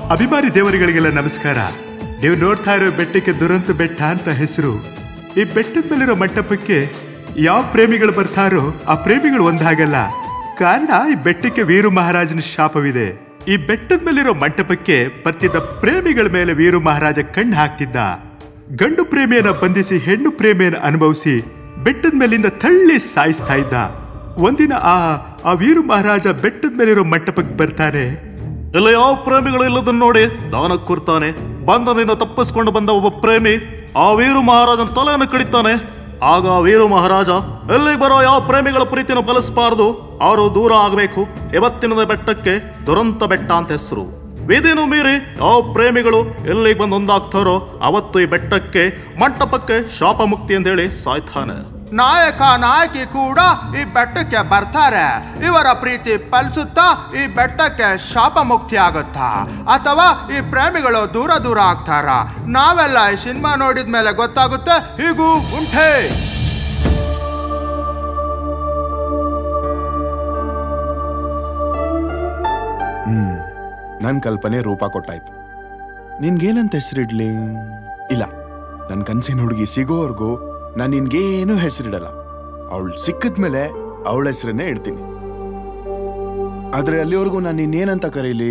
ಅಭಿಮಾನಿ ದೇವರುಗಳಿಗೆಲ್ಲ ನಮಸ್ಕಾರ ನೀವು ನೋಡ್ತಾ ಇರೋ ಬೆಟ್ಟಕ್ಕೆ ದುರಂತ ಬೆಟ್ಟ ಅಂತ ಹೆಸರು ಈ ಬೆಟ್ಟದ ಮೇಲಿರೋ ಮಂಟಪಕ್ಕೆ ಯಾವ ಪ್ರೇಮಿಗಳು ಬರ್ತಾರೋ ಆ ಪ್ರೇಮಿಗಳು ಒಂದಾಗಲ್ಲ ಕಾರಣ ಈ ಬೆಟ್ಟಕ್ಕೆ ವೀರು ಮಹಾರಾಜನ ಶಾಪವಿದೆ ಈ ಬೆಟ್ಟದ ಮೇಲಿರೋ ಮಂಟಪಕ್ಕೆ ಬರ್ತಿದ್ದ ಪ್ರೇಮಿಗಳ ಮೇಲೆ ವೀರು ಮಹಾರಾಜ ಕಣ್ಣು ಹಾಕ್ತಿದ್ದ ಗಂಡು ಪ್ರೇಮಿಯನ್ನ ಬಂಧಿಸಿ ಹೆಣ್ಣು ಪ್ರೇಮಿಯನ್ನ ಅನುಭವಿಸಿ ಬೆಟ್ಟದ ಮೇಲಿಂದ ತಳ್ಳಿ ಸಾಯಿಸ್ತಾ ಇದ್ದ ಒಂದಿನ ಆ ಆ ವೀರು ಮಹಾರಾಜ ಬೆಟ್ಟದ ಮೇಲಿರೋ ಮಂಟಪಕ್ಕೆ ಬರ್ತಾನೆ ಎಲ್ಲ ಯಾವ ಪ್ರೇಮಿಗಳು ಇಲ್ಲದನ್ನ ನೋಡಿ ದಾನ ಕೂರ್ತಾನೆ ಬಂಧನದಿಂದ ತಪ್ಪಿಸ್ಕೊಂಡು ಬಂದ ಒಬ್ಬ ಪ್ರೇಮಿ ಆ ವೀರು ಮಹಾರಾಜನ ತಲೆಯನ್ನು ಕಡಿತಾನೆ ಆಗ ಆ ವೀರು ಮಹಾರಾಜ ಎಲ್ಲಿಗೆ ಬರೋ ಯಾವ ಪ್ರೇಮಿಗಳ ಪ್ರೀತಿಯನ್ನು ಫಲಿಸಬಾರದು ಅವರು ದೂರ ಆಗಬೇಕು ಇವತ್ತಿನ ಬೆಟ್ಟಕ್ಕೆ ದುರಂತ ಬೆಟ್ಟ ಅಂತ ಹೆಸರು ವಿಧಿನು ಮೀರಿ ಯಾವ ಪ್ರೇಮಿಗಳು ಎಲ್ಲಿಗೆ ಬಂದು ಒಂದಾಗ್ತಾರೋ ಅವತ್ತು ಈ ಬೆಟ್ಟಕ್ಕೆ ಮಂಟಪಕ್ಕೆ ಶಾಪ ಮುಕ್ತಿ ಅಂತ ಹೇಳಿ ಸಾಯ್ತಾನೆ ನಾಯಕ ನಾಯಕಿ ಕೂಡ ಈ ಬೆಟ್ಟಕ್ಕೆ ಬರ್ತಾರೆ ಇವರ ಪ್ರೀತಿ ಫಲಿಸುತ್ತಾ ಈ ಬೆಟ್ಟಕ್ಕೆ ಶಾಪ ಮುಕ್ತಿ ಆಗುತ್ತಾ ಅಥವಾ ಈ ಪ್ರೇಮಿಗಳು ದೂರ ದೂರ ಆಗ್ತಾರ ನಾವೆಲ್ಲ ಈ ಸಿನಿಮಾ ನೋಡಿದ ಮೇಲೆ ಗೊತ್ತಾಗುತ್ತೆ ಹೀಗೂ ಉಂಟೆ ನನ್ನ ಕಲ್ಪನೆ ರೂಪ ಕೊಟ್ಟಾಯ್ತು ನಿನ್ಗೇನಂತ ಹೆಸರಿಡ್ಲಿ ಇಲ್ಲ ನನ್ನ ಕನ್ಸಿನ ಹುಡುಗಿ ಸಿಗೋವರೆಗೂ ನಾನು ನಿನ್ಗೇನು ಹೆಸರಿಡಲ್ಲ ಅವಳು ಸಿಕ್ಕಿದ್ಮೇಲೆ ಅವಳ ಹೆಸರನ್ನೇ ಇಡ್ತೀನಿ ಆದ್ರೆ ಅಲ್ಲಿವರೆಗೂ ನಾನು ನಿನ್ನೇನಂತ ಕರೀಲಿ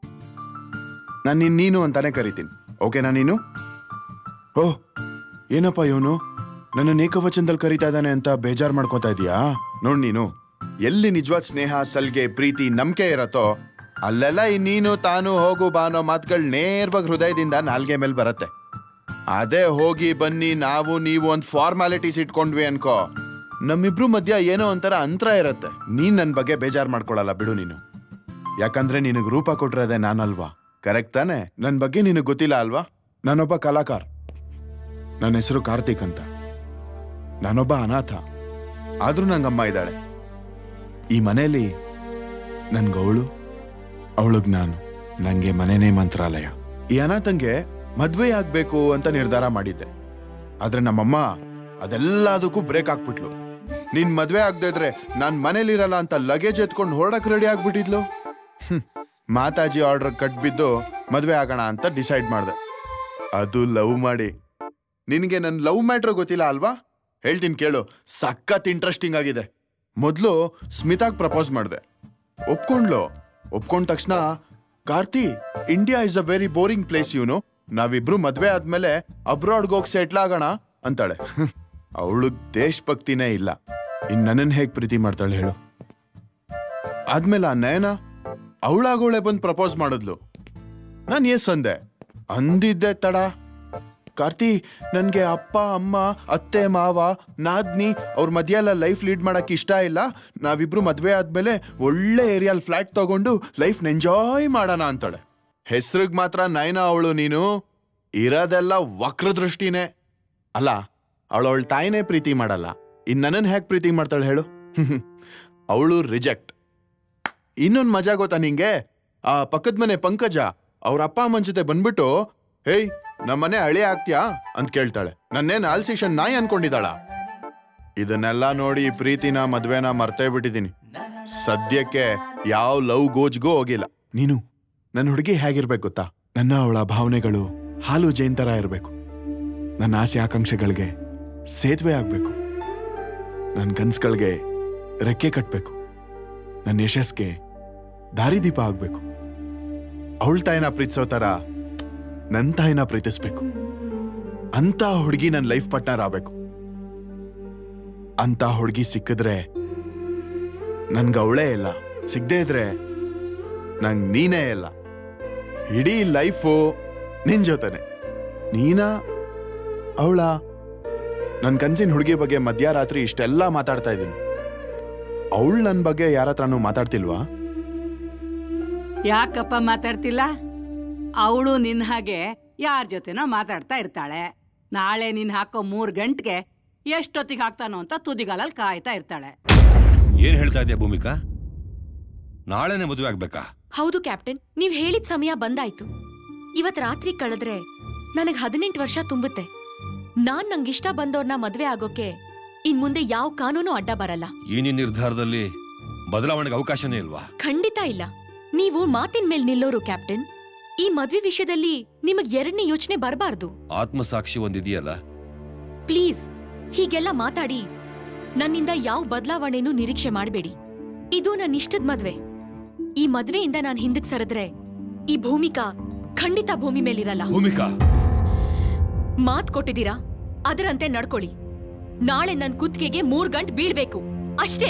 ನಾನು ನಿನ್ ನೀನು ಅಂತಾನೆ ಕರಿತೀನಿ ಓಕೆನಾ ನೀನು ಓ ಏನಪ್ಪ ಇವನು ನನ್ನ ಏಕವಚನದಲ್ಲಿ ಕರಿತಾ ಇದ್ದಾನೆ ಅಂತ ಬೇಜಾರ್ ಮಾಡ್ಕೋತಾ ಇದೀಯಾ ನೋಡ್ ನೀನು ಎಲ್ಲಿ ನಿಜವಾದ ಸ್ನೇಹ ಸಲ್ಗೆ ಪ್ರೀತಿ ನಂಬಿಕೆ ಇರತ್ತೋ ಅಲ್ಲೆಲ್ಲ ಈ ನೀನು ತಾನು ಹೋಗು ಬಾನೋ ಮಾತುಗಳು ನೇರವಾಗಿ ಹೃದಯದಿಂದ ನಾಲ್ಗೆ ಮೇಲೆ ಬರತ್ತೆ ಅದೇ ಹೋಗಿ ಬನ್ನಿ ನಾವು ನೀವು ಒಂದು ಫಾರ್ಮಾಲಿಟೀಸ್ ಇಟ್ಕೊಂಡ್ವಿ ಅನ್ಕೋ ನಮ್ಮಿಬ್ರು ಮಧ್ಯ ಏನೋ ಒಂಥರ ಅಂತರ ಇರತ್ತೆ ನೀನ್ ನನ್ನ ಬಗ್ಗೆ ಬೇಜಾರ್ ಮಾಡ್ಕೊಳಲ್ಲ ಬಿಡು ನೀನು ಯಾಕಂದ್ರೆ ನಿನಗೆ ರೂಪ ಕೊಟ್ಟಿರೋದೆ ನಾನಲ್ವಾ ಕರೆಕ್ಟ್ ತಾನೆ ನನ್ನ ಬಗ್ಗೆ ನಿನಗೆ ಗೊತ್ತಿಲ್ಲ ಅಲ್ವಾ ನಾನೊಬ್ಬ ಕಲಾಕಾರ ನನ್ನ ಹೆಸರು ಕಾರ್ತಿಕ್ ಅಂತ ನಾನೊಬ್ಬ ಅನಾಥ ಆದ್ರೂ ನಂಗಮ್ಮ ಇದ್ದಾಳೆ ಈ ಮನೆಯಲ್ಲಿ ನನ್ಗವಳು ಅವಳಿಗ್ ನಾನು ನಂಗೆ ಮನೆನೇ ಮಂತ್ರಾಲಯ ಈ ಅನಾಥಂಗೆ ಮದ್ವೆ ಆಗ್ಬೇಕು ಅಂತ ನಿರ್ಧಾರ ಮಾಡಿದ್ದೆ ಆದ್ರೆ ನಮ್ಮಮ್ಮ ಅದೆಲ್ಲದಕ್ಕೂ ಬ್ರೇಕ್ ಹಾಕ್ಬಿಟ್ಲು ನೀನ್ ಮದ್ವೆ ಆಗದೆ ಇದ್ರೆ ನಾನ್ ಮನೇಲಿರಲ್ಲ ಅಂತ ಲಗೇಜ್ ಎತ್ಕೊಂಡು ಹೊರಡಕ್ ರೆಡಿ ಆಗ್ಬಿಟ್ಟಿದ್ಲು ಹ್ಮ್. ಮಾತಾಜಿ ಆರ್ಡರ್ ಕಟ್ಬಿದ್ದು ಮದ್ವೆ ಆಗೋಣ ಅಂತ ಡಿಸೈಡ್ ಮಾಡ್ದೆ ಅದು ಲವ್ ಮಾಡಿ ನಿನಗೆ ನನ್ನ ಲವ್ ಮ್ಯಾಟ್ರ್ ಗೊತ್ತಿಲ್ಲ ಅಲ್ವಾ ಹೇಳ್ತೀನಿ ಕೇಳು ಸಖತ್ ಇಂಟ್ರೆಸ್ಟಿಂಗ್ ಆಗಿದೆ ಮೊದಲು ಸ್ಮಿತಾಗ್ ಪ್ರಪೋಸ್ ಮಾಡಿದೆ ಒಪ್ಕೊಂಡ್ಲು ಒಪ್ಕೊಂಡ ತಕ್ಷಣ Karthi India is a very boring place ಇವನು ನಾವಿಬ್ರು ಮದ್ವೆ ಆದ್ಮೇಲೆ ಅಬ್ರಾಡ್ಗೆ ಹೋಗಿ ಸೆಟ್ಲ್ ಆಗೋಣ ಅಂತಾಳೆ ಅವಳು ದೇಶಭಕ್ತಿನೇ ಇಲ್ಲ ಇನ್ ನನ್ನನ್ನು ಹೇಗೆ ಪ್ರೀತಿ ಮಾಡ್ತಾಳೆ ಹೇಳು ಆದ್ಮೇಲೆ ಆ ನಯನ ಅವಳಾಗೋಳೆ ಬಂದು ಪ್ರಪೋಸ್ ಮಾಡಿದ್ಲು ನಾನು ಎಸ್ ಅಂದೆ ಅಂದಿದ್ದೆ ತಡ ಕಾರ್ತಿ ನನ್ಗೆ ಅಪ್ಪ ಅಮ್ಮ ಅತ್ತೆ ಮಾವ ನಾದ್ನಿ ಅವ್ರ ಮಧ್ಯ ಎಲ್ಲ ಲೈಫ್ ಲೀಡ್ ಮಾಡಕ್ ಇಷ್ಟ ಇಲ್ಲ ನಾವಿಬ್ರು ಮದ್ವೆ ಆದ್ಮೇಲೆ ಒಳ್ಳೆ ಏರಿಯಾಲ್ ಫ್ಲಾಟ್ ತಗೊಂಡು ಲೈಫ್ ಎಂಜಾಯ್ ಮಾಡೋಣ ಅಂತಾಳೆ ಹೆಸ್ರಿಗ್ ಮಾತ್ರ ನಯನ ಅವಳು ನೀನು ಇರೋದೆಲ್ಲ ವಕ್ರದೃಷ್ಟಿನೇ ಅಲ್ಲ ಅವಳು ಅವಳ ತಾಯಿನೇ ಪ್ರೀತಿ ಮಾಡಲ್ಲ ಇನ್ ನನ್ನನ್ನು ಹೇಗೆ ಪ್ರೀತಿ ಮಾಡ್ತಾಳೆ ಹೇಳು ಅವಳು ರಿಜೆಕ್ಟ್ ಇನ್ನೊಂದು ಮಜಾ ಗೊತ್ತಾ ನಿಂಗೆ ಆ ಪಕ್ಕದ ಮನೆ ಪಂಕಜ ಅವ್ರ ಅಪ್ಪ ಅಮ್ಮನ ಜೊತೆ ಬಂದ್ಬಿಟ್ಟು ಹೇಯ್ ನಮ್ಮನೆ ಹಳೆ ಆಗ್ತ್ಯಾ ಅಂತ ಕೇಳ್ತಾಳೆ ನನ್ನೇನ್ ಆಲ್ಸಿಷನ್ ನಾಯಿ ಅನ್ಕೊಂಡಿದ್ದಾಳ ಇದನ್ನೆಲ್ಲ ನೋಡಿ ಈ ಪ್ರೀತಿನ ಮದ್ವೆನ ಮರ್ತೇ ಬಿಟ್ಟಿದ್ದೀನಿ ಸದ್ಯಕ್ಕೆ ಯಾವ ಲವ್ ಗೋಜ್ಗೂ ಹೋಗಿಲ್ಲ ನೀನು ನನ್ನ ಹುಡುಗಿ ಹೇಗಿರ್ಬೇಕು ಗೊತ್ತಾ ನನ್ನ ಅವಳ ಭಾವನೆಗಳು ಹಾಲು ಜೈನ್ ತರ ಇರಬೇಕು ನನ್ನ ಆಸೆ ಆಕಾಂಕ್ಷೆಗಳಿಗೆ ಸೇತುವೆ ಆಗ್ಬೇಕು ನನ್ನ ಕನ್ಸುಗಳಿಗೆ ರೆಕ್ಕೆ ಕಟ್ಬೇಕು ನನ್ನ ಯಶಸ್ಗೆ ದಾರಿದೀಪ ಆಗ್ಬೇಕು ಅವಳ ತಾಯಿನ ಪ್ರೀತಿಸೋ ತರ ನನ್ನ ತಾಯಿನ ಪ್ರೀತಿಸ್ಬೇಕು ಅಂತ ಹುಡುಗಿ ನನ್ನ ಲೈಫ್ ಪಾರ್ಟ್ನರ್ ಆಗ್ಬೇಕು ಅಂತ ಹುಡುಗಿ ಸಿಕ್ಕಿದ್ರೆ ನನ್ಗೆ ಅವಳೇ ಇಲ್ಲ ಸಿಗದೆ ಇದ್ರೆ ನಂಗೆ ನೀನೇ ಇಲ್ಲ ಇಡೀ ಲೈಫು ನಿನ್ ಜೊತೆನೆ ನೀನಾ ಅವಳ ನನ್ನ ಕನ್ಸಿನ ಹುಡುಗಿ ಬಗ್ಗೆ ಮಧ್ಯರಾತ್ರಿ ಇಷ್ಟೆಲ್ಲ ಮಾತಾಡ್ತಾ ಇದ್ದೀನಿ ಅವಳು ನನ್ನ ಬಗ್ಗೆ ಯಾರ ಹತ್ರನೂ ಮಾತಾಡ್ತಿಲ್ವಾ ಯಾಕಪ್ಪ ಮಾತಾಡ್ತಿಲ್ಲ ಅವಳು ನಿನ್ನ ಹಾಗೆ ಯಾರ ಜೊತೆನೋ ಮಾತಾಡ್ತಾ ಇರ್ತಾಳೆ ನಾಳೆ ನೀನು ಹಾಕೋ ಮೂರು ಗಂಟೆಗೆ ಎಷ್ಟೊತ್ತಿಗೆ ಹಾಕ್ತಾನೋ ಅಂತ ತುದಿಗಾಲಲ್ಲಿ ಕಾಯ್ತಾ ಇರ್ತಾಳೆ ಏನ್ ಹೇಳ್ತಾ ಇದೆಯಾ ಭೂಮಿಕಾ ನಾಳೆನೆ ಮದುವೆ ಆಗ್ಬೇಕಾ ಹೌದು ಕ್ಯಾಪ್ಟನ್ ನೀವ್ ಹೇಳಿದ ಸಮಯ ಬಂದಾಯ್ತು ಇವತ್ ರಾತ್ರಿ ಕಳೆದ್ರೆ ನನಗ್ ಹದಿನೆಂಟು ವರ್ಷ ತುಂಬುತ್ತೆ ನಾನ್ ನಂಗಿಷ್ಟ ಬಂದವ್ರನ್ನ ಮದ್ವೆ ಆಗೋಕೆ ಇನ್ ಮುಂದೆ ಯಾವ ಕಾನೂನು ಅಡ್ಡ ಬರಲ್ಲ ಈ ನಿನ್ ನಿರ್ಧಾರದಲ್ಲಿ ಬದಲಾವಣೆಗೆ ಅವಕಾಶನೇ ಇಲ್ವಾ ಖಂಡಿತ ಇಲ್ಲ ನೀವು ಮಾತಿನ ಮೇಲ್ ನಿಲ್ಲೋರು ಕ್ಯಾಪ್ಟನ್ ಈ ಮದ್ವೆ ವಿಷಯದಲ್ಲಿ ನಿಮಗ್ ಎರಡನೇ ಯೋಚನೆ ಬರಬಾರ್ದು ಆತ್ಮಸಾಕ್ಷಿ ಒಂದಿದೆಯಲ್ಲ ಪ್ಲೀಸ್ ಹೀಗೆಲ್ಲ ಮಾತಾಡಿ ನನ್ನಿಂದ ಯಾವ ಬದಲಾವಣೆನೂ ನಿರೀಕ್ಷೆ ಮಾಡಬೇಡಿ ಇದು ನನ್ನ ಇಷ್ಟದ ಮದ್ವೆ ಈ ಮದ್ವೆಯಿಂದ ನಾನ್ ಹಿಂದಕ್ ಸರಿದ್ರೆ ಈ ಭೂಮಿಕಾ ಖಂಡಿತ ಭೂಮಿ ಮೇಲಿರಲ್ಲ ಭೂಮಿಕಾ ಮಾತ್ ಕೊಟ್ಟಿದ್ದೀರಾ ಅದರಂತೆ ನಡ್ಕೊಳ್ಳಿ ನಾಳೆ ನನ್ ಕುತ್ತಿಗೆಗೆ ಮೂರ್ ಗಂಟೆ ಬೀಳ್ಬೇಕು ಅಷ್ಟೇ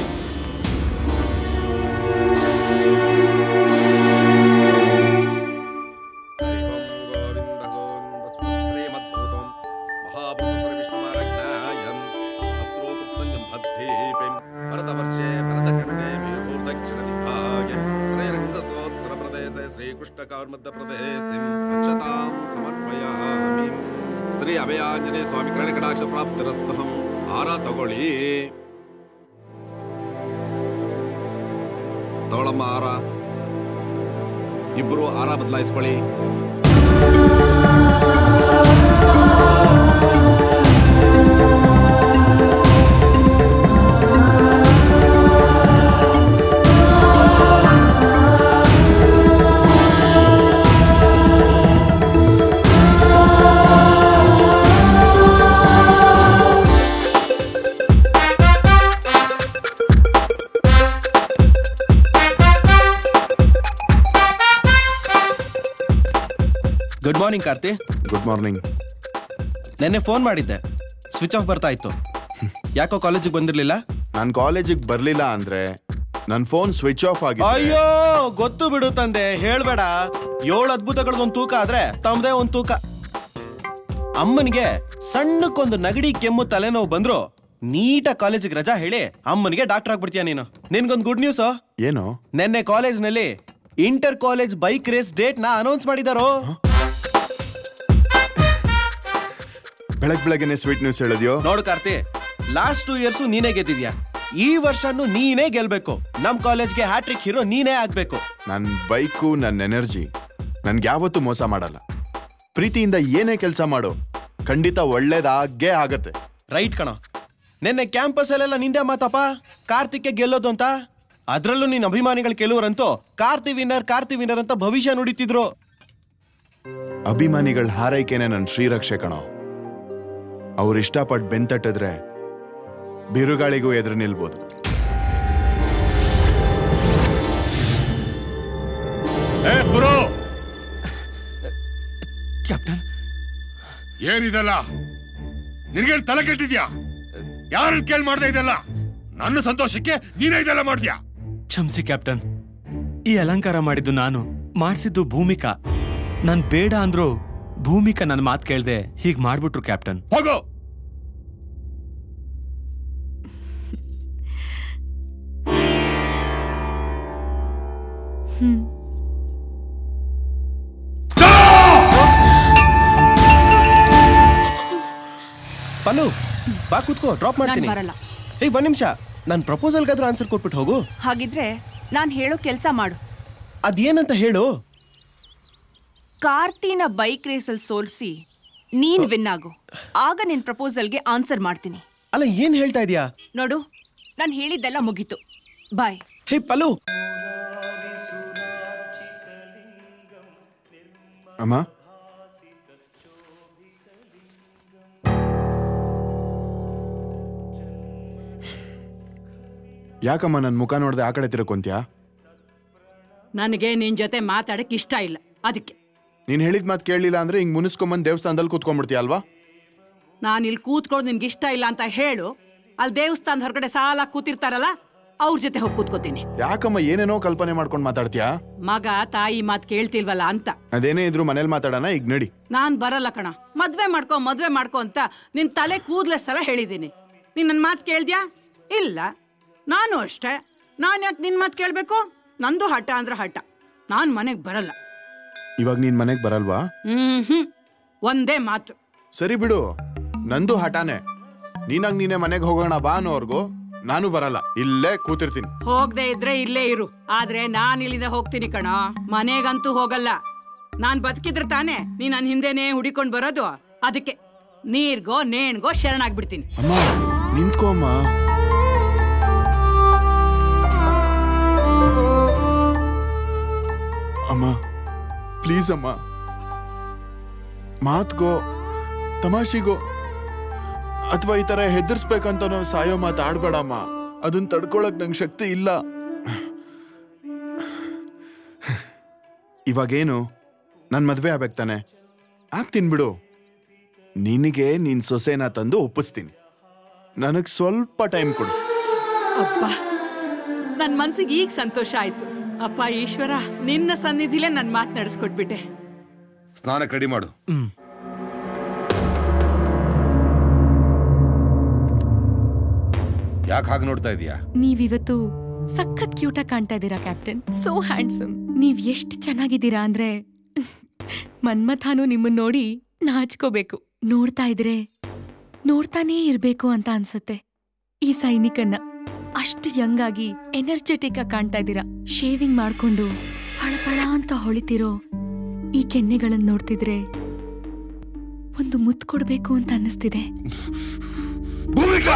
ಶ್ರೀ ಅಭಯಾಂಜನೇಯ ಸ್ವಾಮಿ ಕರ್ಣ ಕಟಾಕ್ಷ ಪ್ರಾಪ್ತಿರಸ್ತಹಂ ಆರ ತಗೊಳ್ಳಿ ತಗೊಳಮ್ಮ ಆರ ಇಬ್ರು ಆರ ಬದಲಾಯಿಸ್ಕೊಳ್ಳಿ good morning Karthi good morning ನೆನ್ನೆ ಫೋನ್ ಮಾಡಿದ್ದೆ ಸ್ವಿಚ್ ಆಫ್ ಬರ್ತಾ ಇತ್ತು ಯಾಕೋ ಕಾಲೇಜಿಗೆ ಬಂದಿರ್ಲಿಲ್ಲ ನಾನು ಕಾಲೇಜಿಗೆ ಬರಲಿಲ್ಲ ಅಂದ್ರೆ ನನ್ನ ಫೋನ್ ಸ್ವಿಚ್ ಆಫ್ ಆಗಿದೆ ಅಯ್ಯೋ ಗೊತ್ತು ಬಿಡು ತಂದೆ ಹೇಳ್ಬೇಡ ಏಳು ಅದ್ಭುತಗಳದೊಂದು ತೂಕ ಆದ್ರೆ ತಮ್ಮದೇ ಒಂದು ತೂಕ ಅಮ್ಮನಿಗೆ ಸಣ್ಣಕ್ಕೊಂದು ನಗಡಿ ಕೆಮ್ಮು ತಲೆನೋವು ಬಂದ್ರು ನೀಟ ಕಾಲೇಜಿಗೆ ರಜಾ ಹೇಳಿ ಅಮ್ಮನಿಗೆ ಡಾಕ್ಟರ್ ಆಗ್ಬಿಡ್ತೀಯ ನೀನು ನಿನ್ಗೊಂದು ಗುಡ್ ನ್ಯೂಸ್ ಏನು ನೆನ್ನೆ ಕಾಲೇಜ್ನಲ್ಲಿ inter college bike race date ನ ಅನೌನ್ಸ್ ಮಾಡಿದಾರೋ ಬೆಳಗ್ ಬೆಳಗ್ಗೆನೆ ಸ್ವೀಟ್ ನ್ಯೂಸ್ ಹೇಳಿದ್ಯೋ ನೋಡು ಕಾರ್ತಿ ಲಾಸ್ಟ್ ಟೂ ಇಯರ್ಸ್ ನೀನೇ ಗೆದ್ದಿದ್ಯಾ ಈ ವರ್ಷನೂ ನೀನೇ ಗೆಲ್ಬೇಕು ನಮ್ ಕಾಲೇಜ್ಗೆ ಹ್ಯಾಟ್ರಿಕ್ ಹೀರೋ ನೀನೇ ಆಗ್ಬೇಕು ನನ್ನ ಬೈಕು ನನ್ನ ಎನರ್ಜಿ ನನ್ಗೆ ಯಾವತ್ತೂ ಮೋಸ ಮಾಡಲ್ಲ ಪ್ರೀತಿಯಿಂದ ಏನೇ ಕೆಲಸ ಮಾಡು ಖಂಡಿತ ಒಳ್ಳೇದಾಗೇ ಆಗತ್ತೆ ರೈಟ್ ಕಣ ನಿನ್ನೆ ಕ್ಯಾಂಪಸ್ ಅಲ್ಲೆಲ್ಲ ನಿಂದೆ ಮಾತಪ್ಪ ಕಾರ್ತಿಕ್ಗೆ ಗೆಲ್ಲೋದು ಅಂತ ಅದ್ರಲ್ಲೂ ನಿನ್ ಅಭಿಮಾನಿಗಳು ಕೆಲವರಂತೂ ಕಾರ್ತಿ ವಿನ್ನರ್ ಕಾರ್ತಿ ವಿನ್ನರ್ ಅಂತ ಭವಿಷ್ಯ ನುಡಿತಿದ್ರು ಅಭಿಮಾನಿಗಳ ಹಾರೈಕೆನೆ ನನ್ನ ಶ್ರೀರಕ್ಷೆ ಕಣೋ ಅವ್ರು ಇಷ್ಟಪಟ್ಟು ಬೆಂತಟ್ಟಿದ್ರೆ ಬಿರುಗಾಳಿಗೂ ಎದುರು ನಿಲ್ಬೋದು ಏ ಬ್ರೋ ಕ್ಯಾಪ್ಟನ್ ಏನಿದೆಲ್ಲ ನಿನ್ಗೇನ್ ತಲೆ ಕೆಟ್ಟಿದ್ಯಾ ಯಾರನ್ನ ಕೇಳ್ ಮಾಡ್ದೆ ಇದೆಲ್ಲ ನನ್ನ ಸಂತೋಷಕ್ಕೆ ನೀನೇ ಇದೆಲ್ಲ ಮಾಡ್ದ್ಯಾ ಕ್ಷಮಿಸಿ ಕ್ಯಾಪ್ಟನ್ ಈ ಅಲಂಕಾರ ಮಾಡಿದ್ದು ನಾನು ಮಾಡಿಸಿದ್ದು ಭೂಮಿಕಾ ನಾನ್ ಬೇಡ ಅಂದ್ರು ಭೂಮಿಕಾ ನನ್ನ ಮಾತು ಕೇಳ್ದೆ ಹೀಗ್ ಮಾಡ್ಬಿಟ್ರು ಕ್ಯಾಪ್ಟನ್ ಹೋಗೋ ಪಲ್ಲು ಬಾ ಕೂತ್ಕೋ ಡ್ರಾಪ್ ಮಾಡ್ತೀನಿ ನಾನ್ ಬರಲ್ಲ. ಏಯ್ ಒಂದ್ ನಿಮಿಷ ನಾನು ಪ್ರಪೋಸಲ್ಗಾದ್ರೂ ಆನ್ಸರ್ ಕೊಟ್ಬಿಟ್ಟು ಹೋಗು ಹಾಗಿದ್ರೆ ನಾನು ಹೇಳೋ ಕೆಲಸ ಮಾಡು ಅದೇನಂತ ಹೇಳು ಕಾರ್ತಿನ ಬೈಕ್ ರೇಸಲ್ಲಿ ಸೋಲ್ಸಿ ನೀನ್ ವಿನ್ ಆಗು ಆಗ ನಿನ್ ಪ್ರಪೋಸಲ್ಗೆ ಆನ್ಸರ್ ಮಾಡ್ತೀನಿ ಅಲ್ಲ ಏನ್ ಹೇಳ್ತಾ ಇದೀಯಾ ನೋಡು ನಾನು ಹೇಳಿದ್ದೆಲ್ಲ ಮುಗೀತು ಬಾಯ್ ಹೇ ಪಲ್ಲು ಅಮ್ಮ ಯಾಕಮ್ಮ ನನ್ನ ಮುಖ ನೋಡ್ದೆ ಆ ಕಡೆ ತಿರ್ಕೊಂತ್ಯಾ ನನಗೆ ನಿನ್ ಜೊತೆ ಮಾತಾಡಕ್ ಇಷ್ಟ ಇಲ್ಲ ಅದಕ್ಕೆ ನೀನ್ ಹೇಳಿದ ಮಾತು ಕೇಳಲಿಲ್ಲ ಅಂದ್ರೆ ಹಿಂಗ್ ಮುನಿಸ್ಕೊಂಬಂದ್ ದೇವಸ್ಥಾನದಲ್ಲಿ ಕೂತ್ಕೊಂಡ್ಬಿಡ್ತೀಯ ಅಲ್ವಾ ನಾನು ಇಲ್ಲಿ ಕೂತ್ಕೊಳ್ಳೋದು ನಿನ್ಗೆ ಇಷ್ಟ ಇಲ್ಲ ಅಂತ ಹೇಳು ಅಲ್ಲಿ ದೇವಸ್ಥಾನದ ಹೊರಗಡೆ ಸಾಲ ಕೂತಿರ್ತಾರಲ್ಲ ಅವ್ರ ಜೊತೆ ಹೋಗಿ ಕೂತ್ಕೋತೀನಿ ಯಾಕಮ್ಮ ಏನೇನೋ ಕಲ್ಪನೆ ಮಾಡ್ಕೊಂಡು ಮಾತಾಡ್ತೀಯಾ ಮಗ ತಾಯಿ ಮಾತು ಕೇಳ್ತಿಲ್ವಲ್ಲ ಅಂತ ಅದೇನೇ ಇದ್ರು ಮನೇಲಿ ಮಾತಾಡೋಣ ಈಗ ನಡಿ ನಾನ್ ಬರಲ್ಲ ಕಣ ಮದ್ವೆ ಮಾಡ್ಕೊ ಮದ್ವೆ ಮಾಡ್ಕೊ ಅಂತ ನಿನ್ ತಲೆ ಕೂದ್ಲೆ ಸಲ ಹೇಳಿದ್ದೀನಿ ನೀನ್ ನನ್ನ ಮಾತು ಕೇಳ್ದ್ಯಾ ಇಲ್ಲ ನಾನು ಅಷ್ಟೇ ನಾನು ಯಾಕೆ ನಿನ್ ಮಾತು ಕೇಳಬೇಕು ನಂದು ಹಠ ಅಂದ್ರೆ ಹಠ ನಾನು ಮನೆಗೆ ಬರಲ್ಲ ಇವಾಗ ನೀನ್ ಮನೆಗ್ ಬರಲ್ವಾ ಹ್ಮ್ ಹ್ಮ್ ಒಂದೇ ಮಾತು ಸರಿ ಬಿಡು ನಂದು ಹಠಾನೆ ನೀನಾಗ್ ನೀನೆ ಮನೆಗೆ ಹೋಗೋಣ ಬಾ ಅನ್ನೋವರ್ಗು ನಾನು ಬರಲ್ಲ ಇಲ್ಲೇ ಕೂತಿರ್ತೀನಿ ಹೋಗದೆ ಇದ್ರೆ ಇಲ್ಲೇ ಇರು ಆದ್ರೆ ನಾನ್ ಇಲ್ಲಿಂದ ಹೋಗ್ತೀನಿ ಕಣ ಮನೆಗಂತೂ ಹೋಗಲ್ಲ ನಾನ್ ಬದುಕಿದ್ರೆ ತಾನೇ ನೀ ನನ್ನ ಹಿಂದೆನೇ ಹುಡಿಕೊಂಡ್ ಬರೋದು ಅದಕ್ಕೆ ನೀರ್ಗೋ ನೇಣ್ಗೋ ಶರಣಾಗ್ಬಿಡ್ತೀನಿ ಅಮ್ಮ ನಿಂತ್ಕೋ ಅಮ್ಮ ಅಮ್ಮ ಪ್ಲೀಸ್ ಅಮ್ಮ ಮಾತ್ಗೋ ತಮಾಷೆಗೋ ಅಥವಾ ಈ ತರ ಹೆದರ್ಸ್ಬೇಕಂತ ನಾವು ಸಾಯೋ ಮಾತು ಆಡ್ಬೇಡಮ್ಮ ಅದನ್ನ ತಡ್ಕೊಳಕ್ ನಂಗೆ ಶಕ್ತಿ ಇಲ್ಲ ಇವಾಗೇನು ನನ್ ಮದ್ವೆ ಆಗ್ಬೇಕು ತಾನೆ ಆಗ್ತೀನಿ ಬಿಡು ನಿನಗೆ ನಿನ್ ಸೊಸೆನ ತಂದು ಒಪ್ಪಿಸ್ತೀನಿ ನನಗ್ ಸ್ವಲ್ಪ ಟೈಮ್ ಕೊಡು ಅಪ್ಪ ನನ್ನ ಮನ್ಸಿಗೆ ಈಗ ಸಂತೋಷ ಆಯ್ತು ಅಪ್ಪ ಈಶ್ವರ ನಿನ್ನ ಸನ್ನಿಧಿಲೇ ನನ್ನ ಮಾತು ನಡೆಸ್ಕೊಟ್ಬಿಟ್ಟೆ ಸ್ನಾನಕ್ಕೆ ರೆಡಿ ಮಾಡು ಯಾಕೆ ಹಾಗೆ ನೋಡ್ತಾ ಇದೀಯಾ ನೀವಿವತ್ತು ಸಖತ್ ಕ್ಯೂಟಾಗಿ ಕಾಣ್ತಾ ಇದ್ದೀರಾ ಕ್ಯಾಪ್ಟನ್ ಸೋ ಹ್ಯಾಂಡ್ಸಮ್ ನೀವ್ ಎಷ್ಟ್ ಚೆನ್ನಾಗಿದ್ದೀರಾ ಅಂದ್ರೆ ಮನ್ಮಥಾನು ನಿಮ್ಮನ್ ನೋಡಿ ನಾಚ್ಕೋಬೇಕು ನೋಡ್ತಾ ಇದ್ರೆ ನೋಡ್ತಾನೇ ಇರ್ಬೇಕು ಅಂತ ಅನ್ಸತ್ತೆ ಈ ಸೈನಿಕನ್ನ ಅಷ್ಟು ಯಂಗ್ ಆಗಿ ಎನರ್ಜೆಟಿಕ್ ಆಗಿ ಕಾಣ್ತಾ ಇದ್ದೀರಾ ಶೇವಿಂಗ್ ಮಾಡ್ಕೊಂಡು ಫಳಫಳ ಅಂತ ಹೊಳಿತಿರೋ ಈ ಕೆನ್ನೆಗಳನ್ನ ನೋಡ್ತಿದ್ರೆ ಒಂದು ಮುತ್ತು ಕೊಡ್ಬೇಕು ಅಂತ ಅನ್ನಿಸ್ತಿದೆ ಭೂಮಿಕಾ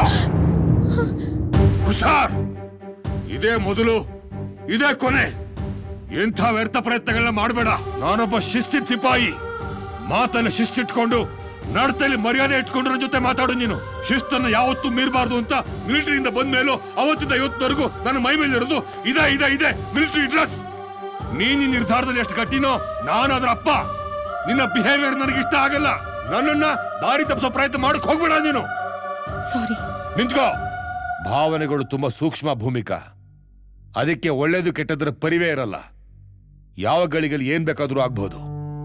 ಹುಷಾರ್ ಇದೇ ಮೊದಲು ಇದೇ ಕೊನೆ ಎಂಥ ವ್ಯರ್ಥ ಪ್ರಯತ್ನಗಳನ್ನ ಮಾಡಬೇಡ ನಾನೊಬ್ಬ ಶಿಸ್ತಿನ ಸಿಪಾಯಿ ಮಾತಲ್ಲಿ ಶಿಸ್ತಿಟ್ಕೊಂಡು ನಡತೆಯಲ್ಲಿ ಮರ್ಯಾದೆ ಇಟ್ಕೊಂಡು ನನ್ನ ಜೊತೆ ಮಾತಾಡು ನೀನು ಶಿಸ್ತನ್ನ ಯಾವತ್ತೂ ಮೀರಬಾರ್ದು ಅಂತ ಮಿಲಿಟರಿಯಿಂದ ಬಂದ ಮೇಲೂ ಅವತ್ತಿಂದ ಇವತ್ತಿನವರೆಗೂ ನನ್ನ ಮೈ ಮೇಲೆ ಇರೋದು ಇದೆ ಇದೆ ಇದೆ ಮಿಲಿಟರಿ ಡ್ರೆಸ್ ನೀನ್ ಈ ನಿರ್ಧಾರದಲ್ಲಿ ಎಷ್ಟು ಗಟ್ಟಿನೋ ನಾನು ಅದರ ಅಪ್ಪ ನಿನ್ನ ಬಿಹೇವಿಯರ್ ನನಗೆ ಇಷ್ಟ ಆಗಲ್ಲ ನನ್ನನ್ನ ದಾರಿ ತಪ್ಪಿಸೋ ಪ್ರಯತ್ನ ಮಾಡಕ್ ಹೋಗ್ಬೇಡ ನೀನು ಸಾರಿ ನಿಂತ್ಕೋ ಭಾವನೆಗಳು ತುಂಬಾ ಸೂಕ್ಷ್ಮ ಭೂಮಿಕಾ ಅದಕ್ಕೆ ಒಳ್ಳೇದು ಕೆಟ್ಟದರ ಪರಿವೇ ಇರಲ್ಲ ಯಾವ ಗಳಿಗೆಲ್ಲಿ ಏನ್ ಬೇಕಾದ್ರೂ ಆಗ್ಬಹುದು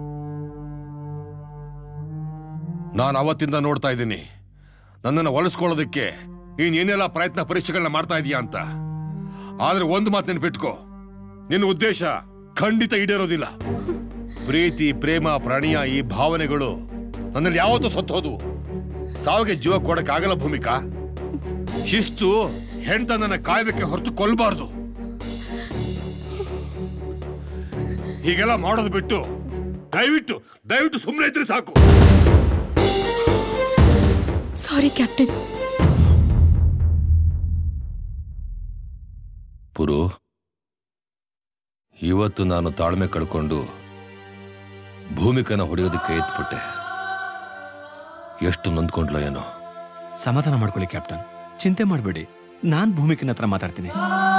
ನಾನು ಅವತ್ತಿಂದ ನೋಡ್ತಾ ಇದ್ದೀನಿ ನನ್ನನ್ನು ಒಲಿಸ್ಕೊಳ್ಳೋದಕ್ಕೆ ನೀನ್ ಏನೆಲ್ಲ ಪ್ರಯತ್ನ ಪರೀಕ್ಷೆಗಳನ್ನ ಮಾಡ್ತಾ ಇದೀಯಾ ಅಂತ ಆದ್ರೆ ಒಂದು ಮಾತು ನೆನ್ಪಿಟ್ಕೋ ನಿನ್ನ ಉದ್ದೇಶ ಖಂಡಿತ ಈಡೇರೋದಿಲ್ಲ ಪ್ರೀತಿ ಪ್ರೇಮ ಪ್ರಣಯ ಈ ಭಾವನೆಗಳು ನನ್ನಲ್ಲಿ ಯಾವತ್ತೂ ಸತ್ತೋದು ಸಾವಿಗೆ ಜೀವ ಕೊಡಕ್ಕಾಗಲ್ಲ ಭೂಮಿಕಾ ಶಿಸ್ತು ಹೆಣ್ತನನ್ನ ಕಾಯ್ಬೇಕೆ ಹೊರತು ಕೊಲ್ಬಾರ್ದು ಹೀಗೆಲ್ಲ ಮಾಡೋದು ಬಿಟ್ಟು ದಯವಿಟ್ಟು ದಯವಿಟ್ಟು ಸುಮ್ಮನೆ ಇದ್ರೆ ಸಾಕು ಸಾರಿ ಕ್ಯಾಪ್ಟನ್ ಪುರು ಇವತ್ತು ನಾನು ತಾಳ್ಮೆ ಕಳ್ಕೊಂಡು ಭೂಮಿಕನ ಹೊಡೆಯೋದಕ್ಕೆ ಎತ್ಬಿಟ್ಟೆ ಎಷ್ಟು ನೊಂದ್ಕೊಂಡ್ಲೋ ಏನೋ ಸಮಾಧಾನ ಮಾಡ್ಕೊಳ್ಳಿ ಕ್ಯಾಪ್ಟನ್ ಚಿಂತೆ ಮಾಡಬೇಡಿ ನಾನ್ ಭೂಮಿಕನ ಹತ್ರ ಮಾತಾಡ್ತೀನಿ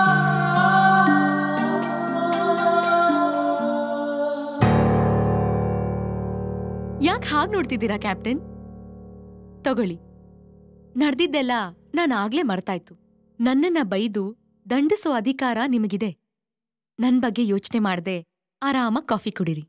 ಯಾಕೆ ಹಾಗ್ ನೋಡ್ತಿದ್ದೀರಾ ಕ್ಯಾಪ್ಟನ್ ತಗೊಳ್ಳಿ ನಡೆದಿದ್ದೆಲ್ಲ ನಾನು ಆಗ್ಲೇ ಮರ್ತಾಯ್ತು ನನ್ನನ್ನ ಬೈದು ದಂಡಿಸೋ ಅಧಿಕಾರ ನಿಮಗಿದೆ ನನ್ ಬಗ್ಗೆ ಯೋಚನೆ ಮಾಡ್ದೆ ಆರಾಮಾಗ್ ಕಾಫಿ ಕುಡಿರಿ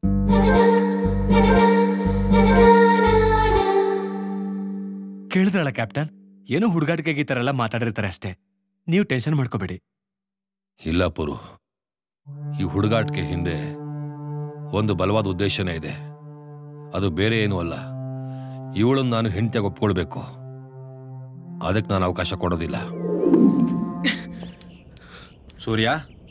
ಕೇಳಿದ್ರಲ್ಲ ಕ್ಯಾಪ್ಟನ್ ಏನೋ ಹುಡುಗಾಟಿಕೆಗೆ ಈ ಥರ ಎಲ್ಲ ಮಾತಾಡಿರ್ತಾರೆ ಅಷ್ಟೇ ನೀವು ಟೆನ್ಷನ್ ಮಾಡ್ಕೋಬೇಡಿ ಇಲ್ಲ ಪುರು ಈ ಹುಡುಗಾಟಿಕೆ ಹಿಂದೆ ಒಂದು ಬಲವಾದ ಉದ್ದೇಶನೇ ಇದೆ ಅದು ಬೇರೆ ಏನೂ ಅಲ್ಲ ಇವಳನ್ನು ನಾನು ಹೆಂಡತಿಯಾಗಿ ಒಪ್ಕೊಳ್ಬೇಕು ಅದಕ್ಕೆ ನಾನು ಅವಕಾಶ ಕೊಡೋದಿಲ್ಲ ಸೂರ್ಯ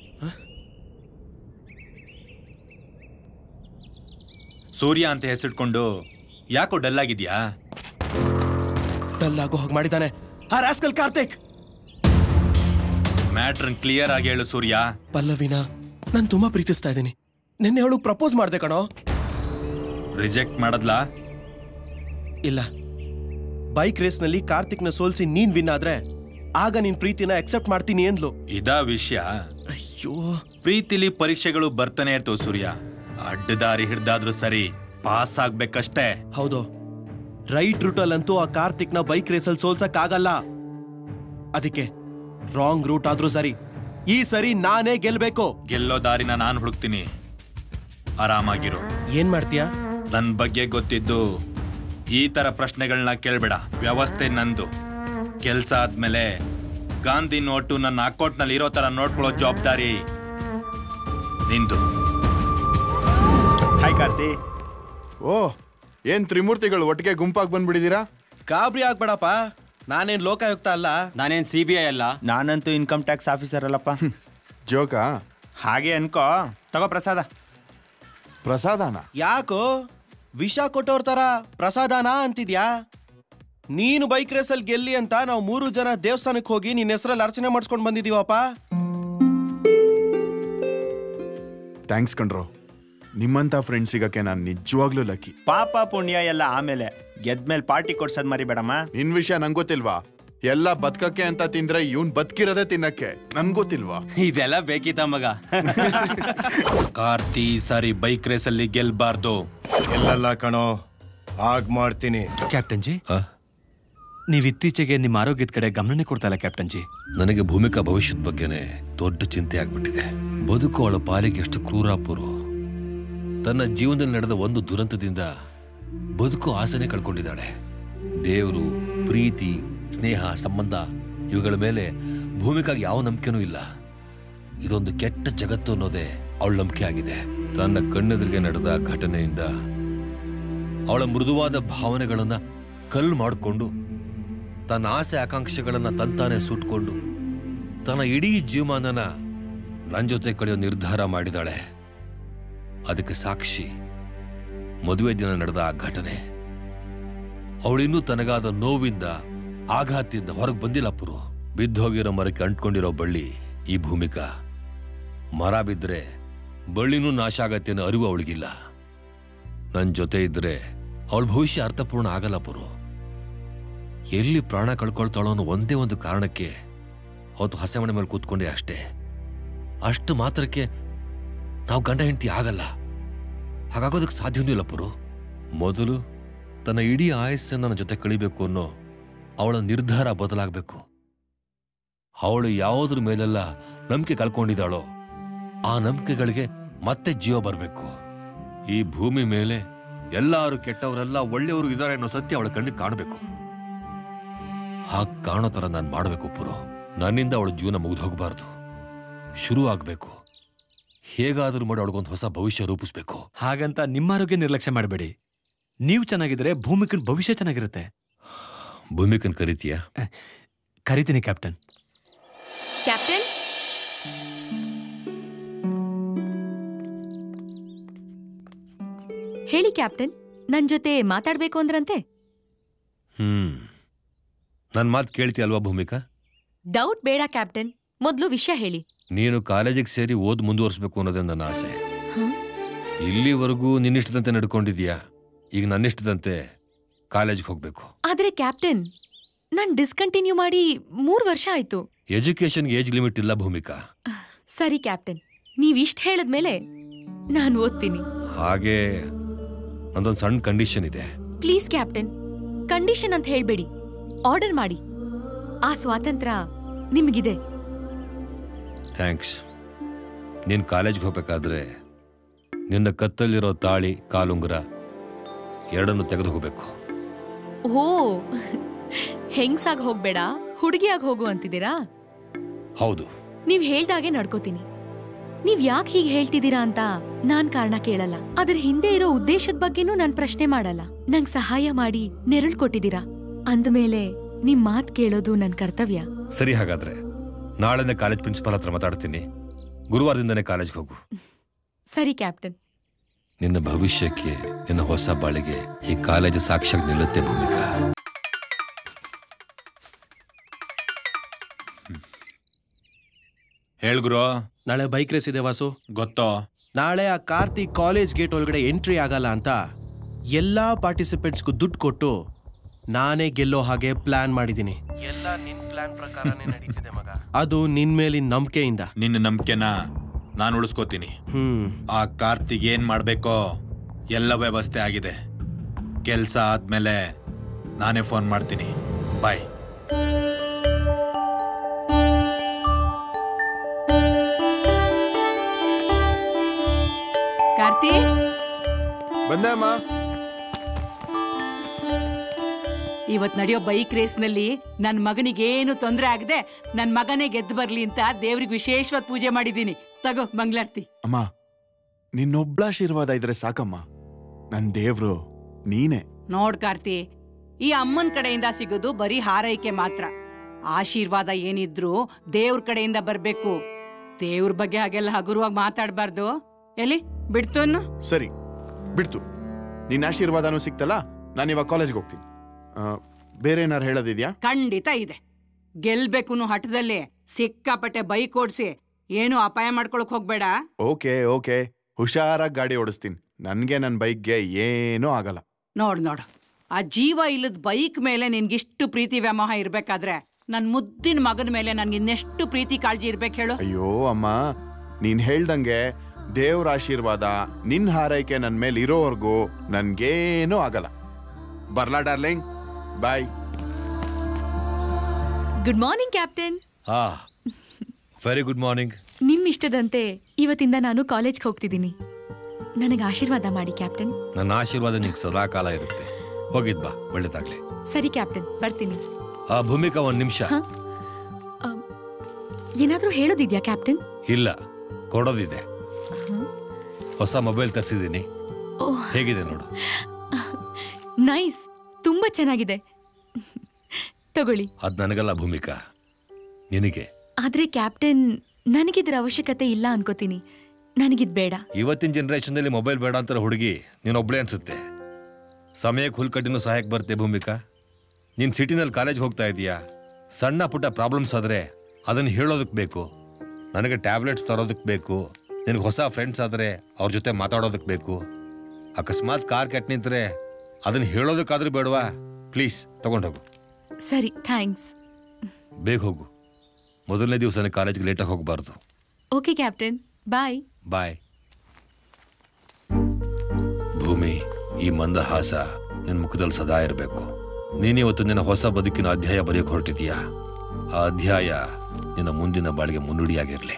ಸೂರ್ಯ ಅಂತ ಹೆಸರಿಟ್ಕೊಂಡು ಯಾಕೋ ಡಲ್ ಆಗಿದ್ಯಾ ಡಲ್ ಆಗೋ ಹೋಗಿ ಮಾಡಿದ್ದಾನೆ ಆ ರಾಸ್ಕಲ್ ಕಾರ್ತಿಕ್ ಮ್ಯಾಟ್ರನ್ ಕ್ಲಿಯರ್ ಆಗಿ ಹೇಳು ಸೂರ್ಯ ಪಲ್ಲವಿನ ನಾನು ತುಂಬಾ ಪ್ರೀತಿಸ್ತಾ ಇದ್ದೀನಿ ನಿನ್ನೆ ಅವಳು ಪ್ರಪೋಸ್ ಮಾಡ್ದೆ ಕಣೋ ರಿಜೆಕ್ಟ್ ಮಾಡದ್ಲಾ ಇಲ್ಲ ಬೈಕ್ ರೇಸ್ನಲ್ಲಿ ಕಾರ್ತಿಕ್ನ ಸೋಲ್ಸಿ ನೀನ್ ವಿನ್ ಆದ್ರೆ ಆಗ ನಿನ್ ಪ್ರೀತಿನ ಅಕ್ಸೆಪ್ಟ್ ಮಾಡ್ತೀನಿ ಅಂದ್ಲು ಇದಾ ವಿಷಯ ಅಯ್ಯೋ ಪ್ರೀತಿಲಿ ಪರೀಕ್ಷೆಗಳು ಬರ್ತಾನೆ ಇರ್ತವೆ ಸೂರ್ಯ ಅಡ್ಡದಾರಿ ಹಿಡ್ದಾದ್ರೂ ಸರಿ ಪಾಸ್ ಆಗ್ಬೇಕಷ್ಟೇ ಹೌದು ರೈಟ್ ರೂಟಲ್ಲಂತೂ ಆ ಕಾರ್ತಿಕ್ನ ಬೈಕ್ ರೇಸಲ್ಲಿ ಸೋಲ್ಸಕ್ ಆಗಲ್ಲ ಅದಕ್ಕೆ ರಾಂಗ್ ರೂಟ್ ಆದ್ರೂ ಸರಿ ಈ ಸರಿ ನಾನೇ ಗೆಲ್ಬೇಕು ಗೆಲ್ಲೋ ದಾರಿನ ನಾನು ಹುಡುಕ್ತೀನಿ ಆರಾಮಾಗಿರು ಏನ್ ಮಾಡ್ತೀಯಾ ನನ್ ಬಗ್ಗೆ ಗೊತ್ತಿದ್ದು ಈ ತರ ಪ್ರಶ್ನೆಗಳನ್ನ ಕೇಳ್ಬೇಡ ವ್ಯವಸ್ಥೆ ನಂದು ಕೆಲ್ಸ ಆದ್ಮೇಲೆ ಗಾಂಧಿ ನೋಟು ನನ್ನ ಅಕೌಂಟ್ನಲ್ಲಿ ಇರೋ ತರ ನೋಡ್ಕೊಳ್ಳೋ ಜವಾಬ್ದಾರಿ ನಿಂದು ಹಾಯ್ ಕಾರ್ತಿ ಓ ಏನ್ ತ್ರಿಮೂರ್ತಿಗಳು ಒಟ್ಟಿಗೆ ಗುಂಪಾಗಿ ಬಂದ್ಬಿಡಿದೀರಾ ಗಾಬರಿ ಆಗ್ಬೇಡಪ್ಪ ನಾನೇನ್ ಲೋಕಾಯುಕ್ತ ಅಲ್ಲ ನಾನೇನ್ ಸಿ ಬಿ ಐ ಅಲ್ಲ ನಾನಂತೂ ಇನ್ಕಮ್ ಟ್ಯಾಕ್ಸ್ ಆಫೀಸರ್ ಅಲ್ಲಪ್ಪ ಜೋಕಾ ಹಾಗೆ ಅನ್ಕೋ ತಗೋ ಪ್ರಸಾದ ಪ್ರಸಾದನ ಯಾಕೋ ವಿಷ ಕೊಟ್ಟೋರ್ ತರ ಪ್ರಸಾದನ ಅಂತಿದ್ಯಾ ನೀನು ಬೈಕ್ ರೇಸಲ್ಲಿ ಗೆಲ್ಲಿ ಅಂತ ನಾವು ಮೂರು ಜನ ದೇವಸ್ಥಾನಕ್ಕೆ ಹೋಗಿ ನಿನ್ನ ಹೆಸರಲ್ಲಿ ಅರ್ಚನೆ ಮಾಡಿಸ್ಕೊಂಡು ಬಂದಿದೀವಪ್ಪ ಥ್ಯಾಂಕ್ಸ್ ಕಣ್ರೋ ನಿಮ್ಮಂತ ಫ್ರೆಂಡ್ ಸಿಗಕ್ಕೆ ನಾನು ನಿಜವಾಗ್ಲೂ ಲಕ್ಕಿ ಪಾಪ ಪುಣ್ಯ ಎಲ್ಲ ಆಮೇಲೆ ಗೆದ್ಮೇಲೆ ಪಾರ್ಟಿ ಕೊಡ್ಸೋದ್ ಮರಿಬೇಡಮ್ಮ ನಿನ್ ವಿಷಯ ನಂಗೆ ಗೊತ್ತಿಲ್ವಾ ಎಲ್ಲ ಬದ್ಕಕ್ಕೆ ಅಂತ ತಿಂದ್ರೆ ಇವನ್ ಬದುಕಿರೋದೇ ತಿನ್ನಕ್ಕೆ ನನ್ ಗೊತ್ತಿಲ್ವಾ ಇದೆಲ್ಲ ಬೇಕಿತ್ತ ಮಗ ಕಾರ್ತಿ ಈ ಸಾರಿ ಬೈಕ್ ರೇಸಲ್ಲಿ ಗೆಲ್ಬಾರ್ದು ಎಲ್ಲಲ್ಲ ಕಣೋ ಆಗ್ ಮಾಡ್ತೀನಿ ಕ್ಯಾಪ್ಟನ್ ಜಿ ನೀವ್ ಇತ್ತೀಚೆಗೆ ನಿಮ್ಮ ಆರೋಗ್ಯದ ಕಡೆ ಗಮನನೇ ಕೊಡ್ತಾ ಇಲ್ಲ ಕ್ಯಾಪ್ಟನ್ ಜಿ ನನಗೆ ಭೂಮಿಕಾ ಭವಿಷ್ಯದ ಬಗ್ಗೆನೇ ದೊಡ್ಡ ಚಿಂತೆ ಆಗ್ಬಿಟ್ಟಿದೆ ಬದುಕು ಅವಳ ಪಾಲಿಗೆ ಎಷ್ಟು ಕ್ರೂರಾಪುರು ತನ್ನ ಜೀವನದಲ್ಲಿ ನಡೆದ ಒಂದು ದುರಂತದಿಂದ ಬದುಕು ಆಸನೆ ಕಳ್ಕೊಂಡಿದ್ದಾಳೆ ದೇವರು ಪ್ರೀತಿ ಸ್ನೇಹ ಸಂಬಂಧ ಇವುಗಳ ಮೇಲೆ ಭೂಮಿಕಾಗಿ ಯಾವ ನಂಬಿಕೆನೂ ಇಲ್ಲ ಇದೊಂದು ಕೆಟ್ಟ ಜಗತ್ತು ಅನ್ನೋದೇ ಅವಳ ನಂಬಿಕೆ ಆಗಿದೆ ತನ್ನ ಕಣ್ಣೆದುರಿಗೆ ನಡೆದ ಘಟನೆಯಿಂದ ಅವಳ ಮೃದುವಾದ ಭಾವನೆಗಳನ್ನ ಕಲ್ಲು ಮಾಡಿಕೊಂಡು ತನ್ನ ಆಸೆ ಆಕಾಂಕ್ಷೆಗಳನ್ನ ತಂತಾನೆ ಸುಟ್ಕೊಂಡು ತನ್ನ ಇಡೀ ಜೀವಮಾನನ ನನ್ನ ಜೊತೆ ಕಳೆಯೋ ನಿರ್ಧಾರ ಮಾಡಿದಾಳೆ ಅದಕ್ಕೆ ಸಾಕ್ಷಿ ಮದುವೆ ದಿನ ನಡೆದ ಆ ಘಟನೆ ಅವಳಿನ್ನೂ ತನಗಾದ ನೋವಿಂದ ಆಘಾತದಿಂದ ಹೊರಗೆ ಬಂದಿಲ್ಲ ಪುರು ಬಿದ್ದೋಗಿರೋ ಮರಕ್ಕೆ ಅಂಟ್ಕೊಂಡಿರೋ ಬಳ್ಳಿ ಈ ಭೂಮಿಕಾ ಮರ ಬಿದ್ದರೆ ಬಳ್ಳಿನೂ ನಾಶ ಆಗತ್ತೆ ಅನ್ನೋ ಅರಿವು ಅವಳಿಗಿಲ್ಲ ನನ್ನ ಜೊತೆ ಇದ್ರೆ ಅವಳ ಭವಿಷ್ಯ ಅರ್ಥಪೂರ್ಣ ಆಗಲ್ಲ ಪುರು ಎಲ್ಲಿ ಪ್ರಾಣ ಕಳ್ಕೊಳ್ತಾಳೋ ಅನ್ನೋ ಒಂದೇ ಒಂದು ಕಾರಣಕ್ಕೆ ಅವತ್ತು ಹಸೆಮಣೆ ಮೇಲೆ ಕೂತ್ಕೊಂಡೆ ಅಷ್ಟೇ ಅಷ್ಟು ಮಾತ್ರಕ್ಕೆ ನಾವು ಗಂಡ ಹೆಂಡತಿ ಆಗಲ್ಲ ಹಾಗಾಗೋದಕ್ಕೆ ಸಾಧ್ಯವೂ ಇಲ್ಲ ಪುರು ಮೊದಲು ತನ್ನ ಇಡೀ ಆಯಸ್ಸನ್ನು ನನ್ನ ಜೊತೆ ಕಳಿಬೇಕು ಅನ್ನೋ ಅವಳ ನಿರ್ಧಾರ ಬದಲಾಗಬೇಕು ಅವಳು ಯಾವುದ್ರ ಮೇಲೆಲ್ಲ ನಂಬಿಕೆ ಕಳ್ಕೊಂಡಿದ್ದಾಳೋ ಆ ನಂಬಿಕೆಗಳಿಗೆ ಮತ್ತೆ ಜೀವ ಬರಬೇಕು ಈ ಭೂಮಿ ಮೇಲೆ ಎಲ್ಲರೂ ಕೆಟ್ಟವರೆಲ್ಲ ಒಳ್ಳೆಯವರು ಇದ್ದಾರೆ ಅನ್ನೋ ಸತ್ಯ ಅವಳ ಕಣ್ಣಿಗೆ ಕಾಣಬೇಕು ಹಾಗೆ ಕಾಣೋ ಥರ ನಾನು ಮಾಡಬೇಕು ಪುರು ನನ್ನಿಂದ ಅವಳ ಜೀವನ ಮುಗಿದು ಹೋಗಬಾರ್ದು ಶುರು ಆಗಬೇಕು ಹೇಗಾದರೂ ಮಾಡಿ ಅವಳಿಗೊಂದು ಹೊಸ ಭವಿಷ್ಯ ರೂಪಿಸ್ಬೇಕು ಹಾಗಂತ ನಿಮ್ಮ ಆರೋಗ್ಯ ನಿರ್ಲಕ್ಷ್ಯ ಮಾಡಬೇಡಿ ನೀವು ಚೆನ್ನಾಗಿದ್ರೆ ಭೂಮಿಕನ್ ಭವಿಷ್ಯ ಚೆನ್ನಾಗಿರುತ್ತೆ ಭೂಮಿಕನ್ ಕರಿತೀಯಾ ಕರಿತೀನಿ ಕ್ಯಾಪ್ಟನ್ ಕ್ಯಾಪ್ಟನ್ ಹೇಳಿ ಕ್ಯಾಪ್ಟನ್ ನನ್ ಜೊತೆ ಮಾತಾಡ್ಬೇಕು ಅಂದ್ರಂತೆ ಹ್ಮ್ ನನ್ನ ಮಾತು ಕೇಳ್ತೀಯ ಅಲ್ವಾ ಭೂಮಿಕಾ ಡೌಟ್ ಬೇಡ ಕ್ಯಾಪ್ಟನ್ ಮೊದ್ಲು ವಿಷಯ ಹೇಳಿ ನೀನು ಕಾಲೇಜಿಗೆ ಸೇರಿ ಓದ್ ಮುಂದುವರಿಸ್ಬೇಕು ಅನ್ನೋದೇ ನನ್ನ ಆಸೆ ಇಲ್ಲಿವರೆಗೂ ನಿನ್ನಿಷ್ಟದಂತೆ ನಡ್ಕೊಂಡಿದ್ಯಾ ಈಗ ನನ್ನಿಷ್ಟದಂತೆ ಕಾಲೇಜ್ಗೆ ಹೋಗ್ಬೇಕು ಆದ್ರೆ ಕ್ಯಾಪ್ಟನ್ ನಾನ್ ಡಿಸ್ಕಂಟಿನ್ಯೂ ಮಾಡಿ ಮೂರ್ ವರ್ಷ ಆಯ್ತು ಎಜುಕೇಶನ್ಗೆ ಏಜ್ ಲಿಮಿಟ್ ಇಲ್ಲ ಭೂಮಿಕಾ ಸರಿ ಕ್ಯಾಪ್ಟನ್ ನೀವ್ ಇಷ್ಟ ಹೇಳದ್ಮೇಲೆ ನಾನ್ ಓದ್ತೀನಿ ಹಾಗೆ ಒಂದೊಂದು ಸಣ್ಣ ಕಂಡೀಷನ್ ಇದೆ ಪ್ಲೀಸ್ ಕ್ಯಾಪ್ಟನ್ ಕಂಡೀಷನ್ ಅಂತ ಹೇಳ್ಬೇಡಿ ಆರ್ಡರ್ ಮಾಡಿ ಆ ಸ್ವಾತಂತ್ರ್ಯ ನಿಮಗಿದೆ ಥ್ಯಾಂಕ್ಸ್ ನೀನು ಕಾಲೇಜ್ಗೆ ಹೋಗ್ಬೇಕಾದ್ರೆ ನಿನ್ನ ಕತ್ತಲ್ಲಿರೋ ತಾಳಿ ಕಾಲುಂಗುರ ಎರಡನ್ನು ತೆಗೆದು ಹೋಗ್ಬೇಕು ಓ ಹೆಂಗ್ಸಾಗ್ ಹೋಗ್ಬೇಡ ಹುಡುಗಿಯಾಗಿ ಹೋಗು ಅಂತಿದ್ದೀರಾ ಹೌದು ನೀವ್ ಹೇಳ್ದಾಗೆ ನಡ್ಕೋತೀನಿ ನೀವ್ ಯಾಕೆ ಹೀಗೆ ಹೇಳ್ತಿದ್ದೀರಾ ಅಂತ ನಾನ್ ಕಾರಣ ಕೇಳಲ್ಲ ಅದ್ರ ಹಿಂದೆ ಇರೋ ಉದ್ದೇಶದ ಬಗ್ಗೆನೂ ನಾನ್ ಪ್ರಶ್ನೆ ಮಾಡಲ್ಲ ನಂಗ್ ಸಹಾಯ ಮಾಡಿ ನೆರಳು ಕೊಟ್ಟಿದ್ದೀರಾ ಅಂದ್ಮೇಲೆ ನಿಮ್ ಮಾತ್ ಕೇಳೋದು ನನ್ ಕರ್ತವ್ಯ ಸರಿ ಹಾಗಾದ್ರೆ ನಾಳೆನೇ ಕಾಲೇಜ್ ಪ್ರಿನ್ಸಿಪಾಲ್ ಹತ್ರ ಮಾತಾಡ್ತೀನಿ ಗುರುವಾರದಿಂದನೇ ಕಾಲೇಜ್ಗೆ ಹೋಗು ಸರಿ ಕ್ಯಾಪ್ಟನ್ ನಿನ್ನ ಭವಿಷ್ಯಕ್ಕೆ ನಿನ್ನ ಹೊಸ ಬಾಳಿಗೆ ಈ ಕಾಲೇಜು ಸಾಕ್ಷಿಯಾಗಿ ನಿಲ್ಲುತ್ತೆ ಭೂಮಿಕಾ ಹೇಳ್ಗುರು ನಾಳೆ ಬೈಕ್ ರೇಸ್ ಇದೆ ವಾಸು ಗೊತ್ತೋ ನಾಳೆ ಆ ಕಾರ್ತಿ ಕಾಲೇಜ್ ಗೇಟ್ ಒಳಗಡೆ ಎಂಟ್ರಿ ಆಗಲ್ಲ ಅಂತ ಎಲ್ಲಾ ಪಾರ್ಟಿಸಿಪೆಂಟ್ಸ್ಗೂ ದುಡ್ಡು ಕೊಟ್ಟು ನಾನೇ ಗೆಲ್ಲೋ ಹಾಗೆ ಪ್ಲಾನ್ ಮಾಡಿದ್ದೀನಿ ಎಲ್ಲ ನಿನ್ ಪ್ಲಾನ್ ಪ್ರಕಾರನೇ ನಡೀತಿದೆ ಮಗ ಅದು ನಿನ್ ಮೇಲಿನ ನಂಬಿಕೆಯಿಂದ ನಿನ್ನ ನಂಬಿಕೆನ ನಾನು ಉಳಿಸ್ಕೋತೀನಿ ಹ್ಮ್ ಆ ಕಾರ್ತಿಗ್ ಏನ್ ಮಾಡ್ಬೇಕೋ ಎಲ್ಲ ವ್ಯವಸ್ಥೆ ಆಗಿದೆ ಕೆಲ್ಸ ಆದ್ಮೇಲೆ ನಾನೇ ಫೋನ್ ಮಾಡ್ತೀನಿ ಬಾಯ್ ಕಾರ್ತಿ ಬಂದೆ ಅಮ್ಮ ಇವತ್ ನಡೆಯೋ ಬೈಕ್ ರೇಸ್ನಲ್ಲಿ ನನ್ ಮಗನಿಗೇನು ತೊಂದರೆ ಆಗದೆ ನನ್ ಮಗನೇ ಗೆದ್ದು ಬರ್ಲಿ ಅಂತ ದೇವ್ರಿಗೆ ವಿಶೇಷವಾದ ಪೂಜೆ ಮಾಡಿದೀನಿ ತಗೋ ಮಂಗ್ಲಾರ್ತಿ ಅಮ್ಮ ನಿನ್ನೊಬ್ಳ ಆಶೀರ್ವಾದ ಇದ್ರೆ ಸಾಕಮ್ಮ ನನ್ ದೇವ್ರು ನೀನೇ ನೋಡ್ ಕಾರ್ತಿ ಈ ಅಮ್ಮನ್ ಕಡೆಯಿಂದ ಸಿಗೋದು ಬರೀ ಹಾರೈಕೆ ಮಾತ್ರ ಆಶೀರ್ವಾದ ಏನಿದ್ರು ದೇವ್ರ ಕಡೆಯಿಂದ ಬರ್ಬೇಕು ದೇವ್ರ ಬಗ್ಗೆ ಹಾಗೆಲ್ಲ ಹಗುರವಾಗಿ ಮಾತಾಡ್ಬಾರ್ದು ಎಲ್ಲಿ ಬಿಡ್ತು ಅನ್ನು ಸರಿ ಬಿಡ್ತು ನಿನ್ನ ಆಶೀರ್ವಾದನೂ ಸಿಕ್ತಲ್ಲ ನಾನು ಇವಾಗ ಕಾಲೇಜ್ಗೆ ಹೋಗ್ತೀನಿ ಆ, ಬೇರೆ ಏನಾರು ಹೇಳೋದಿದ್ಯಾ ಖಂಡಿತ ಇದೆ ಗೆಲ್ಬೇಕು ಹಠದಲ್ಲಿ ಸಿಕ್ಕಾಪಟ್ಟೆ ಬೈಕ್ ಓಡಿಸಿ ಏನು ಅಪಾಯ ಮಾಡ್ಕೊಳಕ್ ಹೋಗ್ಬೇಡ ಓಕೆ ಓಕೆ ಹುಷಾರಾಗಿ ಗಾಡಿ ಓಡಿಸ್ತೀನಿ ನನ್ಗೆ ನನ್ನ ಬೈಕ್ಗೆ ಏನೂ ಆಗಲ್ಲ ನೋಡ್ ನೋಡು ಆ ಜೀವ ಇಲ್ಲದ ಬೈಕ್ ಮೇಲೆ ನಿನ್ಗಿಷ್ಟು ಪ್ರೀತಿ ವ್ಯಾಮೋಹ ಇರ್ಬೇಕಾದ್ರೆ ನನ್ ಮುದ್ದಿನ ಮಗನ ಮೇಲೆ ನನ್ಗೆ ಇನ್ನೆಷ್ಟು ಪ್ರೀತಿ ಕಾಳಜಿ ಇರ್ಬೇಕು ಹೇಳು ಅಯ್ಯೋ ಅಮ್ಮ ನೀನ್ ಹೇಳ್ದಂಗೆ ದೇವ್ರ ಆಶೀರ್ವಾದ ನಿನ್ ಹಾರೈಕೆ ನನ್ ಮೇಲೆ ಇರೋವರೆಗೂ ನನ್ಗೇನೂ ಆಗಲ್ಲ ಬರ್ಲಾ darling bye good morning captain ಹಾ ವೆರಿ ಗುಡ್ ಮಾರ್ನಿಂಗ್ ನಿಮ್ ಇಷ್ಟದಂತೆ ಇವತ್ತಿಂದ ನಾನು ಕಾಲೇಜ್ಗೆ ಹೋಗ್ತಿದ್ದೀನಿ ನನಗೆ ಆಶೀರ್ವಾದ ಮಾಡಿ ಕ್ಯಾಪ್ಟನ್ ನನ್ನ ಆಶೀರ್ವಾದ ನಿಂಗೆ ಸದಾ ಕಾಲ ಇರುತ್ತೆ ಹೋಗಿದ್ ಬಾ ಒಳ್ಳೇದಾಗ್ಲಿ ಸರಿ ಕ್ಯಾಪ್ಟನ್ ಬರ್ತೀನಿ ಆ ಭೂಮಿಕಾ ಒಂದ್ ನಿಮಿಷ ಹ? ಏನಾದ್ರೂ ಹೇಳೋದಿದ್ಯಾ ಕ್ಯಾಪ್ಟನ್ ಇಲ್ಲ ಕೊಡೋದಿದೆ ಹೊಸ ಮೊಬೈಲ್ ತರಿಸಿದ್ದೀನಿ ಓಹ್ ಹೇಗಿದೆ ನೋಡು ನೈಸ್ ತುಂಬಾ ಚೆನ್ನಾಗಿದೆ ತಗೊಳ್ಳಿ ಅದ್ ನನಗಲ್ಲ ಭೂಮಿಕಾ ನಿನಗೆ ಆದ್ರೆ ಕ್ಯಾಪ್ಟನ್ ನನಗಿದ್ರ ಅವಶ್ಯಕತೆ ಇಲ್ಲ ಅನ್ಕೋತೀನಿ ನನಗಿದ್ ಬೇಡ ಇವತ್ತಿನ ಜನರೇಷನ್ನಲ್ಲಿ ಮೊಬೈಲ್ ಬೇಡ ಅಂತಾರೆ ಹುಡುಗಿ ನೀನೊಬ್ಳೆ ಅನ್ಸುತ್ತೆ ಸಮಯಕ್ಕೆ ಹುಲ್ಕಟ್ಟಿನೂ ಸಹಾಯಕ್ಕೆ ಬರ್ತೆ ಭೂಮಿಕಾ ನೀನು ಸಿಟಿನಲ್ಲಿ ಕಾಲೇಜ್ ಹೋಗ್ತಾ ಇದೀಯಾ ಸಣ್ಣ ಪುಟ್ಟ ಪ್ರಾಬ್ಲಮ್ಸ್ ಆದ್ರೆ ಅದನ್ನು ಹೇಳೋದಕ್ಕೆ ಬೇಕು ನನಗೆ ಟ್ಯಾಬ್ಲೆಟ್ಸ್ ತರೋದಕ್ಕೆ ಬೇಕು ನಿನಗೆ ಹೊಸ ಫ್ರೆಂಡ್ಸ್ ಆದರೆ ಅವ್ರ ಜೊತೆ ಮಾತಾಡೋದಕ್ಕೆ ಬೇಕು ಅಕಸ್ಮಾತ್ ಕಾರ್ ಕೆಟ್ಟ ನಿಂತರೆ ಅದನ್ನು ಹೇಳೋದಕ್ಕಾದ್ರೂ ಬೇಡವಾ ಪ್ಲೀಸ್ ತಗೊಂಡೋಗು ಸರಿ ಥ್ಯಾಂಕ್ಸ್ ಬೇಗ ಹೋಗು ಮೊದಲನೇ ದಿವಸನೇ ಕಾಲೇಜ್ಗೆ ಲೇಟಾಗಿ ಹೋಗಬಾರ್ದು ಓಕೆ ಕ್ಯಾಪ್ಟನ್ ಬಾಯ್ ಬಾಯ್ ಭೂಮಿ ಈ ಮಂದಹಾಸ ನಿನ್ನ ಮುಖದಲ್ಲಿ ಸದಾ ಇರಬೇಕು ನೀನಿವತ್ತು ನಿನ್ನ ಹೊಸ ಬದುಕಿನ ಅಧ್ಯಾಯ ಬರೆಯೋಕೆ ಹೊರಟಿದೀಯಾ ಆ ಅಧ್ಯಾಯ ನಿನ್ನ ಮುಂದಿನ ಬಾಳಿಗೆ ಮುನ್ನುಡಿಯಾಗಿರಲಿ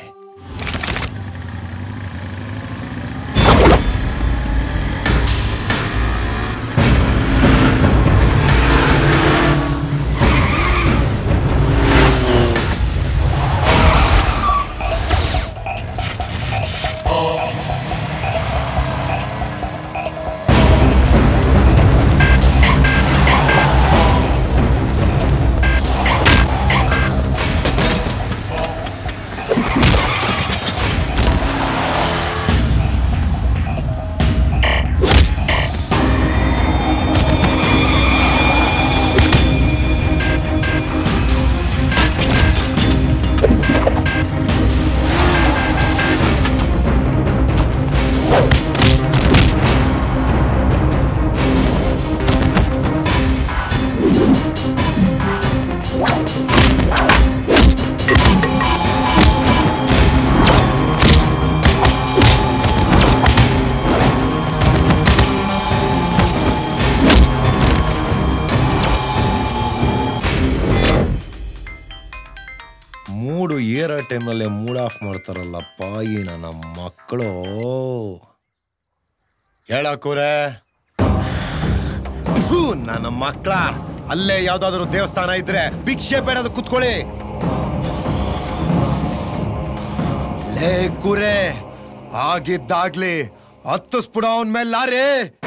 ಮೂಡು ಏರೋ ಟೈಮಲ್ಲೇ ಮೂಡ್ ಆಫ್ ಮಾಡ್ತಾರಲ್ಲಪ್ಪ ಈ ನನ್ನ ಮಕ್ಕಳು ಹೇಳಕ್ಕೂರೆ ಥು, ನನ್ನ ಮಕ್ಕಳ ಅಲ್ಲೇ ಯಾವ್ದಾದ್ರು ದೇವಸ್ಥಾನ ಇದ್ರೆ ಭಿಕ್ಷೆ ಬೇಡದು ಕುತ್ಕೊಳ್ಳಿ ಲೇ ಕುರೆ ಆಗಿದ್ದಾಗ್ಲಿ ಹತ್ತಿಸ್ಬಿಡ ಅವನ್ ಮೇಲೆ ಲಾರಿ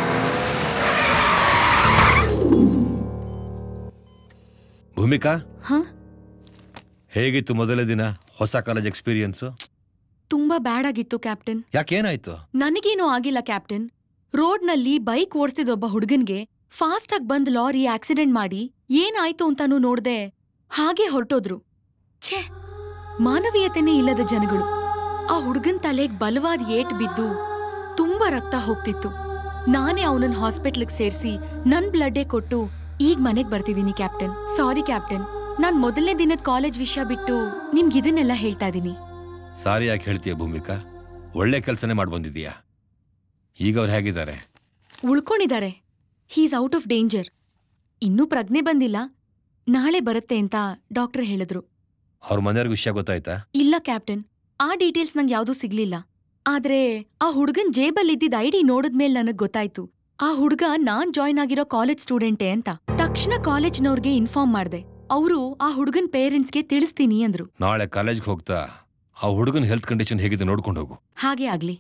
ಭೂಮಿಕಾ ಹ ಹೇಗಿತ್ತು ಮೊದಲನೇ ದಿನ ಹೊಸ ಕಾಲೇಜ್ ಎಕ್ಸ್ಪೀರಿಯನ್ಸು ತುಂಬಾ ಬ್ಯಾಡ್ ಆಗಿತ್ತು ಕ್ಯಾಪ್ಟನ್ ಯಾಕೇನಾಯ್ತು ನನಗೇನೂ ಆಗಿಲ್ಲ ಕ್ಯಾಪ್ಟನ್ ರೋಡ್ನಲ್ಲಿ ಬೈಕ್ ಓಡಿಸಿದ ಒಬ್ಬ ಹುಡುಗನ್ಗೆ ಫಾಸ್ಟ್ ಆಗಿ ಬಂದ್ ಲಾರಿ ಆಕ್ಸಿಡೆಂಟ್ ಮಾಡಿ ಏನಾಯ್ತು ಅಂತಾನೂ ನೋಡ್ದೆ ಹಾಗೆ ಹೊರಟೋದ್ರು ಛೇ ಮಾನವೀಯತೆನೇ ಇಲ್ಲದ ಜನಗಳು ಆ ಹುಡುಗನ್ ತಲೆಗ್ ಬಲವಾದ ಏಟ್ ಬಿದ್ದು ತುಂಬಾ ರಕ್ತ ಹೋಗ್ತಿತ್ತು ನಾನೇ ಅವನನ್ನ ಹಾಸ್ಪಿಟ್ಲಿಗೆ ಸೇರಿಸಿ ನನ್ ಬ್ಲಡ್ಡೇ ಕೊಟ್ಟು ಈಗ ಮನೆಗ್ ಬರ್ತಿದ್ದೀನಿ ಕ್ಯಾಪ್ಟನ್ ಸಾರಿ ಕ್ಯಾಪ್ಟನ್ ನಾನ್ ಮೊದಲನೇ ದಿನದ ಕಾಲೇಜ್ ವಿಷಯ ಬಿಟ್ಟು ನಿಮ್ಗೆ ಇದನ್ನೆಲ್ಲ ಹೇಳ್ತಾ ಇದೀನಿ ಸಾರಿ ಯಾಕೆ ಹೇಳ್ತೀಯ ಭೂಮಿಕಾ ಒಳ್ಳೆ ಕೆಲಸನೇ ಮಾಡಿ ಬಂದಿದೀಯಾ ಈಗ ಅವ್ರು ಹೇಗಿದ್ದಾರೆ ಉಳ್ಕೊಂಡಿದ್ದಾರೆ ಹೀಸ್ ಔಟ್ ಆಫ್ ಡೇಂಜರ್ ಇನ್ನೂ ಪ್ರಜ್ಞೆ ಬಂದಿಲ್ಲ ನಾಳೆ ಬರುತ್ತೆ ಅಂತ ಡಾಕ್ಟರ್ ಹೇಳಿದ್ರು ಅವ್ರ ಮನೆಯವ್ರಿಗೆ ವಿಷಯ ಗೊತ್ತಾಯ್ತಾ ಇಲ್ಲ ಕ್ಯಾಪ್ಟನ್ ಆ ಡೀಟೇಲ್ಸ್ ನಂಗೆ ಯಾವ್ದೂ ಸಿಗ್ಲಿಲ್ಲ ಆದ್ರೆ ಆ ಹುಡುಗನ್ ಜೇಬಲ್ ಇದ್ದಿದ್ ಐಡಿ ನೋಡಿದ್ಮೇಲೆ ನನಗ್ ಗೊತ್ತಾಯ್ತು ಆ ಹುಡುಗ ನಾನ್ ಜಾಯ್ನ್ ಆಗಿರೋ ಕಾಲೇಜ್ ಸ್ಟೂಡೆಂಟೇ ಅಂತ ತಕ್ಷಣ ಕಾಲೇಜ್ನವ್ರಿಗೆ ಇನ್ಫಾರ್ಮ್ ಮಾಡ್ದೆ ಅವರು ಆ ಹುಡುಗನ್ ಪೇರೆಂಟ್ಸ್ಗೆ ತಿಳಿಸ್ತೀನಿ ಅಂದ್ರು ನಾಳೆ ಕಾಲೇಜ್ಗೆ ಹೋಗ್ತಾ ಆ ಹುಡುಗನ ಹೆಲ್ತ್ ಕಂಡೀಷನ್ ಹೇಗಿದೆ ನೋಡ್ಕೊಂಡು ಹೋಗು ಹಾಗೆ ಆಗ್ಲಿ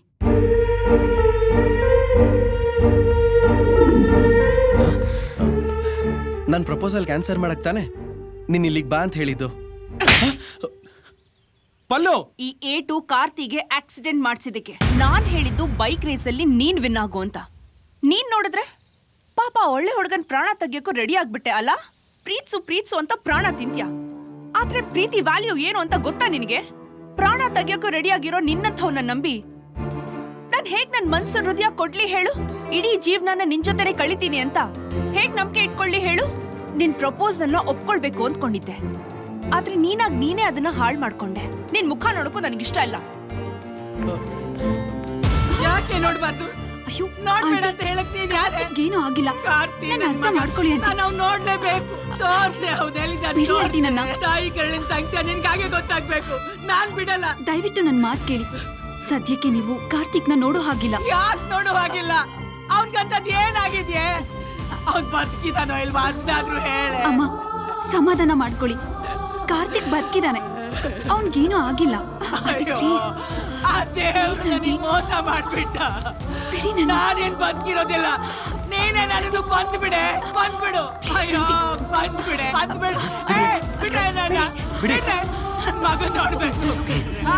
ನನ್ನ ಪ್ರಪೋಸಲ್ ಕ್ಯಾನ್ಸರ್ ಮಾಡಕ್ ತಾನೆ ನೀನ್ ಇಲ್ಲಿಗೆ ಬಾ ಅಂತ ಹೇಳಿದ್ದು ಪಲ್ಲು ಈ ಏಟು ಕಾರ್ತಿಗೆ ಆಕ್ಸಿಡೆಂಟ್ ಮಾಡ್ಸಿದಕ್ಕೆ ನಾನ್ ಹೇಳಿದ್ದು ಬೈಕ್ ರೇಸಲ್ಲಿ ನೀನ್ ವಿನ್ ಆಗು ಅಂತ ನೀನ್ ನೋಡಿದ್ರೆ ಪಾಪ ಒಳ್ಳೆ ಹುಡುಗನ್ ಪ್ರಾಣ ತೆಗಿಯೋಕ್ಕೂ ರೆಡಿ ಆಗ್ಬಿಟ್ಟೆ ಅಲ್ಲ ಪ್ರೀತ್ಸು ಪ್ರೀತ್ಸು ಅಂತ ಪ್ರಾಣ ತಿಂತ್ಯ ಆದ್ರೆ ಪ್ರೀತಿ ವ್ಯಾಲ್ಯೂ ಏನು ಅಂತ ಗೊತ್ತಾ ನಿನಗೆ ಪ್ರಾಣ ತೆಗಿಯೋಕ್ಕೂ ರೆಡಿ ಆಗಿರೋ ನಿನ್ನಂಥವ್ನ ನಂಬಿ ನನ್ ನಾನ್ ಹೇಗ್ ನನ್ ಮನ್ಸು ಹೃದಯ ಕೊಡ್ಲಿ ಹೇಳು ಇಡೀ ಜೀವನನ ನಿನ್ ಜೊತೆನೆ ಕಳಿತೀನಿ ಅಂತ ಹೇಗ್ ನಂಬಿಕೆ ಇಟ್ಕೊಳ್ಳಿ ಹೇಳು ನಿನ್ ಪ್ರಪೋಸಲ್ನ ಒಪ್ಕೊಳ್ಬೇಕು ಅಂದ್ಕೊಂಡಿದ್ದೆ ಆದ್ರೆ ನೀನಾಗ್ ನೀನೇ ಅದನ್ನ ಹಾಳ್ ಮಾಡ್ಕೊಂಡೆ ನಿನ್ ಮುಖ ನೋಡಕ್ಕೂ ನನಗಿಷ್ಟ ಇಲ್ಲ ಯಾಕೆ ನೋಡ್ಬಾರ್ದು ಅಯ್ಯೋ ನೋಡ್ಬೇಡ ಅಂತ ಹೇಳಕ್ ನೀನ್ ಯಾರೇ ಏನೂ ಆಗಿಲ್ಲ ಕಾರ್ತಿ ನನ್ನ ಅರ್ಥ ಮಾಡ್ಕೊಳ್ಳಿ ಆಂಟಿ. ನಾವು ನೋಡ್ಲೇಬೇಕು ತೋರ್ಸೆ ಹೌದು ಹೇಳಿದ್ದಾನೆ ಬಿಡಿ ಆಂಟಿ ನನ್ನ. ತಾಯಿ ಕರಳಿನ ಸಂಖ್ಯೆ ನಿನ್ಗಾಗೆ ಗೊತ್ತಾಗ್ಬೇಕು ನಾನ್ ಬಿಡಲ್ಲ ದಯವಿಟ್ಟು ನನ್ನ ಮಾತು ಕೇಳಿ ಸದ್ಯಕ್ಕೆ ನೀವು ಕಾರ್ತಿಕ್ನ ನೋಡೋ ಹಾಗಿಲ್ಲ ಯಾಕ್ ನೋಡು ಹಾಗಿಲ್ಲ ಅವನ್ಗಂತದ್ ಏನಾಗಿದ್ಯೆ ಅವ್ನ್ ಬದುಕಿದಾನೋ ಇಲ್ವಾ ಅಂತಾದ್ರೂ ಹೇಳೆ ಅಮ್ಮ ಸಮಾಧಾನ ಮಾಡ್ಕೊಳ್ಳಿ ಕಾರ್ತಿಕ್ ಬದುಕಿದಾನೆ ಅವನ್ಗೇನೂ ಆಗಿಲ್ಲ ಆಂಟಿ, ಪ್ಲೀಸ್ ಆ ದೇವ್ರು ನನಗ್ ಮೋಸ ಮಾಡ್ಬಿಟ್ಟ ನಾನೇನ್ ಬದುಕಿರೋದಿಲ್ಲ ನೀನೇ ನನಗೂ ಕೊಂದ್ಬಿಡೆ ಬಂದ್ಬಿಡು ಅಯ್ಯೋ ಬಂದ್ಬಿಡೆ ಬಂದ್ಬಿಡು ಏ, ಬಿಡೆ ನನ್ನ ಬಿಡೆ ನನ್ ಮಗನ್ ನೋಡ್ಬೇಕು ಆ!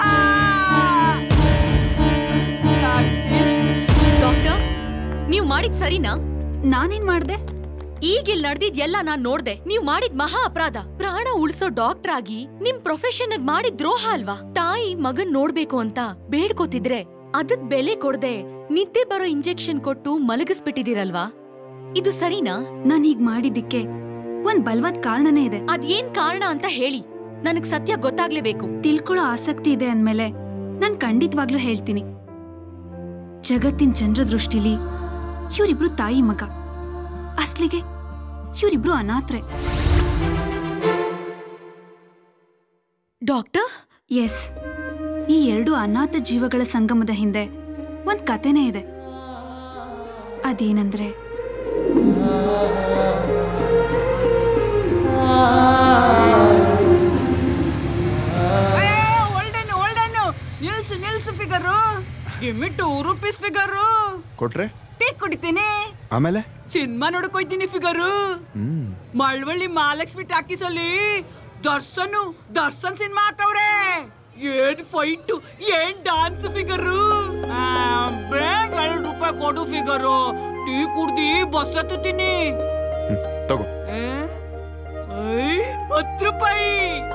ಡಾಕ್ಟರ್ ನೀವ್ ಮಾಡಿದ್ ಸರಿನಾ ನಾನೇನ್ ಮಾಡ್ದೆ ಈಗಿಲ್ ನಡ್ದಿದ್ ಎಲ್ಲ ನಾನ್ ನೋಡ್ದೆ ನೀವ್ ಮಾಡಿದ್ ಮಹಾ ಅಪರಾಧ ಪ್ರಾಣ ಉಳಿಸೋ ಡಾಕ್ಟರ್ ಆಗಿ ನಿಮ್ ಪ್ರೊಫೆಷನ್ ಮಾಡಿದ್ ದ್ರೋಹ ಅಲ್ವಾ ತಾಯಿ ಮಗನ್ ನೋಡ್ಬೇಕು ಅಂತ ಬೇಡ್ಕೋತಿದ್ರೆ ಅದಕ್ ಬೆಲೆ ಕೊಡ್ದೆ ನಿದ್ದೆ ಬರೋ ಇಂಜೆಕ್ಷನ್ ಕೊಟ್ಟು ಮಲಗಿಸ್ಬಿಟ್ಟಿದಿರಲ್ವಾ ಇದು ಸರಿನಾ ನಾನ್ ಹೀಗ್ ಮಾಡಿದ್ದಕ್ಕೆ ಒಂದ್ ಬಲ್ವಾದ್ ಕಾರಣನೇ ಇದೆ ಅದೇನ್ ಕಾರಣ ಅಂತ ಹೇಳಿ ನನಗ್ ಸತ್ಯ ಗೊತ್ತಾಗ್ಲೇಬೇಕು ತಿಳ್ಕೊಳ್ಳೋ ಆಸಕ್ತಿ ಇದೆ ಅಂದ್ಮೇಲೆ ನಾನ್ ಖಂಡಿತವಾಗ್ಲೂ ಹೇಳ್ತೀನಿ ಜಗತ್ತಿನ ಜನರ ದೃಷ್ಟಿಲಿ ಇವ್ರಿಬ್ರು ತಾಯಿ ಮಗ ಅಸ್ಲಿಗೆ ಇವ್ರಿಬ್ರು ಅನಾಥ್ರೆ ಡಾಕ್ಟರ್ ಎಸ್ ಈ ಎರಡು ಅನಾಥ ಜೀವಗಳ ಸಂಗಮದ ಹಿಂದೆ ಒಂದ್ ಕತೆನೇ ಇದೆ ಅದೇನಂದ್ರೆ ಒಳ್ಳೆನು ಒಳ್ಳೆನು ನಿಲ್ಸು ನಿಲ್ಸು figure gimme two rupees figure ಕೊಟ್ರೆ ಟೀ ಕುಡಿತೀನಿ ಆಮೇಲೆ ಸಿನಿಮಾ ನೋಡಕ್ ಹೋಯ್ತೀನಿ ಫಿಗರು ಹ್ಮ್ ಮಳವಳ್ಳಿ ಮಹಾಲಕ್ಷ್ಮಿ ಟಾಕೀಸಲ್ಲಿ ದರ್ಶನ್ ದರ್ಶನ್ ಸಿನಿಮಾ ಹಾಕವ್ರೆ ಏನ್ ಫೈಟ್ ಏನ್ ಡಾನ್ಸ್ ಫಿಗರು ಬೇಗ ಎರಡು ರೂಪಾಯಿ ಕೊಡು ಫಿಗರು ಟೀ ಕುಡ್ದಿ ಬಸ್ ಹತ್ತುತ್ತೀನಿ ತಗೋ ಹತ್ತು ರೂಪಾಯಿ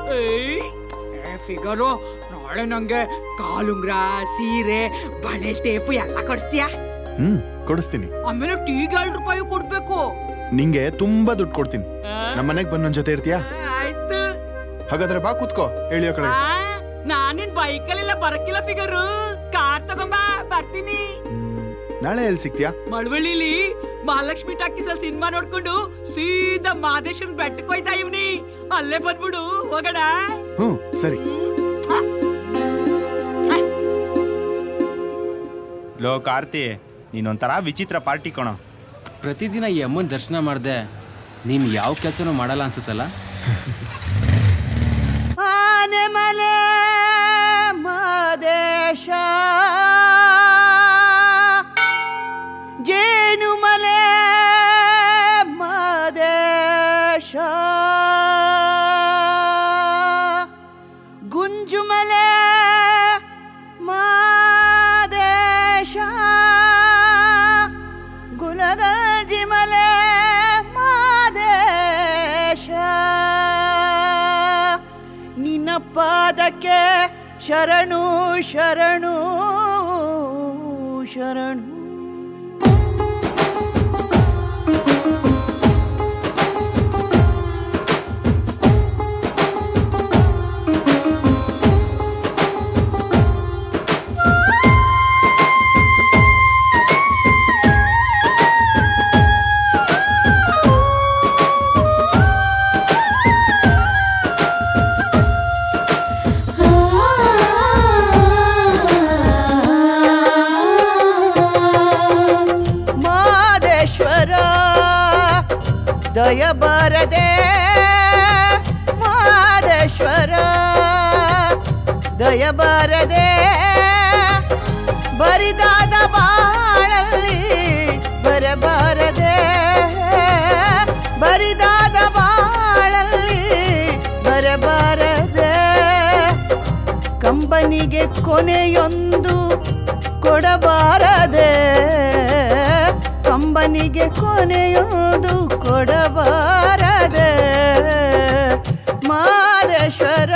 ಫಿಗರು ನಾಳೆ ನಂಗೆ ಕಾಲುಂಗ್ರ ಸೀರೆ ಬಳೆ ಟೇಪು ಎಲ್ಲ ಕೊಡಿಸ್ತೀಯಾ ಹ್ಮ್ ಕೊಡಿಸ್ತೀನಿ ಆಮೇಲೆ ಟೀಗೆ ಎರಡು ರೂಪಾಯಿ ಕೊಡ್ಬೇಕು ನಿಂಗೆ ತುಂಬಾ ದುಡ್ಡು ಕೊಡ್ತೀನಿ ನಮ್ಮ ಮನೆಗ್ ಬಂದ್ ನನ್ ಜೊತೆ ಇರ್ತೀಯಾ ಆಯ್ತು ಹಾಗಾದ್ರೆ ಬಾ ಕೂತ್ಕೋ ಹೇಳಿಯೋ ಕಡೆ ಆ, ನಾನಿನ್ ಬೈಕಲ್ಲೆಲ್ಲ ಬರಕ್ಕಿಲ್ಲ ಫಿಗರು ಕಾರ್ ತಗೊಂಬಾ ಬರ್ತೀನಿ ನಾಳೆ ಎಲ್ಲಿ ಸಿಗ್ತೀಯಾ ಮಳವಳ್ಳಿಲಿ ಮಹಾಲಕ್ಷ್ಮಿ ಟಾಕೀಸಲ್ಲಿ ಸಿನಿಮಾ ನೋಡ್ಕೊಂಡು ಸೀದಾ ಮಾದೇಶ್ವರನ್ ಬೆಟ್ಟಕ್ಕೆ ಹೋಯ್ತಾ ಇವ್ನಿ ಅಲ್ಲೇ ಬಂದ್ಬಿಡು ಹೋಗೋಣ ಹ್ಮ್ ಸರಿ ಲೋ ಕಾರ್ತಿ ನೀನೊಂಥರ ವಿಚಿತ್ರ ಪಾರ್ಟಿ ಕಣೋ ಪ್ರತಿದಿನ ಈ ಅಮ್ಮನ ದರ್ಶನ ಮಾಡ್ದೆ ನೀನು ಯಾವ ಕೆಲಸನೂ ಮಾಡಲ್ಲ ಅನ್ಸುತ್ತಲ್ಲ ಆನೆ ಮಲೆ ಮಾದೇಶ ಜೇನು ಮಲೆ ಮಾದೇಶ ಗುಂಜು ಮಲೆ ಮಾದೇಶ ಗುಲಗಂಜಿ ಮಲೆ ಮಾದೇಶ ನಿನ್ನ ಪಾದಕ್ಕೆ ಶರಣು ಶರಣು ಶರಣು ಮಾದೇಶ್ವರ ದಯ ಬಾರದೆ ಮಾದೇಶ್ವರ ದಯ ಬಾರದೆ ಬರಿದಾದ ಬಾಳಲ್ಲಿ ಬರಬಾರದೆ ಬರಿದಾದ ಬಾಳಲ್ಲಿ ಬರಬಾರದೆ ಕಂಬನಿಗೆ ಕೊನೆಯೊಂದು ಕೊಡಬಾರದೆ ಕಂಬನಿಗೆ ಕೊನೆಯೊಂದು ಕೊಡಬಾರದೆ ಮಾದೇಶ್ವರ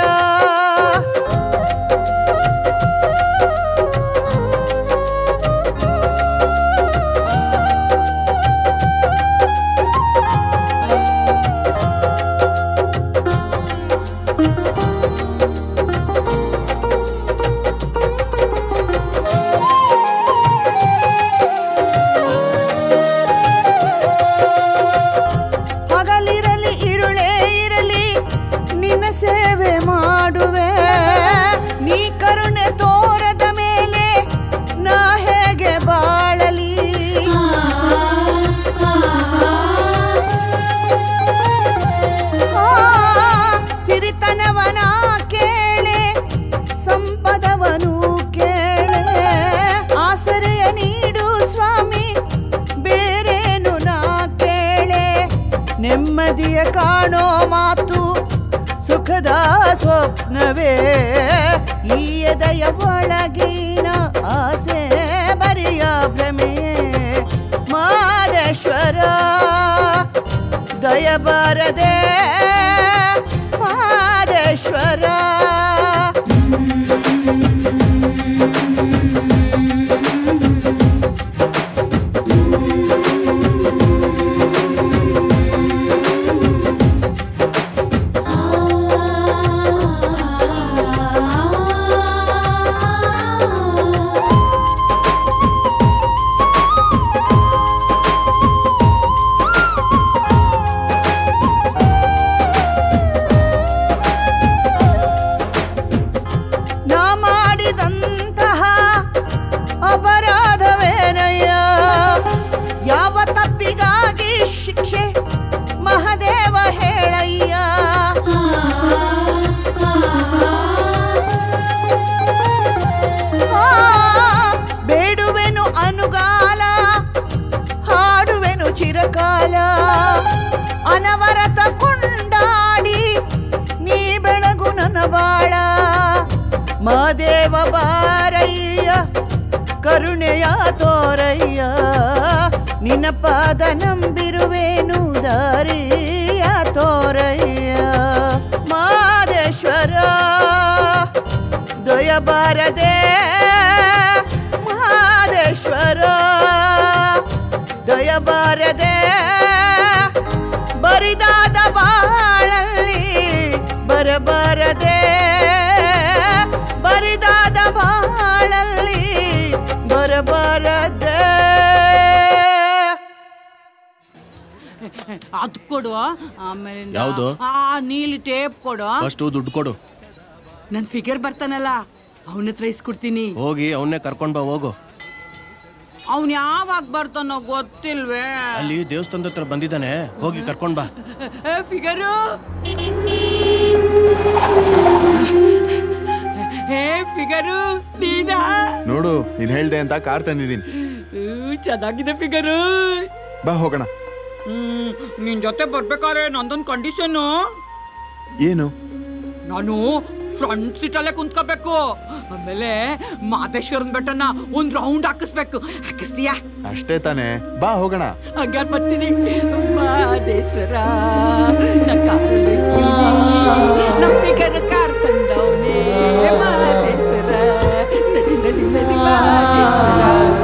ಸುಖದ ಸ್ವಪ್ನವೇ ಈ ಎದೆಯ ಒಳಗಿನ ಆಸೆ ಬರಿಯ ಭ್ರಮೆಯೇ ಮಾದೇಶ್ವರ ದಯ ಬಾರದೆ ಮಾದೇಶ್ವರ ನಾ ಮಾಡಿದಂತಹ ಅಪರಾಧವೇನಯ್ಯ ಯಾವ ತಪ್ಪಿಗಾಗಿ ಶಿಕ್ಷೆ ಮಹದೇವ ಹೇಳಯ್ಯ ಆ, ಬೇಡುವೆನು ಅನುಗಾಲ ಹಾಡುವೆನು ಚಿರಕಾಲ ಅನವರತ ಕೊಂಡಾಡಿ ನೀ ಬೆಳಗು ನನ್ನ ಬಾಳ ಮಾದೇವ ಬಾರಯ್ಯ ಕರುಣೆಯ ತೋರಯ್ಯ ನಿನ್ನ ಪಾದ ನಂಬಿರುವೇನು ದಾರಿಯ ತೋರಯ್ಯ ಮಾದೇಶ್ವರ ದಯ ಬಾರದೆ ಮಹಾದೇಶ್ವರ ದಯ ಬಾರದೆ ಬರಿದಾದ ಬಾಳಲ್ಲಿ ಬರಬಾರದೆ ಬರಿದಾದ ಬಾಳಲ್ಲಿ ಬರಬಾರದೆ ಅದ್ ಕೊಡು ಆಮೇಲೆ ಯಾವ್ದು? ಆ ನೀಲಿ ಟೇಪ್ ಕೊಡು ಫಸ್ಟು ದುಡ್ಡು ಕೊಡು ನನ್ ಫಿಗರ್ ಬರ್ತಾನಲ್ಲ ಅವನ ಹತ್ರ ಇಸ್ಕೊಡ್ತೀನಿ ಹೋಗಿ ಅವನ್ನೇ ಕರ್ಕೊಂಡ್ ಬಾ ಹೋಗು ಅವ್ನ್ ಯಾವಾಗ ಬರ್ತಾನೋ ಗೊತ್ತಿಲ್ವೇ ಅಲ್ಲಿ ದೇವಸ್ಥಾನದ ಹತ್ರ ಬಂದಿದ್ದಾನೆ ಹೋಗಿ ಕರ್ಕೊಂಡ್ ಬಾ ಫಿಗರು ಹೇ ಫಿಗರು ನೀನಾ ನೋಡು ನೀನ್ ಹೇಳ್ದೆ ಅಂತ ಕಾರ್ ತಂದಿದ್ದೀನಿ ಊ, ಚೆನ್ನಾಗಿದೆ ಫಿಗರು ಬಾ ಹೋಗೋಣ ಹ್ಮ್ ನಿನ್ ಜೊತೆ ಬರ್ಬೇಕಾದ್ರೆ ನಂದೊಂದು ಕಂಡೀಷನ್ ಏನು ನಾನು ಫ್ರಂಟ್ ಸೀಟಲ್ಲೇ ಕುಂತ್ಕೋಬೇಕು ಆಮೇಲೆ ಮಾದೇಶ್ವರನ್ ಬೆಟ್ಟನ ಒಂದ್ ರೌಂಡ್ ಹಾಕಿಸ್ಬೇಕು ಹಾಕಿಸ್ತೀಯಾ ಅಷ್ಟೇ ತಾನೇ ಬಾ ಹೋಗೋಣ ಹಂಗಾರ್ ಬರ್ತೀನಿ ಮಾದೇಶ್ವರ ನಾ ಕಾರಲ್ಲಿ ನಮ್ ಫಿಗರ್ ಕಾರ್ ತಂದವನೇ ಮಾದೇಶ್ವರ ನಡಿ ನಡಿ ನಡಿ ಮಾದೇಶ್ವರ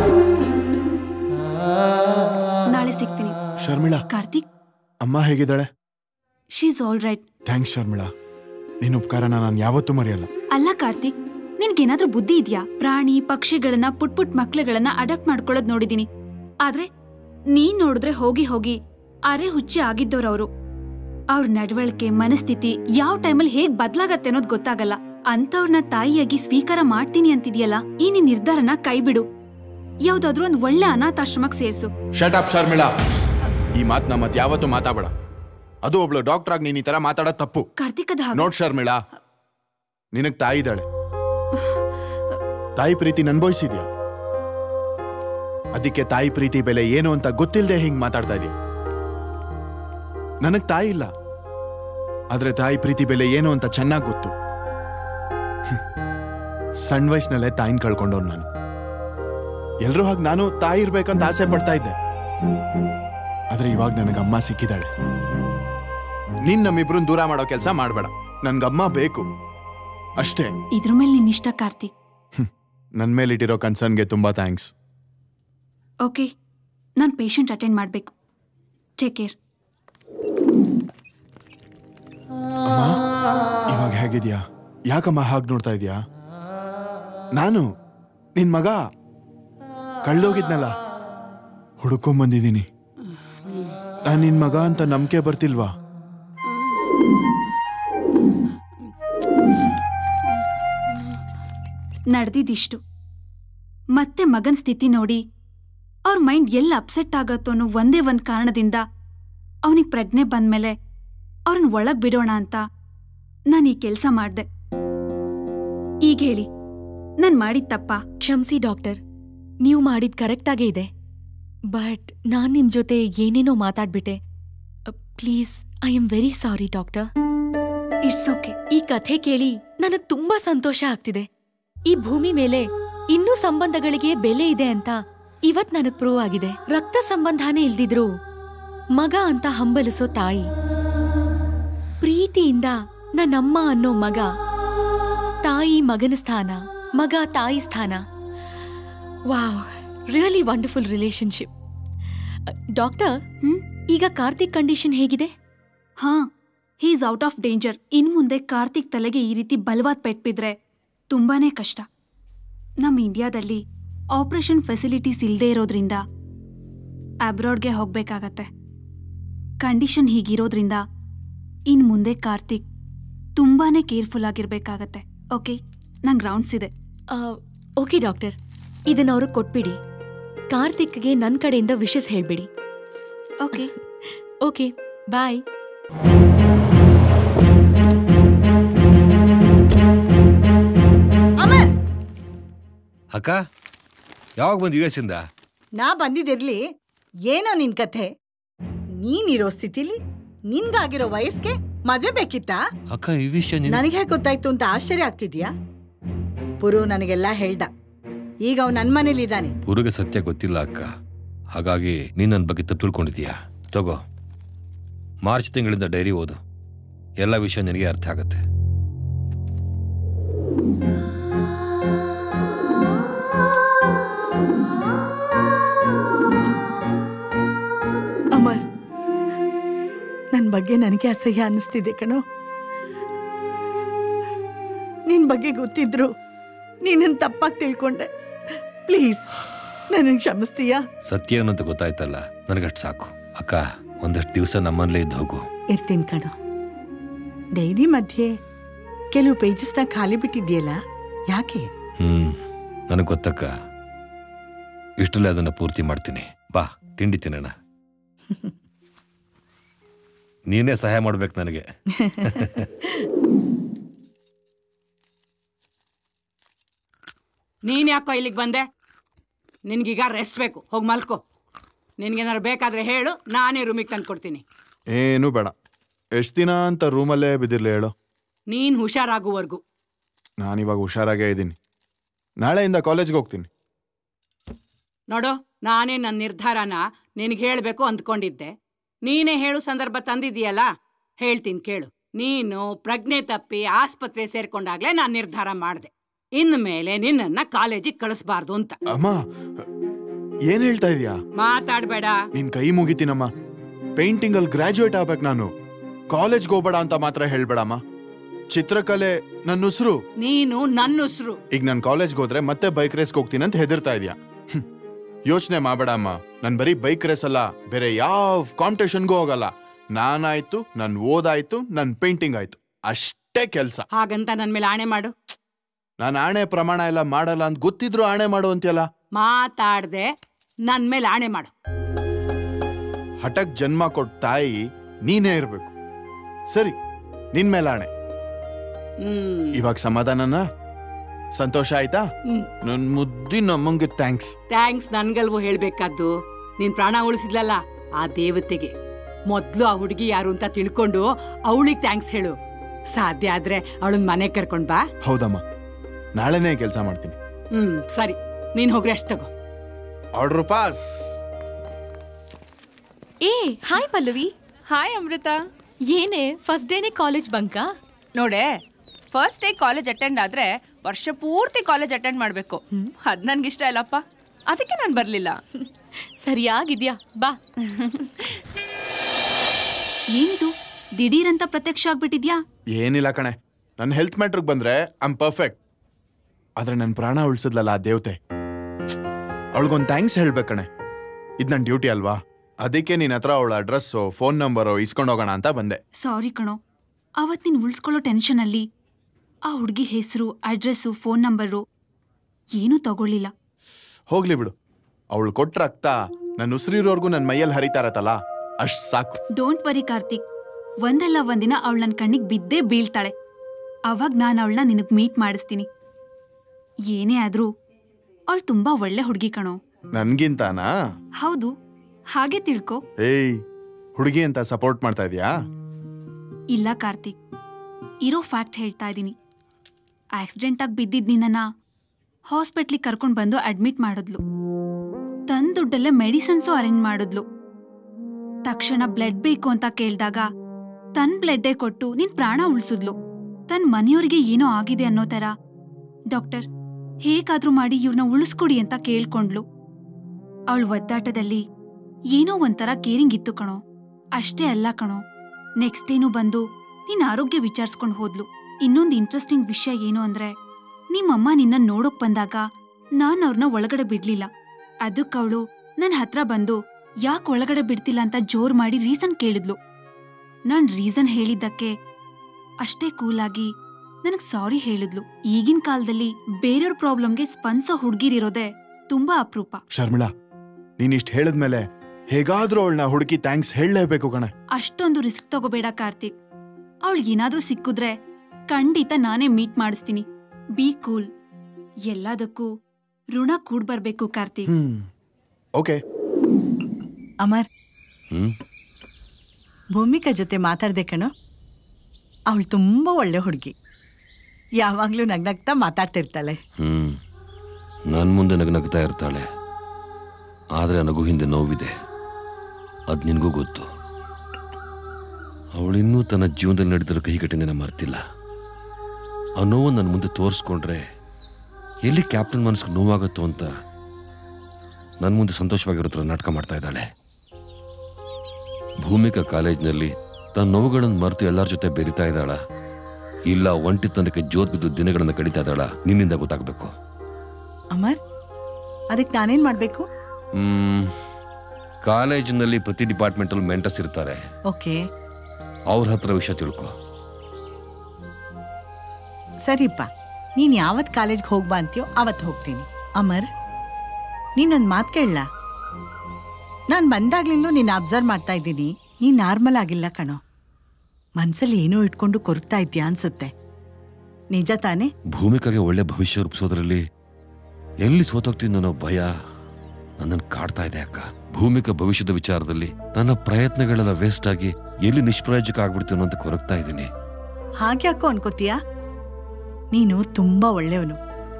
ನಾಳೆ ಸಿಗ್ತೀನಿ ಶರ್ಮಿಳಾ ಕಾರ್ತಿಕ್ ಅಮ್ಮ ಹೇಗಿದ್ದಾಳೆ she's all right thanks Sharmila ನಿನ್ನ ಉಪಕಾರನ ನಾನು ಯಾವತ್ತೂ ಮರೆಯಲ್ಲ ಅಲ್ಲ ಕಾರ್ತಿಕ್ ನಿನ್ಗೇನಾದ್ರೂ ಬುದ್ಧಿ ಇದ್ಯಾ ಪ್ರಾಣಿ ಪಕ್ಷಿಗಳನ್ನ ಪುಟ್ ಪುಟ್ ಮಕ್ಳುಗಳನ್ನ ಅಡಾಪ್ಟ್ ಮಾಡ್ಕೊಳ್ಳೋದ್ ನೋಡಿದೀನಿ ಆದ್ರೆ ನೀನ್ ನೋಡಿದ್ರೆ ಹೋಗಿ ಹೋಗಿ ಅರೆ ಹುಚ್ಚಿ ಆಗಿದ್ದವ್ರವ್ರು ಅವ್ರ ನಡವಳಿಕೆ ಮನಸ್ಥಿತಿ ಯಾವ ಟೈಮಲ್ಲಿ ಹೇಗ್ ಬದ್ಲಾಗತ್ತೆ ಅನ್ನೋದ್ ಗೊತ್ತಾಗಲ್ಲ ಅಂತವ್ರನ್ನ ತಾಯಿಯಾಗಿ ಸ್ವೀಕಾರ ಮಾಡ್ತೀನಿ ಅಂತಿದ್ಯಲ್ಲ ಈ ನಿನ್ ನಿರ್ಧಾರನ ಕೈಬಿಡು ಯಾವ್ದಾದ್ರೂ ಒಂದ್ ಒಳ್ಳೆ ಅನಾಥಾಶ್ರಮಕ್ ಸೇರ್ಸು ಶಟ್ ಅಪ್ ಶರ್ಮಿಳಾ ಈ ಮಾತನ್ನ ಮತ್ತೆ ಯಾವತ್ತೂ ಮಾತಾಡಬೇಡ ಅದು ಒಬ್ಳು ಡಾಕ್ಟರ್ ಆಗಿ ನೀನ್ ಈ ತರ ಮಾತಾಡೋದ್ ತಪ್ಪು ಕಾರ್ತಿಕ್ ಅದ ನೋಡ್ ಶರ್ಮಿಳಾ ನಿನಗ್ ತಾಯಿ ಇದ್ದಾಳೆ ತಾಯಿ ಪ್ರೀತಿ ಅನ್ಭವಿಸಿದ್ಯಾ ಅದಕ್ಕೆ ತಾಯಿ ಪ್ರೀತಿ ಬೆಲೆ ಏನು ಅಂತ ಗೊತ್ತಿಲ್ಲದೆ ಹಿಂಗ್ ಮಾತಾಡ್ತಾ ಇದೀಯ ನನಗ್ ತಾಯಿ ಇಲ್ಲ ಆದ್ರೆ ತಾಯಿ ಪ್ರೀತಿ ಬೆಲೆ ಏನು ಅಂತ ಚೆನ್ನಾಗ್ ಗೊತ್ತು ಹ್ಮ್. ಸಣ್ಣ ವಯಸ್ಸಿನಲ್ಲೇ ತಾಯಿನ ಕಳ್ಕೊಂಡವ್ನು ನಾನು ಎಲ್ರೂ ಹಾಗೆ ನಾನು ತಾಯಿ ಇರ್ಬೇಕಂತ ಆಸೆ ಪಡ್ತಾ ಇದ್ದೆ ಆದ್ರೆ ಇವಾಗ ನನಗೆ ಅಮ್ಮ ಸಿಕ್ಕಿದಾಳೆ ನೀನ್ ನಮ್ಮಿಬ್ರನ್ ದೂರ ಮಾಡೋ ಕೆಲಸ ಮಾಡಬೇಡ ನನ್ಗಮ್ಮ ಬೇಕು ಅಷ್ಟೇ ಇದ್ರ ಮೇಲೆ ನಿನ್ ಇಷ್ಟ ಕಾರ್ತಿಕ್ ನನ್ ಮೇಲಿಟ್ಟಿರೋ ಕನ್ಸರ್ನ್ಗೆ ತುಂಬಾ ಥ್ಯಾಂಕ್ಸ್ ಓಕೆ ನಾನು ಪೇಷಂಟ್ ಅಟೆಂಡ್ ಮಾಡಬೇಕು ಟೇಕ್ ಕೇರ್ ಇವಾಗ ಹೇಗಿದ್ಯಾ ಯಾಕಮ್ಮ ಹಾಗೆ ನೋಡ್ತಾ ಇದೀಯಾ ನಾನು ನಿನ್ ಮಗ ಕಳ್ದೋಗಿದ್ನಲ್ಲ ಹುಡ್ಕೊಂಬಂದಿದ್ದೀನಿ ನಾನು ನಿನ್ ಮಗ ಅಂತ ನಂಬಿಕೆ ಬರ್ತಿಲ್ವಾ ನಡೆದಿದ್ದಿಷ್ಟು ಮತ್ತೆ ಮಗನ್ ಸ್ಥಿತಿ ನೋಡಿ ಅವ್ರ ಮೈಂಡ್ ಎಲ್ಲ ಅಪ್ಸೆಟ್ ಆಗತ್ತೋ ಅನ್ನೋ ಒಂದೇ ಒಂದ್ ಕಾರಣದಿಂದ ಅವನಿಗೆ ಪ್ರಜ್ಞೆ ಬಂದ್ಮೇಲೆ ಅವ್ರನ್ನ ಒಳಗ್ ಬಿಡೋಣ ಅಂತ ನಾನು ಈ ಕೆಲ್ಸ ಮಾಡ್ದೆ ಈಗ ಹೇಳಿ ನಾನ್ ಮಾಡಿದ ತಪ್ಪಾ ಕ್ಷಮಿಸಿ ಡಾಕ್ಟರ್ ನೀವು ಮಾಡಿದ್ ಕರೆಕ್ಟಾಗೇ ಇದೆ ಬಟ್ ನಾನ್ ನಿಮ್ ಜೊತೆ ಏನೇನೋ ಮಾತಾಡ್ಬಿಟ್ಟೆ please I am very sorry doctor it's okay ಈ ಕಥೆ ಕೇಳಿ ನನಗ್ ತುಂಬಾ ಸಂತೋಷ ಆಗ್ತಿದೆ ಈ ಭೂಮಿ ಮೇಲೆ ಇನ್ನೂ ಸಂಬಂಧಗಳಿಗೆ ಬೆಲೆ ಇದೆ ಅಂತ ಇವತ್ ನನಗ್ ಪ್ರೂವ್ ಆಗಿದೆ ರಕ್ತ ಸಂಬಂಧನೇ ಇಲ್ದಿದ್ರು ಮಗ ಅಂತ ಹಂಬಲಿಸೋ ತಾಯಿ ಪ್ರೀತಿಯಿಂದ ನನ್ನಮ್ಮ ಅನ್ನೋ ಮಗ ತಾಯಿ ಮಗನ ಸ್ಥಾನ ಮಗ ತಾಯಿ ಸ್ಥಾನ wow really wonderful relationship doctor ಈಗ ಕಾರ್ತಿಕ್ ಕಂಡೀಷನ್ ಹೇಗಿದೆ ಹಾ ಹೀಸ್ ಔಟ್ ಆಫ್ ಡೇಂಜರ್ ಇನ್ ಮುಂದೆ ಕಾರ್ತಿಕ್ ತಲೆಗೆ ಈ ರೀತಿ ಬಲವಾದ ಪೆಟ್ ಬಿದ್ರೆ ತುಂಬಾನೇ ಕಷ್ಟ ನಮ್ಮ ಇಂಡಿಯಾದಲ್ಲಿ ಆಪರೇಷನ್ ಫೆಸಿಲಿಟೀಸ್ ಇಲ್ಲದೆ ಇರೋದ್ರಿಂದ ಅಬ್ರಾಡ್ಗೆ ಹೋಗ್ಬೇಕಾಗತ್ತೆ ಕಂಡೀಷನ್ ಹೀಗಿರೋದ್ರಿಂದ ಇನ್ ಮುಂದೆ ಕಾರ್ತಿಕ್ ತುಂಬಾನೇ ಕೇರ್ಫುಲ್ ಆಗಿರ್ಬೇಕಾಗತ್ತೆ ಓಕೆ ನಂಗೆ ರೌಂಡ್ಸ್ ಇದೆ ಓಕೆ ಡಾಕ್ಟರ್ ಇದನ್ನ ಅವ್ರಿಗೆ ಕೊಟ್ಬಿಡಿ ಕಾರ್ತಿಕ್ಗೆ ನನ್ ಕಡೆಯಿಂದ ವಿಶಸ್ ಹೇಳ್ಬಿಡಿ ಓಕೆ ಓಕೆ ಬಾಯ್ ಅಮರ್ ಅಕ್ಕ ಯಾವಾಗ ಬಂದು ಯು ಎಸ್ ಇಂದ ನಾ ಬಂದಿದಿರ್ಲಿ ಏನೋ ನಿನ್ ಕಥೆ ನೀನಿರೋ ಸ್ಥಿತಿಲಿ ನಿನ್ಗಾಗಿರೋ ವಯಸ್ಗೆ ಮದ್ವೆ ಬೇಕಿತ್ತಾ ಅಕ್ಕ ಈ ವಿಷಯ ನಿನ್- ನನಗೆ ಹೇಗೆ ಗೊತ್ತಾಯ್ತು ಅಂತ ಆಶ್ಚರ್ಯ ಆಗ್ತಿದ್ಯಾ ಪುರು ನನಗೆಲ್ಲ ಹೇಳ್ದ ಈಗ ಅವ್ನು ನನ್ ಮನೇಲಿದ್ದಾನೆ ಪುರುಗೆ ಸತ್ಯ ಗೊತ್ತಿಲ್ಲ ಅಕ್ಕ ಹಾಗಾಗಿ ನೀನ್ ನನ್ನ ಬಗ್ಗೆ ತಪ್ಪು ತಿಳ್ಕೊಂಡಿದೀಯಾ ತಗೋ ಮಾರ್ಚ್ ತಿಂಗಳಿಂದ ಡೈರಿ ಓದು ಎಲ್ಲ ವಿಷಯ ನಿನಗೆ ಅರ್ಥ ಆಗತ್ತೆ ಅಮರ್ ನನ್ ಬಗ್ಗೆ ನನಗೆ ಅಸಹ್ಯ ಅನ್ನಿಸ್ತಿದೆ ಕಣೋ ನಿನ್ ಬಗ್ಗೆ ಗೊತ್ತಿದ್ರು ನೀನನ್ ತಪ್ಪಾಗಿ ತಿಳ್ಕೊಂಡೆ ಪ್ಲೀಸ್ ನನಗೆ ಕ್ಷಮಿಸ್ತೀಯಾ ಸತ್ಯ ಏನು ಅಂತ ಗೊತ್ತಾಯ್ತಲ್ಲ ನನಗಷ್ಟು ಸಾಕು ಅಕ್ಕ ಒಂದಷ್ಟು ದಿವಸ ನಮ್ಮಲ್ಲೇ ಇದ್ದು ಹೋಗು ಇರ್ತೀನಿ ಕಣೋ ಡೈರಿ ಮಧ್ಯೆ ಕೆಲವು ಪೇಜಸ್ನ ಖಾಲಿ ಬಿಟ್ಟಿದ್ಯಲ್ಲ ಯಾಕೆ ಹ್ಮ್ ನನಗೆ ಗೊತ್ತಕ್ಕ ಇಷ್ಟಲ್ಲೇ ಅದನ್ನ ಪೂರ್ತಿ ಮಾಡ್ತೀನಿ ಬಾ ತಿಂಡಿ ತಿನ್ನೋಣ ನೀನೇ ಸಹಾಯ ಮಾಡ್ಬೇಕು ನನಗೆ ನೀನ್ ಯಾಕೋ ಇಲ್ಲಿಗೆ ಬಂದೆ ನಿನ್ಗೀಗ ರೆಸ್ಟ್ ಬೇಕು ಹೋಗಿ ಮಲ್ಕೋ ನಿನ್ಗೇನಾದ್ರು ಬೇಕಾದ್ರೆ ಹೇಳು ನಾನೇ ರೂಮಿಗೆ ತಂದು ಕೊಡ್ತೀನಿ ಏನು ಬೇಡ ಎಷ್ಟು ದಿನ ಅಂತ ರೂಮಲ್ಲೇ ಬಿದ್ದಿರ್ಲಿ ಹೇಳು ನೀನ್ ಹುಷಾರಾಗುವವರೆಗೂ ನಾನಿವಾಗ ಹುಷಾರಾಗೇ ಇದ್ದೀನಿ ನಾಳೆಯಿಂದ ಕಾಲೇಜ್ಗೆ ಹೋಗ್ತೀನಿ ನೋಡು ನಾನೇ ನನ್ನ ನಿರ್ಧಾರನ ನಿನಗೆ ಹೇಳಬೇಕು ಅಂದ್ಕೊಂಡಿದ್ದೆ ನೀನೇ ಹೇಳು ಸಂದರ್ಭ ತಂದಿದೀಯಲ್ಲ ಹೇಳ್ತೀನಿ ಕೇಳು ನೀನು ಪ್ರಜ್ಞೆ ತಪ್ಪಿ ಆಸ್ಪತ್ರೆ ಸೇರ್ಕೊಂಡಾಗ್ಲೇ ನಾನು ನಿರ್ಧಾರ ಮಾಡಿದೆ ಇನ್ಮೇಲೆ ನಿನ್ನನ್ನ ಕಾಲೇಜಿಗೆ ಕಳಿಸ್ಬಾರ್ದು ಅಂತ ಅಮ್ಮ ಏನ್ ಹೇಳ್ತಾ ಇದೀಯಾ ಮಾತಾಡ್ಬೇಡ ನಿನ್ ಕೈ ಮುಗಿತೀನಮ್ಮ ಪೇಂಟಿಂಗ್ ಅಲ್ಲಿ ಗ್ರಾಜುಯೇಟ್ ಆಗ್ಬೇಕು ನಾನು ಕಾಲೇಜ್ಗೆ ಹೋಗ್ಬೇಡ ಅಂತ ಮಾತ್ರ ಹೇಳ್ಬೇಡಮ್ಮ ಚಿತ್ರಕಲೆ ನನ್ನ ಉಸಿರು ನೀನು ನನ್ನ ಉಸ್ರು ಈಗ ನಾನು ಕಾಲೇಜ್ಗೆ ಹೋದ್ರೆ ಮತ್ತೆ ಬೈಕ್ ರೇಸ್ಗೆ ಹೋಗ್ತೀನಿ ಅಂತ ಹೆದರ್ತಾ ಇದೀಯಾ ಯೋಚನೆ ಮಾಡಬೇಡ ಅಮ್ಮ ನಾನು ಬರೀ ಬೈಕ್ ರೇಸ್ ಅಲ್ಲ ಬೇರೆ ಯಾವ ಕಾಂಪಿಟೇಷನ್ಗೂ ಹೋಗಲ್ಲ ನಾನಾಯ್ತು ನನ್ ಓದಾಯ್ತು ನನ್ ಪೇಂಟಿಂಗ್ ಆಯ್ತು ಅಷ್ಟೇ ಕೆಲ್ಸ ಹಾಗಂತ ನನ್ ಮೇಲೆ ಆಣೆ ಮಾಡು ನಾನು ಆಣೆ ಪ್ರಮಾಣ ಎಲ್ಲ ಮಾಡಲ್ಲ ಅಂತ ಗೊತ್ತಿದ್ರು ಆಣೆ ಮಾಡು ಅಂತೀಯಲ್ಲ ಮಾತಾಡ್ದೆ ನನ್ ಮೇಲೆ ಆಣೆ ಮಾಡು ಹಠಕ್ ಜನ್ಮ ಕೊಟ್ಟ ತಾಯಿ ನೀನೇ ಇರ್ಬೇಕು ಸರಿ ನಿನ್ ಮೇಲೆ ಆಣೆ ಹ್ಮ್ ಇವಾಗ ಸಮಾಧಾನನ ಸಂತೋಷ ಆಯ್ತಾ ಹ್ಮ್. ನನ್ ಮುದ್ದಿನ ಅಮ್ಮಂಗೆ ಥ್ಯಾಂಕ್ಸ್ ಥ್ಯಾಂಕ್ಸ್ ನನ್ಗಲ್ವೋ ಹೇಳ್ಬೇಕಾದ್ದು ನೀನ್ ಪ್ರಾಣ ಉಳಿಸಿದ್ಲಲ್ಲ ಆ ದೇವತೆಗೆ ಮೊದ್ಲು ಆ ಹುಡುಗಿ ಯಾರು ಅಂತ ತಿಳ್ಕೊಂಡು ಅವಳಿಗೆ ಥ್ಯಾಂಕ್ಸ್ ಹೇಳು ಸಾಧ್ಯ ಆದ್ರೆ ಅವಳನ್ ಮನೆ ಕರ್ಕೊಂಡ್ ಬಾ ಹೌದಮ್ಮ ನಾಳೆನೇ ಕೆಲಸ ಮಾಡ್ತೀನಿ ಹ್ಮ್ ಸರಿ ನೀನ್ ಹೋಗ್ರಿ ಅಷ್ಟ್ ತಗೋ ಆರ್ಡರ್ ಪಾಸ್ ಏ ಹಾಯ್ ಪಲ್ಲವಿ ಹಾಯ್ ಅಮೃತ ಏನೇ ಫಸ್ಟ್ ಡೇನೆ ಕಾಲೇಜ್ ಬಂಕಾ ನೋಡೆ ಫಸ್ಟ್ ಡೇ ಕಾಲೇಜ್ ಅಟೆಂಡ್ ಆದ್ರೆ ವರ್ಷ ಪೂರ್ತಿ ಕಾಲೇಜ್ ಅಟೆಂಡ್ ಮಾಡಬೇಕು ಅದ್ ನನ್ಗಿಷ್ಟ ಇಲ್ಲಪ್ಪ ಅದಕ್ಕೆ ನಾನು ಬರಲಿಲ್ಲ ಸರಿಯಾಗಿದ್ಯಾ ಬಾ ಏನಿದು ದಿಢೀರಂತ ಪ್ರತ್ಯಕ್ಷ ಆಗ್ಬಿಟ್ಟಿದ್ಯಾ ಏನಿಲ್ಲ ಕಣೆ ನನ್ನ ಹೆಲ್ತ್ ಮ್ಯಾಟ್ರಿಗೆ ಬಂದ್ರೆ ಐಮ್ ಪರ್ಫೆಕ್ಟ್ ಆದ್ರೆ ನನ್ನ ಪ್ರಾಣ ಉಳಿಸಿದ್ಲಲ್ಲ ಆ ದೇವತೆ ಅವಳಿಗೊಂದು ಥ್ಯಾಂಕ್ಸ್ ಹೇಳ್ಬೇಕು ಕಣೆ ಇದು ನನ್ನ ಡ್ಯೂಟಿ ಅಲ್ವಾ ಅದಕ್ಕೆ ನಿನ್ನ ಹತ್ರ ಅವಳ ಅಡ್ರೆಸ್ಸು ಫೋನ್ ನಂಬರು ಇಸ್ಕೊಂಡು ಹೋಗೋಣ ಅಂತ ಬಂದೆ ಸಾರಿ ಕಣೋ ಅವತ್ ನೀನ್ ಉಳಿಸ್ಕೊಳ್ಳೋ ಟೆನ್ಷನಲ್ಲಿ ಆ ಹುಡುಗಿ ಹೆಸರು ಅಡ್ರೆಸ್ಸು ಫೋನ್ ನಂಬರು ಏನೂ ತಗೊಳ್ಳಿಲ್ಲ ಹೋಗ್ಲಿ ಬಿಡು ಅವಳು ಕೊಟ್ಟ ರಕ್ತ ನನ್ನ ಉಸಿರಿರೋರ್ಗು ನನ್ನ ಮೈಯಲ್ಲಿ ಹರಿತಾ ಇರತ್ತಲ್ಲ ಅಷ್ಟ್ ಸಾಕು ಡೋಂಟ್ ವರಿ ಕಾರ್ತಿಕ್ ಒಂದಲ್ಲ ಒಂದಿನ ಅವಳು ನನ್ನ ಕಣ್ಣಿಗೆ ಬಿದ್ದೇ ಬೀಳ್ತಾಳೆ ಅವಾಗ ನಾನು ಅವಳನ್ನ ನಿನಗ್ ಮೀಟ್ ಮಾಡಿಸ್ತೀನಿ ಏನೇ ಆದ್ರೂ ಅವಳು ತುಂಬಾ ಒಳ್ಳೆ ಹುಡುಗಿ ಕಣೋ ನನ್ಗಿಂತಾನಾ ಹೌದು ಹಾಗೆ ತಿಳ್ಕೊ ಏಯ್ ಹುಡುಗಿ ಅಂತ ಸಪೋರ್ಟ್ ಮಾಡ್ತಾ ಇದೀಯಾ ಇಲ್ಲ ಕಾರ್ತಿಕ್ ಇರೋ ಫ್ಯಾಕ್ಟ್ ಹೇಳ್ತಾ ಇದ್ದೀನಿ ಆಕ್ಸಿಡೆಂಟಾಗಿ ಬಿದ್ದಿದ್ ನಿನ್ನನ್ನ ಹಾಸ್ಪಿಟ್ಲಿಗೆ ಕರ್ಕೊಂಡು ಬಂದು ಅಡ್ಮಿಟ್ ಮಾಡಿದ್ಲು ತನ್ನ ದುಡ್ಡಲ್ಲೇ ಮೆಡಿಸಿನ್ಸು ಅರೇಂಜ್ ಮಾಡಿದ್ಲು ತಕ್ಷಣ ಬ್ಲಡ್ ಬೇಕು ಅಂತ ಕೇಳಿದಾಗ ತನ್ನ ಬ್ಲಡ್ಡೇ ಕೊಟ್ಟು ನಿನ್ ಪ್ರಾಣ ಉಳಿಸಿದ್ಲು ತನ್ನ ಮನೆಯವ್ರಿಗೆ ಏನೋ ಆಗಿದೆ ಅನ್ನೋ ಥರ ಡಾಕ್ಟರ್ ಹೇಗಾದ್ರೂ ಮಾಡಿ ಇವ್ರನ್ನ ಉಳಿಸ್ಕೊಡಿ ಅಂತ ಕೇಳ್ಕೊಂಡ್ಲು ಅವಳ ಒದ್ದಾಟದಲ್ಲಿ ಏನೋ ಒಂಥರ ಕೇರಿಂಗ್ ಇತ್ತು ಕಣೋ ಅಷ್ಟೇ ಅಲ್ಲ ಕಣೋ ನೆಕ್ಸ್ಟ್ ಡೇನು ಬಂದು ನಿನ್ ಆರೋಗ್ಯ ವಿಚಾರಿಸ್ಕೊಂಡು ಹೋದ್ಲು ಇನ್ನೊಂದು ಇಂಟ್ರೆಸ್ಟಿಂಗ್ ವಿಷಯ ಏನು ಅಂದ್ರೆ ನಿಮ್ಮಮ್ಮ ನಿನ್ನ ನೋಡೋಕ್ ಬಂದಾಗ ನಾನ್ ಅವ್ರನ್ನ ಒಳಗಡೆ ಬಿಡ್ಲಿಲ್ಲ ಅದಕ್ಕವಳು ನನ್ ಹತ್ರ ಬಂದು ಯಾಕೆ ಒಳಗಡೆ ಬಿಡ್ತಿಲ್ಲ ಅಂತ ಜೋರ್ ಮಾಡಿ ರೀಸನ್ ಕೇಳಿದ್ಲು ನಾನ್ ರೀಸನ್ ಹೇಳಿದ್ದಕ್ಕೆ ಅಷ್ಟೇ ಕೂಲಾಗಿ ನನಗ್ ಸಾರಿ ಹೇಳಿದ್ಲು ಈಗಿನ ಕಾಲದಲ್ಲಿ ಬೇರೆಯವ್ರ ಪ್ರಾಬ್ಲಮ್ಗೆ ಸ್ಪಂದಿಸೋ ಹುಡ್ಗಿರಿರೋದೇ ತುಂಬಾ ಅಪರೂಪ ಶರ್ಮಿಳಾ ನೀನ್ ಇಷ್ಟ ಹೇಳಿದ್ಮೇಲೆ ಹೇಗಾದ್ರೂ ಅವಳನ್ನ ಹುಡುಕಿ ಥ್ಯಾಂಕ್ಸ್ ಹೇಳಲೇಬೇಕು ಕಣೆ ಅಷ್ಟೊಂದು ರಿಸ್ಕ್ ತಗೋಬೇಡ ಕಾರ್ತಿಕ್ ಅವಳಿಗೇನಾದ್ರೂ ಸಿಕ್ಕಿದ್ರೆ ಖಂಡಿತ ನಾನೇ ಮೀಟ್ ಮಾಡಿಸ್ತೀನಿ ಬಿ ಕೂಲ್ ಎಲ್ಲದಕ್ಕೂ ಋಣ ಕೂಡ್ಬರ್ಬೇಕು ಕಾರ್ತಿಕ್ ಹ್ಮ್ ಓಕೆ ಅಮರ್ ಹ್ಮ್ ಭೂಮಿಕಾ ಜೊತೆ ಮಾತಾಡ್ದೆ ಕಣೋ ಅವಳು ತುಂಬ ಒಳ್ಳೆ ಹುಡುಗಿ ಯಾವಾಗಲೂ ನಗ್ನಗ್ತಾ ಮಾತಾಡ್ತಿರ್ತಾಳೆ ಹ್ಮ್ ನನ್ನ ಮುಂದೆ ನಗನಗ್ತಾ ಇರ್ತಾಳೆ ಆದರೆ ನಗು ಹಿಂದೆ ನೋವಿದೆ ಅದು ನಿನಗೂ ಗೊತ್ತು ಅವಳಿನ್ನೂ ತನ್ನ ಜೀವನದಲ್ಲಿ ನಡೆದಿರೋ ಕಹಿಘಟನೆನ ಮರ್ತಿಲ್ಲ ಆ ನೋವು ನನ್ನ ಮುಂದೆ ತೋರಿಸ್ಕೊಂಡ್ರೆ ಎಲ್ಲಿ ಕ್ಯಾಪ್ಟನ್ ಮನಸ್ಸಿಗೆ ನೋವಾಗುತ್ತೋ ಅಂತ ನನ್ನ ಮುಂದೆ ಸಂತೋಷವಾಗಿರೋ ಥರ ನಾಟಕ ಮಾಡ್ತಾ ಇದ್ದಾಳೆ ಭೂಮಿಕಾ ಕಾಲೇಜ್ನಲ್ಲಿ ತನ್ನ ನೋವುಗಳನ್ನು ಮರೆತು ಎಲ್ಲರ ಜೊತೆ ಬೆರಿತಾ ಇದ್ದಾಳ ಇಲ್ಲ ಒಂಟಿತನಕ್ಕೆ ಜೋತ್ ಬಿದ್ದು ದಿನಗಳನ್ನು ಕಡಿತಾ ಇದ್ದಾಳ ನಿನ್ನಿಂದ ಗೊತ್ತಾಗಬೇಕು ಅಮರ್ ಅದಕ್ಕೆ ನಾನೇನು ಮಾಡಬೇಕು ಹ್ಮ್ ಕಾಲೇಜಿನಲ್ಲಿ ಪ್ರತಿ ಡಿಪಾರ್ಟ್ಮೆಂಟಲ್ಲಿ ಮೆಂಟರ್ಸ್ ಇರ್ತಾರೆ ಓಕೆ ಅವ್ರ ಹತ್ರ ವಿಷಯ ತಿಳ್ಕೊ ಸರಿಪ್ಪ ನೀನು ಯಾವತ್ತು ಕಾಲೇಜ್ಗೆ ಹೋಗ್ಬಾ ಅಂತೀಯೋ ಅವತ್ತು ಹೋಗ್ತೀನಿ ಅಮರ್ ನೀನೊಂದು ಮಾತು ಕೇಳಲ್ಲ ನಾನು ಬಂದಾಗ್ಲಿಂದಲೂ ನೀನು ಅಬ್ಸರ್ವ್ ಮಾಡ್ತಾ ಇದ್ದೀನಿ ನೀನು ನಾರ್ಮಲ್ ಆಗಿಲ್ಲ ಕಣೋ ಮನ್ಸಲ್ಲಿ ಏನೋ ಇಟ್ಕೊಂಡು ಕೊರಗ್ತಾ ಇದ್ಯಾ ಅನ್ಸುತ್ತೆ ನಿಜ ತಾನೇ ಭೂಮಿಕಾಗೆ ಒಳ್ಳೆ ಭವಿಷ್ಯ ರೂಪಿಸೋದ್ರಲ್ಲಿ ಎಲ್ಲಿ ಸೋತೋಗ್ತೀನಿ ಅನ್ನೋ ಭಯ ನನ್ನನ್ನು ಕಾಡ್ತಾ ಇದೆ ಅಕ್ಕ ಭೂಮಿಕಾ ಭವಿಷ್ಯದ ವಿಚಾರದಲ್ಲಿ ನನ್ನ ಪ್ರಯತ್ನಗಳೆಲ್ಲ ವೇಸ್ಟ್ ಆಗಿ ಎಲ್ಲಿ ನಿಷ್ಪ್ರಯೋಜಕ ಆಗ್ಬಿಡ್ತೀನೋ ಅಂತ ಕೊರಗ್ತಾ ಇದ್ದೀನಿ ಹಾಗೆ ಯಾಕೋ ಅನ್ಕೋತೀಯಾ ನೀನು ತುಂಬ ಒಳ್ಳೆಯವನು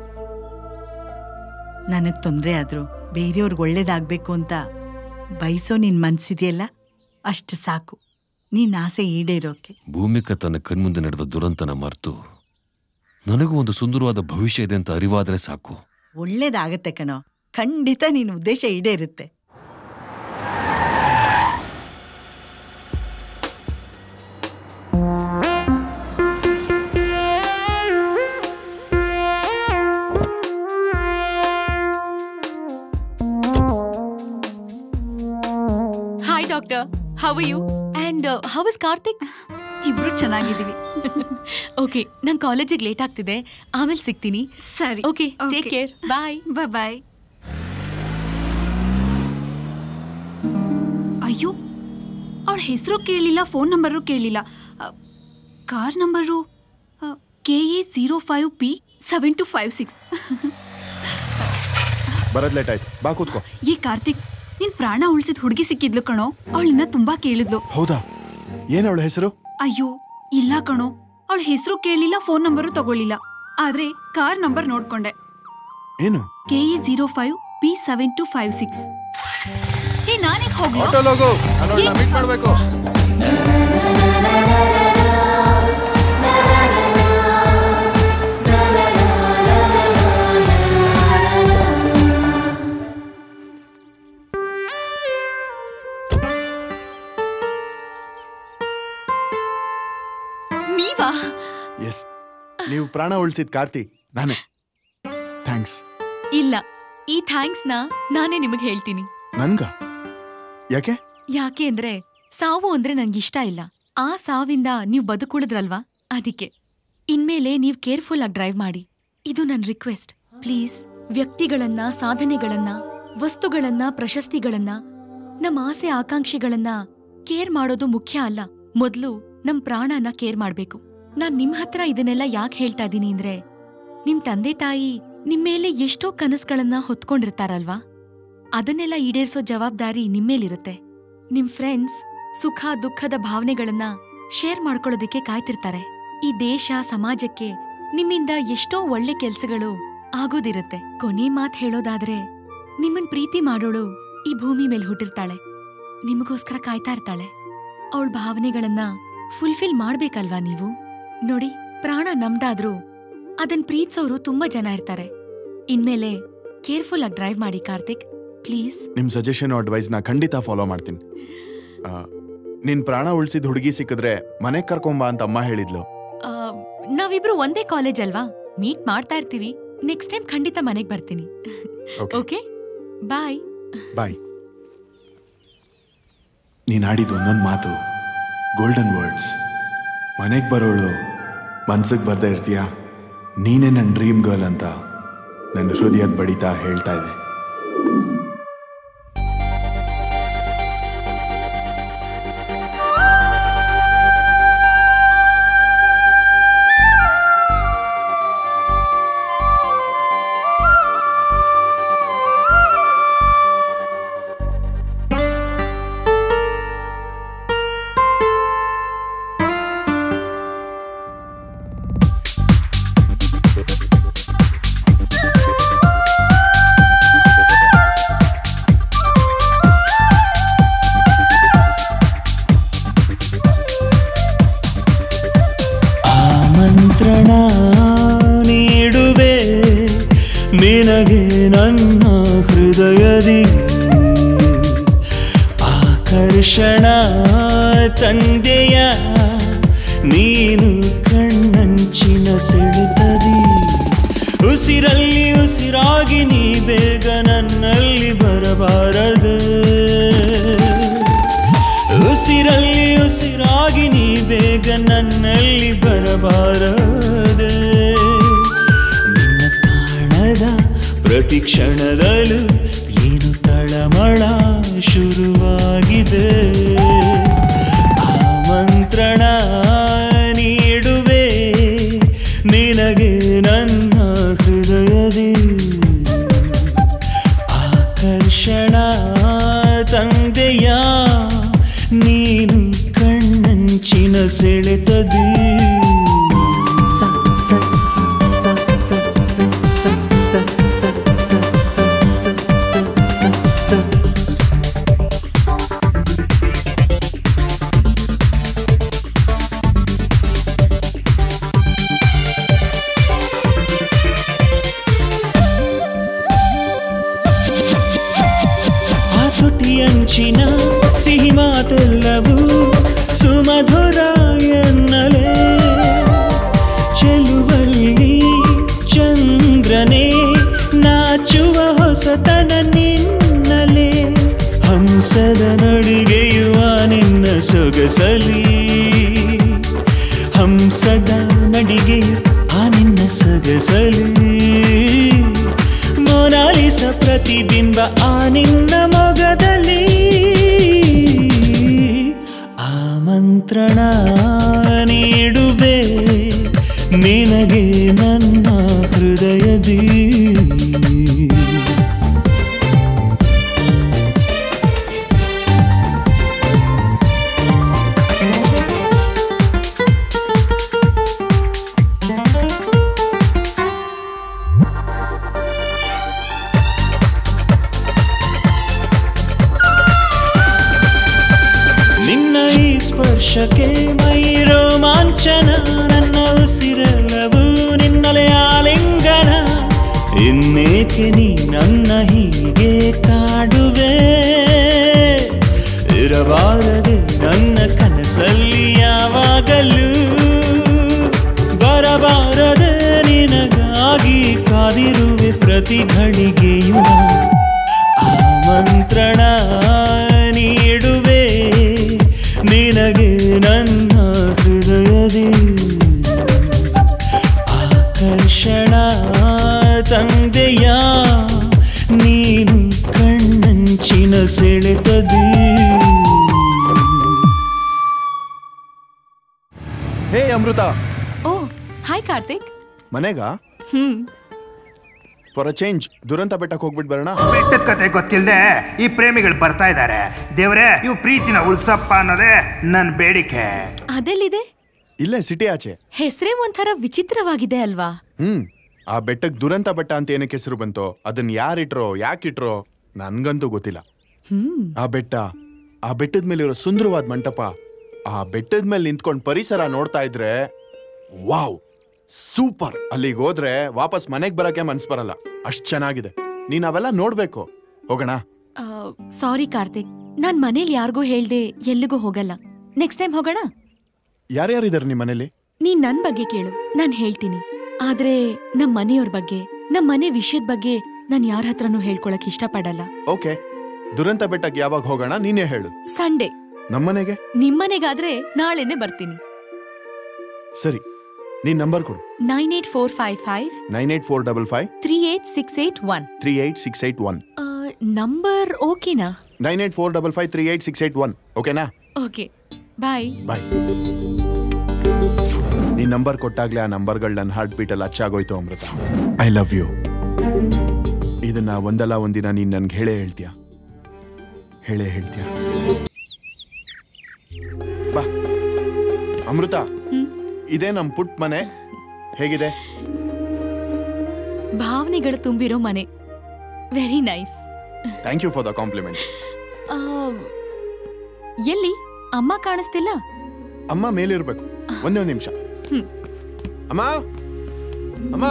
ನನಗೆ ತೊಂದರೆ ಆದರೂ ಬೇರೆಯವ್ರಿಗೆ ಒಳ್ಳೇದಾಗಬೇಕು ಅಂತ ಬಯಸೋ ನಿನ್ನ ಮನ್ಸಿದೆಯಲ್ಲ ಅಷ್ಟು ಸಾಕು ನಿನ್ನ ಆಸೆ ಈಡೇರೋಕೆ ಭೂಮಿಕಾ ತನ್ನ ಕಣ್ಮುಂದೆ ನಡೆದ ದುರಂತನ ಮರೆತು ನನಗೂ ಒಂದು ಸುಂದರವಾದ ಭವಿಷ್ಯ ಇದೆ ಅಂತ ಅರಿವಾದರೆ ಸಾಕು ಒಳ್ಳೇದಾಗತ್ತೆ ಕಣೋ ಖಂಡಿತ ನಿನ್ನ ಉದ್ದೇಶ ಈಡೇರುತ್ತೆ hi doctor how you and how is Karthik ಇಬ್ರು ಚೆನ್ನಾಗಿದ್ದೀವಿ ಓಕೆ ನಂಗೆ ಕಾಲೇಜಿಗೆ ಲೇಟ್ ಆಗ್ತಿದೆ ಆಮೇಲೆ ಸಿಗ್ತೀನಿ ಸರಿ okay take care bye bye ಅಯ್ಯೋ ಅವಳ ಹೆಸರು ಕೇಳಲಿಲ್ಲ ಫೋನ್ ನಂಬರು ಕೇಳಲಿಲ್ಲ car number K A zero five P seven two five six ಬರೋದ್ ಲೇಟ್ ಆಯ್ತು ಬಾ ಕೂತ್ಕೋ ಏ ಕಾರ್ತಿಕ್ ನಿನ್ ಪ್ರಾಣ ಉಳಿಸಿದ ಹುಡುಗಿ ಸಿಕ್ಕಿದ್ಲು ಕಣೋ ಅವಳಿನ್ನ ತುಂಬಾ ಕೇಳಿದ್ಲು ಹೌದಾ ಏನ್ ಅವಳ ಹೆಸರು ಅಯ್ಯೋ ಇಲ್ಲ ಕಣೋ ಅವಳ ಹೆಸರು ಕೇಳಲಿಲ್ಲ ಫೋನ್ ನಂಬರು ತಗೊಳ್ಳಿಲ್ಲ ಆದ್ರೆ ಕಾರ್ ನಂಬರ್ ನೋಡ್ಕೊಂಡೆ ಏನು K A zero five P seven two five six ಹೇ ನಾನೀಗ ಹೋಗ್ಲಾ ಆಟೋಲ್ ಹೋಗು ನಾನು ಅವಳನ್ನ ಮೀಟ್ ಮಾಡ್ಬೇಕು ನೀವಾ ಎಸ್ ನೀವು ಪ್ರಾಣ ಉಳಿಸಿದ ಕಾರ್ತಿ ನಾನೇ ಥ್ಯಾಂಕ್ಸ್ ಇಲ್ಲ ಈ ಥ್ಯಾಂಕ್ಸ್ನ ನಾನೇ ನಿಮಗೆ ಹೇಳ್ತೀನಿ ನನ್ಗ ಯಾಕೆ ಯಾಕೆ ಅಂದ್ರೆ ಸಾವು ಅಂದ್ರೆ ನಂಗೆ ಇಷ್ಟ ಇಲ್ಲ ಆ ಸಾವಿಂದ ನೀವು ಬದುಕುಳಿದ್ರಲ್ವಾ ಅದಕ್ಕೆ ಇನ್ಮೇಲೆ ನೀವು ಕೇರ್ಫುಲ್ ಆಗಿ ಡ್ರೈವ್ ಮಾಡಿ ಇದು ನನ್ನ ರಿಕ್ವೆಸ್ಟ್ ಪ್ಲೀಸ್ ವ್ಯಕ್ತಿಗಳನ್ನ ಸಾಧನೆಗಳನ್ನ ವಸ್ತುಗಳನ್ನ ಪ್ರಶಸ್ತಿಗಳನ್ನ ನಮ್ಮ ಆಸೆ ಆಕಾಂಕ್ಷೆಗಳನ್ನ ಕೇರ್ ಮಾಡೋದು ಮುಖ್ಯ ಅಲ್ಲ ಮೊದ್ಲು ನಮ್ ಪ್ರಾಣನ ಕೇರ್ ಮಾಡ್ಬೇಕು ನಾನ್ ನಿಮ್ ಹತ್ರ ಇದನ್ನೆಲ್ಲ ಯಾಕೆ ಹೇಳ್ತಾ ಇದ್ದೀನಿ ಅಂದ್ರೆ ನಿಮ್ ತಂದೆ ತಾಯಿ ನಿಮ್ಮೇಲೆ ಎಷ್ಟೋ ಕನಸುಗಳನ್ನ ಹೊತ್ಕೊಂಡಿರ್ತಾರಲ್ವಾ ಅದನ್ನೆಲ್ಲ ಈಡೇರಿಸೋ ಜವಾಬ್ದಾರಿ ನಿಮ್ಮೇಲಿರುತ್ತೆ ನಿಮ್ ಫ್ರೆಂಡ್ಸ್ ಸುಖ ದುಃಖದ ಭಾವನೆಗಳನ್ನ ಶೇರ್ ಮಾಡ್ಕೊಳ್ಳೋದಿಕ್ಕೆ ಕಾಯ್ತಿರ್ತಾರೆ ಈ ದೇಶ ಸಮಾಜಕ್ಕೆ ನಿಮ್ಮಿಂದ ಎಷ್ಟೋ ಒಳ್ಳೆ ಕೆಲ್ಸಗಳು ಆಗೋದಿರುತ್ತೆ ಕೊನೆ ಮಾತ್ ಹೇಳೋದಾದ್ರೆ ನಿಮ್ಮನ್ ಪ್ರೀತಿ ಮಾಡೋಳು ಈ ಭೂಮಿ ಮೇಲೆ ಹುಟ್ಟಿರ್ತಾಳೆ ನಿಮಗೋಸ್ಕರ ಕಾಯ್ತಾ ಇರ್ತಾಳೆ ಅವಳ ಭಾವನೆಗಳನ್ನ ಫುಲ್ಫಿಲ್ ಮಾಡ್ಬೇಕಲ್ವಾ ನೀವು ನೋಡಿ ಪ್ರಾಣ ನಮ್ದಾದ್ರೂ ಅದನ್ ಪ್ರೀತಿಸೋರು ತುಂಬಾ ಜನ ಇರ್ತಾರೆ ಇನ್ಮೇಲೆ ಕೇರ್ಫುಲ್ ಆಗಿ ಡ್ರೈವ್ ಮಾಡಿ ಕಾರ್ತಿಕ್ ಪ್ಲೀಸ್ ನಿಮ್ ಸಜೆಷನ್ ಅಡ್ವೈಸ್ ನಾ ಖಂಡಿತ ಫಾಲೋ ಮಾಡ್ತೀನಿ ಆ, ನಿನ್ ಪ್ರಾಣ ಉಳಿಸಿದ ಹುಡುಗಿ ಸಿಕ್ಕಿದ್ರೆ ಮನೆಗ್ ಕರ್ಕೊಂಬಾ ಅಂತ ಅಮ್ಮ ಹೇಳಿದ್ಲು ಆ, ನಾವಿಬ್ರು ಒಂದೇ ಕಾಲೇಜ್ ಅಲ್ವಾ ಮೀಟ್ ಮಾಡ್ತಾ ಇರ್ತೀವಿ ನೆಕ್ಸ್ಟ್ ಟೈಮ್ ಖಂಡಿತ ಮನೆಗ್ ಬರ್ತೀನಿ ಓಕೆ ಬಾಯ್ ಬಾಯ್ ನೀನ್ ಆಡಿದ ಒಂದೊಂದು ಮಾತು ಗೋಲ್ಡನ್ ವರ್ಡ್ಸ್ ಮನೆಗ್ ಬರೋಳು ಮನ್ಸಿಗೆ ಬರ್ದೇ ಇರ್ತೀಯ ನೀನೇ ನನ್ನ ಡ್ರೀಮ್ ಗರ್ಲ್ ಅಂತ ನನ್ನ ಹೃದಯದ ಬಡಿತ ಹೇಳ್ತಾ ಇದೆ ಆಮಂತ್ರಣ ನೀಡುವೆ ನಿನಗೆ ನನ್ನ ಹೃದಯದಿ ಆಕರ್ಷಣ ತಂದೆಯ ನೀನು ಕಣ್ಣಂಚಿನ ಸೆಳೆತದಿ ಉಸಿರಲ್ಲಿ ಉಸಿರಾಗಿ ನೀ ಬೇಗ ನನ್ನಲ್ಲಿ ಬರಬಾರದು ಉಸಿರಲ್ಲಿ ಉಸಿರಾಗಿ ನೀ ಬೇಗ ನನ್ನಲ್ಲಿ ಬರಬಾರದೆ ನಿನ್ನ ಕಾಣದ ಪ್ರತಿ ಕ್ಷಣದಲ್ಲೂ ಏನು ತಳಮಳ ಶುರುವಾಗಿದೆ ಆಮಂತ್ರಣ ನೀಡುವೆ ನಿನಗೆ ನನ್ನ ಹೃದಯದಿ ಆಕರ್ಷಣ ತಂದೆಯ ನೀನು ಕಣ್ಣಂಚಿನ ಸೆಳೆತದಿ ಆ ತುಟಿಯಂಚಿನ ಸಿಹಿ ಮಾತೆಲ್ಲವೂ ಸುಮಧುರ ಎನ್ನಲೇ ಚೆಲುವಲ್ಲಿ ಚಂದ್ರನೇ ನಾಚುವ ಹೊಸತನ ನಿನ್ನಲೇ ಹಂಸದ ನಡಿಗೆಯುವ ನಿನ್ನ ಸೊಗಸಲಿ ಹಂಸದ ನಡಿಗೆ ಆ ನಿನ್ನ ಸೊಗಸಲಿ ಮೊನಾಲಿಸ ಪ್ರತಿಬಿಂಬ ಆ ನಿನ್ನ ಮೊಗದಲ್ಲಿ ಆಮಂತ್ರಣ ನೀಡುವೆ ನಿನಗೆ ನನ್ನ ಹೃದಯದಿ ನಿನ್ನ ಈ ಸ್ಪರ್ಶಕ್ಕೆ ಮೈ ರೋಮಾಂಚನ ನನ್ನ ಉಸಿರೆಲ್ಲವೂ ನಿನ್ನಲೆ ಆಲಿಂಗನ ಇನ್ನೇಕೆ ನೀ ನನ್ನ ಹೀಗೆ ಕಾಡುವೆ ಇರಬಾರದೆ ನನ್ನ ಕನಸಲ್ಲಿ ಯಾವಾಗಲೂ ಬರಬಾರದೆ ನಿನಗಾಗಿ ಕಾದಿರುವೆ ಪ್ರತಿ ಘಳಿಗೆಯು ಆಮಂತ್ರಣ ನೀಡುವೆ ನಿನಗೆ ನನ್ನ ಹೃದಯದಿ ಆಕರ್ಷಣ ತಂದೆಯ ನೀನು ಕಣ್ಣಂಚಿನ ಸೆಳೆತದಿ ಹೇ ಅಮೃತ ಓ ಹಾಯ್ ಕಾರ್ತಿಕ್ ಮನೆಗಾ ಹ್ಮ್ ಫಾರ್ ಅ ಚೇಂಜ್ ದುರಂತ ಬೆಟ್ಟಕ್ಕೆ ಹೋಗ್ಬಿಟ್ಟು ಬರೋಣ ಬೆಟ್ಟದ ಕತೆ ಗೊತ್ತಿಲ್ಲದೆ ಈ ಪ್ರೇಮಿಗಳು ಬರ್ತಾ ಇದ್ದಾರೆ ದೇವ್ರೆ ಇವು ಪ್ರೀತಿನ ಉಳ್ಸಪ್ಪ ಅನ್ನೋದೇ ನನ್ನ ಬೇಡಿಕೆ ಅದೆಲ್ಲಿದೆ ಇಲ್ಲೇ ಸಿಟಿ ಆಚೆ ಹೆಸರೇ ಒಂಥರ ವಿಚಿತ್ರವಾಗಿದೆ ಅಲ್ವಾ ಹ್ಮ್ ಆ ಬೆಟ್ಟಕ್ ದುರಂತ ಬೆಟ್ಟ ಅಂತ ಏನಕ್ಕೆ ಹೆಸರು ಬಂತೋ ಅದನ್ನ ಯಾರಿಟ್ರೋ ಯಾಕಿಟ್ರೋ ನನ್ಗಂತೂ ಗೊತ್ತಿಲ್ಲ ಹ್ಮ್ ಆ ಬೆಟ್ಟ ಆ ಬೆಟ್ಟದ ಮೇಲಿರೋ ಸುಂದರವಾದ ಮಂಟಪ ಆ ಬೆಟ್ಟದ ಮೇಲೆ ನಿಂತ್ಕೊಂಡು ಪರಿಸರ ನೋಡ್ತಾ ಇದ್ರೆ ವಾವ್ ಸೂಪರ್ ಅಲ್ಲಿಗೆ ಹೋದ್ರೆ ವಾಪಸ್ ಮನೆಗ್ ಬರಕ್ಕೆ ಮನ್ಸ್ ಬರಲ್ಲ ಅಷ್ಟ್ ಚೆನ್ನಾಗಿದೆ ನೀನ್ ಅವೆಲ್ಲ ನೋಡ್ಬೇಕು ಹೋಗೋಣ ಸಾರಿ ಕಾರ್ತಿಕ್ ನಾನ್ ಮನೇಲಿ ಯಾರಿಗೂ ಹೇಳ್ದೆ ಎಲ್ಲಿಗೂ ಹೋಗಲ್ಲ ನೆಕ್ಸ್ಟ್ ಟೈಮ್ ಹೋಗೋಣ ಯಾರ್ಯಾರಿದಾರೆ ನಿಮ್ ಮನೇಲಿ ನೀನ್ ನನ್ ಬಗ್ಗೆ ಕೇಳು ನಾನ್ ಹೇಳ್ತೀನಿ ಆದ್ರೆ ನಮ್ ಮನೆಯವ್ರ ಬಗ್ಗೆ ನಮ್ ಮನೆ ವಿಷಯದ ಬಗ್ಗೆ ನಾನ್ ಯಾರ ಹತ್ರನೂ ಹೇಳ್ಕೊಳಕ್ ಇಷ್ಟಪಡಲ್ಲ ಓಕೆ ದುರಂತ ಬೆಟ್ಟಕ್ಕೆ ಯಾವಾಗ ಹೋಗೋಣ ನೀನೇ ಹೇಳು ಸಂಡೇ ನಮ್ಮನೆಗೆ ನಿಮ್ಮನೆಗಾದ್ರೆ ನಾಳೆನೆ ಬರ್ತೀನಿ ಸರಿ ನೀನ್ ನಂಬರ್ ಕೊಡು nine eight four five five nine eight four double five three eight six eight one three eight six eight one number ಓಕೆನಾ nine eight four double five three eight six eight one ಓಕೆನಾ okay bye bye ನೀ number ಕೊಟ್ಟಾಗ್ಲೇ ಆ ನಂಬರ್ಗಳು ನನ್ನ heart ಬೀಟಲ್ಲಿ ಅಚ್ಚಾಗೋಯ್ತು Amrutha I love you ಇದನ್ನ ಒಂದಲ್ಲ ಒಂದಿನ ನೀನ್ ನನ್ಗೆ ಹೇಳೇ ಹೇಳ್ತೀಯ ಹೇಳೇ ಹೇಳ್ತೀಯ ಬಾ ಅಮೃತ ಇದೇ ನಮ್ ಪುಟ್ ಮನೆ ಹೇಗಿದೆ ಭಾವನೆಗಳು ತುಂಬಿರೋ ಮನೆ very nice thank you for the compliment ಎಲ್ಲಿ ಅಮ್ಮ ಕಾಣಿಸ್ತಿಲ್ಲ ಅಮ್ಮ ಮೇಲಿರ್ಬೇಕು ಒಂದೇ ಒಂದು ನಿಮಿಷ ಹ್ಮ್. ಅಮ್ಮ ಅಮ್ಮ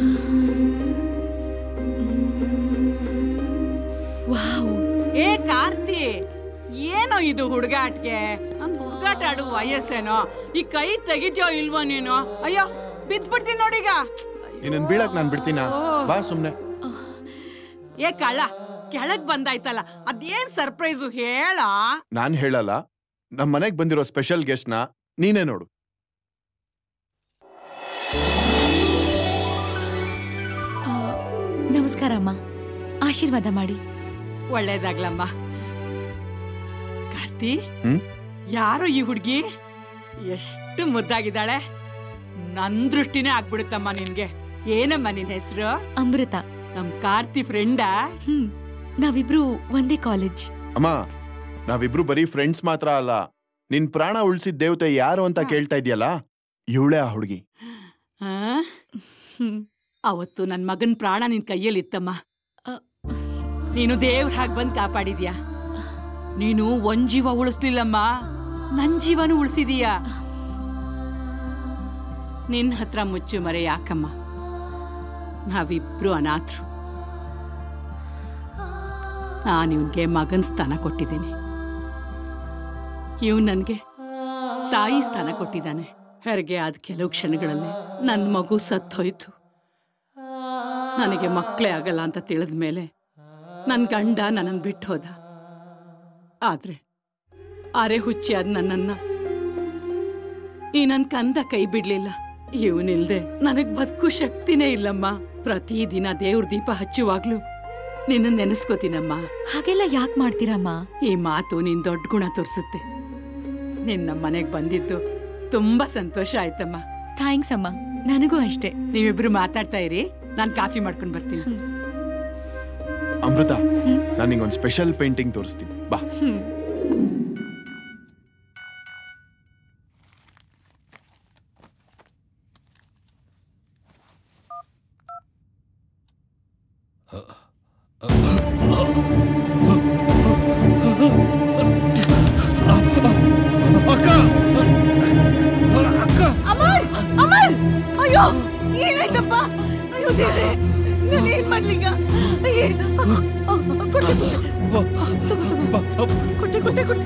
ವಾವ್ ಏ ಕಾರ್ತಿ ಏನೋ ಇದು ಹುಡುಗಾಟ್ಗೆ ನಂದು ಹುಡುಗಾಟ ಆಡು ವಯಸ್ಸೇನೋ ಈ ಕೈ ತೆಗಿದ್ಯೋ ಇಲ್ವೋ ನೀನು ಅಯ್ಯೋ ಬಿದ್ಬಿಡ್ತೀನಿ ನೋಡೀಗ ನಿನ್ನ ಬೀಳಕ್ ನಾನು ಬಿಡ್ತೀನ ಬಾ ಸುಮ್ನೆ ಏ ಕಳ್ಳ ಕೆಳಗ್ ಬಂದಾಯ್ತಲ್ಲ ಅದೇನ್ ಸರ್ಪ್ರೈಸು ಹೇಳ ನಾನ್ ಹೇಳಲ್ಲ ನಮ್ಮ ಮನೆಗ್ ಬಂದಿರೋ ಸ್ಪೆಷಲ್ ಗೆಸ್ಟ್ ನ ನೀನೇ ನೋಡು ನಮಸ್ಕಾರ ಅಮ್ಮ ಆಶೀರ್ವಾದ ಮಾಡಿ ಒಳ್ಳೇದಾಗ್ಲಮ್ಮ ಕಾರ್ತಿ ಹ್ಮ್? ಯಾರು ಈ ಹುಡುಗಿ ಎಷ್ಟು ಮುದ್ದಾಗಿದ್ದಾಳೆ ನನ್ ದೃಷ್ಟಿನೇ ಆಗ್ಬಿಡುತ್ತಮ್ಮ ನಿನ್ಗೆ ಏನಮ್ಮ ನಿನ್ ಹೆಸರು ಅಮೃತ ನಮ್ ಕಾರ್ತಿ ಫ್ರೆಂಡಾ ಹ್ಮ್ ನಾವಿಬ್ರು ಒಂದೇ ಕಾಲೇಜ್ ಅಮ್ಮ ನಾವಿಬ್ರು ಬರೀ ಫ್ರೆಂಡ್ಸ್ ಮಾತ್ರ ಅಲ್ಲ ನಿನ್ ಪ್ರಾಣ ಉಳಿಸಿದ ದೇವತೆ ಯಾರು ಅಂತ ಕೇಳ್ತಾ ಇದೆಯಲ್ಲ ಇವಳೇ ಆ ಹುಡುಗಿ ಆ? ಅವತ್ತು ನನ್ ಮಗನ್ ಪ್ರಾಣ ನಿನ್ ಕೈಯಲ್ಲಿ ಇತ್ತಮ್ಮ ನೀನು ದೇವ್ರ ಹಾಗೆ ಬಂದ್ ಕಾಪಾಡಿದ್ಯಾ ನೀನು ಒಂದ್ ಜೀವ ಉಳಿಸ್ಲಿಲ್ಲಮ್ಮ ನನ್ ಜೀವನು ಉಳಿಸಿದೀಯ ನಿನ್ ಹತ್ರ ಮುಚ್ಚು ಮರೆ ಯಾಕಮ್ಮ ನಾವಿಬ್ರು ಅನಾಥರು ನಾನು ಇವನ್ಗೆ ಮಗನ್ ಸ್ಥಾನ ಕೊಟ್ಟಿದ್ದೀನಿ ಇವ್ ನನ್ಗೆ ತಾಯಿ ಸ್ಥಾನ ಕೊಟ್ಟಿದ್ದಾನೆ ಹೆರಿಗೆ ಆದ ಕೆಲವು ಕ್ಷಣಗಳಲ್ಲೇ ನನ್ನ ಮಗು ಸತ್ತೋಯ್ತು ನನಗೆ ಮಕ್ಕಳೇ ಆಗಲ್ಲ ಅಂತ ತಿಳಿದ ಮೇಲೆ ನನ್ನ ಗಂಡ ನನ್ನನ್ನು ಬಿಟ್ಟು ಹೋದ ಆದ್ರೆ ಅರೆ ಹುಚ್ಚಿಯಾದ ನನ್ನನ್ನ ಈ ನನ್ನ ಕಂದ ಕೈ ಬಿಡ್ಲಿಲ್ಲ ಇವನಿಲ್ದೆ ನನಗ್ ಬದುಕು ಶಕ್ತಿನೇ ಇಲ್ಲಮ್ಮ ಪ್ರತಿದಿನ ದೇವ್ರ ದೀಪ ಹಚ್ಚುವಾಗ್ಲೂ ನಿನ್ನ ನೆನೆಸ್ಕೋತೀನಮ್ಮ ಹಾಗೆಲ್ಲ ಯಾಕೆ ಮಾಡ್ತೀರಮ್ಮ ಈ ಮಾತು ನಿನ್ ದೊಡ್ಡ ಗುಣ ತೋರಿಸುತ್ತೆ ನಿನ್ನ ಮನೆಗ್ ಬಂದಿದ್ದು ತುಂಬಾ ಸಂತೋಷ ಆಯ್ತಮ್ಮ ಥ್ಯಾಂಕ್ಸ್ ಅಮ್ಮ ನನಗೂ ಅಷ್ಟೇ ನೀವಿಬ್ರು ಮಾತಾಡ್ತಾ ಇರಿ ನಾನ್ ಕಾಫಿ ಮಾಡ್ಕೊಂಡ್ ಬರ್ತೀನಿ ಅಮೃತ ನಾನು ನಿಂಗೊಂದು ಸ್ಪೆಷಲ್ ಪೇಂಟಿಂಗ್ ತೋರಿಸ್ತೀನಿ ಬಾ ಅಕ್ಕ ಅಕ್ಕ ಅಮರ್ ಅಮರ್ ಅಯ್ಯೋ ಏನಾಯ್ತಪ್ಪ ಅಯ್ಯೋ ದೇವ್ರೆ ನಾನು ಏನ್ ಮಾಡ್ಲೀಗ ಅಯ್ಯೇ, ಅ, ಅ, ಕೊಟ್ಟೆ ಕೊಟ್ಟೆ ಕೊಟ್ಟೆ ಕೊಟ್ಟೆ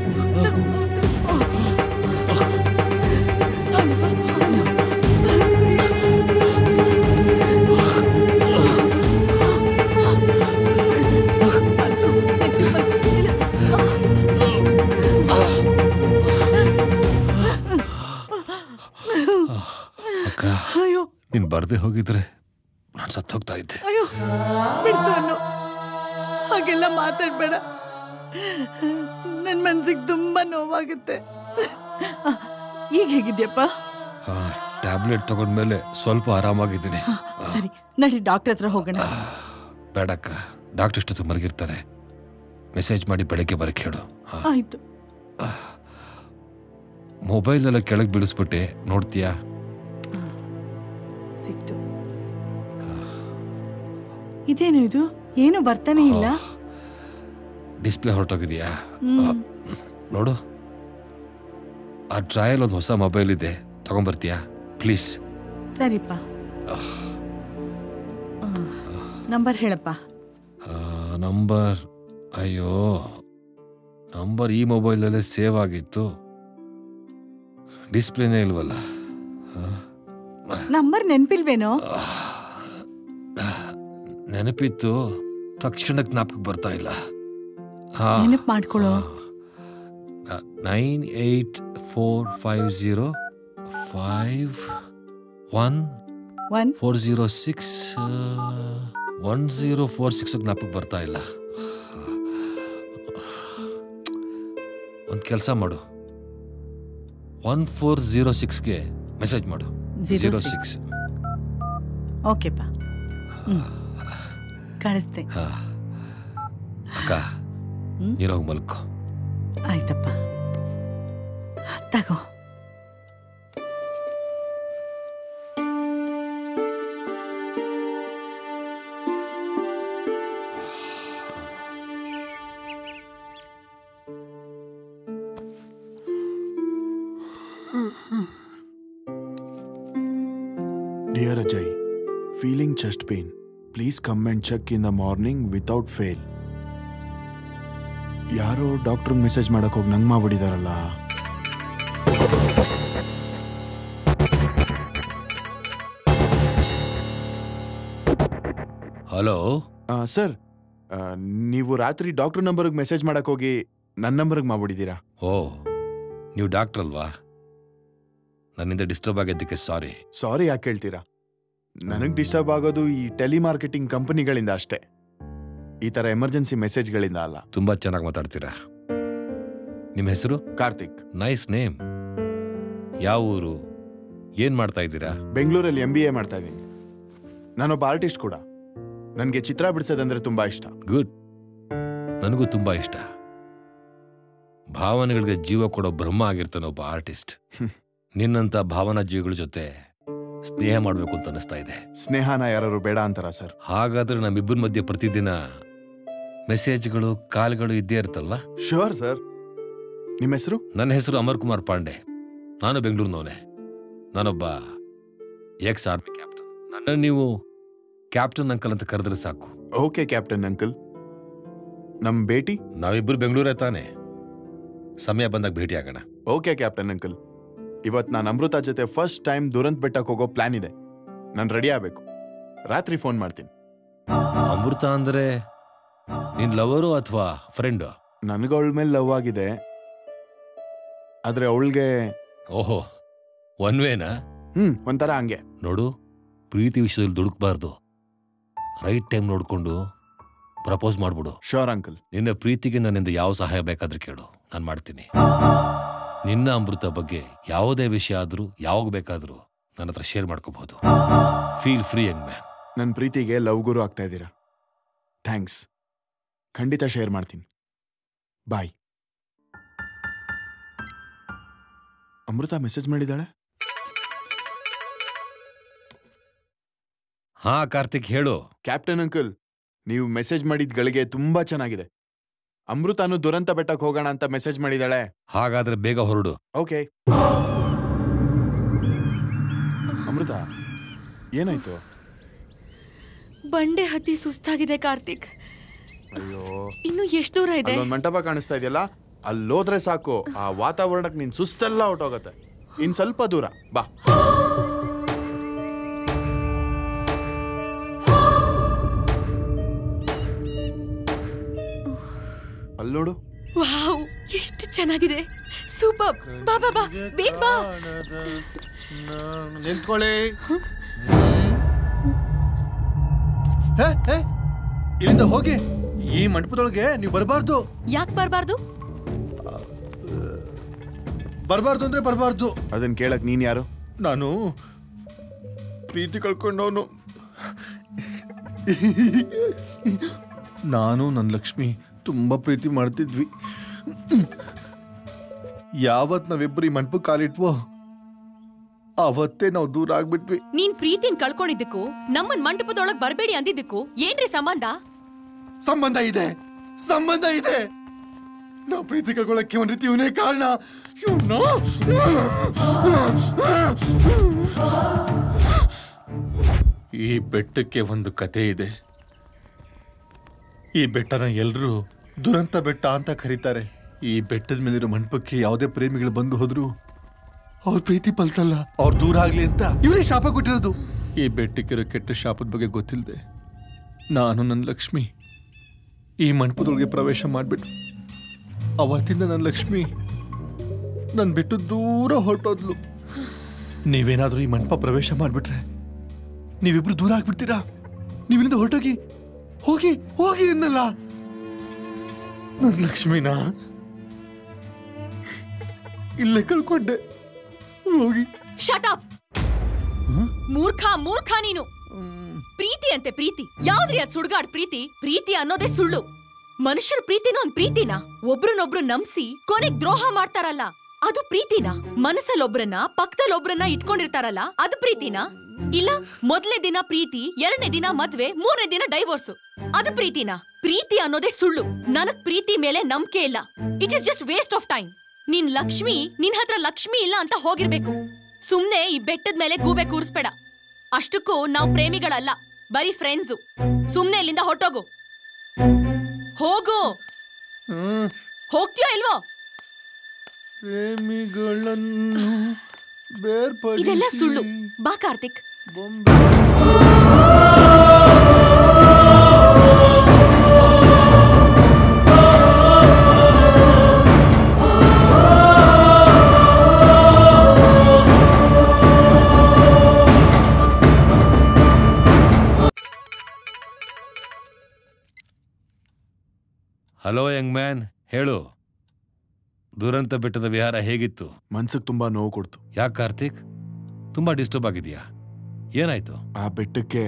ಅಕ್ಕ ಅಯ್ಯೋ ನೀನ್ ಬರ್ದೆ ಹೋಗಿದ್ರೆ ನಾನು ಸತ್ತೋಗ್ತಾ ಇದ್ದೆ ಅಯ್ಯೋ ಬಿಡ್ತು ಅನ್ನು ಹಾಗೆಲ್ಲ ಮಾತಾಡ್ಬೇಡ ನನ್ ಮನ್ಸಿಗೆ ತುಂಬಾ ನೋವಾಗುತ್ತೆ ಆ, ಈಗ ಹೇಗಿದ್ಯಪ್ಪ ಟ್ಯಾಬ್ಲೆಟ್ ತಗೊಂಡ್ಮೇಲೆ ಸ್ವಲ್ಪ ಆರಾಮಾಗಿದ್ದೀನಿ ಸರಿ ನಡಿ ಡಾಕ್ಟರ್ ಹತ್ರ ಹೋಗೋಣ ಬೇಡಕ್ಕ ಡಾಕ್ಟರ್ ಇಷ್ಟೊತ್ತು ಮಲಗಿರ್ತಾರೆ ಮೆಸೇಜ್ ಮಾಡಿ ಬೆಳಗ್ಗೆ ಬರಕ್ಕೆ ಹೇಳು ಹಾ. ಆಯ್ತು ಮೊಬೈಲ್ ಎಲ್ಲ ಕೆಳಗೆ ಬೀಳಿಸ್ಬಿಟ್ಟೆ ನೋಡ್ತೀಯಾ ಸಿಕ್ತು ಇದೇನು ಇದು ಏನು ಬರ್ತಾನೆ ಇಲ್ಲ ಡಿಸ್ಪ್ಲೇ ಹೊರಟೋಗಿದೆಯಾ ಹ್ಮ್. ನೋಡು ಆ ಟ್ರಯಲ್ ಒಂದು ಹೊಸ ಮೊಬೈಲ್ ಇದೆ ತಗೊಂಬರ್ತೀಯಾ ಪ್ಲೀಸ್ ಸರಿಪ್ಪ ನಂಬರ್ ಹೇಳಪ್ಪ ನಂಬರ್ ಅಯ್ಯೋ ನಂಬರ್ ಈ ಮೊಬೈಲಲ್ಲೇ ಸೇವ್ ಆಗಿತ್ತು ಡಿಸ್ಪ್ಲೇನೇ ಇಲ್ವಲ್ಲ ನಂಬರ್ ನೆನ್ಪಿಲ್ವೇನೋ ನೆನಪಿತ್ತು ತಕ್ಷಣ ಜ್ಞಾಪಕಕ್ಕೆ ಬರ್ತಾ ಇಲ್ಲ ಹಾ ನೆನಪು ಮಾಡ್ಕೊಳ್ಳೋ nine eight four five zero five one one four zero six one zero four six ಜ್ಞಾಪಕ ಬರ್ತಾ ಇಲ್ಲ ಒಂದು ಕೆಲಸ ಮಾಡು ಒನ್ ಫೋರ್ ಜೀರೋ ಸಿಕ್ಸ್ಗೆ ಮೆಸೇಜ್ ಮಾಡು Zero ಜೀರೋ six. ಸಿಕ್ಸ್ ಓಕೆಪ್ಪ ಹ್ಮ್ ಕಳಿಸ್ತೆ ಅಕ್ಕ ನೀರೋಗಿ ಮಲ್ಕೋ ಆಯ್ತಪ್ಪ ತಗೋ Dear Ajay, feeling chest pain. Please come and check in the morning without fail. ಯಾರೋ ಡಾಕ್ಟರ್ ಮೆಸೇಜ್ ಮಾಡಕ್ ಹೋಗಿ ನಂಗೆ ಮಾಡ್ಬಿಟ್ಟಿದಾರಲ್ಲ ಹಲೋ ಸರ್ ನೀವು ರಾತ್ರಿ ಡಾಕ್ಟರ್ ನಂಬರ್ಗೆ ಮೆಸೇಜ್ ಮಾಡಕ್ ಹೋಗಿ ನನ್ನ ನಂಬರ್ಗೆ ಮಾಡ್ಬಿಟ್ಟಿದ್ದೀರಾ ಓ ನೀವು ಡಾಕ್ಟರ್ ಅಲ್ವಾ ನನ್ನಿಂದ ಡಿಸ್ಟರ್ಬ್ ಆಗಿದ್ದಕ್ಕೆ ಸಾರಿ ಸಾರಿ ಯಾಕೆ ಹೇಳ್ತೀರಾ ನನಗೆ ಡಿಸ್ಟರ್ಬ್ ಆಗೋದು ಈ ಟೆಲಿಮಾರ್ಕೆಟಿಂಗ್ ಕಂಪನಿಗಳಿಂದ ಅಷ್ಟೇ ಈ ತರ ಎಮರ್ಜೆನ್ಸಿ ಮೆಸೇಜ್ಗಳಿಂದ ಅಲ್ಲ ತುಂಬಾ ಚೆನ್ನಾಗಿ ಮಾತಾಡ್ತೀರಾ ನಿಮ್ಮ ಹೆಸರು ಕಾರ್ತಿಕ್ ನೈಸ್ ನೇಮ್ ಯಾವ ಊರು ಏನ್ ಮಾಡ್ತಾ ಇದ್ದೀರಾ ಬೆಂಗಳೂರಲ್ಲಿ ಎಂ ಬಿ ಎ ಮಾಡ್ತಾ ಇದ್ದೀನಿ ನಾನೊಬ್ಬ ಆರ್ಟಿಸ್ಟ್ ಕೂಡ ನನಗೆ ಚಿತ್ರ ಬಿಡಿಸೋದಂದ್ರೆ ತುಂಬಾ ಇಷ್ಟ ಗುಡ್ ನನಗೂ ತುಂಬಾ ಇಷ್ಟ ಭಾವನೆಗಳಿಗೆ ಜೀವ ಕೊಡೋ ಬ್ರಹ್ಮ ಆಗಿರ್ತಾನೆ ಒಬ್ಬ ಆರ್ಟಿಸ್ಟ್ ನಿನ್ನಂತ ಭಾವನಾ ಜೀವಿಗಳ ಜೊತೆ ಸ್ನೇಹ ಮಾಡ್ಬೇಕು ಅಂತ ಅನಿಸ್ತಾ ಇದೆ ಸ್ನೇಹನ ಯಾರು ಬೇಡ ಅಂತಾರ ಸರ್ ಹಾಗಾದ್ರೆ ನಮ್ಮಿಬ್ಬರ ಮಧ್ಯೆ ಪ್ರತಿದಿನ ಮೆಸೇಜ್ಗಳು ಕಾಲ್ಗಳು ಇದ್ದೇ ಇರ್ತಲ್ವಾ ಶೋರ್ ಸರ್ ನಿಮ್ಮ ಹೆಸರು ನನ್ನ ಹೆಸರು ಅಮರ್ ಕುಮಾರ್ ಪಾಂಡೆ ನಾನು ಬೆಂಗಳೂರಿನವನೇ ನಾನೊಬ್ಬ ಎಕ್ಸ್ ಆರ್ಮಿ ಕ್ಯಾಪ್ಟನ್ ನನ್ನ ನೀವು ಕ್ಯಾಪ್ಟನ್ ಅಂಕಲ್ ಅಂತ ಕರೆದ್ರೆ ಸಾಕು ಓಕೆ ಕ್ಯಾಪ್ಟನ್ ಅಂಕಲ್ ನಮ್ ಭೇಟಿ ನಾವಿಬ್ಬರು ಬೆಂಗಳೂರೇ ತಾನೆ ಸಮಯ ಬಂದಾಗ ಭೇಟಿ ಆಗೋಣ ಓಕೆ ಕ್ಯಾಪ್ಟನ್ ಅಂಕಲ್ ಇವತ್ ನಾನು ಅಮೃತ ಜೊತೆ ಫಸ್ಟ್ ಟೈಮ್ ದುರಂತ್ ಬೆಟ್ಟಕ್ಕೆ ಹೋಗೋ ಪ್ಲಾನ್ ಇದೆ ನಾನು ರೆಡಿ ಆಗ್ಬೇಕು ರಾತ್ರಿ ಫೋನ್ ಮಾಡ್ತೀನಿ ಅಮೃತ ಅಂದ್ರೆ ನಿನ್ ಲವರು ಅಥವಾ ಫ್ರೆಂಡ್ ನನಗೆ ಅವಳ ಮೇಲೆ ಲವ್ ಆಗಿದೆ ಆದ್ರೆ ಅವಳಿಗೆ ಓಹೋ ಒನ್ ವೇನಾ ಹ್ಮ್ ಒಂಥರ ಹಂಗೆ ನೋಡು ಪ್ರೀತಿ ವಿಷಯದಲ್ಲಿ ದುಡುಕ್ಬಾರ್ದು ರೈಟ್ ಟೈಮ್ ನೋಡ್ಕೊಂಡು ಪ್ರಪೋಸ್ ಮಾಡ್ಬಿಡು ಶೋರ್ ಅಂಕಲ್ ನಿನ್ನ ಪ್ರೀತಿಗೆ ನನ್ನಿಂದ ಯಾವ ಸಹಾಯ ಬೇಕಾದ್ರೂ ಕೇಳು ನಾನು ಮಾಡ್ತೀನಿ ನಿನ್ನ ಅಮೃತ ಬಗ್ಗೆ ಯಾವುದೇ ವಿಷಯ ಆದ್ರೂ ಯಾವಾಗ ಬೇಕಾದ್ರೂ ನನ್ನ ಹತ್ರ ಶೇರ್ ಮಾಡ್ಕೋಬಹುದು ಫೀಲ್ ಫ್ರೀ ಯಂಗ್ ಮ್ಯಾನ್ ನನ್ನ ಪ್ರೀತಿಗೆ ಲವ್ ಗುರು ಆಗ್ತಾ ಇದ್ದೀರಾ ಥ್ಯಾಂಕ್ಸ್ ಖಂಡಿತ ಶೇರ್ ಮಾಡ್ತೀನಿ ಬಾಯ್ ಅಮೃತ ಮೆಸೇಜ್ ಮಾಡಿದಾಳೆ ಹಾ ಕಾರ್ತಿಕ್ ಹೇಳು ಕ್ಯಾಪ್ಟನ್ ಅಂಕಲ್ ನೀವು ಮೆಸೇಜ್ ಮಾಡಿದ ಗಳಿಗೆ ತುಂಬಾ ಚೆನ್ನಾಗಿದೆ ಅಮೃತನು ದುರಂತ ಬೆಟ್ಟಕ್ಕೆ ಹೋಗೋಣ ಅಂತ ಮೆಸೇಜ್ ಮಾಡಿದಾಳೆ ಹಾಗಾದ್ರೆ ಬೇಗ ಹೊರಡು ಓಕೆ ಅಮೃತ ಏನಾಯ್ತು ಬಂಡೆ ಹತ್ತಿ ಸುಸ್ತಾಗಿದೆ ಕಾರ್ತಿಕ್ ಅಯ್ಯೋ ಇನ್ನು ಎಷ್ಟು ದೂರ ಇದೆ ಅಲ್ಲೊಂದ್ ಮಂಟಪ ಕಾಣಿಸ್ತಾ ಇದೆಯಲ್ಲ ಅಲ್ಲೋದ್ರೆ ಸಾಕು ಆ ವಾತಾವರಣಕ್ಕೆ ನಿನ್ ಸುಸ್ತೆಲ್ಲ ಹೊಟ್ಟೋಗತ್ತೆ ಇನ್ ಸ್ವಲ್ಪ ದೂರ ಬಾ ಅಲ್ ನೋಡು ವಾವ್ ಎಷ್ಟು ಚೆನ್ನಾಗಿದೆ ಸೂಪರ್ ಬಾ ಬಾ ಬಾ ಬೇಗ ಬಾ ನಿಂತ್ಕೊಳ್ಳಿ ಹೇ, ಹೇ, ಇಲ್ಲಿಂದ ಹೋಗಿ ಈ ಮಂಟಪದೊಳಗೆ ನೀವು ಬರಬಾರ್ದು ಯಾಕೆ ಬರಬಾರ್ದು ಬರಬಾರ್ದು ಅಂದ್ರೆ ಬರಬಾರ್ದು ಅದನ್ನ ಕೇಳಕ್ ನೀನ್ ಯಾರು ನಾನು ಪ್ರೀತಿ ಕಳ್ಕೊಂಡವನು ನಾನು ನನ್ನ ಲಕ್ಷ್ಮಿ ತುಂಬಾ ಪ್ರೀತಿ ಮಾಡ್ತಿದ್ವಿ ಯಾವತ್ ನಾವಿಬ್ರು ಈ ಮಂಟಪಕ್ಕೆ ಕಾಲಿಟ್ವೋ ಅವತ್ತೇ ನಾವು ದೂರ ಆಗ್ಬಿಟ್ವಿ ನೀನ್ ಪ್ರೀತಿನ್ ಕಳ್ಕೊಂಡಿದ್ದಕ್ಕೂ ನಮ್ಮನ್ ಮಂಟಪದೊಳಗ್ ಬರ್ಬೇಡಿ ಅಂದಿದ್ದಕ್ಕೂ ಏನ್ರಿ ಸಂಬಂಧ ಸಂಬಂಧ ಇದೆ ಸಂಬಂಧ ಇದೆ ನಾವು ಪ್ರೀತಿ ಕಳ್ಕೊಳ್ಳಕ್ಕೆ ಒಂದ್ ರೀತಿ ಇವನೇ ಕಾರಣ ಇವ್ನು ಈ ಬೆಟ್ಟಕ್ಕೆ ಒಂದು ಕತೆ ಇದೆ ಈ ಬೆಟ್ಟನ ಎಲ್ರೂ ದುರಂತ ಬೆಟ್ಟ ಅಂತ ಕರೀತಾರೆ ಈ ಬೆಟ್ಟದ ಮೇಲಿರೋ ಮಂಟಪಕ್ಕೆ ಯಾವುದೇ ಪ್ರೇಮಿಗಳು ಬಂದು ಹೋದ್ರು ಅವ್ರ ಪ್ರೀತಿ ಪಲ್ಸಲ್ಲ ಅವ್ರು ದೂರ ಆಗ್ಲಿ ಅಂತ ಇವನೇ ಶಾಪ ಕೊಟ್ಟಿರೋದು ಈ ಬೆಟ್ಟಕ್ಕಿರೋ ಕೆಟ್ಟ ಶಾಪದ ಬಗ್ಗೆ ಗೊತ್ತಿಲ್ಲದೆ ನಾನು ನನ್ನ ಲಕ್ಷ್ಮಿ ಈ ಮಂಟಪದೊಳಗೆ ಪ್ರವೇಶ ಮಾಡಿಬಿಟ್ಟು ಅವತ್ತಿಂದ ನನ್ನ ಲಕ್ಷ್ಮಿ ನನ್ನ ಬಿಟ್ಟು ದೂರ ಹೊರಟೋದ್ಲು ನೀವೇನಾದ್ರೂ ಈ ಮಂಟಪ ಪ್ರವೇಶ ಮಾಡಿಬಿಟ್ರೆ ನೀವಿಬ್ರು ದೂರ ಆಗ್ಬಿಡ್ತೀರಾ ನೀವಿಲ್ಲಿಂದ ಹೊರಟೋಗಿ ಹೋಗಿ ಹೋಗಿ ಅನ್ನಲ್ಲ ನನ್ನ ಲಕ್ಷ್ಮಿನ ಇಲ್ಲೇ ಕಳ್ಕೊಂಡೆ ಹೋಗಿ ಶಟ್ ಅಪ್ ಮೂರ್ಖ ಮೂರ್ಖ ನೀನು ಪ್ರೀತಿ ಅಂತೆ ಪ್ರೀತಿ ಯಾವ್ದ್ರಿ ಅದ್ ಸುಡ್ಗಾಡ್ ಪ್ರೀತಿ ಪ್ರೀತಿ ಅನ್ನೋದೇ ಸುಳ್ಳು ಮನುಷ್ಯರ ಪ್ರೀತಿನೂ ಒಂದ್ ಪ್ರೀತಿನ ಒಬ್ರನ್ನೊಬ್ರು ನಂಬ್ಸಿ ಕೊನೆಗ್ ದ್ರೋಹ ಮಾಡ್ತಾರಲ್ಲ ಅದು ಪ್ರೀತಿನ ಮನಸ್ಸಲ್ಲೊಬ್ರನ್ನ ಪಕ್ಕದಲ್ಲೊಬ್ರನ್ನ ಇಟ್ಕೊಂಡಿರ್ತಾರಲ್ಲ ಅದು ಪ್ರೀತಿನ ಇಲ್ಲ ಮೊದ್ಲೇ ದಿನ ಪ್ರೀತಿ ಎರಡನೇ ದಿನ ಮದ್ವೆ ಮೂರನೇ ದಿನ ಡೈವೋರ್ಸು ಅದು ಪ್ರೀತಿನ ಪ್ರೀತಿ ಅನ್ನೋದೇ ಸುಳ್ಳು ನನಗ್ ಪ್ರೀತಿ ಮೇಲೆ ನಂಬಿಕೆ ಇಲ್ಲ it is just waste of time ನಿನ್ ಲಕ್ಷ್ಮಿ ನಿನ್ ಹತ್ರ ಲಕ್ಷ್ಮಿ ಇಲ್ಲ ಅಂತ ಹೋಗಿರ್ಬೇಕು ಸುಮ್ನೆ ಈ ಬೆಟ್ಟದ ಮೇಲೆ ಗೂಬೆ ಕೂರಿಸ್ಬೇಡ ಅಷ್ಟಕ್ಕೂ ನಾವ್ ಪ್ರೇಮಿಗಳಲ್ಲ ಬರೀ ಫ್ರೆಂಡ್ಸು ಸುಮ್ನೆ ಇಲ್ಲಿಂದ ಹೊಟ್ಟೋಗು ಹೋಗು ಹೋಗ್ತೀಯೋ ಇಲ್ವೋ ಪ್ರೇಮಿಗಳನ್ನು ಬೇರ್ಪಡಿಸಿ ಇದೆಲ್ಲ ಸುಳ್ಳು ಬಾ ಕಾರ್ತಿಕ್ ಹಲೋ ಯಂಗ್ ಮ್ಯಾನ್ ಹೇಳು ದುರಂತ ಬೆಟ್ಟದ ವಿಹಾರ ಹೇಗಿತ್ತು ಮನ್ಸಿಗೆ ತುಂಬಾ ನೋವು ಕೊಡ್ತು ಯಾಕೆ ಕಾರ್ತಿಕ್ ತುಂಬಾ ಡಿಸ್ಟರ್ಬ್ ಆಗಿದೆಯಾ ಏನಾಯ್ತು ಆ ಬೆಟ್ಟಕ್ಕೆ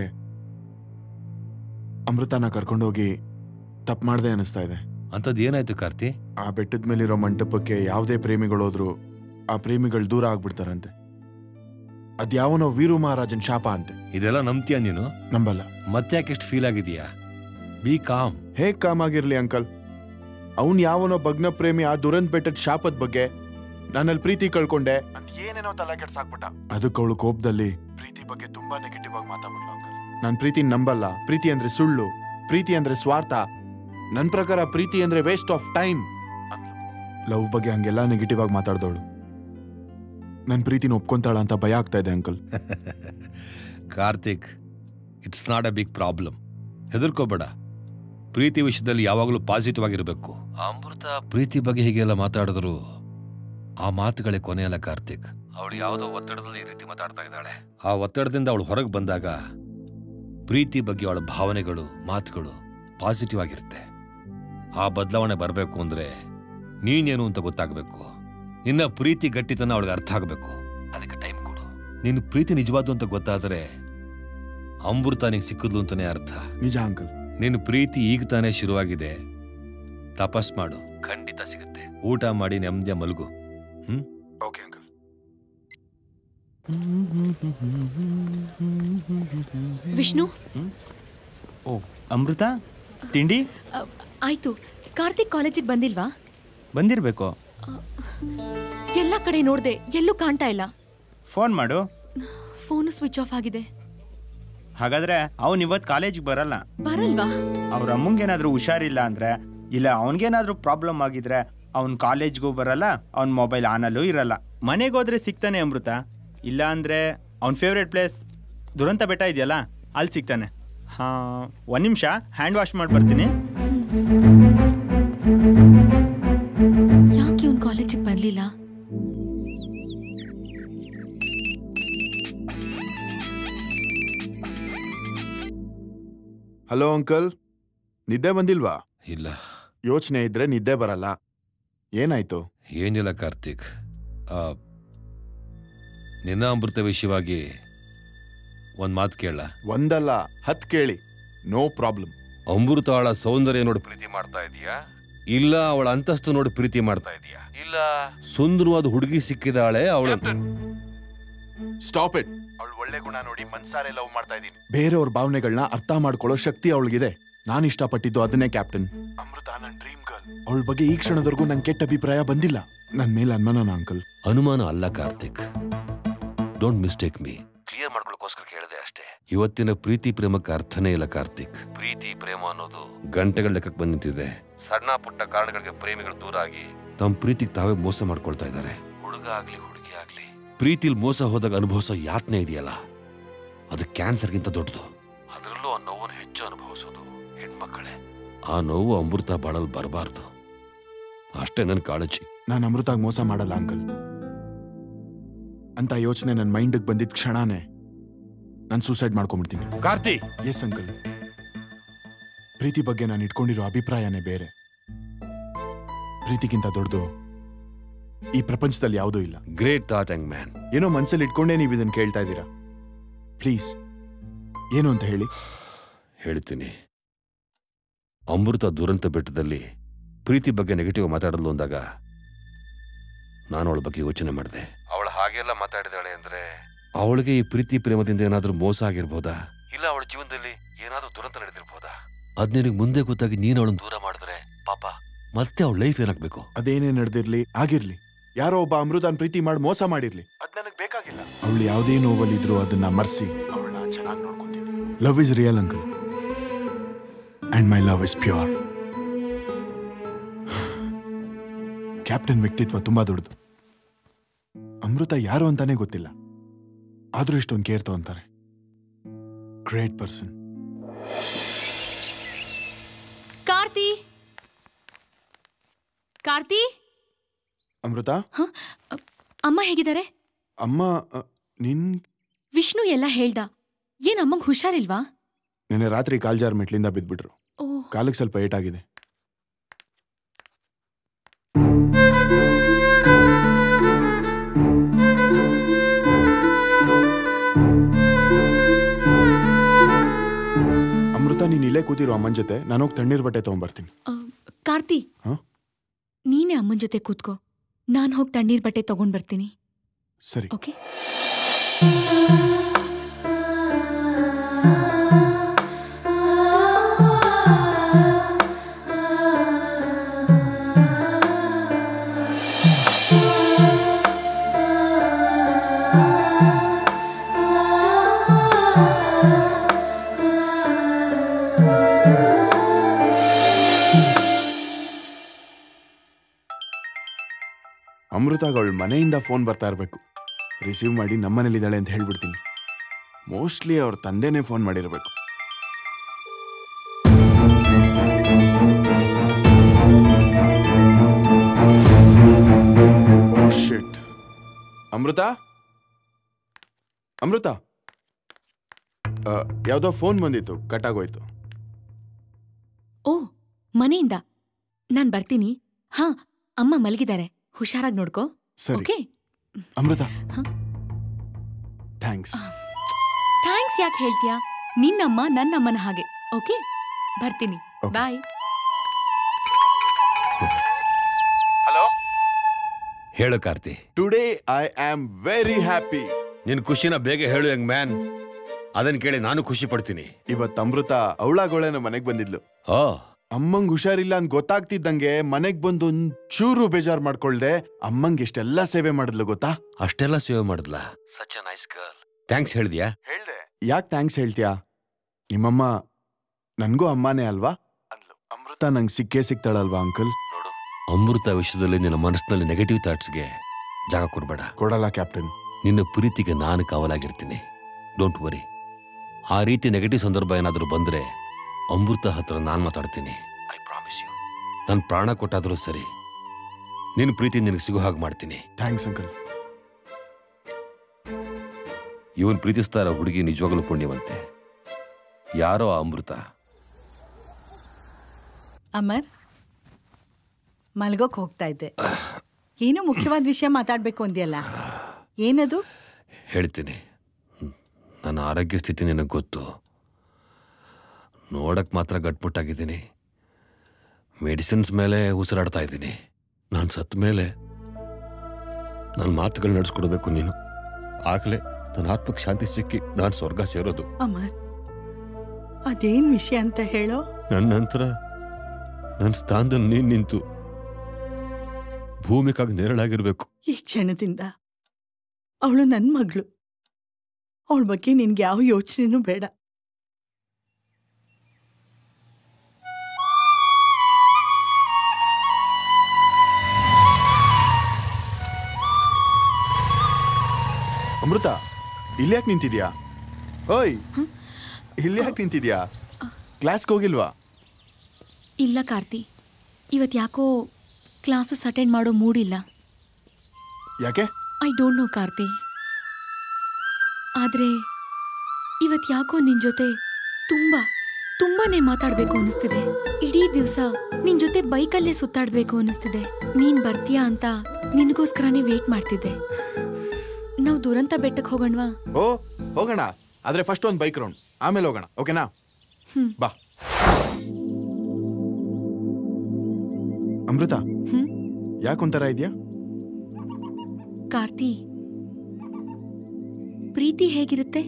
ಅಮೃತನ ಕರ್ಕೊಂಡೋಗಿ ತಪ್ಪು ಮಾಡ್ದೆ ಅನಿಸ್ತಾ ಇದೆ ಅಂಥದ್ದು ಏನಾಯ್ತು ಕಾರ್ತಿ ಆ ಬೆಟ್ಟದ ಮೇಲಿರೋ ಮಂಟಪಕ್ಕೆ ಯಾವುದೇ ಪ್ರೇಮಿಗಳೋದ್ರು ಆ ಪ್ರೇಮಿಗಳು ದೂರ ಆಗ್ಬಿಡ್ತಾರಂತೆ ಅದ್ಯಾವನೋ ವೀರು ಮಹಾರಾಜನ್ ಶಾಪ ಅಂತೆ ಇದೆಲ್ಲ ನಂಬ್ತೀಯ ನೀನು ನಂಬಲ್ಲ ಮತ್ತ್ಯಾಕೆ ಎಷ್ಟು ಫೀಲ್ ಆಗಿದೆಯಾ ಬಿ ಕಾಮ್ ಹೇಗ್ ಕಾಮ್ ಆಗಿರ್ಲಿ ಅಂಕಲ್ ಅವನ್ ಯಾವನೋ ಭಗ್ನ ಪ್ರೇಮಿ ಆ ದುರಂತ್ ಬೆಟ್ಟದ ಶಾಪದ ಬಗ್ಗೆ ನನ್ನಲ್ಲಿ ಪ್ರೀತಿ ಕಳ್ಕೊಂಡೆ ಅಂತ ಏನೇನೋ ತಲೆ ಕೆಡ್ಸಾಕ್ಬಿಟ್ಟ ಅದಕ್ಕೆ ಅವಳು ಕೋಪದಲ್ಲಿ ಪ್ರೀತಿ ಬಗ್ಗೆ ತುಂಬಾ ನೆಗೆಟಿವ್ ಆಗಿ ಮಾತಾಡ್ಬಿಟ್ಲು ಅಂಕಲ್ ನಾನ್ ಪ್ರೀತಿ ನಂಬಲ್ಲ ಪ್ರೀತಿ ಅಂದ್ರೆ ಸುಳ್ಳು ಪ್ರೀತಿ ಅಂದ್ರೆ ಸ್ವಾರ್ಥ ನನ್ ಪ್ರಕಾರ ಪ್ರೀತಿ ಅಂದ್ರೆ ವೇಸ್ಟ್ ಆಫ್ ಟೈಮ್ ಲವ್ ಬಗ್ಗೆ ಹಂಗೆಲ್ಲ ನೆಗೆಟಿವ್ ಆಗಿ ಮಾತಾಡ್ದವಳು ನನ್ ಪ್ರೀತಿನ ಒಪ್ಕೊಂತಾಳ ಅಂತ ಭಯ ಆಗ್ತಾ ಇದೆ uncle Karthik it's not a big problem ಹೆದರ್ಕೋಬೇಡ ಪ್ರೀತಿ ವಿಷಯದಲ್ಲಿ ಯಾವಾಗಲೂ ಪಾಸಿಟಿವ್ ಆಗಿರಬೇಕು ಅಮೃತ ಪ್ರೀತಿ ಬಗ್ಗೆ ಹೀಗೆಲ್ಲ ಮಾತಾಡಿದ್ರು ಆ ಮಾತುಗಳೇ ಕೊನೆಯಲ್ಲ ಕಾರ್ತಿಕ್ ಅವಳು ಯಾವುದೋ ಒತ್ತಡದಲ್ಲಿ ಈ ರೀತಿ ಮಾತಾಡ್ತಾ ಇದ್ದಾಳೆ ಆ ಒತ್ತಡದಿಂದ ಅವಳು ಹೊರಗೆ ಬಂದಾಗ ಪ್ರೀತಿ ಬಗ್ಗೆ ಅವಳ ಭಾವನೆಗಳು ಮಾತುಗಳು ಪಾಸಿಟಿವ್ ಆಗಿರುತ್ತೆ ಆ ಬದಲಾವಣೆ ಬರಬೇಕು ಅಂದ್ರೆ ನೀನೇನು ಅಂತ ಗೊತ್ತಾಗಬೇಕು ನಿನ್ನ ಪ್ರೀತಿ ಗಟ್ಟಿತನ ಅವಳಿಗೆ ಅರ್ಥ ಆಗಬೇಕು ಅದಕ್ಕೆ ಟೈಮ್ ಕೊಡು ನಿನ್ನ ಪ್ರೀತಿ ನಿಜವಾದ್ದು ಅಂತ ಗೊತ್ತಾದರೆ ಅಮೃತ ನಿಂಗೆ ಸಿಕ್ಕಿದ್ಲು ಅಂತಾನೆ ಅರ್ಥ ನಿಜ ಅಂಕಲ್ ನಿನ್ನ ಪ್ರೀತಿ ಈಗ ತಾನೇ ಶುರುವಾಗಿದೆ ತಪಸ್ ಮಾಡು ಖಂಡಿತ ಸಿಗುತ್ತೆ ಊಟ ಮಾಡಿ ನೆಮ್ಮದಿಯ ಮಲಗು ಹ್ಮ್ ಓಕೆ ಅಂಕಲ್ ವಿಷ್ಣು ಓ ಅಮೃತ ತಿಂಡಿ ಅ, ಆಯ್ತು ಕಾರ್ತಿಕ್ ಕಾಲೇಜಿಗೆ ಬಂದಿಲ್ವಾ ಬಂದಿರ್ಬೇಕು ಎಲ್ಲ ಕಡೆ ನೋಡ್ದೆ ಎಲ್ಲೂ ಕಾಣ್ತಾ ಇಲ್ಲ ಫೋನ್ ಮಾಡು ಫೋನು ಸ್ವಿಚ್ ಆಫ್ ಆಗಿದೆ ಹಾಗಾದ್ರೆ ಅವನ್ ಇವತ್ ಕಾಲೇಜಿಗೆ ಬರಲ್ಲ ಬರಲ್ವಾ ಅವ್ರ ಅಮ್ಮಂಗೇನಾದ್ರೂ ಹುಷಾರಿಲ್ಲ ಅಂದ್ರೆ ಇಲ್ಲ ಅವನ್ಗೇನಾದ್ರೂ ಪ್ರಾಬ್ಲಮ್ ಆಗಿದ್ರೆ ಅವ್ನ್ ಕಾಲೇಜ್ಗೂ ಬರಲ್ಲ ಅವ್ನ್ ಮೊಬೈಲ್ ಆನಲ್ಲೂ ಇರಲ್ಲ ಮನೆಗೆ ಹೋದ್ರೆ ಸಿಗ್ತಾನೆ ಅಮೃತ ಇಲ್ಲ ಅಂದ್ರೆ ಅವ್ನ ಫೇವ್ರೇಟ್ ಪ್ಲೇಸ್ ದುರಂತ ಬೆಟ್ಟ ಇದೆಯಲ್ಲ ಅಲ್ಲಿ ಸಿಗ್ತಾನೆ ಹಾ ಒಂದ್ ನಿಮಿಷ ಹ್ಯಾಂಡ್ ವಾಶ್ ಮಾಡಿ ಬರ್ತೀನಿ ಯಾಕೆ ಇವ್ನು ಕಾಲೇಜಿಗೆ ಬರ್ಲಿಲ್ಲ ಹಲೋ ಅಂಕಲ್ ನಿದ್ದೆ ಬಂದಿಲ್ವಾ ಇಲ್ಲ ಯೋಚನೆ ಇದ್ರೆ ನಿದ್ದೆ ಬರಲ್ಲ ಏನಾಯ್ತು ಏನಿಲ್ಲ ಕಾರ್ತಿಕ್ ಆ, ನಿನ್ನ ಅಮೃತ ವಿಷಯವಾಗಿ ಒಂದ್ ಮಾತು ಕೇಳ ಒಂದಲ್ಲ ಹತ್ ಕೇಳಿ ನೋ ಪ್ರಾಬ್ಲಮ್ ಅಮೃತಾಳ ಸೌಂದರ್ಯ ನೋಡಿ ಪ್ರೀತಿ ಮಾಡ್ತಾ ಇದೀಯಾ ಇಲ್ಲ ಅವಳ ಅಂತಸ್ತು ನೋಡಿ ಪ್ರೀತಿ ಮಾಡ್ತಾ ಇದೀಯಾ ಇಲ್ಲ ಸುಂದರವಾದ ಹುಡುಗಿ ಸಿಕ್ಕಿದಾಳೆ ಅವಳು ಸ್ಟಾಪ್ ಇಟ್ ಅವಳು ಒಳ್ಳೆ ಗುಣ ನೋಡಿ ಮನ್ಸಾರೆ ಲವ್ ಮಾಡ್ತಾ ಇದ್ದೀನಿ ಬೇರೆಯವ್ರ ಭಾವನೆಗಳನ್ನ ಅರ್ಥ ಮಾಡ್ಕೊಳ್ಳೋ ಶಕ್ತಿ ಅವಳಿಗಿದೆ ನಾನು ಇಷ್ಟಪಟ್ಟಿದ್ದು ಅದನ್ನೇ ಕ್ಯಾಪ್ಟನ್ ಅಮೃತ ನನ್ನ ಡ್ರೀಮ್ ಗರ್ಲ್ ಅವಳ ಬಗ್ಗೆ ಈ ಕ್ಷಣದವರೆಗೂ ನಂಗೆ ಕೆಟ್ಟ ಅಭಿಪ್ರಾಯ ಬಂದಿಲ್ಲ ನನ್ನ ಮೇಲೆ ಅನುಮಾನ ಅಂಕಲ್ ಅನುಮಾನ ಅಲ್ಲ Karthik don't mistake me clear ಮಾಡ್ಕೊಳ್ಳೋಕೋಸ್ಕರ ಕೇಳಿದೆ ಅಷ್ಟೇ ಇವತ್ತಿನ ಪ್ರೀತಿ ಪ್ರೇಮಕ್ಕೆ ಅರ್ಥನೇ ಇಲ್ಲ ಕಾರ್ತಿಕ್ ಪ್ರೀತಿ ಪ್ರೇಮ ಅನ್ನೋದು ಗಂಟೆಗಳ ಲೆಕ್ಕಕ್ಕೆ ಬಂದ್ ನಿಂತಿದೆ ಸಣ್ಣ ಪುಟ್ಟ ಕಾರಣಗಳಿಗೆ ಪ್ರೇಮಿಗಳು ದೂರ ಆಗಿ ತಮ್ಮ ಪ್ರೀತಿಗೆ ತಾವೇ ಮೋಸ ಮಾಡ್ಕೊಳ್ತಾ ಇದ್ದಾರೆ ಹುಡುಗ ಆಗ್ಲಿ ಹುಡುಗಿ ಆಗ್ಲಿ ಪ್ರೀತಿಲಿ ಮೋಸ ಹೋದಾಗ ಅನುಭವಿಸೋ ಯಾತನೆ ಇದೆಯಲ್ಲ ಅದು ಕ್ಯಾನ್ಸರ್ಗಿಂತ ದೊಡ್ಡದು ಅದರಲ್ಲೂ ಆ ನೋವನ್ನು ಹೆಚ್ಚು ಅನುಭವಿಸೋದು ಹೆಣ್ಮಕ್ಕಳೇ ಆ ನೋವು ಅಮೃತ ಬಾಳಲ್ ಬರಬಾರ್ದು ಅಷ್ಟೇ ನನ್ನ ಕಾಳಜಿ ನಾನು ಅಮೃತಾಗ್ ಮೋಸ ಮಾಡಲ್ಲ ಅಂಕಲ್ ಅಂತ ಯೋಚನೆ ನನ್ನ ಮೈಂಡಿಗೆ ಬಂದಿದ್ದ ಕ್ಷಣನೇ ನಾನು ಸೂಸೈಡ್ ಮಾಡ್ಕೊಂಡ್ಬಿಡ್ತೀನಿ ಕಾರ್ತಿ ಎಸ್ ಅಂಕಲ್ ಪ್ರೀತಿ ಬಗ್ಗೆ ನಾನು ಇಟ್ಕೊಂಡಿರೋ ಅಭಿಪ್ರಾಯನೇ ಬೇರೆ ಪ್ರೀತಿಗಿಂತ ದೊಡ್ಡದು ಈ ಪ್ರಪಂಚದಲ್ಲಿ ಯಾವುದೂ ಇಲ್ಲ ಗ್ರೇಟ್ ಥಾಟ್ ಯಂಗ್ ಮ್ಯಾನ್ ಏನೋ ಮನ್ಸಲ್ಲಿ ಇಟ್ಕೊಂಡೇ ನೀವು ಇದನ್ನ ಕೇಳ್ತಾ ಇದ್ದೀರಾ ಪ್ಲೀಸ್ ಏನು ಅಂತ ಹೇಳಿ ಹೇಳ್ತೀನಿ ಅಮೃತ ದುರಂತ ಬೆಟ್ಟದಲ್ಲಿ ಪ್ರೀತಿ ಬಗ್ಗೆ ನೆಗೆಟಿವ್ ಮಾತಾಡಲು ಅಂದಾಗ ನಾನು ಅವಳ ಬಗ್ಗೆ ಯೋಚನೆ ಮಾಡಿದೆ ಅವಳು ಹಾಗೆಲ್ಲ ಮಾತಾಡಿದಾಳೆ ಅಂದ್ರೆ ಅವಳಿಗೆ ಈ ಪ್ರೀತಿ ಪ್ರೇಮದಿಂದ ಏನಾದ್ರೂ ಮೋಸ ಆಗಿರ್ಬೋದಾ ಇಲ್ಲ ಅವಳ ಜೀವನದಲ್ಲಿ ಏನಾದ್ರೂ ದುರಂತ ನಡೆದಿರ್ಬೋದಾ ಅದ್ ನಿನಗೆ ಮುಂದೆ ಗೊತ್ತಾಗಿ ನೀನು ಅವಳನ್ನ ದೂರ ಮಾಡಿದ್ರೆ ಪಾಪ ಮತ್ತೆ ಅವಳ ಲೈಫ್ ಏನಾಗ್ಬೇಕು ಅದೇನೇ ನಡೆದಿರ್ಲಿ ಆಗಿರ್ಲಿ ಯಾರೋ ಒಬ್ಬ ಅಮೃತನ್ ಪ್ರೀತಿ ಮಾಡಿ ಮೋಸ ಮಾಡಿರ್ಲಿ ಅದ್ ನನಗೆ ಬೇಕಾಗಿಲ್ಲ ಅವಳು ಯಾವುದೇ ನೋವಲ್ಲಿದ್ರು ಅದನ್ನ ಮರ್ಸಿ ಅವಳನ್ನ ಚೆನ್ನಾಗಿ ನೋಡ್ಕೊಂತೀನಿ love is real uncle and my love is pure captain ವ್ಯಕ್ತಿತ್ವ ತುಂಬಾ ದೊಡ್ಡದು ಅಮೃತ ಯಾರು ಅಂತಾನೆ ಗೊತ್ತಿಲ್ಲ ಆದ್ರೂ ಇಷ್ಟೊಂದು ಕೇರ್ತು ಅಂತಾರೆ ಗ್ರೇಟ್ ಪರ್ಸನ್ ಕಾರ್ತಿ ಕಾರ್ತಿ ಅಮೃತ ಅಮ್ಮ ಹೇಗಿದ್ದಾರೆ ಅಮ್ಮ ಅ, ನಿನ್ ವಿಷ್ಣು ಎಲ್ಲ ಹೇಳ್ದ ಏನ್ ಅಮ್ಮಂಗ್ ಹುಷಾರಿಲ್ವಾ ನಿನ್ನೆ ರಾತ್ರಿ ಕಾಲ್ಜಾರ್ ಮೆಟ್ಲಿಂದ ಬಿದ್ಬಿಟ್ರು ಓ ಕಾಲಿಗೆ ಸ್ವಲ್ಪ ಏಟಾಗಿದೆ ಅಮೃತ ನೀನ್ ಇಲ್ಲೇ ಕೂತಿರೋ ಅಮ್ಮನ ಜೊತೆ ನಾನೋಗಿ ತಣ್ಣೀರ್ ಬಟ್ಟೆ ತಗೊಂಬರ್ತೀನಿ ಕಾರ್ತಿ ಹ? ನೀನೇ ಅಮ್ಮನ್ ಜೊತೆ ಕೂತ್ಕೋ ನಾನ್ ಹೋಗಿ ತಣ್ಣೀರ್ ಬಟ್ಟೆ ತಗೊಂಡ್ ಬರ್ತೀನಿ ಸರಿ ಓಕೆ ಅಮೃತಾಗ ಅವಳ ಮನೆಯಿಂದ ಫೋನ್ ಬರ್ತಾ ಇರಬೇಕು ರಿಸೀವ್ ಮಾಡಿ ನಮ್ಮನೇಲಿದ್ದಾಳೆ ಅಂತ ಹೇಳ್ಬಿಡ್ತೀನಿ ಮೋಸ್ಟ್ಲಿ ಅವ್ರ ತಂದೆನೇ ಫೋನ್ ಮಾಡಿರ್ಬೇಕು Oh, shit. ಅಮೃತ ಅಮೃತ ಆ, ಯಾವ್ದೋ ಫೋನ್ ಬಂದಿತ್ತು ಕಟ್ ಆಗೋಯ್ತು ಓ ಮನೆಯಿಂದ ನಾನ್ ಬರ್ತೀನಿ ಹಾ ಅಮ್ಮ ಮಲಗಿದ್ದಾರೆ ಹುಷಾರಾಗಿ ನೋಡ್ಕೋ ಸರಿ. ಓಕೆ ಅಮೃತ ಥ್ಯಾಂಕ್ಸ್ ಥ್ಯಾಂಕ್ಸ್ ಯಾಕೆ ಹೇಳ್ತೀಯಾ ನಿನ್ನಮ್ಮ ನನ್ನಮ್ಮನ ಹಾಗೆ ಓಕೆ ಬರ್ತೀನಿ ಬಾಯ್ ಹಲೋ ಹೇಳು Karthi today I am very happy ನಿನ್ ಖುಷಿನ ಬೇಗ ಹೇಳು ಯಂಗ್ ಮ್ಯಾನ್ ಅದನ್ ಕೇಳಿ ನಾನು ಖುಷಿ ಪಡ್ತೀನಿ ಇವತ್ ಅಮೃತ ಅವಳಾಗೋಳೆನ ಮನೆಗ್ ಬಂದಿದ್ಲು ಓ ಅಮ್ಮಂಗ್ ಹುಷಾರಿಲ್ಲ ಅಂತ ಗೊತ್ತಾಗ್ತಿದ್ದಂಗೆ ಮನೆಗ್ ಬಂದು ಒಂಚೂರು ಬೇಜಾರ್ ಮಾಡ್ಕೊಳ್ದೆ ಅಮ್ಮಂಗ್ ಎಷ್ಟೆಲ್ಲ ಸೇವೆ ಮಾಡಿದ್ಲು ಗೊತ್ತಾ ಅಷ್ಟೆಲ್ಲ ಸೇವೆ ಮಾಡಿದ್ಲ ಸಚ್ ನೈಸ್ ಗರ್ಲ್ ಥ್ಯಾಂಕ್ಸ್ ಹೇಳ್ದ್ಯಾ ಹೇಳ್ದೆ ಯಾಕೆ ಥ್ಯಾಂಕ್ಸ್ ಹೇಳ್ತೀಯಾ ನಿಮ್ಮಮ್ಮ ನನ್ಗೂ ಅಮ್ಮನೇ ಅಲ್ವಾ ಅಂದ್ಲು ಅಮೃತ ನಂಗ್ ಸಿಕ್ಕೇ ಸಿಗ್ತಾಳಲ್ವಾ ಅಂಕಲ್ ಅಮೃತ ವಿಷಯದಲ್ಲಿ ನಿನ್ನ ಮನಸ್ಸಿನಲ್ಲಿ ನೆಗೆಟಿವ್ ಥಾಟ್ಸ್ಗೆ ಜಾಗ ಕೊಡ್ಬೇಡ ಕೊಡಲ್ಲ ಕ್ಯಾಪ್ಟನ್ ನಿನ್ನ ಪ್ರೀತಿಗೆ ನಾನು ಕಾವಲಾಗಿರ್ತೀನಿ ಡೋಂಟ್ ವರಿ ಆ ರೀತಿ ನೆಗೆಟಿವ್ ಸಂದರ್ಭ ಏನಾದರೂ ಬಂದ್ರೆ ಅಮೃತ ಹತ್ರ ನಾನು ಮಾತಾಡ್ತೀನಿ ಐ ಪ್ರಾಮಿಸ್ ಯು ನನ್ನ ಪ್ರಾಣ ಕೊಟ್ಟಾದರೂ ಸರಿ ನಿನ್ನ ಪ್ರೀತಿ ನಿನಗೆ ಸಿಗೋ ಹಾಗೆ ಮಾಡ್ತೀನಿ ಥ್ಯಾಂಕ್ಸ್ ಅಂಕಲ್ ಇವನ್ ಪ್ರೀತಿಸ್ತಾ ಇರೋ ಹುಡುಗಿ ನಿಜವಾಗಲೂ ಪುಣ್ಯವಂತೆ ಯಾರೋ ಆ ಅಮೃತ ಅಮರ್ ಮಲ್ಗೋಕ್ ಹೋಗ್ತಾ ಇದ್ದೆ ಏನೋ ಮುಖ್ಯವಾದ ವಿಷಯ ಮಾತಾಡ್ಬೇಕು ಅಂದ್ಯಲ್ಲ ಏನದು ಹೇಳ್ತೀನಿ ಹ್ಮ್. ನನ್ನ ಆರೋಗ್ಯ ಸ್ಥಿತಿ ನಿನಗೆ ಗೊತ್ತು ನೋಡಕ್ ಮಾತ್ರ ಗಟ್ಮುಟ್ಟಾಗಿದ್ದೀನಿ ಮೆಡಿಸಿನ್ಸ್ ಮೇಲೆ ಉಸಿರಾಡ್ತಾ ಇದ್ದೀನಿ ನಾನು ಸತ್ತ ಮೇಲೆ ನನ್ನ ಮಾತುಗಳು ನಡೆಸ್ಕೊಡ್ಬೇಕು ನೀನು ಆಗಲೇ ನನ್ನ ಆತ್ಮಕ್ಕೆ ಶಾಂತಿ ಸಿಕ್ಕಿ ನಾನು ಸ್ವರ್ಗ ಸೇರೋದು ಅಮರ್ ಅದೇನ್ ವಿಷಯ ಅಂತ ಹೇಳೋ ನನ್ನ ನಂತರ ನನ್ನ ಸ್ಥಾನದಲ್ಲಿ ನೀನು ನಿಂತು ಭೂಮಿಕಾಗಿ ನೇರಳಾಗಿರ್ಬೇಕು ಈ ಕ್ಷಣದಿಂದ ಅವಳು ನನ್ನ ಮಗಳು ಅವಳ ಬಗ್ಗೆ ನಿನ್ಗೆ ಯಾವ ಯೋಚನೆನೂ ಬೇಡ ಅಮೃತ ಇಲ್ಲಿ ಯಾಕೆ ನಿಂತಿದ್ಯಾ ಓಯ್ ಇಲ್ಲಿ ಯಾಕೆ ನಿಂತಿದ್ಯಾ ಕ್ಲಾಸ್ಗೆ ಹೋಗಿಲ್ವಾ ಇಲ್ಲ ಕಾರ್ತಿ ಇವತ್ತು ಯಾಕೋ ಕ್ಲಾಸಸ್ ಅಟೆಂಡ್ ಮಾಡೋ ಮೂಡಿಲ್ಲ ಯಾಕೆ ಐ ಡೋಂಟ್ ನೋ ಕಾರ್ತಿ ಆದ್ರೆ ಇವತ್ತು ಯಾಕೋ ನಿನ್ ಜೊತೆ ತುಂಬಾ ತುಂಬಾನೇ ಮಾತಾಡ್ಬೇಕು ಅನಿಸ್ತಿದೆ ಇಡೀ ದಿವಸ ನಿನ್ ಜೊತೆ ಬೈಕಲ್ಲೇ ಸುತ್ತಾಡ್ಬೇಕು ಅನಿಸ್ತಿದೆ ನೀನ್ ಬರ್ತೀಯಾ ಅಂತ ನಿನಗೋಸ್ಕರನೇ ವೇಟ್ ಮಾಡ್ತಿದ್ದೆ ನಾವು ದುರಂತ ಬೆಟ್ಟಕ್ಕೆ ಹೋಗೋಣವಾ ಓ ಹೋಗೋಣ ಆದ್ರೆ ಫಸ್ಟ್ ಒಂದು ಬೈಕ್ ರೌಂಡ್ ಆಮೇಲೆ ಹೋಗೋಣ ಓಕೆನಾ ಹ್ಮ್. ಬಾ ಅಮೃತ ಹ್ಮ್? ಯಾಕೊಂಥರ ಇದೆಯಾ ಕಾರ್ತಿ ಪ್ರೀತಿ ಹೇಗಿರುತ್ತೆ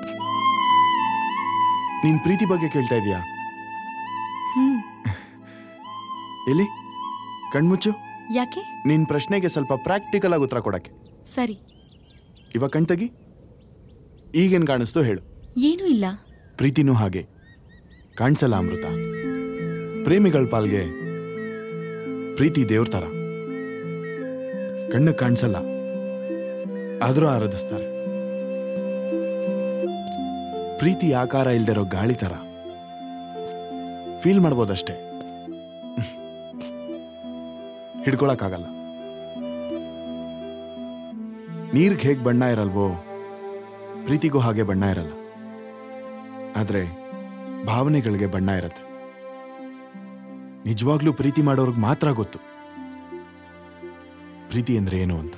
ನೀನ್ ಪ್ರೀತಿ ಬಗ್ಗೆ ಕೇಳ್ತಾ ಇದೀಯಾ ಹ್ಮ್ ಎಲ್ಲಿ ಕಣ್ಮುಚ್ಚು ಯಾಕೆ ನಿನ್ ಪ್ರಶ್ನೆಗೆ ಸ್ವಲ್ಪ ಪ್ರಾಕ್ಟಿಕಲ್ ಆಗಿ ಉತ್ತರ ಕೊಡಕ್ಕೆ ಸರಿ ಇವಾಗ ಕಣ್ ತೆಗಿ ಈಗೇನ್ ಕಾಣಿಸ್ತು ಹೇಳು ಏನೂ ಇಲ್ಲ ಪ್ರೀತಿನೂ ಹಾಗೆ ಕಾಣಿಸಲ್ಲ ಅಮೃತ ಪ್ರೇಮಿಗಳ ಪಾಲ್ಗೆ ಪ್ರೀತಿ ದೇವ್ರ ಥರ ಕಣ್ಣು ಕಾಣಿಸಲ್ಲ ಆದರೂ ಆರಾಧಿಸ್ತಾರೆ ಪ್ರೀತಿ ಆಕಾರ ಇಲ್ದಿರೋ ಗಾಳಿ ಥರ ಫೀಲ್ ಮಾಡ್ಬೋದಷ್ಟೇ ಹಿಡ್ಕೊಳಕ್ಕಾಗಲ್ಲ ನೀರ್ಗೆ ಹೇಗೆ ಬಣ್ಣ ಇರಲ್ವೋ ಪ್ರೀತಿಗೂ ಹಾಗೆ ಬಣ್ಣ ಇರಲ್ಲ ಆದ್ರೆ ಭಾವನೆಗಳಿಗೆ ಬಣ್ಣ ಇರತ್ತೆ ನಿಜವಾಗ್ಲೂ ಪ್ರೀತಿ ಮಾಡೋರ್ಗೆ ಮಾತ್ರ ಗೊತ್ತು ಪ್ರೀತಿ ಅಂದ್ರೆ ಏನು ಅಂತ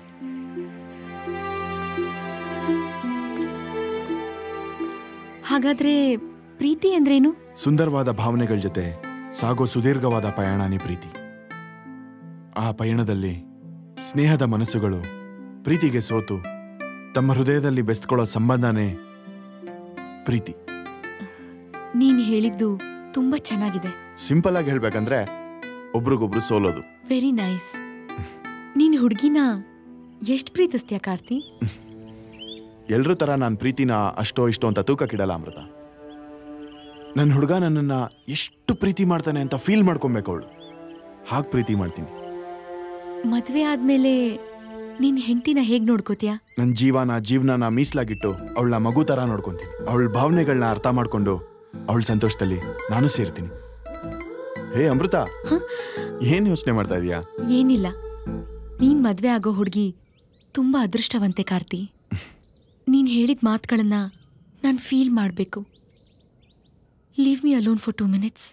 ಹಾಗಾದ್ರೆ ಪ್ರೀತಿ ಅಂದ್ರೇನು ಸುಂದರವಾದ ಭಾವನೆಗಳ ಜೊತೆ ಸಾಗೋ ಸುದೀರ್ಘವಾದ ಪಯಣನೇ ಪ್ರೀತಿ ಆ ಪಯಣದಲ್ಲಿ ಸ್ನೇಹದ ಮನಸ್ಸುಗಳು ಪ್ರೀತಿಗೆ ಸೋತು ತಮ್ಮ ಹೃದಯದಲ್ಲಿ ಬೆಸ್ತ್ಕೊಳ್ಳೋ ಸಂಬಂಧನೇ ಪ್ರೀತಿ ನೀನ್ ಹೇಳಿದ್ದು ತುಂಬಾ ಚೆನ್ನಾಗಿದೆ ಸಿಂಪಲ್ ಆಗಿ ಹೇಳ್ಬೇಕಂದ್ರೆ ಒಬ್ರಿಗೊಬ್ರು ಸೋಲೋದು ವೆರಿ ನೈಸ್ ನೀನ್ ಹುಡ್ಗಿನ ಎಷ್ಟ್ ಪ್ರೀತಿಸ್ತೀಯ ಕಾರ್ತಿ ಎಲ್ರ ತರ ನಾನು ಪ್ರೀತಿನ ಅಷ್ಟೋ ಇಷ್ಟೋ ಅಂತ ತೂಕಕ್ಕಿಡಲ್ಲ ಅಮೃತ ನನ್ನ ಹುಡುಗ ನನ್ನನ್ನ ಎಷ್ಟು ಪ್ರೀತಿ ಮಾಡ್ತಾನೆ ಅಂತ ಫೀಲ್ ಮಾಡ್ಕೊಬೇಕು ಅವಳು ಹಾಗೆ ಪ್ರೀತಿ ಮಾಡ್ತೀನಿ ಮದ್ವೆ ಆದ್ಮೇಲೆ ನಿನ್ ಹೆಂಡತಿನ ಹೇಗ್ ನೋಡ್ಕೋತೀಯ ನನ್ನ ಜೀವನ ಜೀವನನ ಮೀಸಲಾಗಿಟ್ಟು ಅವಳ ಮಗು ತರ ನೋಡ್ಕೊಂತೀನಿ ಅವಳ ಭಾವನೆಗಳನ್ನ ಅರ್ಥ ಮಾಡ್ಕೊಂಡು ಅವಳ ಸಂತೋಷದಲ್ಲಿ ನಾನು ಸೇರ್ತೀನಿ ಹೇ ಅಮೃತ ಏನ್ ಯೋಚನೆ ಮಾಡ್ತಾ ಇದೀಯಾ ಏನಿಲ್ಲ ನೀನ್ ಮದ್ವೆ ಆಗೋ ಹುಡ್ಗಿ ತುಂಬಾ ಅದೃಷ್ಟವಂತೆ ಕಾರ್ತಿ ನೀನ್ ಹೇಳಿದ ಮಾತುಗಳನ್ನ ನಾನ್ ಫೀಲ್ ಮಾಡ್ಬೇಕು leave me alone for two minutes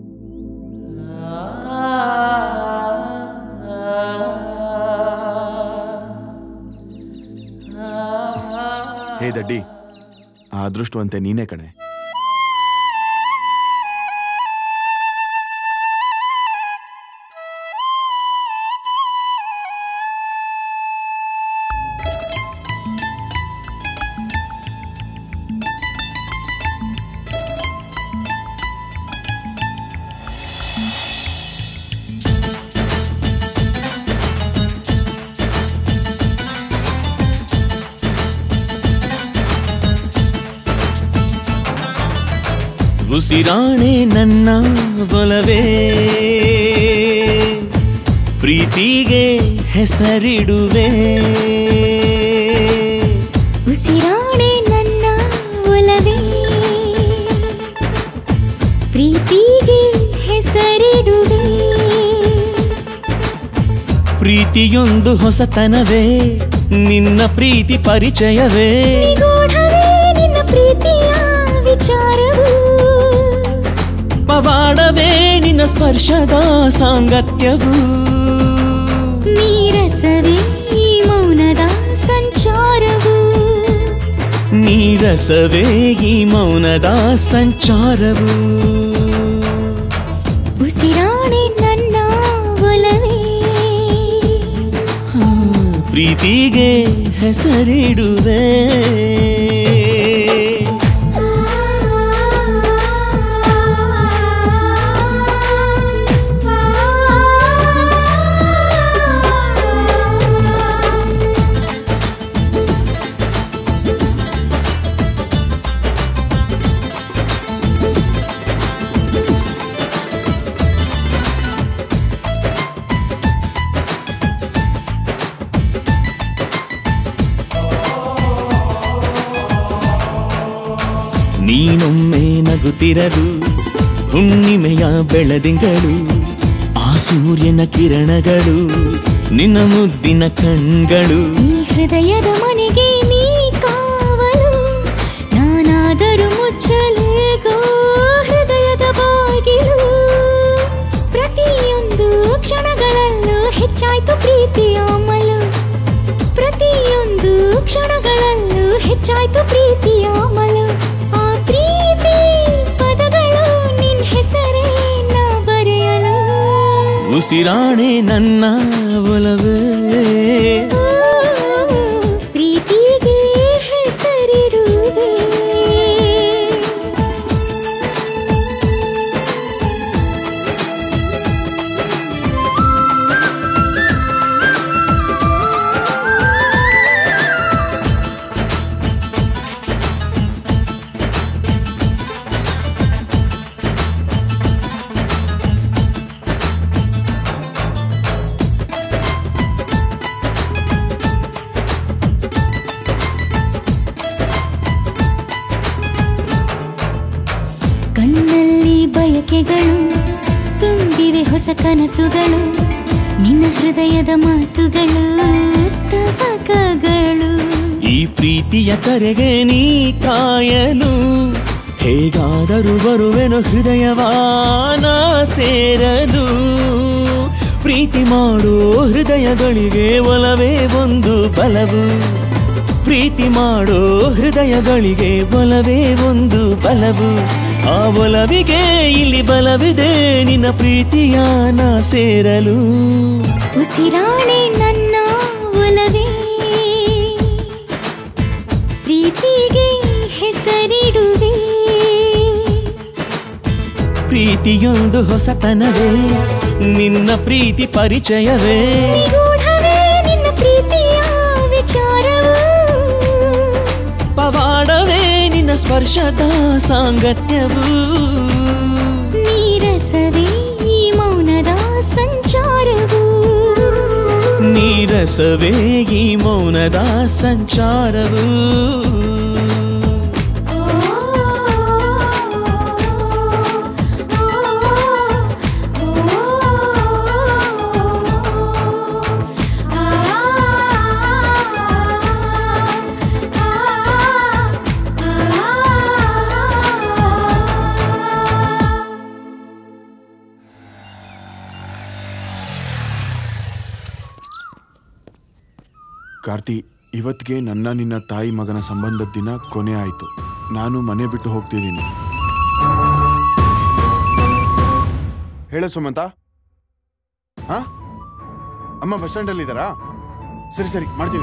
hey ದಡ್ಡಿ ಆ ಅದೃಷ್ಟವಂತೆ ನೀನೇ ಕಣೆ ಉಸಿರಾಣೆ ನನ್ನ ಒಲವೇ ಪ್ರೀತಿಗೆ ಹೆಸರಿಡುವೆ ಉಸಿರಾಣೆ ನನ್ನ ಒಲವೇ ಪ್ರೀತಿಗೆ ಹೆಸರಿಡುವೆ ಪ್ರೀತಿಯೊಂದು ಹೊಸತನವೇ ನಿನ್ನ ಪ್ರೀತಿ ಪರಿಚಯವೇ ನಿಗೂಢವೇ ನಿನ್ನ ಪ್ರೀತಿಯ ವಿಚಾರವು ಪವಾಡವೇ ನಿನ್ನ ಸ್ಪರ್ಶದ ಸಾಂಗತ್ಯವು ನೀರಸವೇ ಈ ಮೌನದ ಸಂಚಾರವು ನೀರಸವೇ ಈ ಮೌನದ ಸಂಚಾರವು ಉಸಿರಾಣೆ ಒಲವೇ ಪ್ರೀತಿಗೆ ಹೆಸರಿಡುವೆ ನೀನೊಮ್ಮೆ ನಗುತ್ತಿರಲು ಹುಣ್ಣಿಮೆಯ ಬೆಳದಿಂಗಳು ಆ ಸೂರ್ಯನ ಕಿರಣಗಳು ನಿನ್ನ ಮುದ್ದಿನ ಕಣ್ಗಳು ಈ ಹೃದಯದ ಮನೆಗೆ ನೀ ಕಾವಲು ನಾನಾದರೂ ಮುಚ್ಚಲೇಗೋ ಹೃದಯದ ಬಾಗಿಲು ಪ್ರತಿಯೊಂದು ಕ್ಷಣಗಳಲ್ಲೂ ಹೆಚ್ಚಾಯ್ತು ಪ್ರೀತಿಯ ಅಮಲು ಪ್ರತಿಯೊಂದು ಕ್ಷಣಗಳಲ್ಲೂ ಹೆಚ್ಚಾಯ್ತು ಪ್ರೀತಿಯ ಅಮಲು ಆ ಪ್ರೀತಿ ಪದಗಳು ನಿನ್ ಹೆಸರೇ ನಾ ಬರೆಯಲು ಉಸಿರಾಣೆ ನನ್ನ ಒಲವೇ ಪ್ರೀತಿಗೆ ಹೆಸರಿಡುವೆ ಕಣ್ಣಲ್ಲಿ ಬಯಕೆಗಳು ತುಂಬಿವೆ ಹೊಸ ಕನಸುಗಳು ನಿನ್ನ ಹೃದಯದ ಮಾತುಗಳು ತವಕಗಳು ಈ ಪ್ರೀತಿಯ ಕರೆಗೆ ನೀ ಕಾಯಲು ಹೇಗಾದರೂ ಬರುವೆನು ಹೃದಯವಾನ ಸೇರಲು ಪ್ರೀತಿ ಮಾಡೋ ಹೃದಯಗಳಿಗೆ ಒಲವೇ ಒಂದು ಬಲವು ಪ್ರೀತಿ ಮಾಡೋ ಹೃದಯಗಳಿಗೆ ಒಲವೇ ಒಂದು ಬಲವು ಆ ಒಲವಿಗೆ ಇಲ್ಲಿ ಬಲವಿದೆ ನಿನ್ನ ಪ್ರೀತಿಯ ನಾ ಸೇರಲು ಉಸಿರಾಣೆ ನನ್ನ ಒಲವೇ ಪ್ರೀತಿಗೆ ಹೆಸರಿಡುವೆ ಪ್ರೀತಿಯೊಂದು ಹೊಸತನವೇ ನಿನ್ನ ಪ್ರೀತಿ ಪರಿಚಯವೇ ನಿಗೂಢವೇ ನಿನ್ನ ಪ್ರೀತಿಯ ವಿಚಾರವು ಪವಾಡವೇ ನಿನ್ನ ಸ್ಪರ್ಶದ ಸಾಂಗತ್ಯವು ನೀರಸವೇ ಈ ಮೌನದ ಸಂಚಾರವು ನೀರಸವೇ ಈ ಮೌನದ ಸಂಚಾರವು ಕಾರ್ತಿ ಇವತ್ತಿಗೆ ನನ್ನ ನಿನ್ನ ತಾಯಿ ಮಗನ ಸಂಬಂಧದ ದಿನ ಕೊನೆ ಆಯ್ತು ನಾನು ಮನೆ ಬಿಟ್ಟು ಹೋಗ್ತಿದ್ದೀನಿ ಹೇಳ ಸುಮಂತ ಹಾ ಅಮ್ಮ ಬಸ್ ಸ್ಟ್ಯಾಂಡಲ್ಲಿ ಇದ್ದಾರಾ ಸರಿ ಸರಿ ಮಾಡ್ತೀನಿ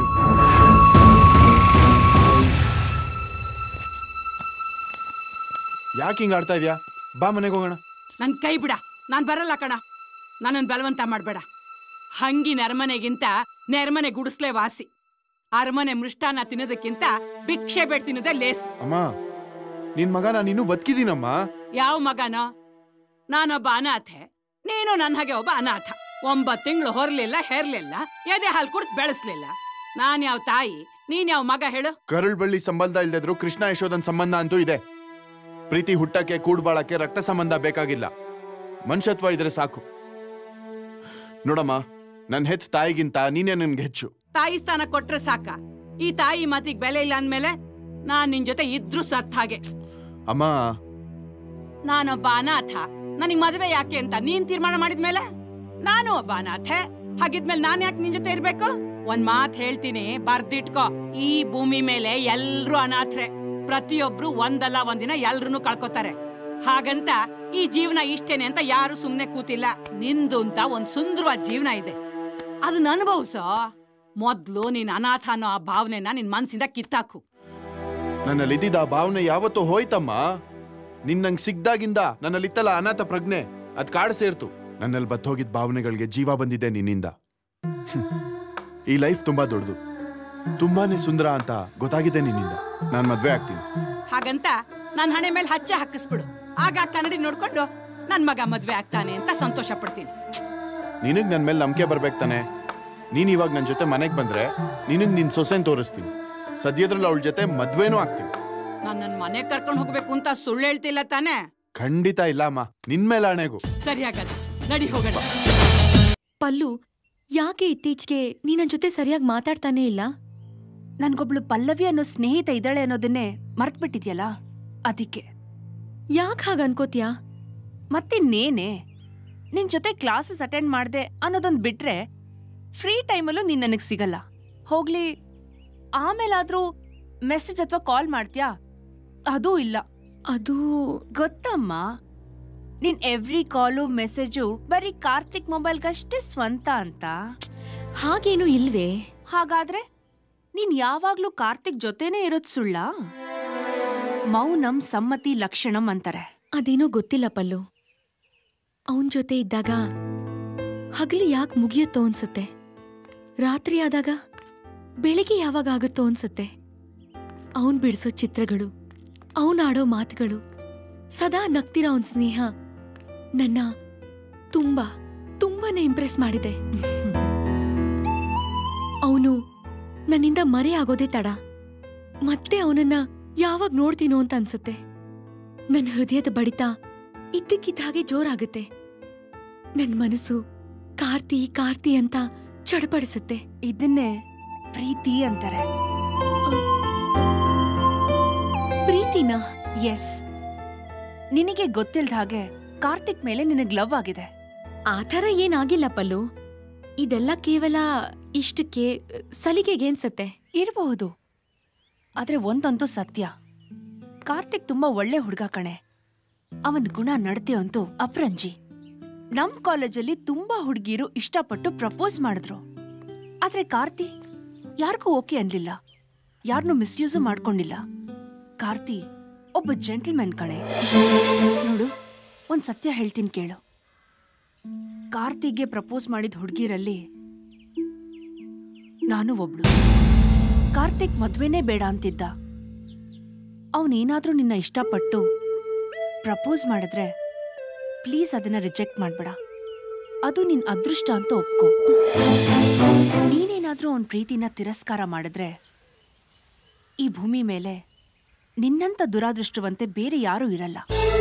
ಯಾಕೆ ಹಿಂಗೆ ಆಡ್ತಾ ಇದೆಯಾ ಬಾ ಮನೆಗೆ ಹೋಗೋಣ ನನ್ ಕೈ ಬಿಡ ನಾನ್ ಬರಲ್ಲ ಕಣ ನನ್ನನ್ ಬಲವಂತ ಮಾಡ್ಬೇಡ ಹಂಗಿ ನೆರಮನೆಗಿಂತ ನೆರಮನೆ ಗುಡಿಸ್ಲೇ ವಾಸಿ ಅರಮನೆ ಮೃಷ್ಟಾನ ತಿನ್ನೋದಕ್ಕಿಂತ ಭಿಕ್ಷೆ ಬೇಡ್ ತಿನ್ನೋದೇ ಲೇಸ್ ಅಮ್ಮ ನಿನ್ ಮಗ ನಾನು ಇನ್ನೂ ಬದುಕಿದ್ದೀನಮ್ಮ ಯಾವ ಮಗನೋ ನಾನೊಬ್ಬ ಅನಾಥೆ ನೀನು ನನ್ನ ಹಾಗೆ ಒಬ್ಬ ಅನಾಥ ಒಂಬತ್ತು ತಿಂಗಳು ಹೊರಲಿಲ್ಲ ಹೇರ್ಲಿಲ್ಲ ಎದೆ ಹಾಲು ಕುಡ್ದು ಬೆಳೆಸ್ಲಿಲ್ಲ ನಾನ್ ಯಾವ ತಾಯಿ ನೀನ್ ಯಾವ ಮಗ ಹೇಳು ಕರುಳ್ ಬಳ್ಳಿ ಸಂಬಂಧ ಇಲ್ದಿದ್ರು ಕೃಷ್ಣ ಯಶೋಧನ್ ಸಂಬಂಧ ಅಂತೂ ಇದೆ ಪ್ರೀತಿ ಹುಟ್ಟಕ್ಕೆ ಕೂಡ್ಬಾಳಕ್ಕೆ ರಕ್ತ ಸಂಬಂಧ ಬೇಕಾಗಿಲ್ಲ ಮನುಷ್ಯತ್ವ ಇದ್ರೆ ಸಾಕು ನೋಡಮ್ಮ ನನ್ ಹೆತ್ ತಾಯಿಗಿಂತ ನೀನೇ ನನ್ಗೆ ಹೆಚ್ಚು ತಾಯಿ ಸ್ಥಾನ ಕೊಟ್ರೆ ಸಾಕ ಈ ತಾಯಿ ಮಾತಿಗೆ ಬೆಲೆ ಇಲ್ಲ ಅಂದ್ಮೇಲೆ ನಾನ್ ನಿನ್ ಜೊತೆ ಇದ್ರು ಸತ್ ಹಾಗೆ ಅಮ್ಮ ನಾನೊಬ್ಬ ಅನಾಥ ನನಗ್ ಮದುವೆ ಯಾಕೆ ಅಂತ ನೀನ್ ತೀರ್ಮಾನ ಮಾಡಿದ್ಮೇಲೆ ನಾನು ಒಬ್ಬ ಅನಾಥೆ ಹಾಗಿದ್ಮೇಲೆ ನಾನ್ ಯಾಕೆ ನಿನ್ ಜೊತೆ ಇರ್ಬೇಕು ಒಂದ್ ಮಾತ್ ಹೇಳ್ತೀನಿ ಬರ್ದಿಟ್ಕೋ ಈ ಭೂಮಿ ಮೇಲೆ ಎಲ್ರೂ ಅನಾಥ್ರೆ ಪ್ರತಿಯೊಬ್ರು ಒಂದಲ್ಲ ಒಂದಿನ ಎಲ್ರೂ ಕಳ್ಕೊತಾರೆ ಹಾಗಂತ ಈ ಜೀವನ ಇಷ್ಟೇನೆ ಅಂತ ಯಾರು ಸುಮ್ನೆ ಕೂತಿಲ್ಲ ನಿಂದು ಅಂತ ಒಂದ್ ಸುಂದರವಾದ ಜೀವನ ಇದೆ ಅದನ್ನ ಅನುಭವಿಸೋ ಮೊದ್ಲು ನೀನ್ ಅನಾಥ ಅನ್ನೋ ಆ ಭಾವನೆನ ನಿನ್ ಮನ್ಸಿಂದ ಕಿತ್ತಾಕು ನನ್ನಲ್ಲಿ ಇದ್ದಿದ್ದ ಆ ಭಾವನೆ ಯಾವತ್ತೂ ಹೋಯ್ತಮ್ಮ ನಿನ್ ನಂಗ್ ಸಿಗ್ದಾಗಿಂದ ನನ್ನಲ್ಲಿತ್ತಲ್ಲ ಅನಾಥ ಪ್ರಜ್ಞೆ ಅದ್ ಕಾಡ್ ಸೇರ್ತು ನನ್ನಲ್ಲಿ ಬತ್ತೋಗಿದ್ ಭಾವನೆಗಳಿಗೆ ಜೀವ ಬಂದಿದೆ ನಿನ್ನಿಂದ ಹ್ಮ್. ಈ ಲೈಫ್ ತುಂಬಾ ದೊಡ್ಡದು ತುಂಬಾನೇ ಸುಂದರ ಅಂತ ಗೊತ್ತಾಗಿದೆ ನಿನ್ನಿಂದ ನಾನ್ ಮದ್ವೆ ಆಗ್ತೀನಿ ಹಾಗಂತ ನನ್ ಹಣೆ ಮೇಲೆ ಹಚ್ಚ ಹಾಕಿಸ್ಬಿಡು ಆಗ ಆ ಕನ್ನಡಿ ನೋಡ್ಕೊಂಡು ನನ್ ಮಗ ಮದ್ವೆ ಆಗ್ತಾನೆ ಅಂತ ಸಂತೋಷ ಪಡ್ತೀನಿ ನಿನಗ್ ನನ್ ಮೇಲೆ ನಂಬಿಕೆ ಬರ್ಬೇಕು ತಾನೆ ನೀನ್ ಇವಾಗ ನನ್ ಜೊತೆ ಮನೆಗ್ ಬಂದ್ರೆ ನಿನಗ್ ನಿನ್ ಸೊಸೆನ್ ತೋರಿಸ್ತೀನಿ ಸದ್ಯದ್ರಲ್ಲಿ ಅವಳ ಜೊತೆ ಮದ್ವೆನೂ ಆಗ್ತೀನಿ ನಾನ್ ನನ್ ಮನೆ ಕರ್ಕೊಂಡು ಹೋಗ್ಬೇಕು ಅಂತ ಸುಳ್ಳು ಹೇಳ್ತಿಲ್ಲ ತಾನೇ ಖಂಡಿತ ಇಲ್ಲ ಅಮ್ಮ ನಿನ್ ಮೇಲೆ ಆಣೆಗೂ ಸರಿ ಹಾಗಾದ್ರೆ ನಡಿ ಹೋಗೋಣ ಪಲ್ಲು ಯಾಕೆ ಇತ್ತೀಚೆಗೆ ನೀ ನನ್ ಜೊತೆ ಸರಿಯಾಗಿ ಮಾತಾಡ್ತಾನೆ ಇಲ್ಲ ನನ್ಗೊಬ್ಳು ಪಲ್ಲವಿ ಅನ್ನೋ ಸ್ನೇಹಿತ ಇದ್ದಾಳೆ ಅನ್ನೋದನ್ನೇ ಮರ್ತ್ಬಿಟ್ಟಿದ್ಯಲ್ಲ ಅದಕ್ಕೆ ಯಾಕೆ ಹಾಗ ಅನ್ಕೋತ್ಯಾ ಮತ್ತಿನ್ನೇನೆ ನಿನ್ ಜೊತೆ ಕ್ಲಾಸಸ್ ಅಟೆಂಡ್ ಮಾಡ್ದೆ ಅನ್ನೋದೊಂದ್ ಬಿಟ್ರೆ ಫ್ರೀ ಟೈಮಲ್ಲೂ ನೀನ್ ನನಗ್ ಸಿಗಲ್ಲ ಹೋಗ್ಲಿ ಆಮೇಲಾದ್ರೂ ಮೆಸೇಜ್ ಅಥವಾ ಕಾಲ್ ಮಾಡ್ತ್ಯಾ ಅದೂ ಇಲ್ಲ ಅದು ಗೊತ್ತಮ್ಮ ನಿನ್ ಎವ್ರಿ ಕಾಲು ಮೆಸೇಜು ಬರೀ ಕಾರ್ತಿಕ್ ಮೊಬೈಲ್ಗಷ್ಟೇ ಸ್ವಂತ ಅಂತ ಹಾಗೇನು ಇಲ್ವೇ ಹಾಗಾದ್ರೆ ನೀನ್ ಯಾವಾಗ್ಲೂ ಕಾರ್ತಿಕ್ ಜೊತೆನೇ ಇರೋದ್ ಸುಳ್ಳ ಮೌನಂ ಸಮ್ಮತಿ ಲಕ್ಷಣಂ ಅಂತಾರೆ ಅದೇನೋ ಗೊತ್ತಿಲ್ಲ ಪಲ್ಲು ಅವನ್ ಜೊತೆ ಇದ್ದಾಗ ಹಗಲು ಯಾಕೆ ಮುಗಿಯುತ್ತೋ ಅನ್ಸುತ್ತೆ ರಾತ್ರಿ ಆದಾಗ ಬೆಳಿಗ್ಗೆ ಯಾವಾಗ ಆಗುತ್ತೋ ಅನ್ಸುತ್ತೆ ಅವನ್ ಬಿಡಿಸೋ ಚಿತ್ರಗಳು ಅವನ್ ಆಡೋ ಮಾತುಗಳು ಸದಾ ನಗ್ತಿರೋ ಅವನ್ ಸ್ನೇಹ ನನ್ನ ತುಂಬಾ ತುಂಬಾನೇ ಇಂಪ್ರೆಸ್ ಮಾಡಿದೆ ಅವನು ನನ್ನಿಂದ ಮರೆ ಆಗೋದೇ ತಡ ಮತ್ತೆ ಅವನನ್ನ ಯಾವಾಗ ನೋಡ್ತೀನೋ ಅಂತ ಅನ್ಸುತ್ತೆ ನನ್ನ ಹೃದಯದ ಬಡಿತ ಇದ್ದಕ್ಕಿದ್ದ ಹಾಗೆ ಜೋರಾಗುತ್ತೆ ನನ್ ಮನಸ್ಸು ಕಾರ್ತಿ ಕಾರ್ತಿ ಅಂತ ಚಡಪಡಿಸುತ್ತೆ ಇದನ್ನೇ ಪ್ರೀತಿ ಅಂತಾರೆ ಪ್ರೀತಿನ ಎಸ್ ನಿನಗೆ ಗೊತ್ತಿಲ್ದ ಹಾಗೆ ಕಾರ್ತಿಕ್ ಮೇಲೆ ನಿನಗ್ ಲವ್ ಆಗಿದೆ ಆ ಥರ ಏನಾಗಿಲ್ಲ ಪಲ್ಲು ಇದೆಲ್ಲ ಕೇವಲ ಇಷ್ಟಕ್ಕೆ ಸಲಿಗೆಗೆ ಅನ್ಸತ್ತೆ ಇರಬಹುದು ಆದ್ರೆ ಒಂದಂತೂ ಸತ್ಯ ಕಾರ್ತಿಕ್ ತುಂಬಾ ಒಳ್ಳೆ ಹುಡುಗ ಕಣೆ ಅವನ್ ಗುಣ ನಡತೆ ಅಂತೂ ಅಪ್ರಂಜಿ ನಮ್ ಕಾಲೇಜಲ್ಲಿ ತುಂಬಾ ಹುಡುಗಿರು ಇಷ್ಟಪಟ್ಟು ಪ್ರಪೋಸ್ ಮಾಡಿದ್ರು ಆದ್ರೆ ಕಾರ್ತಿ ಯಾರಿಗೂ ಓಕೆ ಅನ್ಲಿಲ್ಲ ಯಾರನ್ನೂ ಮಿಸ್ಯೂಸು ಮಾಡ್ಕೊಂಡಿಲ್ಲ ಕಾರ್ತಿ ಒಬ್ಬ ಜೆಂಟಲ್ಮೆನ್ ಕಣೆ ನೋಡು ಒಂದ್ ಸತ್ಯ ಹೇಳ್ತೀನಿ ಕೇಳು ಕಾರ್ತಿಗೆ ಪ್ರಪೋಸ್ ಮಾಡಿದ ಹುಡುಗಿರಲ್ಲಿ ನಾನು ಒಬ್ಳು ಕಾರ್ತಿಕ್ ಮದ್ವೆನೇ ಬೇಡ ಅಂತಿದ್ದ ಅವನೇನಾದ್ರೂ ನಿನ್ನ ಇಷ್ಟಪಟ್ಟು ಪ್ರಪೋಸ್ ಮಾಡಿದ್ರೆ ಪ್ಲೀಸ್ ಅದನ್ನ ರಿಜೆಕ್ಟ್ ಮಾಡ್ಬೇಡ ಅದು ನಿನ್ ಅದೃಷ್ಟ ಅಂತ ಒಪ್ಕೋ ನೀನೇನಾದ್ರೂ ಅವನ್ ಪ್ರೀತಿನ ತಿರಸ್ಕಾರ ಮಾಡಿದ್ರೆ ಈ ಭೂಮಿ ಮೇಲೆ ನಿನ್ನಂತ ದುರಾದೃಷ್ಟವಂತೆ ಬೇರೆ ಯಾರೂ ಇರಲ್ಲ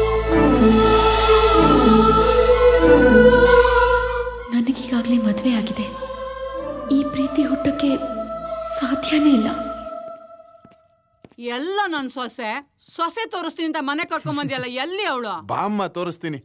ನನಗೀಗಾಗಲೇ ಮದುವೆ ಆಗಿದೆ ಈ ಪ್ರೀತಿ ಹುಟ್ಟಕ್ಕೆ ಸಾಧ್ಯನೇ ಇಲ್ಲ ಎಲ್ಲ ನನ್ ಸೊಸೆ ಸೊಸೆ ತೋರಿಸ್ತೀನಿ ಅಂತ ಮನೆ ಕರ್ಕೊಂಡ್ ಬಂದಿಯಲ್ಲ ಎಲ್ಲಿ ಅವಳು ಬಾಮ್ಮ ತೋರಿಸ್ತೀನಿ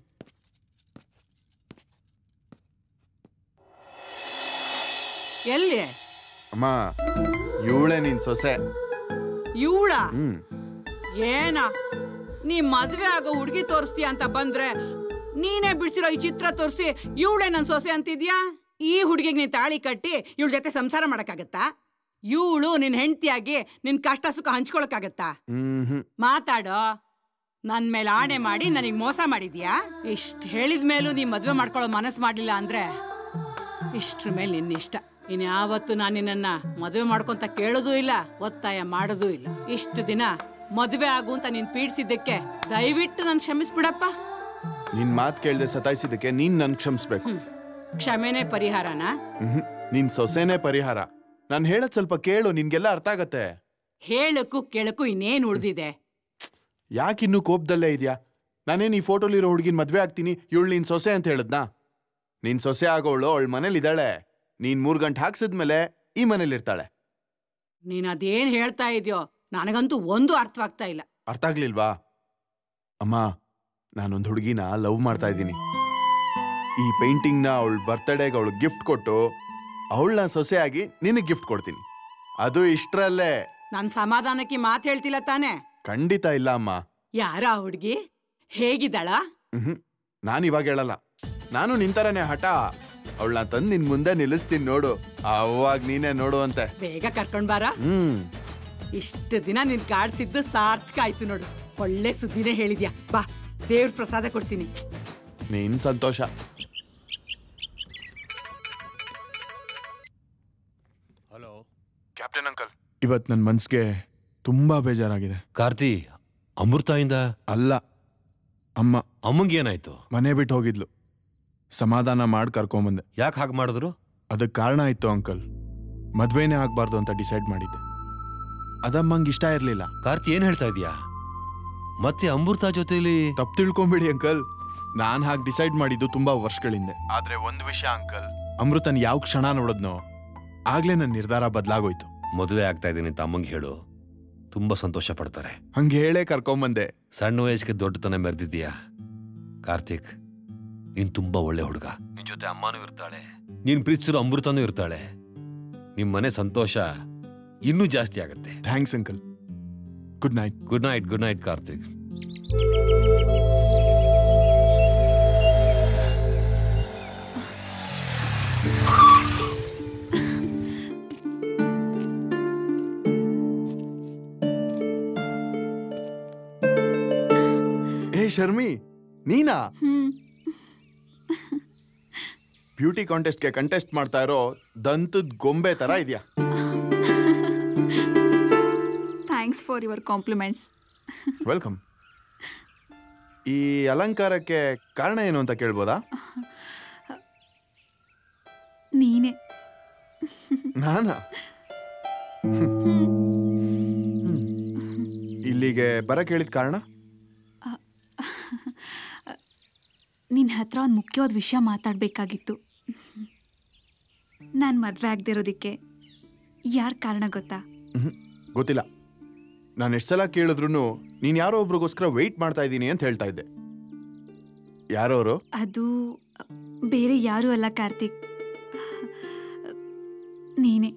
ಎಲ್ಲಿ ಅಮ್ಮ ಇವಳೆ ನಿನ್ ಸೊಸೆ ಇವಳ ಹ್ಮ್ ಏನ ನೀ ಮದ್ವೆ ಆಗೋ ಹುಡುಗಿ ತೋರಿಸ್ತೀಯ ಅಂತ ಬಂದ್ರೆ ನೀನೇ ಬಿಡ್ಸಿರೋ ಈ ಚಿತ್ರ ತೋರಿಸಿ ಇವಳೆ ನನ್ ಸೊಸೆ ಅಂತಿದ್ಯಾ ಈ ಹುಡುಗಿಗೆ ನೀನ್ ತಾಳಿ ಕಟ್ಟಿ ಇವಳ ಜೊತೆ ಸಂಸಾರ ಮಾಡಕ್ಕಾಗತ್ತಾ ಇವಳು ನಿನ್ ಹೆಂಡತಿಯಾಗಿ ನಿನ್ ಕಷ್ಟ ಸುಖ ಹಂಚ್ಕೊಳಕ್ಕಾಗತ್ತಾ ಹ್ಮ್ ಹ್ಮ್ ಮಾತಾಡೋ ನನ್ ಮೇಲೆ ಆಣೆ ಮಾಡಿ ನನಗ್ ಮೋಸ ಮಾಡಿದ್ಯಾ ಇಷ್ಟ್ ಹೇಳಿದ ಮೇಲೂ ನೀ ಮದ್ವೆ ಮಾಡ್ಕೊಳ್ಳೋ ಮನಸ್ಸು ಮಾಡ್ಲಿಲ್ಲ ಅಂದ್ರೆ ಇಷ್ಟ್ರ ಮೇಲೆ ನಿನ್ನಿಷ್ಟ ಇನ್ಯಾವತ್ತು ನಾನು ನಿನ್ನನ್ನ ಮದುವೆ ಮಾಡ್ಕೊಂತ ಕೇಳೋದೂ ಇಲ್ಲ ಒತ್ತಾಯ ಮಾಡೋದೂ ಇಲ್ಲ ಇಷ್ಟು ದಿನ ಮದುವೆ ಆಗು ಅಂತ ನೀನ್ ಪೀಡಿಸಿದ್ದಕ್ಕೆ ದಯವಿಟ್ಟು ನನ್ ಕ್ಷಮಿಸ್ಬಿಡಪ್ಪ ನಿನ್ ಮಾತ್ ಕೇಳ್ದೆ ಸತಾಯಿಸಿದಕ್ಕೆ ನೀನ್ ನನ್ ಕ್ಷಮಿಸ್ಬೇಕು ಕ್ಷಮೆನೇ ಪರಿಹಾರನಾ ಹ್ಮ್ ನಿನ್ ಸೊಸೆನೇ ಪರಿಹಾರ ನಾನ್ ಹೇಳದ್ ಸ್ವಲ್ಪ ಕೇಳು ನಿನ್ಗೆಲ್ಲ ಅರ್ಥ ಆಗತ್ತೆ ಹೇಳಕ್ಕೂ ಕೇಳಕ್ಕೂ ಇನ್ನೇನ್ ಉಳ್ದಿದೆ ಯಾಕಿನ್ನೂ ಕೋಪದಲ್ಲೇ ಇದ್ಯಾ ನಾನೇನ್ ಈ ಫೋಟೋಲಿರೋ ಹುಡುಗಿನ ಮದ್ವೆ ಆಗ್ತೀನಿ ಇವಳು ನಿನ್ ಸೊಸೆ ಅಂತ ಹೇಳದ್ನಾ ನಿನ್ ಸೊಸೆ ಆಗೋಳು ಅವಳ ಮನೇಲಿ ಇದ್ದಾಳೆ ನೀನ್ ಮೂರ್ ಗಂಟೆ ಹಾಕ್ಸಿದ್ಮೇಲೆ ಈ ಮನೇಲಿ ಇರ್ತಾಳೆ ನೀನ್ ಅದೇನ್ ಹೇಳ್ತಾ ಇದೆಯೋ ನನಗಂತೂ ಒಂದು ಅರ್ಥವಾಗ್ತಾ ಇಲ್ಲ ಅರ್ಥ ಆಗ್ಲಿಲ್ವಾ ಅಮ್ಮ ನಾನೊಂದ್ ಹುಡುಗಿನ ಲವ್ ಮಾಡ್ತಾ ಇದ್ದೀನಿ ಈ ಪೇಂಟಿಂಗ್ನ ಅವಳ ಬರ್ತ್ಡೇಗೆ ಅವಳು ಗಿಫ್ಟ್ ಕೊಟ್ಟು ಅವಳನ್ನ ಸೊಸೆ ಆಗಿ ನಿನಗೆ ಗಿಫ್ಟ್ ಕೊಡ್ತೀನಿ ಅದು ಇಷ್ಟ್ರಲ್ಲೇ ನನ್ ಸಮಾಧಾನಕ್ಕೆ ಮಾತು ಹೇಳ್ತಿಲ್ಲ ತಾನೇ ಖಂಡಿತ ಇಲ್ಲ ಅಮ್ಮ ಯಾರ ಹುಡುಗಿ ಹೇಗಿದ್ದಾಳ ಹ್ಮ್ ನಾನು ಇವಾಗ ಹೇಳಲ್ಲ ನಾನು ನಿಂತರನೇ ಹಠ ಅವಳನ್ನ ತಂದು ನಿನ್ ಮುಂದೆ ನಿಲ್ಲಿಸ್ತೀನಿ ನೋಡು ಅವಾಗ ನೀನೇ ನೋಡು ಅಂತೆ ಬೇಗ ಕರ್ಕೊಂಡ್ ಬಾರ ಹ್ಮ್ ಇಷ್ಟು ದಿನ ನಿನ್ ಕಾಡ್ಸಿದ್ದು ಸಾರ್ಥಕ ಆಯ್ತು ನೋಡು ಒಳ್ಳೆ ಸುದ್ದಿನೇ ಹೇಳಿದ್ಯಾ ಬಾ ದೇವ್ರ ಪ್ರಸಾದ ಕೊಡ್ತೀನಿ ನೀನ್ ಸಂತೋಷ ಹಲೋ ಕ್ಯಾಪ್ಟನ್ ಅಂಕಲ್ ಇವತ್ ನನ್ ಮನ್ಸ್ಗೆ ತುಂಬಾ ಬೇಜಾರಾಗಿದೆ ಕಾರ್ತಿ ಅಮೃತಾಯಿಂದ ಅಲ್ಲ ಅಮ್ಮ ಅಮ್ಮಂಗೆ ಏನಾಯ್ತು ಮನೆ ಬಿಟ್ಟು ಹೋಗಿದ್ಲು ಸಮಾಧಾನ ಮಾಡಿ ಕರ್ಕೊಂಬಂದೆ ಯಾಕೆ ಹಾಗೆ ಮಾಡಿದ್ರು ಅದಕ್ಕೆ ಕಾರಣ ಇತ್ತು ಅಂಕಲ್ ಮದ್ವೆನೇ ಆಗ್ಬಾರ್ದು ಅಂತ ಡಿಸೈಡ್ ಮಾಡಿದ್ದೆ ಅದಮ್ಮಂಗೆ ಇಷ್ಟ ಇರ್ಲಿಲ್ಲ ಕಾರ್ತಿ ಏನ್ ಹೇಳ್ತಾ ಇದೀಯಾ ಮತ್ತೆ ಅಮೃತ ಜೊತೆಲಿ ತಪ್ಪು ತಿಳ್ಕೊಂಬಿಡಿ ಅಂಕಲ್ ನಾನ್ ಹಾಗೆ ಡಿಸೈಡ್ ಮಾಡಿದ್ದು ತುಂಬಾ ವರ್ಷಗಳಿಂದ ಆದ್ರೆ ಒಂದು ವಿಷಯ ಅಂಕಲ್ ಅಮೃತನ್ ಯಾವ ಕ್ಷಣ ನೋಡಿದ್ನೋ ಆಗ್ಲೇ ನನ್ನ ನಿರ್ಧಾರ ಬದಲಾಗೋಯ್ತು ಮದುವೆ ಆಗ್ತಾ ಇದ್ದೀನಿ ಅಂತ ಅಮ್ಮಂಗೆ ಹೇಳು ತುಂಬಾ ಸಂತೋಷ ಪಡ್ತಾರೆ ಹಂಗೆ ಹೇಳೇ ಕರ್ಕೊಂಬಂದೆ ಸಣ್ಣ ವಯಸ್ಸಿಗೆ ದೊಡ್ಡತನ ಮೆರೆದಿದ್ದೀಯಾ ಕಾರ್ತಿಕ್ ನೀನ್ ತುಂಬಾ ಒಳ್ಳೆ ಹುಡುಗ ನಿನ್ ಜೊತೆ ಅಮ್ಮನೂ ಇರ್ತಾಳೆ ನೀನ್ ಪ್ರೀತಿಸಿರೋ ಅಮೃತನೂ ಇರ್ತಾಳೆ ನಿಮ್ ಮನೆ ಸಂತೋಷ ಇನ್ನೂ ಜಾಸ್ತಿ ಆಗುತ್ತೆ thanks uncle good night good night good night Karthik ಏ ಶರ್ಮಿ ನೀನಾ ಬ್ಯೂಟಿ ಕಾಂಟೆಸ್ಟ್ಗೆ ಕಂಟೆಸ್ಟ್ ಮಾಡ್ತಾ ಇರೋ ದಂತದ ಗೊಂಬೆ ತರ ಇದೆಯಾ thanks for your compliments welcome ಈ ಅಲಂಕಾರಕ್ಕೆ ಕಾರಣ ಏನು ಅಂತ ಕೇಳ್ಬೋದಾ ನೀನೇ ನಾನಾ ಹ್ಮ್. ಇಲ್ಲಿಗೆ ಬರಕ್ ಹೇಳಿದ ಕಾರಣ ನಿನ್ನ ಹತ್ರ ಒಂದು ಮುಖ್ಯವಾದ ವಿಷಯ ಮಾತಾಡಬೇಕಾಗಿತ್ತು ನಾನು ಮದುವೆ ಆಗದೆ ಇರೋದಕ್ಕೆ ಯಾರ ಕಾರಣ ಗೊತ್ತಾ ಮ್ಹೂ. ಗೊತ್ತಿಲ್ಲ ನಾನು ಎಷ್ಟು ಸಲ ಕೇಳಿದ್ರು ನೀನು ಯಾರೋ ಒಬ್ರಿಗೋಸ್ಕರ ವೆಯ್ಟ್ ಮಾಡ್ತಾ ಇದ್ದೀನಿ ಅಂತ ಹೇಳ್ತಾ ಇದ್ದೆ ಯಾರೋರು ಅದು ಬೇರೆ ಯಾರೂ ಅಲ್ಲ ಕಾರ್ತಿಕ್ ನೀನೇ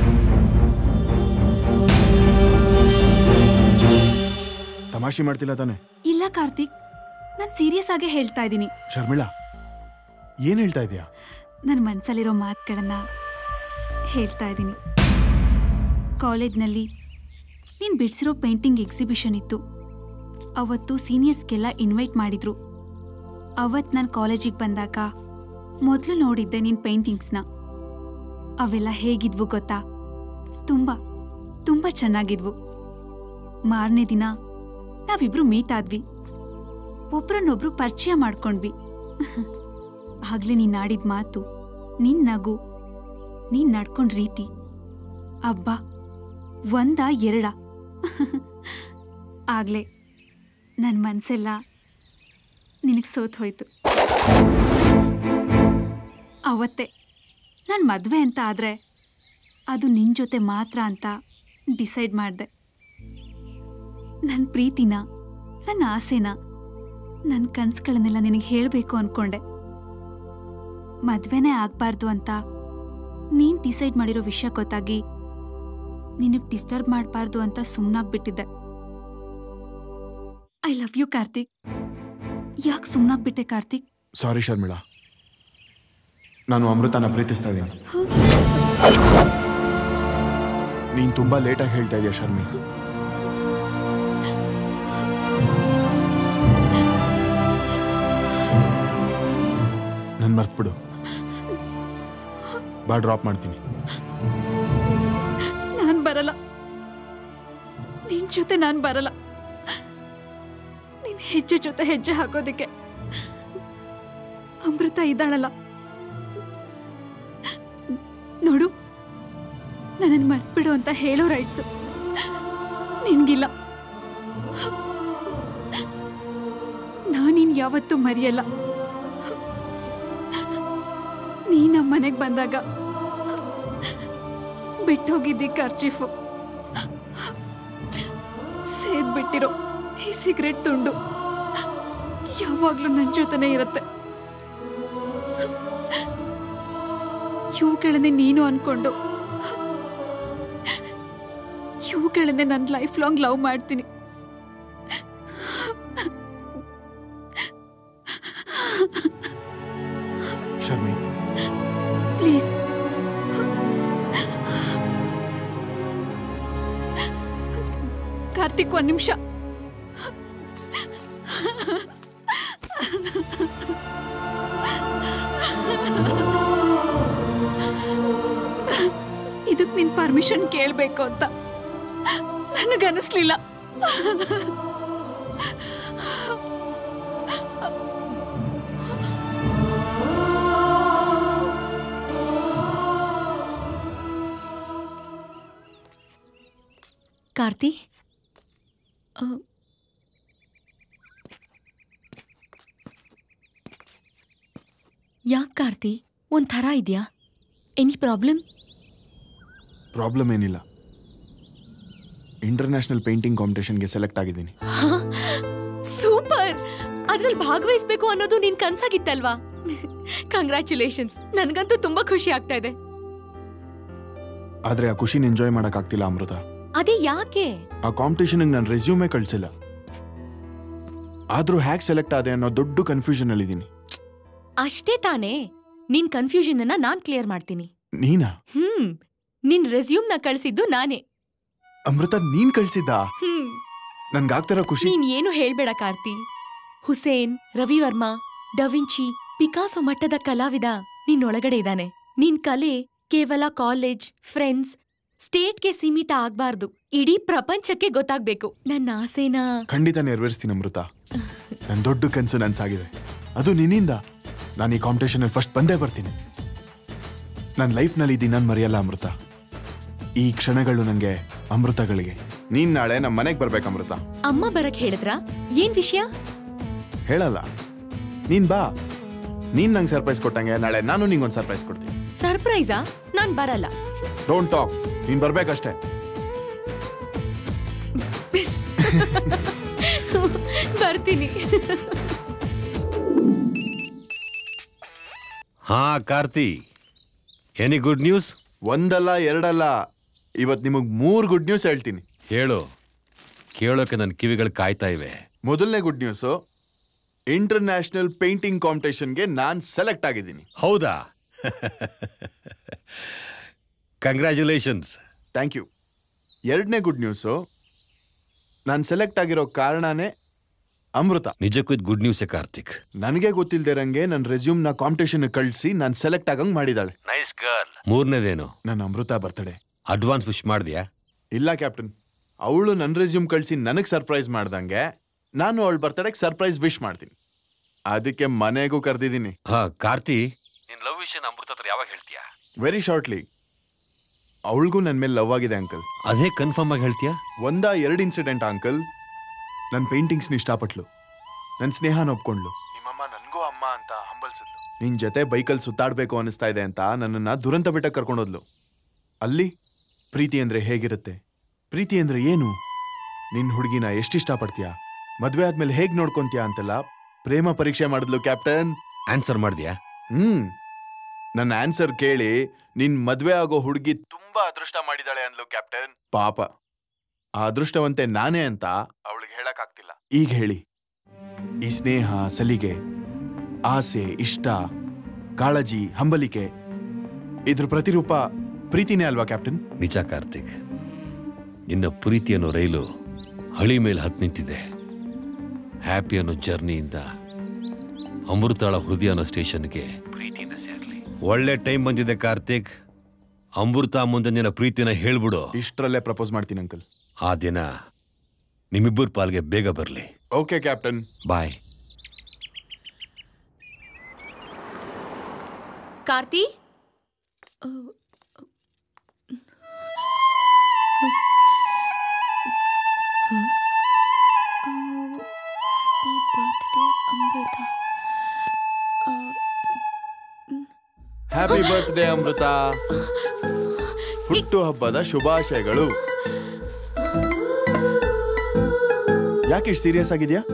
ತಮಾಷೆ ಮಾಡ್ತಿಲ್ಲ ತಾನೆ ಇಲ್ಲ ಕಾರ್ತಿಕ್ ನಾನು ಸೀರಿಯಸ್ ಆಗೇ ಹೇಳ್ತಾ ಇದ್ದೀನಿ ಶರ್ಮಿಳಾ ಏನ್ ಹೇಳ್ತಾ ಇದೀಯಾ ನನ್ನ ಮನಸ್ಸಲ್ಲಿರೋ ಮಾತುಗಳನ್ನ ಹೇಳ್ತಾ ಇದ್ದೀನಿ ಕಾಲೇಜ್ನಲ್ಲಿ ನೀನು ಬಿಡಿಸಿರೋ ಪೇಂಟಿಂಗ್ ಎಕ್ಸಿಬಿಷನ್ ಇತ್ತು ಅವತ್ತು ಸೀನಿಯರ್ಸ್ಗೆಲ್ಲ ಇನ್ವೈಟ್ ಮಾಡಿದ್ರು ಅವತ್ತು ನಾನು ಕಾಲೇಜಿಗೆ ಬಂದಾಗ ಮೊದಲು ನೋಡಿದ್ದೆ ನಿನ್ನ ಪೇಂಟಿಂಗ್ಸ್ನ ಅವೆಲ್ಲ ಹೇಗಿದ್ವು ಗೊತ್ತಾ ತುಂಬ ತುಂಬ ಚೆನ್ನಾಗಿದ್ವು ಮಾರನೇ ದಿನ ನಾವಿಬ್ರು ಮೀಟ್ ಆದ್ವಿ ಒಬ್ರನ್ನೊಬ್ರು ಪರಿಚಯ ಮಾಡ್ಕೊಂಡ್ವಿ ಆಗ್ಲೇ ನೀನ್ ಆಡಿದ ಮಾತು ನಿನ್ ನಗು ನೀನ್ ನಡ್ಕೊಂಡ್ ರೀತಿ ಅಬ್ಬ ಒಂದ ಎರಡ ಆಗ್ಲೇ ನನ್ ಮನ್ಸೆಲ್ಲ ನಿನಗ್ ಸೋತ್ ಹೋಯ್ತು ಅವತ್ತೇ ನನ್ ಮದ್ವೆ ಅಂತ ಆದ್ರೆ ಅದು ನಿನ್ ಜೊತೆ ಮಾತ್ರ ಅಂತ ಡಿಸೈಡ್ ಮಾಡ್ದೆ ನನ್ನ ಪ್ರೀತಿನ ನನ್ನ ಆಸೆನ ನನ್ನ ಕನ್ಸುಗಳನ್ನೆಲ್ಲ ನಿನಗೆ ಹೇಳಬೇಕು ಅನ್ಕೊಂಡೆ ಮದ್ವೆನೇ ಆಗ್ಬಾರ್ದು ಅಂತ ನೀನ್ ಡಿಸೈಡ್ ಮಾಡಿರೋ ವಿಷಯ ಗೊತ್ತಾಗಿ ನಿನಗ್ ಡಿಸ್ಟರ್ಬ್ ಮಾಡಬಾರ್ದು ಅಂತ ಸುಮ್ಮನಾಗ್ಬಿಟ್ಟಿದ್ದೆ ಐ ಲವ್ ಯು ಕಾರ್ತಿಕ್ ಯಾಕೆ ಸುಮ್ಮನಾಗ್ಬಿಟ್ಟೆ ಕಾರ್ತಿಕ್ ಸಾರಿ ಶರ್ಮಿಳಾ ನಾನು ಅಮೃತನ ಪ್ರೀತಿಸ್ತಾ ಇದ್ದೀನಿ ನೀನ್ ತುಂಬಾ ಲೇಟಾಗಿ ಹೇಳ್ತಾ ಇದೀಯ ಶರ್ಮಿ ನನ್ ಮರ್ತ್ಬಿಡು ಬಾ ಡ್ರಾಪ್ ಮಾಡ್ತೀನಿ ನಾನ್ ಬರಲ್ಲ ನಿನ್ ಜೊತೆ ನಾನ್ ಬರಲ್ಲ ನಿನ್ ಹೆಜ್ಜೆ ಜೊತೆ ಹೆಜ್ಜೆ ಹಾಕೋದಕ್ಕೆ ಅಮೃತ ಇದ್ದಾಳಲ್ಲ ನೋಡು ನನ್ನನ್ನು ಮರ್ತ್ಬಿಡು ಅಂತ ಹೇಳೋ ರೈಟ್ಸು ನಿನ್ಗಿಲ್ಲ ನಾನಿನ್ ಯಾವತ್ತೂ ಮರೆಯಲ್ಲ ನೀ ನಮ್ಮ ಮನೆಗೆ ಬಂದಾಗ ಬಿಟ್ಟೋಗಿದ್ದಿ ಖರ್ಚೀಫು ಸೇದ್ ಬಿಟ್ಟಿರೋ ಈ ಸಿಗರೆಟ್ ತುಂಡು ಯಾವಾಗ್ಲೂ ನನ್ನ ಜೊತೆನೇ ಇರುತ್ತೆ ಇವುಗಳನ್ನೇ ನೀನು ಅನ್ಕೊಂಡು ಇವುಗಳನ್ನೇ ನನ್ನ ಲೈಫ್ ಲಾಂಗ್ ಲವ್ ಮಾಡ್ತೀನಿ ಶರ್ಮಿ ಪ್ಲೀಸ್ ಕಾರ್ತಿಕ್ ಒಂದ್ ನಿಮಿಷ ಇದಕ್ ನಿನ್ ಪರ್ಮಿಷನ್ ಕೇಳ್ಬೇಕು ಅಂತ ನನಗನ್ನಿಸ್ಲಿಲ್ಲ ಕಾರ್ತಿ ಆ, ಯಾಕ್ ಕಾರ್ತಿ ಒಂಥರ ಇದ್ಯಾ ಎನಿ ಪ್ರಾಬ್ಲಮ್ ಪ್ರಾಬ್ಲಮ್ ಏನಿಲ್ಲ ಇಂಟರ್ನ್ಯಾಷನಲ್ ಪೇಂಟಿಂಗ್ ಕಾಂಪಿಟೇಷನ್ಗೆ ಸೆಲೆಕ್ಟ್ ಆಗಿದ್ದೀನಿ ಸೂಪರ್ ಅದ್ರಲ್ಲಿ ಭಾಗವಹಿಸ್ಬೇಕು ಅನ್ನೋದು ನಿನ್ ಕನ್ಸಾಗಿತ್ತಲ್ವಾ ಕಂಗ್ರ್ಯಾಚುಲೇಷನ್ಸ್ ನನ್ಗಂತೂ ತುಂಬಾ ಖುಷಿ ಆಗ್ತಾ ಇದೆ ಆದ್ರೆ ಆ ಖುಷಿನ ಎಂಜಾಯ್ ಮಾಡೋಕ್ಕಾಗ್ತಿಲ್ಲ ಅಮೃತ ಅದೇ ಯಾಕೆ ಆ ಕಾಂಪಿಟೇಷನ್ಗೆ ನಾನು ರೆಸ್ಯೂಮೇ ಕಳ್ಸಿಲ್ಲ ಆದ್ರೂ ಹ್ಯಾಕ್ ಸೆಲೆಕ್ಟ್ ಆದೆ ಅನ್ನೋ ದೊಡ್ಡ ಕನ್ಫ್ಯೂಷನ್ ಅಲ್ಲಿದ್ದೀನಿ ಅಷ್ಟೇ ತಾನೇ ನಿನ್ ಕನ್ಫ್ಯೂಷನ್ ಅನ್ನ ನಾನ್ ಕ್ಲಿಯರ್ ಮಾಡ್ತೀನಿ ನೀನಾ ಹ್ಮ್ ನಿನ್ ರೆಸ್ಯೂಮ್ ನ ಕಳ್ಸಿದ್ದು ನಾನೇ ಅಮೃತ ನೀನ್ ಕಳ್ಸಿದ್ದ ಹ್ಮ್ ನನ್ಗಾಗ್ತಿರೋ ಖುಷಿ ನೀನ್ ಏನು ಹೇಳ್ಬೇಡ ಕಾರ್ತಿ ಹುಸೇನ್ ರವಿವರ್ಮಾ ಡವಿಂಚಿ ಪಿಕಾಸೋ ಮಟ್ಟದ ಕಲಾವಿದ ನಿನ್ನೊಳಗಡೆ ಇದ್ದಾನೆ ನಿನ್ ಕಲೆ ಕೇವಲ ಕಾಲೇಜ್ ಫ್ರೆಂಡ್ಸ್ ಸ್ಟೇಟ್ಗೆ ಸೀಮಿತ ಆಗ್ಬಾರ್ದು ಇಡೀ ಪ್ರಪಂಚಕ್ಕೆ ಗೊತ್ತಾಗ್ಬೇಕು ನನ್ನ ಆಸೆನ ಖಂಡಿತ ನೆರವೇರಿಸ್ತೀನಿ ಅಮೃತ ನನ್ನ ದೊಡ್ಡ ಕನಸು ನನ್ಸಾಗಿದೆ ಅದು ನಿನ್ನಿಂದ ನಾನು ಈ ಕಾಂಪಿಟೇಷನ್ ಫಸ್ಟ್ ಬಂದೇ ಬರ್ತೀನಿ ನನ್ನ ಲೈಫ್ನಲ್ಲಿ ಇದೀನಿ ನಾನು ಮರೆಯಲ್ಲ ಅಮೃತ ಈ ಕ್ಷಣಗಳು ನನಗೆ ಅಮೃತಗಳಿಗೆ ನೀನ್ ನಾಳೆ ನಮ್ಮ ಮನೆಗೆ ಬರ್ಬೇಕು ಅಮೃತ ಅಮ್ಮ ಬರಕ್ ಹೇಳಿದ್ರಾ ಏನ್ ವಿಷಯ ಹೇಳಲ್ಲ ನೀನ್ ಬಾ ನೀನ್ ನಂಗೆ ಸರ್ಪ್ರೈಸ್ ಕೊಟ್ಟಂಗೆ ನಾಳೆ ನಾನು ನಿಂಗೊಂದು ಸರ್ಪ್ರೈಸ್ ಕೊಡ್ತೀನಿ ಸರ್ಪ್ರೈಸಾ ನಾನ್ ಬರಲ್ಲ ಡೋಂಟ್ ಟಾಕ್ ನೀನ್ ಬರ್ಬೇಕಷ್ಟೇ ಬರ್ತೀನಿ ಹಾ ಕಾರ್ತಿ ಎನಿ ಗುಡ್ ನ್ಯೂಸ್ ಒಂದಲ್ಲ ಎರಡಲ್ಲ ಇವತ್ ನಿಮಗ್ ಮೂರ್ ಗುಡ್ ನ್ಯೂಸ್ ಹೇಳ್ತೀನಿ ಹೇಳು ಕೇಳೋಕೆ ನನ್ನ ಕಿವಿಗಳು ಕಾಯ್ತಾ ಇವೆ ಮೊದಲನೇ ಗುಡ್ ನ್ಯೂಸು ಇಂಟರ್ನ್ಯಾಷನಲ್ ಪೇಂಟಿಂಗ್ ಕಾಂಪಿಟೇಷನ್ಗೆ ನಾನ್ ಸೆಲೆಕ್ಟ್ ಆಗಿದ್ದೀನಿ ಹೌದಾ ಕಂಗ್ರ್ಯಾಚುಲೇಷನ್ಸ್ ಥ್ಯಾಂಕ್ ಯು ಎರಡನೇ ಗುಡ್ ನ್ಯೂಸು ನಾನು ಸೆಲೆಕ್ಟ್ ಆಗಿರೋ ಕಾರಣನೇ ಅಮೃತ ನಿಜಕ್ಕೂ ಇದು ಗುಡ್ ನ್ಯೂಸೇ ಕಾರ್ತಿಕ್ ನನಗೆ ಗೊತ್ತಿಲ್ದಿರಂಗೆ ನನ್ನ ರೆಸ್ಯೂಮ್ನ ಕಾಂಪಿಟೇಷನ್ ಕಳಿಸಿ ನಾನು ಸೆಲೆಕ್ಟ್ ಆಗಂಗ್ ಮಾಡಿದಾಳೆ ನೈಸ್ ಗರ್ಲ್ ಮೂರನೇದೇನು ನನ್ನ ಅಮೃತ ಬರ್ತಡೆ ಅಡ್ವಾನ್ಸ್ ವಿಶ್ ಮಾಡಿದ್ಯಾ ಇಲ್ಲ ಕ್ಯಾಪ್ಟನ್ ಅವಳು ನನ್ನ ರೆಸ್ಯೂಮ್ ಕಳಿಸಿ ನನಗೆ ಸರ್ಪ್ರೈಸ್ ಮಾಡ್ದಂಗೆ ನಾನು ಅವಳ ಬರ್ತಡೆಗೆ ಸರ್ಪ್ರೈಸ್ ವಿಶ್ ಮಾಡ್ತೀನಿ ಅದಕ್ಕೆ ಮನೆಗೂ ಕರೆದಿದ್ದೀನಿ ಹಾ ಕಾರ್ತಿ ನಿನ್ ಲವ್ ವಿಷಯ ಅಮೃತ ಹತ್ರ ಯಾವಾಗ ಹೇಳ್ತೀಯಾ ವೆರಿ ಶಾರ್ಟ್ಲಿ ಅವಳಿಗೂ ನನ್ನ ಮೇಲೆ ಲವ್ ಆಗಿದೆ ಅಂಕಲ್ ಅದೇ ಕನ್ಫರ್ಮ್ ಆಗಿ ಹೇಳ್ತೀಯಾ ಒಂದ ಎರಡು ಇನ್ಸಿಡೆಂಟ್ ಅಂಕಲ್ ನನ್ನ ಪೇಂಟಿಂಗ್ಸ್ನ ಇಷ್ಟಪಟ್ಲು ನನ್ನ ಸ್ನೇಹನ ಒಪ್ಕೊಂಡ್ಲು ನಿಮ್ಮಮ್ಮ ನನಗೂ ಅಮ್ಮ ಅಂತ ಹಂಬಲ್ಸಿದ್ಲು ನಿನ್ ಜೊತೆ ಬೈಕಲ್ಲಿ ಸುತ್ತಾಡ್ಬೇಕು ಅನಿಸ್ತಾ ಇದೆ ಅಂತ ನನ್ನನ್ನ ದುರಂತ ಬೆಟ್ಟ ಕರ್ಕೊಂಡೋದ್ಲು ಅಲ್ಲಿ ಪ್ರೀತಿ ಅಂದ್ರೆ ಹೇಗಿರುತ್ತೆ ಪ್ರೀತಿ ಅಂದ್ರೆ ಏನು ನಿನ್ ಹುಡುಗಿನ ಎಷ್ಟು ಇಷ್ಟಪಡ್ತೀಯಾ ಮದ್ವೆ ಆದ್ಮೇಲೆ ಹೇಗ್ ನೋಡ್ಕೊಂತೀಯಾ ಅಂತೆಲ್ಲ ಪ್ರೇಮ ಪರೀಕ್ಷೆ ಮಾಡಿದ್ಲು ಕ್ಯಾಪ್ಟನ್ ಆನ್ಸರ್ ಮಾಡಿದ್ಯಾ ಹ್ಮ್ ನನ್ನ ಆನ್ಸರ್ ಕೇಳಿ ನಿನ್ ಮದ್ವೆ ಆಗೋ ಹುಡುಗಿ ತುಂಬಾ ಅದೃಷ್ಟ ಮಾಡಿದಾಳೆ ಅಂದ್ಲು ಕ್ಯಾಪ್ಟನ್ ಪಾಪ ಆ ಅದೃಷ್ಟವಂತೆ ನಾನೇ ಅಂತ ಅವಳಿಗೆ ಹೇಳಕ್ಕಾಗ್ತಿಲ್ಲ ಈಗ ಹೇಳಿ ಈ ಸ್ನೇಹ ಸಲಿಗೆ ಆಸೆ ಇಷ್ಟ ಕಾಳಜಿ ಹಂಬಲಿಕೆ ಇದ್ರ ಪ್ರತಿರೂಪ ಪ್ರೀತಿನೇ ಅಲ್ವಾ ಕ್ಯಾಪ್ಟನ್ ನಿಜ ಕಾರ್ತಿಕ್ ನಿನ್ನ ಪ್ರೀತಿ ಅನ್ನೋ ರೈಲು ಹಳಿ ಮೇಲೆ ಹತ್ ನಿಂತಿದೆ ಹ್ಯಾಪಿ ಅನ್ನೋ ಜರ್ನಿಯಿಂದ ಅಮೃತಾಳ ಹೃದಯ ಅನ್ನೋ ಸ್ಟೇಷನ್ಗೆ ಪ್ರೀತಿಯಿಂದ ಸೇರ್ಲಿ ಒಳ್ಳೆ ಟೈಮ್ ಬಂದಿದೆ ಕಾರ್ತಿಕ್ ಅಮೃತ ಮುಂದೆ ನಿನ್ನ ಪ್ರೀತಿನ ಹೇಳ್ಬಿಡು ಇಷ್ಟರಲ್ಲೇ ಪ್ರಪೋಸ್ ಮಾಡ್ತೀನಿ ಅಂಕಲ್ ಆ ದಿನ ನಿಮ್ಮಿಬ್ಬರ ಪಾಲ್ಗೆ ಬೇಗ ಬರಲಿ okay captain bye Karthi happy birthday Amrutha ಹುಟ್ಟು ಹಬ್ಬದ ಶುಭಾಶಯಗಳು ಯಾಕೆ ಸೀರಿಯಸ್ ಆಗಿದ್ಯಾ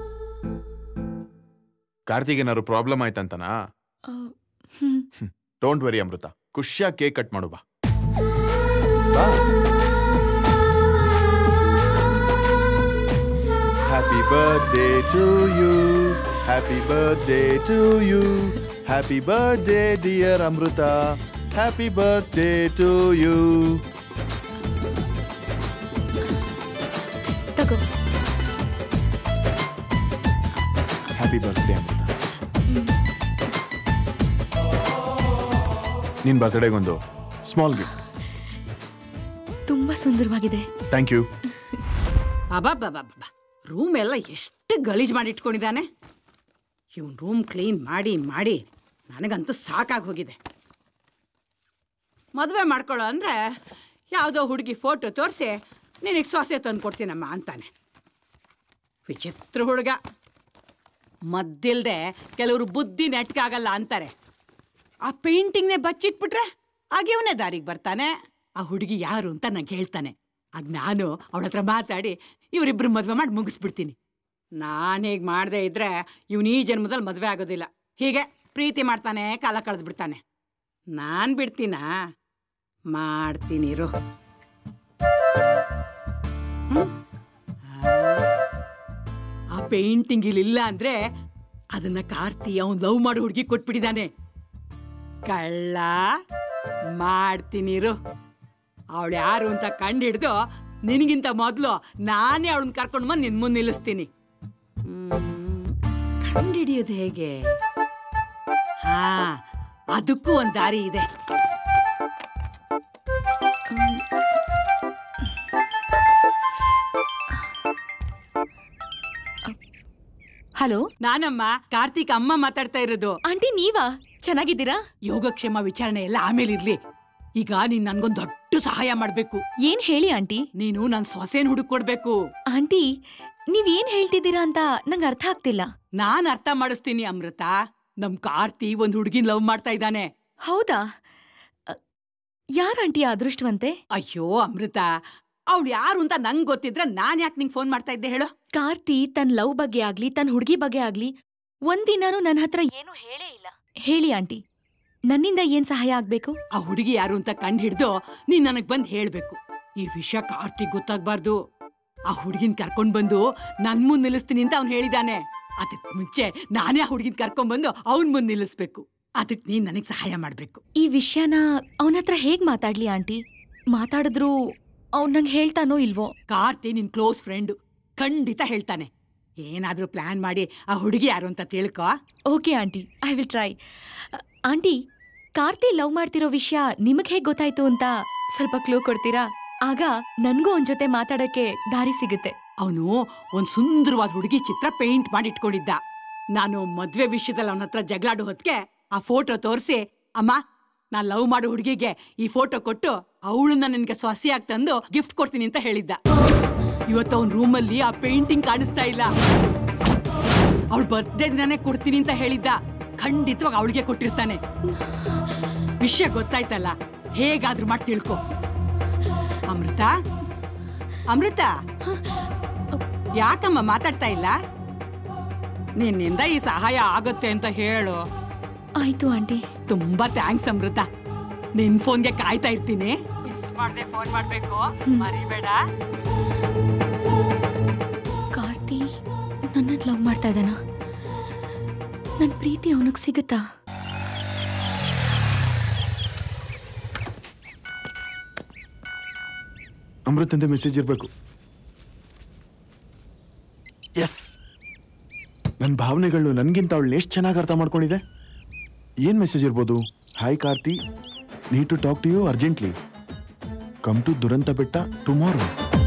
ಕಾರ್ತಿಕ್ ಏನಾದ್ರು ಪ್ರಾಬ್ಲಮ್ ಆಯ್ತಂತನಾ ಡೋಂಟ್ ವರಿ ಅಮೃತ ಖುಷಿಯಾಗಿ ಕೇಕ್ ಕಟ್ ಮಾಡು ಬಾ happy birthday to you happy birthday to you happy birthday dear Amrutha happy birthday to you ತಗೋ ಹ್ಯಾಪಿ ಬರ್ತ್ಡೇ ಅಮೃತ ನಿನ್ ಬರ್ತ್ಡೇಗೊಂದು ಸ್ಮಾಲ್ ಗಿಫ್ಟ್ ತುಂಬಾ ಸುಂದರವಾಗಿದೆ ಥ್ಯಾಂಕ್ ಯು ಅಬ್ಬಬ್ಬಬ್ಬಬ್ಬ ರೂಮ್ ಎಲ್ಲ ಎಷ್ಟು ಗಲೀಜು ಮಾಡಿ ಇಟ್ಕೊಂಡಿದ್ದಾನೆ ಇವನ್ ರೂಮ್ ಕ್ಲೀನ್ ಮಾಡಿ ಮಾಡಿ ನನಗಂತೂ ಸಾಕಾಗಿ ಹೋಗಿದೆ ಮದುವೆ ಮಾಡ್ಕೊಳ್ಳೋ ಅಂದರೆ ಯಾವುದೋ ಹುಡುಗಿ ಫೋಟೋ ತೋರಿಸಿ ನಿನಗೆ ಸೊಸೆ ತಂದು ಕೊಡ್ತೀನಮ್ಮ ಅಂತಾನೆ ವಿಚಿತ್ರ ಹುಡುಗ ಮದ್ದಿಲ್ದೆ ಕೆಲವರು ಬುದ್ಧಿ ನೆಟ್ಕಾಗಲ್ಲ ಅಂತಾರೆ ಆ ಪೇಂಟಿಂಗ್ನೇ ಬಚ್ಚಿಟ್ಬಿಟ್ರೆ ಆಗ ಇವನೇ ದಾರಿಗೆ ಬರ್ತಾನೆ ಆ ಹುಡುಗಿ ಯಾರು ಅಂತ ನಂಗೆ ಹೇಳ್ತಾನೆ ಆಗ ನಾನು ಅವಳ ಹತ್ರ ಮಾತಾಡಿ ಇವರಿಬ್ಬರು ಮದುವೆ ಮಾಡಿ ಮುಗಿಸ್ಬಿಡ್ತೀನಿ ನಾನು ಹೇಗೆ ಮಾಡದೇ ಇದ್ರೆ ಇವನು ಈ ಜನ್ಮದಲ್ಲಿ ಮದುವೆ ಆಗೋದಿಲ್ಲ ಹೀಗೆ ಪ್ರೀತಿ ಮಾಡ್ತಾನೆ ಕಾಲ ಕಳೆದು ಬಿಡ್ತಾನೆ ನಾನು ಬಿಡ್ತೀನಾ ಮಾಡ್ತೀನಿ ಇರು ಹ್ಮ್? ಆ, ಆ ಪೇಂಟಿಂಗ್ ಇಲ್ಲಿಲ್ಲ ಅಂದ್ರೆ ಅದನ್ನ ಕಾರ್ತಿ ಅವನ್ ಲವ್ ಮಾಡೋ ಹುಡುಗಿ ಕೊಟ್ಬಿಟ್ಟಿದ್ದಾನೆ ಕಳ್ಳ ಮಾಡ್ತೀನಿರು ಅವಳು ಯಾರು ಅಂತ ಕಂಡು ಹಿಡ್ದು ನಿನಗಿಂತ ಮೊದಲು ನಾನೇ ಅವಳನ್ನ ಕರ್ಕೊಂಡು ಬಂದು ನಿನ್ ಮುಂದೆ ನಿಲ್ಲಿಸ್ತೀನಿ ಕಂಡಿಡಿಯೋದು ಹೇಗೆ ಹಾ ಅದಕ್ಕೂ ಒಂದು ದಾರಿ ಇದೆ ಹಲೋ ನಾನಮ್ಮ ಕಾರ್ತಿಕ್ ಅಮ್ಮ ಮಾತಾಡ್ತಾ ಇರೋದು ಆಂಟಿ ನೀವಾ ಚೆನ್ನಾಗಿದ್ದೀರಾ ಯೋಗಕ್ಷೇಮ ವಿಚಾರಣೆ ಎಲ್ಲ ಆಮೇಲೆ ಇರ್ಲಿ ಈಗ ನೀನ್ ನನ್ಗೊಂದ್ ದೊಡ್ಡ ಸಹಾಯ ಮಾಡ್ಬೇಕು ಏನ್ ಹೇಳಿ ಆಂಟಿ ನೀನು ನನ್ ಸೊಸೆನ್ ಹುಡುಕ್ ಕೊಡ್ಬೇಕು ಆಂಟಿ ನೀವೇನ್ ಹೇಳ್ತಿದ್ದೀರಾ ಅಂತ ನಂಗೆ ಅರ್ಥ ಆಗ್ತಿಲ್ಲ ನಾನ್ ಅರ್ಥ ಮಾಡಿಸ್ತೀನಿ ಅಮೃತ ನಮ್ ಕಾರ್ತಿ ಒಂದ್ ಹುಡುಗಿನ ಲವ್ ಮಾಡ್ತಾ ಇದ್ದಾನೆ ಹೌದಾ ಯಾರು ಆಂಟಿ ಆ ಅದೃಷ್ಟವಂತೆ ಅಯ್ಯೋ ಅಮೃತ ಅವಳು ಯಾರು ಅಂತ ನಂಗ್ ಗೊತ್ತಿದ್ರೆ ನಾನ್ ಯಾಕೆ ನಿಂಗ್ ಫೋನ್ ಮಾಡ್ತಾ ಇದ್ದೆ ಹೇಳು ಕಾರ್ತಿ ತನ್ನ ಲವ್ ಬಗ್ಗೆ ಆಗ್ಲಿ ತನ್ನ ಹುಡುಗಿ ಬಗ್ಗೆ ಆಗ್ಲಿ ಒಂದಿನಾನು ನನ್ನ ಹತ್ರ ಏನು ಹೇಳೇ ಇಲ್ಲ ಹೇಳಿ ಆಂಟಿ ನನ್ನಿಂದ ಏನ್ ಸಹಾಯ ಆಗ್ಬೇಕು ಆ ಹುಡುಗಿ ಯಾರು ಅಂತ ಕಂಡು ಹಿಡ್ದು ನೀನ್ ನನಗ್ ಬಂದ್ ಹೇಳ್ಬೇಕು ಈ ವಿಷಯ ಕಾರ್ತಿಕ್ ಗೊತ್ತಾಗ್ಬಾರ್ದು ಆ ಹುಡುಗಿನ ಕರ್ಕೊಂಡ್ ಬಂದು ನನ್ ಮುಂದ್ ನಿಲ್ಲಿಸ್ತೀನಿ ಅಂತ ಅವ್ನು ಹೇಳಿದಾನೆ ಅದಕ್ ಮುಂಚೆ ನಾನೇ ಆ ಹುಡುಗಿನ ಕರ್ಕೊಂಡ್ ಬಂದು ಅವನ್ ಮುಂದ್ ನಿಲ್ಲಿಸ್ಬೇಕು ಅದಕ್ ನೀನ್ ನನಗ್ ಸಹಾಯ ಮಾಡ್ಬೇಕು ಈ ವಿಷಯನ ಅವನ ಹತ್ರ ಹೇಗ್ ಮಾತಾಡ್ಲಿ ಆಂಟಿ ಮಾತಾಡಿದ್ರು ಅವ್ನ್ ನಂಗೆ ಹೇಳ್ತಾನೋ ಇಲ್ವೋ ಕಾರ್ತಿ ನಿನ್ ಕ್ಲೋಸ್ ಫ್ರೆಂಡ್ ಖಂಡಿತ ಹೇಳ್ತಾನೆ ಏನಾದ್ರೂ ಪ್ಲಾನ್ ಮಾಡಿ ಆ ಹುಡುಗಿ ಯಾರು ಅಂತ ತಿಳ್ಕೊ okay aunty I will try aunty Karthi love ಮಾಡ್ತಿರೋ ವಿಷಯ ನಿಮಗ್ ಹೇಗ್ ಗೊತ್ತಾಯ್ತು ಅಂತ ಸ್ವಲ್ಪ ಕ್ಲೂ ಕೊಡ್ತೀರಾ ಆಗ ನನ್ಗೂ ಅವನ್ ಜೊತೆ ಮಾತಾಡಕ್ಕೆ ದಾರಿ ಸಿಗುತ್ತೆ ಅವನು ಒಂದ್ ಸುಂದರವಾದ ಹುಡುಗಿ ಚಿತ್ರ ಪೇಂಟ್ ಮಾಡಿ ಇಟ್ಕೊಂಡಿದ್ದ ನಾನು ಮದ್ವೆ ವಿಷಯದಲ್ಲಿ ಅವನ ಹತ್ರ ಜಗಳಾಡೋ ಹೊತ್ತಿಗೆ ಆ ಫೋಟೋ ತೋರಿಸಿ ಅಮ್ಮ ನಾನ್ ಲವ್ ಮಾಡೋ ಹುಡುಗಿಗೆ ಈ ಫೋಟೋ ಕೊಟ್ಟು ಅವಳನ್ನ ನಿನ್ಗೆ ಸೊಸೆಯಾಗಿ ತಂದು ಗಿಫ್ಟ್ ಕೊಡ್ತೀನಿ ಅಂತ ಹೇಳಿದ್ದ ಇವತ್ತು ಅವನ ರೂಮಲ್ಲಿ ಆ ಪೇಂಟಿಂಗ್ ಕಾಣಿಸ್ತಾ ಇಲ್ಲ ಅವಳ ಬರ್ತ್ಡೇ ದಿನಾನೇ ಕೊಡ್ತೀನಿ ಅಂತ ಹೇಳಿದ್ದ ಖಂಡಿತವಾಗಿ ಅವಳಿಗೆ ಕೊಟ್ಟಿರ್ತಾನೆ ವಿಷಯ ಗೊತ್ತಾಯ್ತಲ್ಲ ಹೇಗಾದ್ರೂ ಮಾಡಿ ತಿಳ್ಕೊ ಅಮೃತ ಅಮೃತ ಯಾಕಮ್ಮ ಮಾತಾಡ್ತಾ ಇಲ್ಲ ನಿನ್ನಿಂದ ಈ ಸಹಾಯ ಆಗುತ್ತೆ ಅಂತ ಹೇಳು ಆಯ್ತು ಆಂಟಿ ತುಂಬಾ ಥ್ಯಾಂಕ್ಸ್ ಅಮೃತ ನಿನ್ ಫೋನ್ಗೆ ಕಾಯ್ತಾ ಇರ್ತೀನಿ ಮಿಸ್ ಮಾಡ್ದೆ ಫೋನ್ ಮಾಡ್ಬೇಕು ಮರಿಬೇಡ ಕಾರ್ತಿ ನನ್ನ ಲವ್ ಮಾಡ್ತಾ ಇದ್ದಾನ ನನ್ ಪ್ರೀತಿ ಅವನಿಗೆ ಸಿಗುತ್ತಾ ಅಮೃತಂದ ಮೆಸೇಜ್ ಇರಬೇಕು ಎಸ್ ನನ್ನ ಭಾವನೆಗಳು ನನಗಿಂತ ಅವಳು ಎಷ್ಟು ಚೆನ್ನಾಗಿ ಅರ್ಥ ಮಾಡ್ಕೊಂಡಿದೆ ಏನು ಮೆಸೇಜ್ ಇರ್ಬೋದು hi Karthi need to talk to you urgently come to ದುರಂತ ಬೆಟ್ಟ ಟುಮಾರೋ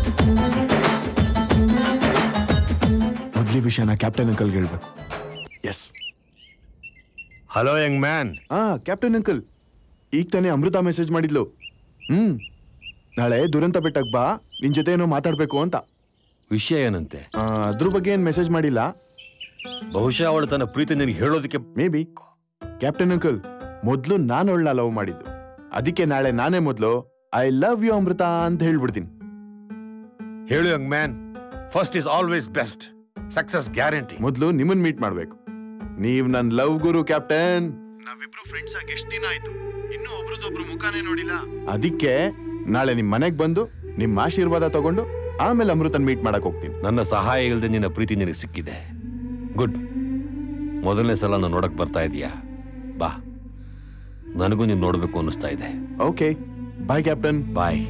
ಮೊದಲೇ ವಿಷಯನ ಕ್ಯಾಪ್ಟನ್ ಅಂಕಲ್ಗೆ ಹೇಳ್ಬೇಕು ಎಸ್ ಹಲೋ ಯಂಗ್ ಮ್ಯಾನ್ ಹಾ ಕ್ಯಾಪ್ಟನ್ ಅಂಕಲ್ ಈಗ ತಾನೇ ಅಮೃತ ಮೆಸೇಜ್ ಮಾಡಿದ್ಲು ಹ್ಮ್ ನಾಳೆ ದುರಂತ ಬೆಟ್ಟಕ್ಕೆ ಬಾ ನಿನ್ ಜೊತೆ ಏನೋ ಮಾತಾಡ್ಬೇಕು ಅಂತ ವಿಷಯ ಏನಂತೆ ಆ, ಅದ್ರ ಬಗ್ಗೆ ಏನ್ ಮೆಸೇಜ್ ಮಾಡಿಲ್ಲ ಬಹುಶಃ ಅವಳು ತನ್ನ ಪ್ರೀತಿ ನಿನಗೆ ಹೇಳೋದಕ್ಕೆ ಮೇ ಬಿ ಕ್ಯಾಪ್ಟನ್ ಅಂಕಲ್ ಮೊದ್ಲು ನಾನು ಅವಳನ್ನ ಲವ್ ಮಾಡಿದ್ದು ಅದಕ್ಕೆ ನಾಳೆ ನಾನೇ ಮೊದ್ಲು ಐ ಲವ್ ಯು ಅಮೃತ ಅಂತ ಹೇಳ್ಬಿಡ್ತೀನಿ ಹೇಳು young man first is always best success guarantee ಮೊದ್ಲು ನಿಮ್ಮನ್ ಮೀಟ್ ಮಾಡ್ಬೇಕು ನೀವ್ ನನ್ ಲವ್ ಗುರು ಕ್ಯಾಪ್ಟನ್ ನಾವಿಬ್ರು ಫ್ರೆಂಡ್ಸ್ ಆಗಿ ಎಷ್ಟು ದಿನ ಆಯ್ತು ಇನ್ನೂ ಒಬ್ರದೊಬ್ರು ಮುಖಾನೇ ನೋಡಿಲ್ಲ ಅದಕ್ಕೆ ನಾಳೆ ನಿಮ್ ಮನೆಗ್ ಬಂದು ನಿಮ್ ಆಶೀರ್ವಾದ ತಗೊಂಡು ಆಮೇಲೆ ಅಮೃತನ್ ಮೀಟ್ ಮಾಡಕ್ ಹೋಗ್ತೀನಿ ನನ್ನ ಸಹಾಯ ಇಲ್ಲದೆ ನಿನ್ನ ಪ್ರೀತಿ ನಿನಗೆ ಸಿಕ್ಕಿದೆ ಗುಡ್ ಮೊದಲನೇ ಸಲ ನಾನು ನೋಡಕ್ ಬರ್ತಾ ಇದೀಯಾ ಬಾ ನನಗೂ ನೀನು ನೋಡಬೇಕು ಅನ್ನಿಸ್ತಾ ಇದೆ okay bye captain bye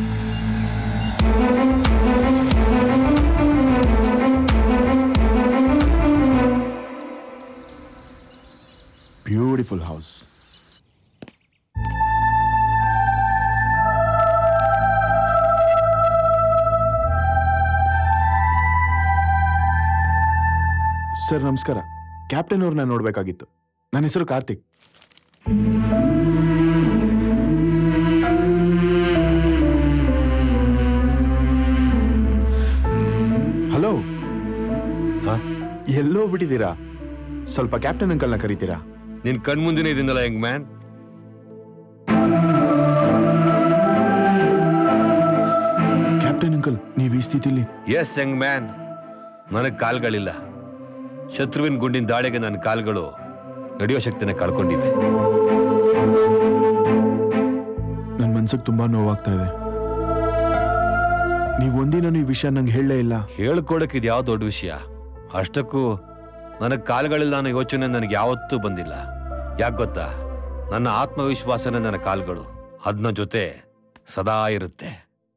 beautiful house sir ನಮಸ್ಕಾರ ಕ್ಯಾಪ್ಟನ್ ಅವ್ರನ್ನ ನೋಡ್ಬೇಕಾಗಿತ್ತು ನನ್ನ ಹೆಸರು ಕಾರ್ತಿಕ್ ಹಲೋ ಎಲ್ಲೋ ಬಿಟ್ಟಿದ್ದೀರಾ ಸ್ವಲ್ಪ ಕ್ಯಾಪ್ಟನ್ ಅಂಕಲ್ನ ಕರಿತೀರಾ ನಿನ್ ಕಣ್ಮುಂದಿನೇ ಇದೀನಲ್ಲ ಯಂಗ್ ಮ್ಯಾನ್ ಕ್ಯಾಪ್ಟನ್ ಅಂಕಲ್ ನೀವು ಈ ಸ್ಥಿತಿಲಿ ಎಸ್ ಯಂಗ್ ಮ್ಯಾನ್ ನನಗೆ ಕಾಲ್ಗಳಿಲ್ಲ ಶತ್ರುವಿನ ಗುಂಡಿನ ದಾಳಿಗೆ ನನ್ನ ಕಾಲ್ಗಳು ನಡೆಯೋ ಶಕ್ತಿನ ಕಳ್ಕೊಂಡಿವೆ ನನ್ನ ಮನ್ಸಿಗೆ ತುಂಬಾ ನೋವಾಗ್ತಾ ಇದೆ ನೀವು ಒಂದಿನ ಈ ವಿಷಯ ನಂಗೆ ಹೇಳಲೇ ಇಲ್ಲ ಹೇಳ್ಕೊಡಕ್ ಇದು ಯಾವ ದೊಡ್ಡ ವಿಷಯ ಅಷ್ಟಕ್ಕೂ ನನಗೆ ಕಾಲ್ಗಳಿಲ್ಲ ಅನ್ನೋ ಯೋಚನೆ ನನಗೆ ಯಾವತ್ತೂ ಬಂದಿಲ್ಲ ಯಾಕೆ ಗೊತ್ತಾ ನನ್ನ ಆತ್ಮವಿಶ್ವಾಸನೇ ನನ್ನ ಕಾಲ್ಗಳು ಅದನ್ನ ಜೊತೆ ಸದಾ ಇರುತ್ತೆ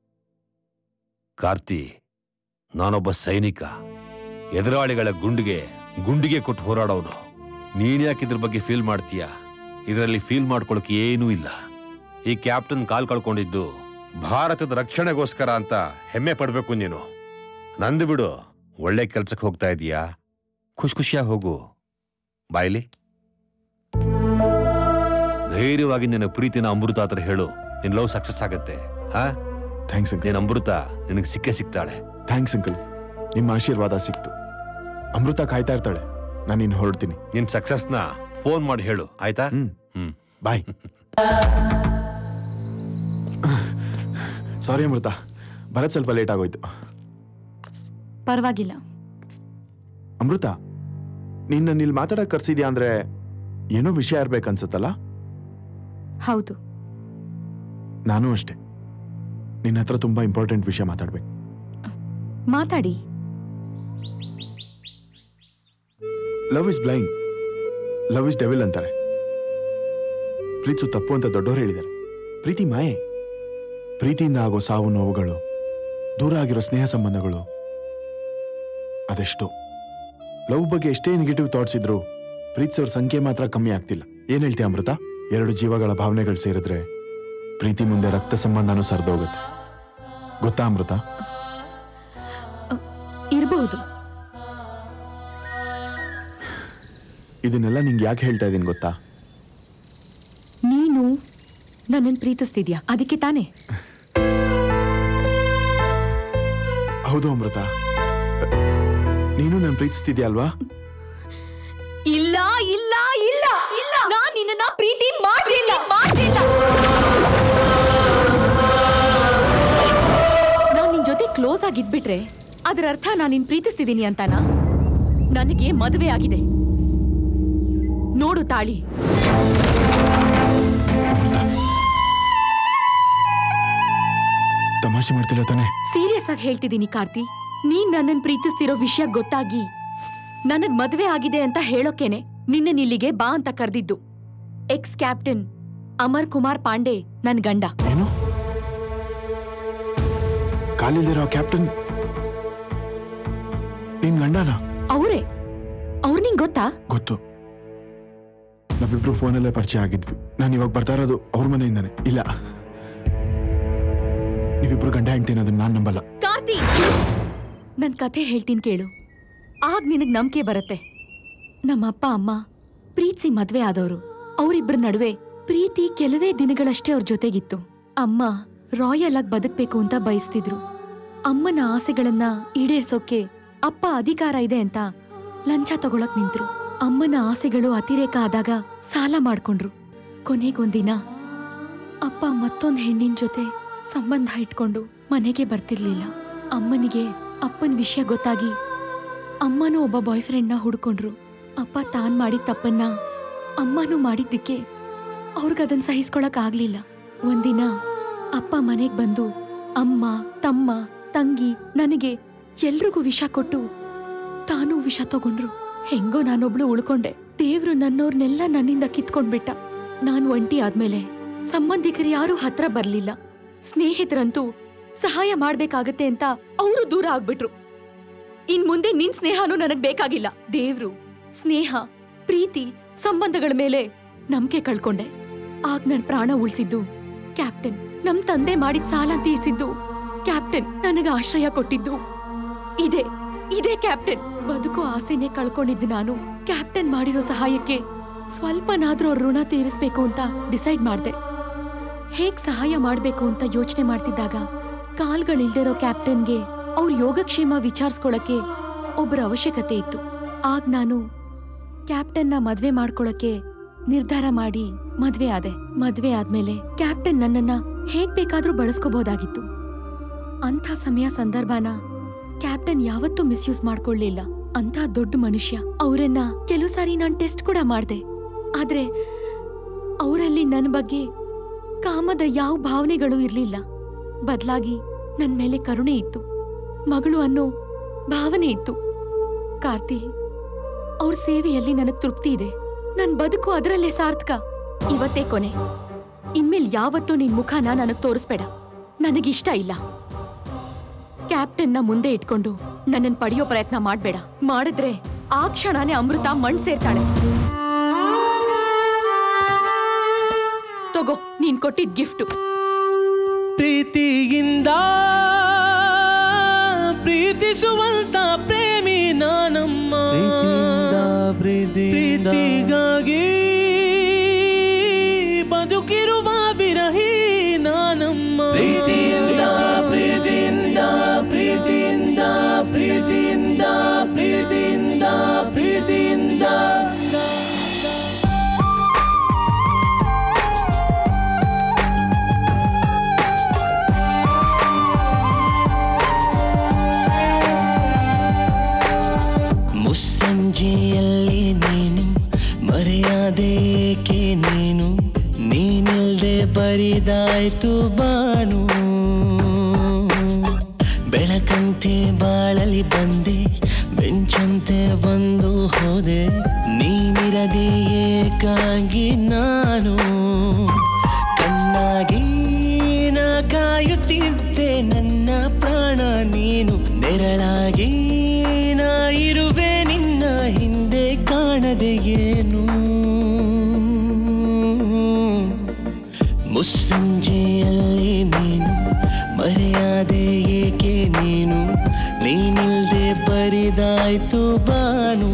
ಕಾರ್ತಿ ನಾನೊಬ್ಬ ಸೈನಿಕ ಎದುರಾಳಿಗಳ ಗುಂಡಿಗೆ ಗುಂಡಿಗೆ ಕೊಟ್ಟು ಹೋರಾಡೋನು ನೀನ್ ಯಾಕೆ ಇದ್ರ ಬಗ್ಗೆ ಫೀಲ್ ಮಾಡ್ತೀಯ ಇದರಲ್ಲಿ ಫೀಲ್ ಮಾಡ್ಕೊಳಕ್ ಏನೂ ಇಲ್ಲ ಈ ಕ್ಯಾಪ್ಟನ್ ಕಾಲ್ ಕಳ್ಕೊಂಡಿದ್ದು ಭಾರತದ ರಕ್ಷಣೆಗೋಸ್ಕರ ಅಂತ ಹೆಮ್ಮೆ ಪಡ್ಬೇಕು ನೀನು ನಂದು ಬಿಡು ಒಳ್ಳೆ ಕೆಲ್ಸಕ್ಕೆ ಹೋಗ್ತಾ ಇದೀಯಾ ಖುಷಿ ಖುಷಿಯಾಗಿ ಹೋಗು ಬಾಯ್ಲಿ ಧೈರ್ಯವಾಗಿ ನಿನ್ನ ಪ್ರೀತಿನ ಅಮೃತ ಹತ್ರ ಹೇಳು ನಿನ್ ಲವ್ ಸಕ್ಸಸ್ ಆಗತ್ತೆ ಹಾ ಥ್ಯಾಂಕ್ಸ್ ನೀನ್ ಅಮೃತ ನಿನಗೆ ಸಿಕ್ಕೇ ಸಿಗ್ತಾಳೆ ಥ್ಯಾಂಕ್ಸ್ ಅಂಕಲ್ ನಿಮ್ಮ ಆಶೀರ್ವಾದ ಸಿಕ್ತು ಅಮೃತ ಕಾಯ್ತಾ ಇರ್ತಾಳೆ ನಾನು ಇನ್ನು ಹೊರಡ್ತೀನಿ ನಿನ್ ಸಕ್ಸಸ್ನ ಫೋನ್ ಮಾಡಿ ಹೇಳು ಆಯ್ತಾ ಹ್ಮ್ ಬಾಯ್ ಸಾರಿ ಅಮೃತ ಬರತ್ ಸ್ವಲ್ಪ ಲೇಟ್ ಆಗೋಯ್ತು ಪರವಾಗಿಲ್ಲ ಅಮೃತ ನೀನ್ ನನ್ನ ಇಲ್ಲಿ ಮಾತಾಡಕ್ ಕರ್ಸಿದ್ಯಾ ಅಂದ್ರೆ ಏನೋ ವಿಷಯ ಇರ್ಬೇಕನ್ಸುತ್ತಲ್ಲ ಹೌದು ನಾನು ಅಷ್ಟೇ ನಿನ್ನ ಹತ್ರ ತುಂಬಾ ಇಂಪಾರ್ಟೆಂಟ್ ವಿಷಯ ಮಾತಾಡ್ಬೇಕು ಮಾತಾಡಿ love is blind love is devil ಅಂತಾರೆ ಪ್ರೀತಿಸು ತಪ್ಪು ಅಂತ ದೊಡ್ಡವರು ಹೇಳಿದ್ದಾರೆ ಪ್ರೀತಿ ಮಾಯೆ ಪ್ರೀತಿಯಿಂದ ಆಗೋ ಸಾವು ನೋವುಗಳು ದೂರ ಆಗಿರೋ ಸ್ನೇಹ ಸಂಬಂಧಗಳು ಅದೆಷ್ಟೋ ಲವ್ ಬಗ್ಗೆ ಎಷ್ಟೇ ನೆಗೆಟಿವ್ ಥಾಟ್ಸ್ ಇದ್ರು ಪ್ರೀತಿಸೋರ್ ಸಂಖ್ಯೆ ಮಾತ್ರ ಕಮ್ಮಿ ಆಗ್ತಿಲ್ಲ ಏನ್ ಹೇಳ್ತೀಯ ಅಮೃತ ಎರಡು ಜೀವಗಳ ಭಾವನೆಗಳು ಸೇರಿದ್ರೆ ಪ್ರೀತಿ ಮುಂದೆ ರಕ್ತ ಸಂಬಂಧನೂ ಸರಿದೋಗುತ್ತೆ ಗೊತ್ತಾ ಅಮೃತ ಇರಬಹುದು ಇದನ್ನೆಲ್ಲ ನಿಂಗೆ ಯಾಕೆ ಹೇಳ್ತಾ ಇದ್ದೀನಿ ಗೊತ್ತಾ ನೀನು ನನ್ನನ್ನು ಪ್ರೀತಿಸ್ತಿದ್ಯಾ ಅದಕ್ಕೆ ತಾನೇ ಹೌದು ಅಮೃತ ನೀನು ನಾನು ಪ್ರೀತಿಸ್ತಿದ್ಯಾ ಅಲ್ವಾ ಇಲ್ಲ ಇಲ್ಲ ಇಲ್ಲ ಇಲ್ಲ ನಾನ್ ನಿನ್ನ ಪ್ರೀತಿ ಮಾಡ್ಲಿಲ್ಲ ಮಾಡ್ಲಿಲ್ಲ ನಾನ್ ನಿನ್ ಜೊತೆ ಕ್ಲೋಸ್ ಆಗಿದ್ಬಿಟ್ರೆ ಅದರ ಅರ್ಥ ನಾನ್ ನಿನ್ ಪ್ರೀತಿಸ್ತಿದ್ದೀನಿ ಅಂತಾನಾ ನನಗೆ ಮದುವೆ ಆಗಿದೆ ನೋಡು ತಾಳಿ ತಮಾಷೆ ಮಾಡ್ತಿಲ್ಲ ತಾನೆ ಸೀರಿಯಸ್ ಆಗಿ ಹೇಳ್ತಿದ್ದೀನಿ ಕಾರ್ತಿ ನೀನ್ ನನ್ನನ್ ಪ್ರೀತಿಸ್ತಿರೋ ವಿಷಯ ಗೊತ್ತಾಗಿ ನನಗ್ ಮದ್ವೆ ಆಗಿದೆ ಅಂತ ಹೇಳೋಕೇನೆ ನಿನ್ನ ಇಲ್ಲಿಗೆ ಬಾ ಅಂತ ಕರೆದಿದ್ದು ಎಕ್ಸ್ ಕ್ಯಾಪ್ಟನ್ ಅಮರ್ ಕುಮಾರ್ ಪಾಂಡೆ ನನ್ ಗಂಡ ಏನು ಕಾಲಿಲಿರೋ ಕ್ಯಾಪ್ಟನ್ ನಿನ್ ಗಂಡನ ಅವ್ರೇ ಅವ್ರು ನಿಂಗ್ ಗೊತ್ತಾ ಗೊತ್ತು ನಾವಿಬ್ರು ಫೋನಲ್ಲೇ ಪರಿಚಯ ಆಗಿದ್ವಿ ನಾನು ಇವಾಗ ಬರ್ತಾ ಇರೋದು ಅವ್ರ ಮನೆಯಿಂದಾನೆ ಇಲ್ಲ ನೀವಿಬ್ರು ಗಂಡ ಹೆಂಡ್ತೀನಿ ಅದನ್ನ ನಾನು ನಂಬಲ್ಲ ಕಾರ್ತಿ ನನ್ ಕಥೆ ಹೇಳ್ತೀನಿ ಕೇಳು ಆಗ ನಿನಗ್ ನಂಬಿಕೆ ಬರುತ್ತೆ ನಮ್ಮ ಅಪ್ಪ ಅಮ್ಮ ಪ್ರೀತಿಸಿ ಮದ್ವೆ ಆದವರು ಅವರಿಬ್ಬರ ನಡುವೆ ಪ್ರೀತಿ ಕೆಲವೇ ದಿನಗಳಷ್ಟೇ ಅವ್ರ ಜೊತೆಗಿತ್ತು ಅಮ್ಮ ರಾಯಲ್ ಆಗಿ ಬದುಕ್ಬೇಕು ಅಂತ ಬಯಸ್ತಿದ್ರು ಅಮ್ಮನ ಆಸೆಗಳನ್ನ ಈಡೇರ್ಸೋಕೆ ಅಪ್ಪ ಅಧಿಕಾರ ಇದೆ ಅಂತ ಲಂಚ ತಗೊಳಕ್ ನಿಂತ್ರು ಅಮ್ಮನ ಆಸೆಗಳು ಅತಿರೇಕ ಆದಾಗ ಸಾಲ ಮಾಡ್ಕೊಂಡ್ರು ಕೊನೆಗೊಂದಿನ ಅಪ್ಪ ಮತ್ತೊಂದ್ ಹೆಣ್ಣಿನ ಜೊತೆ ಸಂಬಂಧ ಇಟ್ಕೊಂಡು ಮನೆಗೆ ಬರ್ತಿರ್ಲಿಲ್ಲ ಅಮ್ಮನಿಗೆ ಅಪ್ಪನ ವಿಷಯ ಗೊತ್ತಾಗಿ ಅಮ್ಮನೂ ಒಬ್ಬ ಬಾಯ್ ಫ್ರೆಂಡ್ನ ಹುಡ್ಕೊಂಡ್ರು ಅಪ್ಪ ತಾನ್ ಮಾಡಿದ ತಪ್ಪನ್ನ ಅಮ್ಮನೂ ಮಾಡಿದ್ದಕ್ಕೆ ಅವ್ರಿಗದನ್ ಸಹಿಸ್ಕೊಳಕ್ ಆಗ್ಲಿಲ್ಲ ಒಂದಿನ ಅಪ್ಪ ಮನೆಗ್ ಬಂದು ಅಮ್ಮ ತಮ್ಮ ತಂಗಿ ನನಗೆ ಎಲ್ರಿಗೂ ವಿಷ ಕೊಟ್ಟು ತಾನೂ ವಿಷ ತಗೊಂಡ್ರು ಹೆಂಗೋ ನಾನೊಬ್ಳು ಉಳ್ಕೊಂಡೆ ದೇವ್ರು ನನ್ನೋರ್ನೆಲ್ಲ ನನ್ನಿಂದ ಕಿತ್ಕೊಂಡ್ಬಿಟ್ಟ ನಾನ್ ಒಂಟಿ ಆದ್ಮೇಲೆ ಸಂಬಂಧಿಕರು ಯಾರೂ ಹತ್ರ ಬರ್ಲಿಲ್ಲ ಸ್ನೇಹಿತರಂತೂ ಸಹಾಯ ಮಾಡ್ಬೇಕಾಗತ್ತೆ ಅಂತ ಅವರು ದೂರ ಆಗ್ಬಿಟ್ರು ಇನ್ ಮುಂದೆ ನಿನ್ ಸ್ನೇಹನೂ ನನಗ್ ಬೇಕಾಗಿಲ್ಲ ದೇವ್ರು ಸ್ನೇಹ ಪ್ರೀತಿ ಸಂಬಂಧಗಳ ಮೇಲೆ ನಂಬಿಕೆ ಕಳ್ಕೊಂಡೆ ಆಗ ನನ್ ಪ್ರಾಣ ಉಳಿಸಿದ್ದು ಕ್ಯಾಪ್ಟನ್ ನಮ್ ತಂದೆ ಮಾಡಿದ ಸಾಲ ತೀರ್ಸಿದ್ದು ಕ್ಯಾಪ್ಟನ್ ನನಗ ಆಶ್ರಯ ಕೊಟ್ಟಿದ್ದು ಇದೆ ಇದೇ ಕ್ಯಾಪ್ಟನ್ ಬದುಕೋ ಆಸೆನೆ ಕಳ್ಕೊಂಡಿದ್ದು ನಾನು ಕ್ಯಾಪ್ಟನ್ ಮಾಡಿರೋ ಸಹಾಯಕ್ಕೆ ಸ್ವಲ್ಪನಾದ್ರೂ ಅವ್ರ ಋಣ ತೀರಿಸ್ಬೇಕು ಅಂತ ಡಿಸೈಡ್ ಮಾಡ್ದೆ ಹೇಗ್ ಸಹಾಯ ಮಾಡ್ಬೇಕು ಅಂತ ಯೋಚನೆ ಮಾಡ್ತಿದ್ದಾಗ ಕಾಲ್ಗಳಿಲ್ದಿರೋ ಕ್ಯಾಪ್ಟನ್ಗೆ ಅವ್ರ ಯೋಗಕ್ಷೇಮ ವಿಚಾರಿಸ್ಕೊಳಕ್ಕೆ ಒಬ್ಬರ ಅವಶ್ಯಕತೆ ಇತ್ತು ಆಗ ನಾನು ಕ್ಯಾಪ್ಟನ್ನ ಮದ್ವೆ ಮಾಡ್ಕೊಳಕ್ಕೆ ನಿರ್ಧಾರ ಮಾಡಿ ಮದ್ವೆ ಆದೆ ಮದ್ವೆ ಆದ್ಮೇಲೆ ಕ್ಯಾಪ್ಟನ್ ನನ್ನನ್ನ ಹೇಗ್ ಬೇಕಾದ್ರೂ ಬಳಸ್ಕೋಬಹುದಾಗಿತ್ತು ಅಂಥ ಸಮಯ ಸಂದರ್ಭನ ಕ್ಯಾಪ್ಟನ್ ಯಾವತ್ತೂ ಮಿಸ್ಯೂಸ್ ಮಾಡ್ಕೊಳ್ಳಿಲ್ಲ ಅಂತ ದೊಡ್ಡ ಮನುಷ್ಯ ಅವರನ್ನ ಕೆಲವು ಸಾರಿ ನಾನ್ ಟೆಸ್ಟ್ ಕೂಡ ಮಾಡ್ದೆ ಆದ್ರೆ ಅವರಲ್ಲಿ ನನ್ನ ಬಗ್ಗೆ ಕಾಮದ ಯಾವ ಭಾವನೆಗಳು ಇರ್ಲಿಲ್ಲ ಬದಲಾಗಿ ನನ್ ಮೇಲೆ ಕರುಣೆ ಇತ್ತು ಮಗಳು ಅನ್ನೋ ಭಾವನೆ ಇತ್ತು ಕಾರ್ತಿ ಅವ್ರ ಸೇವೆಯಲ್ಲಿ ನನಗ್ ತೃಪ್ತಿ ಇದೆ ನನ್ ಬದುಕು ಅದರಲ್ಲೇ ಸಾರ್ಥಕ ಇವತ್ತೇ ಕೊನೆ ಇನ್ಮೇಲ್ ಯಾವತ್ತೂ ನಿನ್ ಮುಖನ ನನಗ್ ತೋರಿಸ್ಬೇಡ ನನಗಿಷ್ಟ ಇಲ್ಲ ಕ್ಯಾಪ್ಟನ್ನ ಮುಂದೆ ಇಟ್ಕೊಂಡು ನನ್ನನ್ ಪಡೆಯೋ ಪ್ರಯತ್ನ ಮಾಡ್ಬೇಡ ಮಾಡಿದ್ರೆ ಆ ಕ್ಷಣನೇ ಅಮೃತ ಮಣ್ ಸೇರ್ತಾಳೆ ತಗೋ ನೀನ್ ಕೊಟ್ಟಿದ್ ಗಿಫ್ಟು ಪ್ರೀತಿಯಿಂದ ಪ್ರೀತಿಸುವಂತ ಪ್ರೇಮಿ ನಾನಮ್ಮ ಪ್ರೀತಿಗಾಗಿ ಬದುಕಿರುವ ವಿರಹಿ ನಾನಮ್ಮ ಪ್ರೀತಿಯಿಂದ ಪ್ರೀತಿಯಿಂದ ಪ್ರೀತಿಯಿಂದ ಪ್ರೀತಿಯಿಂದ ಪ್ರೀತಿಯಿಂದ ಪ್ರೀತಿಯಿಂದ ಮುಸ್ಸಂಜೆಯಲ್ಲಿ ನೀನು ಮರೆಯಾದೇಕೆ ನೀನು ನೀನಿಲ್ದೆ ಬರಿದಾಯ್ತು ಬಾನು ಬೆಳಕಂತೆ ಬಾಳಲಿ ಬಂದೆ ಬೆಂಚಂತೆ ಬಂದು ಹೋದೆ ನೀನಿರದೆ ಏಕಾಗಿ ನಾನು ಕಣ್ಣಾಗಿ ನಾ ಕಾಯುತ್ತಿದ್ದೆ ನನ್ನ ಪ್ರಾಣ ನೀನು ನೆರಳಾಗಿ ನಾ ಇರುವೆ ನಿನ್ನ ಹಿಂದೆ ಕಾಣದೆ ಏನು ಮುಸ್ಸಂಜೆಯಲ್ಲಿ ನೀನು ಮರೆಯಾದೆ ಏಕೆ ನೀನು ನೀನಿಲ್ದೆ ಬರಿದಾಯ್ತು ಬಾನು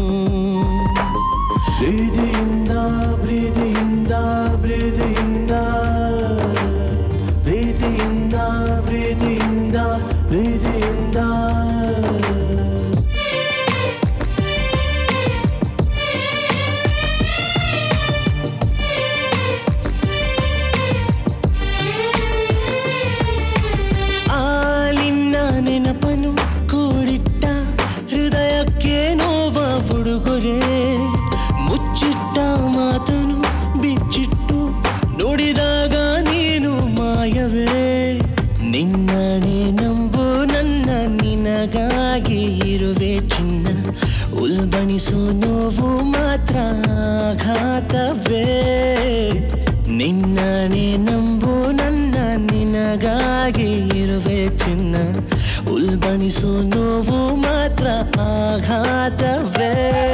ಪ್ರೀತಿಯಿಂದ ಪ್ರೀತಿಯಿಂದ ಪ್ರೀತಿಯಿಂದ ಪ್ರೀತಿಯಿಂದ ಪ್ರೀತಿಯಿಂದ ಪ್ರೀತಿಯಿಂದ ಆಲಿನ್ನ ನೆನಪನು ಕೂಡಿಟ್ಟ ಹೃದಯಕ್ಕೆ ನೋವ ಉಡುಗೊರೆ ಮುಚ್ಚಿಟ್ಟ ಮಾತನು ಬಿಚ್ಚಿಟ್ಟು ನೋಡಿದಾಗ ನೀನು ಮಾಯವೇ ನಿನ್ನನೆ ನಂಬು ನನ್ನ ನಿನಗಾಗಿ ಇರುವೆ ಚಿನ್ನ ಉಲ್ಬಣಿಸೋ ನೋವು ಮಾತ್ರ ಆಘಾತವೇ ನಿನ್ನನೆ ನಂಬು ನನ್ನ ನಿನಗಾಗಿ ಇರುವೆ ಚಿನ್ನ ಉಲ್ಬಣಿಸೋ ನೋವು ಮಾತ್ರ ಆಘಾತವೇ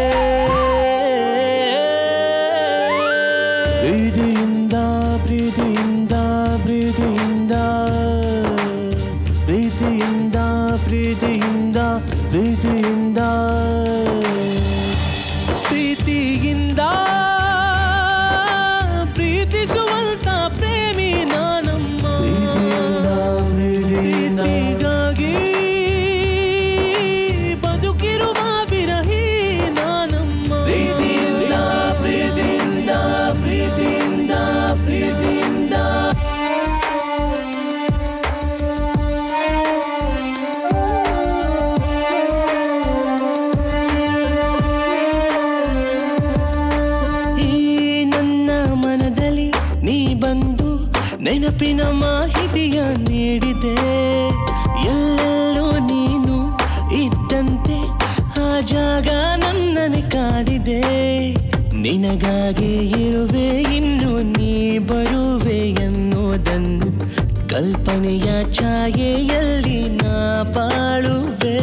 ಪ್ರೀತಿಯಿಂದ ಪ್ರೀತಿಯಿಂದ ಪ್ರೀತಿಯಿಂದ ಪ್ರೀತಿಯಿಂದ ಪ್ರೀತಿಯಿಂದ ಪ್ರೀತಿಯಿಂದ ಪ್ರೀತಿಯಿಂದ ಪ್ರೀತಿಸುವಂತ ಪ್ರೇಮಿ ನಾನಮ್ಮ ಪ್ರೀತಿಗಾಗಿ ಬದುಕಿರುವ ವಿರಹಿ ನಾನಮ್ಮ ಪ್ರೀತಿಯಿಂದ ಪ್ರೀತಿಯಿಂದ ಪ್ರೀತಿಯಿಂದ ಪ್ರೀತಿಯಿಂದ ಈ ನನ್ನ ಮನದಲ್ಲಿ ನೀ ಬಂದು ನೆನಪಿನ ಮಾಹಿತಿಯ ನೀಡಿದೆ ಎಲ್ಲೆಲ್ಲೋ ನೀನು ಇದ್ದಂತೆ ಆ ಜಾಗ ನನ್ನ ನಿನಗಾಗಿ ಇರುವೆ ಇನ್ನು ನೀ ಬರುವೆ ಎನ್ನುವುದನ್ನು ಕಲ್ಪನೆಯ ಛಾಯೆಯಲ್ಲಿ ನಾ ಬಾಳುವೆ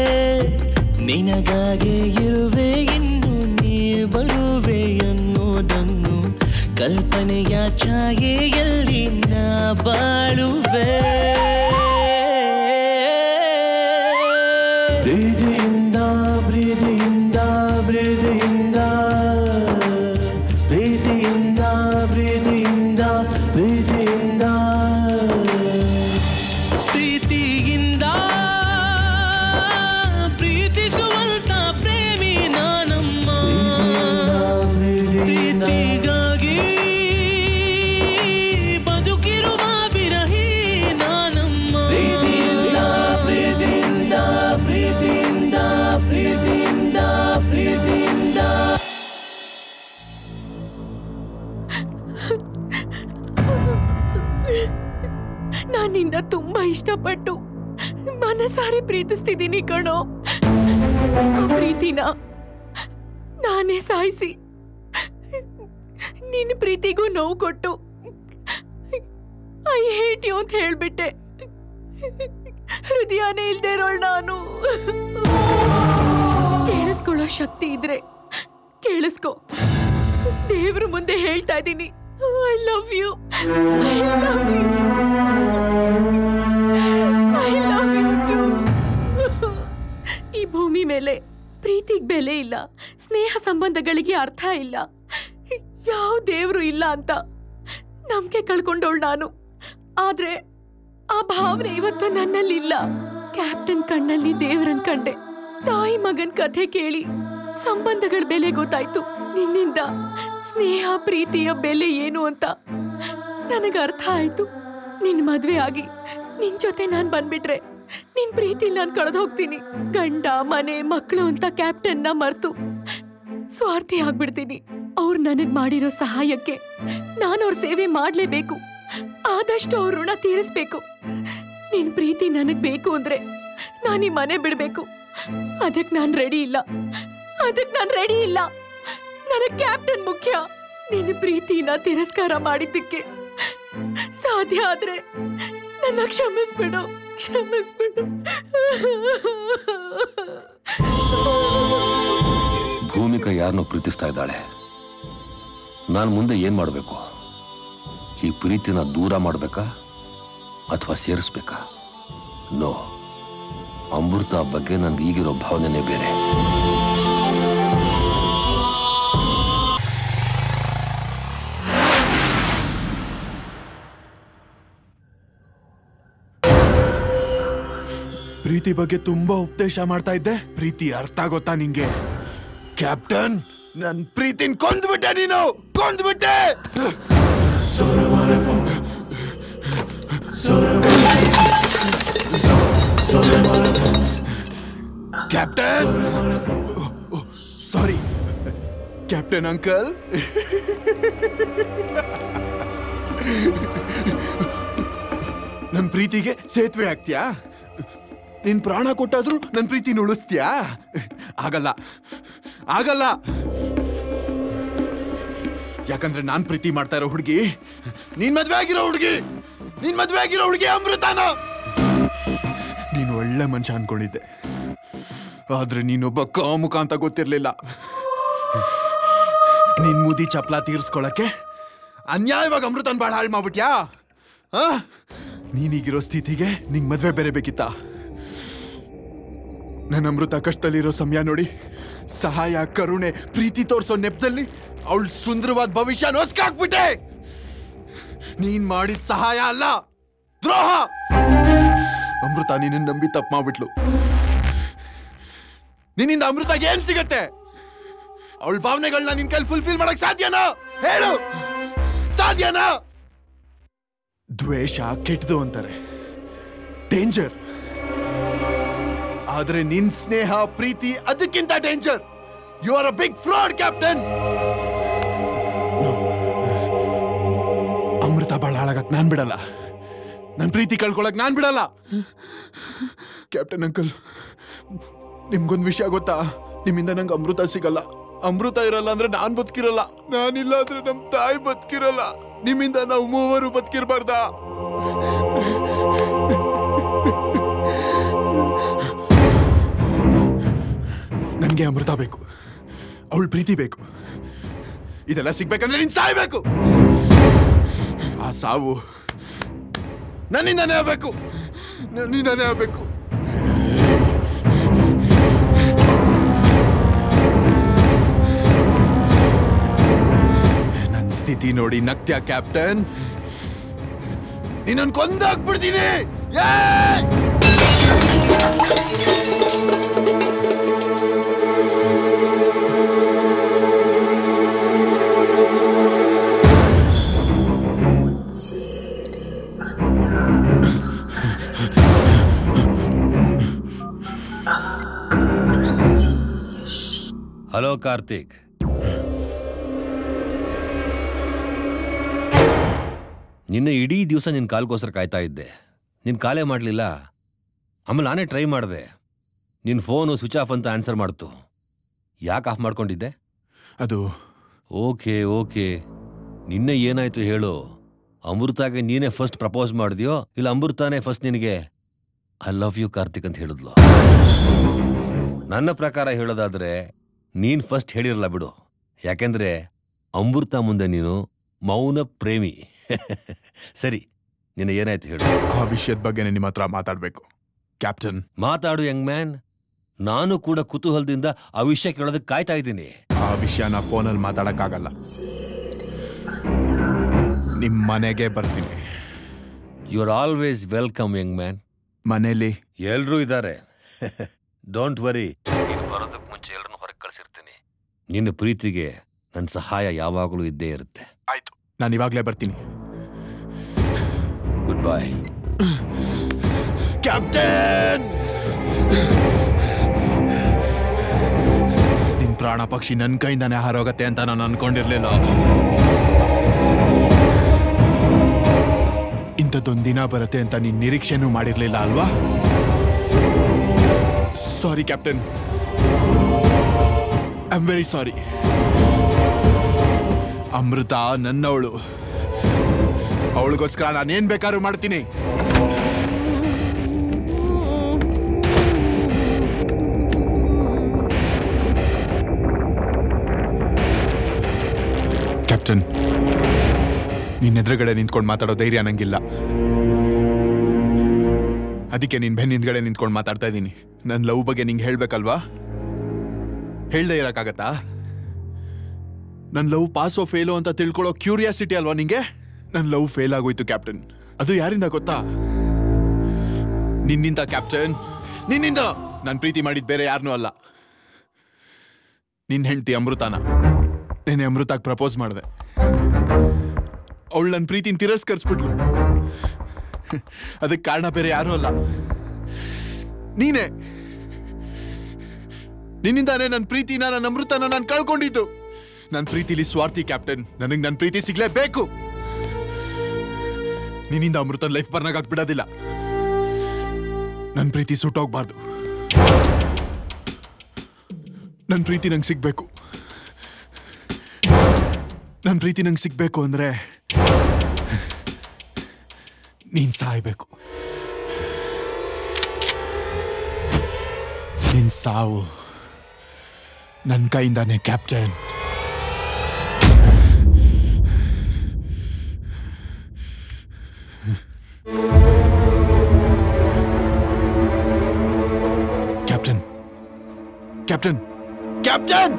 ನಿನಗಾಗಿ ಇರುವೆ ಇನ್ನು ನೀ ಬರುವೆ ಎನ್ನುವುದನ್ನು ಕಲ್ಪನೆಯ ಛಾಯೆಯಲ್ಲಿ ನಾ ಬಾಳುವೆ ಪ್ರೀತಿಯಿಂದ ಪ್ರೀತಿಯಿಂದ ಪ್ರೀತಿಯಿಂದ ಪ್ರೀತಿಯಿಂದ ಪ್ರೀತಿಯಿಂದ ಪ್ರೀತಿಯಿಂದ ಪ್ರೀತಿಯಿಂದ ಪ್ರೀತಿಸುವಂತ ಪ್ರೇಮಿ ನಾನಮ್ಮ ಪ್ರೀತಿಗಾಗಿ ಬದುಕಿರುವ ವಿರಹಿ ನಾನಮ್ಮ ಪ್ರೀತಿಯಿಂದ ಪ್ರೀತಿಯಿಂದ ಪ್ರೀತಿಯಿಂದ ಪ್ರೀತಿಯಿಂದ ಪ್ರೀತಿಯಿಂದ ನಾನ್ ನಿನ್ನ ತುಂಬಾ ಇಷ್ಟಪಟ್ಟು ಮನಸಾರೆ ಪ್ರೀತಿಸ್ತಿದ್ದೀನಿ ಕಣೋ ಆ ಪ್ರೀತಿನ ನಾನೇ ಸಾಯಿಸಿ ನಿನ್ನ ಪ್ರೀತಿಗೂ ನೋವು ಕೊಟ್ಟು ಐ ಹೇಟ್ ಯು ಅಂತ ಹೇಳ್ಬಿಟ್ಟೆ ಹೃದಯನೇ ಇಲ್ದೇ ಇರೋಳ್ ನಾನು ಕೇಳಿಸ್ಕೊಳ್ಳೋ ಶಕ್ತಿ ಇದ್ರೆ ಕೇಳಿಸ್ಕೊ ದೇವ್ರ ಮುಂದೆ ಹೇಳ್ತಾ ಇದ್ದೀನಿ I love you I love you I love you too ಈ ಭೂಮಿ ಮೇಲೆ ಪ್ರೀತಿಗ್ ಬೆಲೆ ಇಲ್ಲ ಸ್ನೇಹ ಸಂಬಂಧಗಳಿಗೆ ಅರ್ಥ ಇಲ್ಲ ಯಾವ ದೇವ್ರು ಇಲ್ಲ ಅಂತ ನಂಬಿಕೆ ಕಳ್ಕೊಂಡವಳು ನಾನು ಆದ್ರೆ ಆ ಭಾವನೆ ಇವತ್ತು ನನ್ನಲ್ಲಿ ಇಲ್ಲ ಕ್ಯಾಪ್ಟನ್ ಕಣ್ಣಲ್ಲಿ ದೇವ್ರನ್ ಕಂಡೆ ತಾಯಿ ಮಗನ್ ಕಥೆ ಕೇಳಿ ಸಂಬಂಧಗಳ ಬೆಲೆ ಗೊತ್ತಾಯ್ತು ನಿನ್ನಿಂದ ಸ್ನೇಹ ಪ್ರೀತಿಯ ಬೆಲೆ ಏನು ಅಂತ ನನಗೆ ಅರ್ಥ ಆಯ್ತು ನಿನ್ ಮದ್ವೆ ಆಗಿ ನಿನ್ ಜೊತೆ ನಾನ್ ಬಂದ್ಬಿಟ್ರೆ ನಿನ್ ಪ್ರೀತಿ ನಾನ್ ಕಳೆದು ಹೋಗ್ತೀನಿ ಗಂಡ ಮನೆ ಮಕ್ಕಳು ಅಂತ ಕ್ಯಾಪ್ಟನ್ನ ಮರ್ತು ಸ್ವಾರ್ಥಿ ಆಗ್ಬಿಡ್ತೀನಿ ಅವ್ರು ನನಗ್ ಮಾಡಿರೋ ಸಹಾಯಕ್ಕೆ ನಾನು ಅವ್ರ ಸೇವೆ ಮಾಡ್ಲೇಬೇಕು ಆದಷ್ಟು ಅವ್ರ ಋಣ ತೀರಿಸ್ಬೇಕು ನಿನ್ ಪ್ರೀತಿ ನನಗ್ ಬೇಕು ಅಂದ್ರೆ ನಾನು ಈ ಮನೆ ಬಿಡ್ಬೇಕು ಅದಕ್ ನಾನ್ ರೆಡಿ ಇಲ್ಲ ಅದಕ್ ನಾನ್ ರೆಡಿ ಇಲ್ಲ ನನಗ್ ಕ್ಯಾಪ್ಟನ್ ಮುಖ್ಯ ನಿನ್ನ ಪ್ರೀತಿನ ತಿರಸ್ಕಾರ ಮಾಡಿದ್ದಕ್ಕೆ ಸಾಧ್ಯ ಆದ್ರೆ ನನ್ನ ಕ್ಷಮಿಸ್ಬಿಡು ಕ್ಷಮಿಸ್ಬಿಡು ಭೂಮಿಕಾ ಯಾರನ್ನೋ ಪ್ರೀತಿಸ್ತಾ ಇದ್ದಾಳೆ ನಾನು ಮುಂದೆ ಏನ್ ಮಾಡಬೇಕು ಈ ಪ್ರೀತಿನ ದೂರ ಮಾಡಬೇಕಾ ಅಥವಾ ಸೇರಿಸ್ಬೇಕಾ ನೋ ಅಮೃತ ಬಗ್ಗೆ ನನ್ಗೆ ಈಗಿರೋ ಭಾವನೆನೇ ಬೇರೆ ಪ್ರೀತಿ ಬಗ್ಗೆ ತುಂಬಾ ಉಪದೇಶ ಮಾಡ್ತಾ ಇದ್ದೆ ಪ್ರೀತಿ ಅರ್ಥ ಗೊತ್ತಾ ನಿಂಗೆ ಕ್ಯಾಪ್ಟನ್ ನನ್ ಪ್ರೀತಿನ್ ಕೊಂದ್ಬಿಟ್ಟೆ ನೀನು ಕೊಂದ್ಬಿಟ್ಟೆ ಕ್ಯಾಪ್ಟನ್ ಸಾರಿ ಕ್ಯಾಪ್ಟನ್ ಅಂಕಲ್ ನನ್ ಪ್ರೀತಿಗೆ ಸೇತುವೆ ಆಗ್ತೀಯಾ ನಿನ್ ಪ್ರಾಣ ಕೊಟ್ಟಾದ್ರೂ ನನ್ ಪ್ರೀತಿನ ಉಳಿಸ್ತೀಯಾ ಆಗಲ್ಲ ಆಗಲ್ಲ ಯಾಕಂದ್ರೆ ನಾನ್ ಪ್ರೀತಿ ಮಾಡ್ತಾ ಇರೋ ಹುಡುಗಿ ನೀನ್ ಮದ್ವೆ ಆಗಿರೋ ಹುಡುಗಿ ನೀನ್ ಮದ್ವೆ ಆಗಿರೋ ಹುಡುಗಿ ಅಮೃತನ ನೀನು ಒಳ್ಳೆ ಮನುಷ್ಯ ಅನ್ಕೊಂಡಿದ್ದೆ ಆದ್ರೆ ನೀನೊಬ್ಬ ಕಾಮುಕ ಅಂತ ಗೊತ್ತಿರ್ಲಿಲ್ಲ ನಿನ್ ಮುದಿ ಚಪ್ಲ ತೀರ್ಸ್ಕೊಳಕ್ಕೆ ಅನ್ಯಾಯವಾಗಿ ಅಮೃತನ್ ಬಾಳ ಹಾಳು ಮಾಡ್ಬಿಟ್ಯಾ ಆ? ನೀನೀಗಿರೋ ಸ್ಥಿತಿಗೆ ನಿಂಗ್ ಮದ್ವೆ ಬೇರೆ ಬೇಕಿತ್ತಾ ನನ್ನ ಅಮೃತ ಕಷ್ಟದಲ್ಲಿರೋ ಸಮಯ ನೋಡಿ ಸಹಾಯ ಕರುಣೆ ಪ್ರೀತಿ ತೋರಿಸೋ ನೆಪದಲ್ಲಿ ಅವಳ ಸುಂದರವಾದ ಭವಿಷ್ಯ ನೋಸ್ಕಾಕ್ಬಿಟ್ಟೆ ನೀನ್ ಮಾಡಿದ ಸಹಾಯ ಅಲ್ಲ ದ್ರೋಹ ಅಮೃತ ನಿನ್ನ ನಂಬಿ ತಪ್ಪು ಮಾಡ್ಬಿಟ್ಲು ನಿನ್ನಿಂದ ಅಮೃತಗೆ ಏನ್ ಸಿಗತ್ತೆ ಅವಳ ಭಾವನೆಗಳನ್ನ ನಿನ್ ಕೈಲಿ ಫುಲ್ಫಿಲ್ ಮಾಡಕ್ ಸಾಧ್ಯನಾ ಹೇಳು ಸಾಧ್ಯನಾ ದ್ವೇಷ ಕೆಟ್ಟದು ಅಂತಾರೆ ಡೇಂಜರ್ ಆದ್ರೆ ನಿನ್ ಸ್ನೇಹ ಪ್ರೀತಿ ಅದಕ್ಕಿಂತ danger you are a big fraud captain Amrutha ಬಾಳ ಹಾಳಾಗಕ್ ನಾನ್ ಬಿಡಲ್ಲ ನನ್ ಪ್ರೀತಿ ಕಳ್ಕೊಳಕ್ ನಾನ್ ಬಿಡಲ್ಲ ಕ್ಯಾಪ್ಟನ್ ಅಂಕಲ್ ನಿಮ್ಗೊಂದ್ ವಿಷಯ ಗೊತ್ತಾ ನಿಮ್ಮಿಂದ ನಂಗೆ ಅಮೃತ ಸಿಗಲ್ಲ ಅಮೃತ ಇರಲ್ಲ ಅಂದ್ರೆ ನಾನ್ ಬದುಕಿರಲ್ಲ ನಾನಿಲ್ಲ ಅಂದ್ರೆ ನಮ್ ತಾಯಿ ಬದುಕಿರಲ್ಲ ನಿಮ್ಮಿಂದ ನಾವು ಮೂವರು ಬದುಕಿರ್ಬಾರ್ದಾ ನನ್ಗೆ ಅಮೃತ ಬೇಕು ಅವಳ ಪ್ರೀತಿ ಬೇಕು ಇದೆಲ್ಲ ಸಿಗ್ಬೇಕಂದ್ರೆ ನೀನ್ ಸಾಯ್ಬೇಕು ಆ ಸಾವು ನನ್ನಿಂದಾನೇ ಆಗ್ಬೇಕು ನನ್ನಿಂದಾನೇ ಆಗ್ಬೇಕು ನನ್ ಸ್ಥಿತಿ ನೋಡಿ ನಗ್ತ್ಯಾ ಕ್ಯಾಪ್ಟನ್ ನಿನ್ನನ್ ಕೊಂದಾಕ್ಬಿಡ್ತೀನಿ ಏಯ್! ಹಲೋ ಕಾರ್ತಿಕ್ ನಿನ್ನೆ ಇಡೀ ದಿವಸ ನಿನ್ನ ಕಾಲ್ಗೋಸ್ಕರ ಕಾಯ್ತಾ ಇದ್ದೆ ನಿನ್ನ ಕಾಲೇ ಮಾಡಲಿಲ್ಲ ಆಮೇಲೆ ನಾನೇ ಟ್ರೈ ಮಾಡಿದೆ ನಿನ್ನ ಫೋನು ಸ್ವಿಚ್ ಆಫ್ ಅಂತ ಆನ್ಸರ್ ಮಾಡ್ತು ಯಾಕೆ ಆಫ್ ಮಾಡ್ಕೊಂಡಿದ್ದೆ ಅದು ಓಕೆ ಓಕೆ ನಿನ್ನೆ ಏನಾಯ್ತು ಹೇಳು ಅಮೃತಾಗೆ ನೀನೇ ಫಸ್ಟ್ ಪ್ರಪೋಸ್ ಮಾಡಿದ್ಯೋ ಇಲ್ಲ ಅಮೃತಾನೇ ಫಸ್ಟ್ ನಿನಗೆ ಐ ಲವ್ ಯು ಕಾರ್ತಿಕ್ ಅಂತ ಹೇಳಿದ್ಲು ನನ್ನ ಪ್ರಕಾರ ಹೇಳೋದಾದ್ರೆ ನೀನ್ ಫಸ್ಟ್ ಹೇಳಿರಲ್ಲ ಬಿಡು ಯಾಕೆಂದ್ರೆ ಅಮೃತ ಮುಂದೆ ನೀನು ಮೌನ ಪ್ರೇಮಿ ಸರಿ ನಿನ್ನ ಏನಾಯ್ತು ಹೇಳು ಆ ವಿಷಯದ ಬಗ್ಗೆ ನಿಮ್ಮ ಹತ್ರ ಮಾತಾಡ್ಬೇಕು ಕ್ಯಾಪ್ಟನ್ ಮಾತಾಡು ಯಂಗ್ ಮ್ಯಾನ್ ನಾನು ಕೂಡ ಕುತೂಹಲದಿಂದ ಆ ವಿಷಯ ಕೇಳೋದಕ್ಕೆ ಕಾಯ್ತಾ ಇದ್ದೀನಿ ಆ ವಿಷಯನ ಫೋನಲ್ಲಿ ಮಾತಾಡಕ್ಕಾಗಲ್ಲ ನಿಮ್ ಮನೆಗೆ ಬರ್ತೀನಿ you are always welcome young man ಮನೇಲಿ ಎಲ್ರೂ ಇದ್ದಾರೆ ಡೋಂಟ್ ವರಿ ನೀನು ಬರೋದಕ್ಕೆ ಮುಂಚೆ ಎಲ್ಲರನ್ನು ಹೊರಗೆ ಕಳಿಸಿರ್ತೀನಿ ನಿನ್ನ ಪ್ರೀತಿಗೆ ನನ್ನ ಸಹಾಯ ಯಾವಾಗಲೂ ಇದ್ದೇ ಇರುತ್ತೆ ಆಯ್ತು ನಾನು ಇವಾಗ್ಲೇ ಬರ್ತೀನಿ ಗುಡ್ ಬಾಯ್ ಕ್ಯಾಪ್ಟನ್ ನಿನ್ ಪ್ರಾಣ ಪಕ್ಷಿ ನನ್ನ ಕೈಯಿಂದಾನೇ ಹಾರೋಗತ್ತೆ ಅಂತ ನಾನು ಅನ್ಕೊಂಡಿರ್ಲಿಲ್ಲ ಇಂಥದ್ದೊಂದ್ ದಿನ ಬರುತ್ತೆ ಅಂತ ನೀನ್ ನಿರೀಕ್ಷೆನೂ ಮಾಡಿರ್ಲಿಲ್ಲ ಅಲ್ವಾ sorry captain I am very sorry Amrutha ನನ್ನವಳು ಅವಳಿಗೋಸ್ಕರ ನಾನು ಏನ್ ಬೇಕಾದ್ರೂ ಮಾಡ್ತೀನಿ ಕ್ಯಾಪ್ಟನ್ ನಿನ್ನ ಎದುರುಗಡೆ ನಿಂತ್ಕೊಂಡು ಮಾತಾಡೋ ಧೈರ್ಯ ನಂಗಿಲ್ಲ ಅದಕ್ಕೆ ನಿನ್ ಬೆನ್ನ ಹಿಂದ್ಗಡೆ ನಿಂತ್ಕೊಂಡು ಮಾತಾಡ್ತಾ ಇದ್ದೀನಿ ನನ್ನ ಲವ್ ಬಗ್ಗೆ ನಿಂಗೆ ಹೇಳ್ಬೇಕಲ್ವಾ ಹೇಳ್ದೆ ಇರಕ್ಕಾಗತ್ತಾ ನನ್ನ ಲವ್ ಪಾಸೋ ಫೇಲೋ ಅಂತ ತಿಳ್ಕೊಳ್ಳೋ ಕ್ಯೂರಿಯಾಸಿಟಿ ಅಲ್ವಾ ನಿಂಗೆ ನನ್ನ ಲವ್ ಫೇಲ್ ಆಗೋಯ್ತು ಕ್ಯಾಪ್ಟನ್ ಅದು ಯಾರಿಂದ ಗೊತ್ತಾ ನಿನ್ನಿಂದ ಕ್ಯಾಪ್ಟನ್ ನಿನ್ನಿಂದ ನಾನು ಪ್ರೀತಿ ಮಾಡಿದ್ ಬೇರೆ ಯಾರನ್ನೂ ಅಲ್ಲ ನಿನ್ನ ಹೆಂಡತಿ ಅಮೃತನ ನೆನೆ ಅಮೃತಾಗ್ ಪ್ರಪೋಸ್ ಮಾಡಿದೆ ಅವಳು ನನ್ನ ಪ್ರೀತಿನ ತಿರಸ್ಕರಿಸ್ಬಿಟ್ಲು ಅದಕ್ಕೆ ಕಾರಣ ಬೇರೆ ಯಾರೂ ಅಲ್ಲ ನೀನೇ ನಿನ್ನಿಂದಾನೇ ನನ್ನ ಪ್ರೀತಿನ ನನ್ನ ಅಮೃತನ ನಾನು ಕಳ್ಕೊಂಡಿದ್ದು ನನ್ನ ಪ್ರೀತಿಲಿ ಸ್ವಾರ್ಥಿ ಕ್ಯಾಪ್ಟನ್ ನನಗೆ ನನ್ನ ಪ್ರೀತಿ ಸಿಗ್ಲೇಬೇಕು ನಿನ್ನಿಂದ ಅಮೃತನ ಲೈಫ್ ಬರ್ನಾಗಕ್ ಬಿಡೋದಿಲ್ಲ ನನ್ನ ಪ್ರೀತಿ ಸುಟ್ಟೋಗ್ಬಾರ್ದು ನನ್ನ ಪ್ರೀತಿ ನಂಗೆ ಸಿಗ್ಬೇಕು ನನ್ನ ಪ್ರೀತಿ ನಂಗೆ ಸಿಗ್ಬೇಕು ಅಂದ್ರೆ ನೀನ್ ಸಾಯ್ಬೇಕು ನಿನ್ ಸಾವು ನನ್ನ ಕೈಯಿಂದಾನೆ captain captain captain captain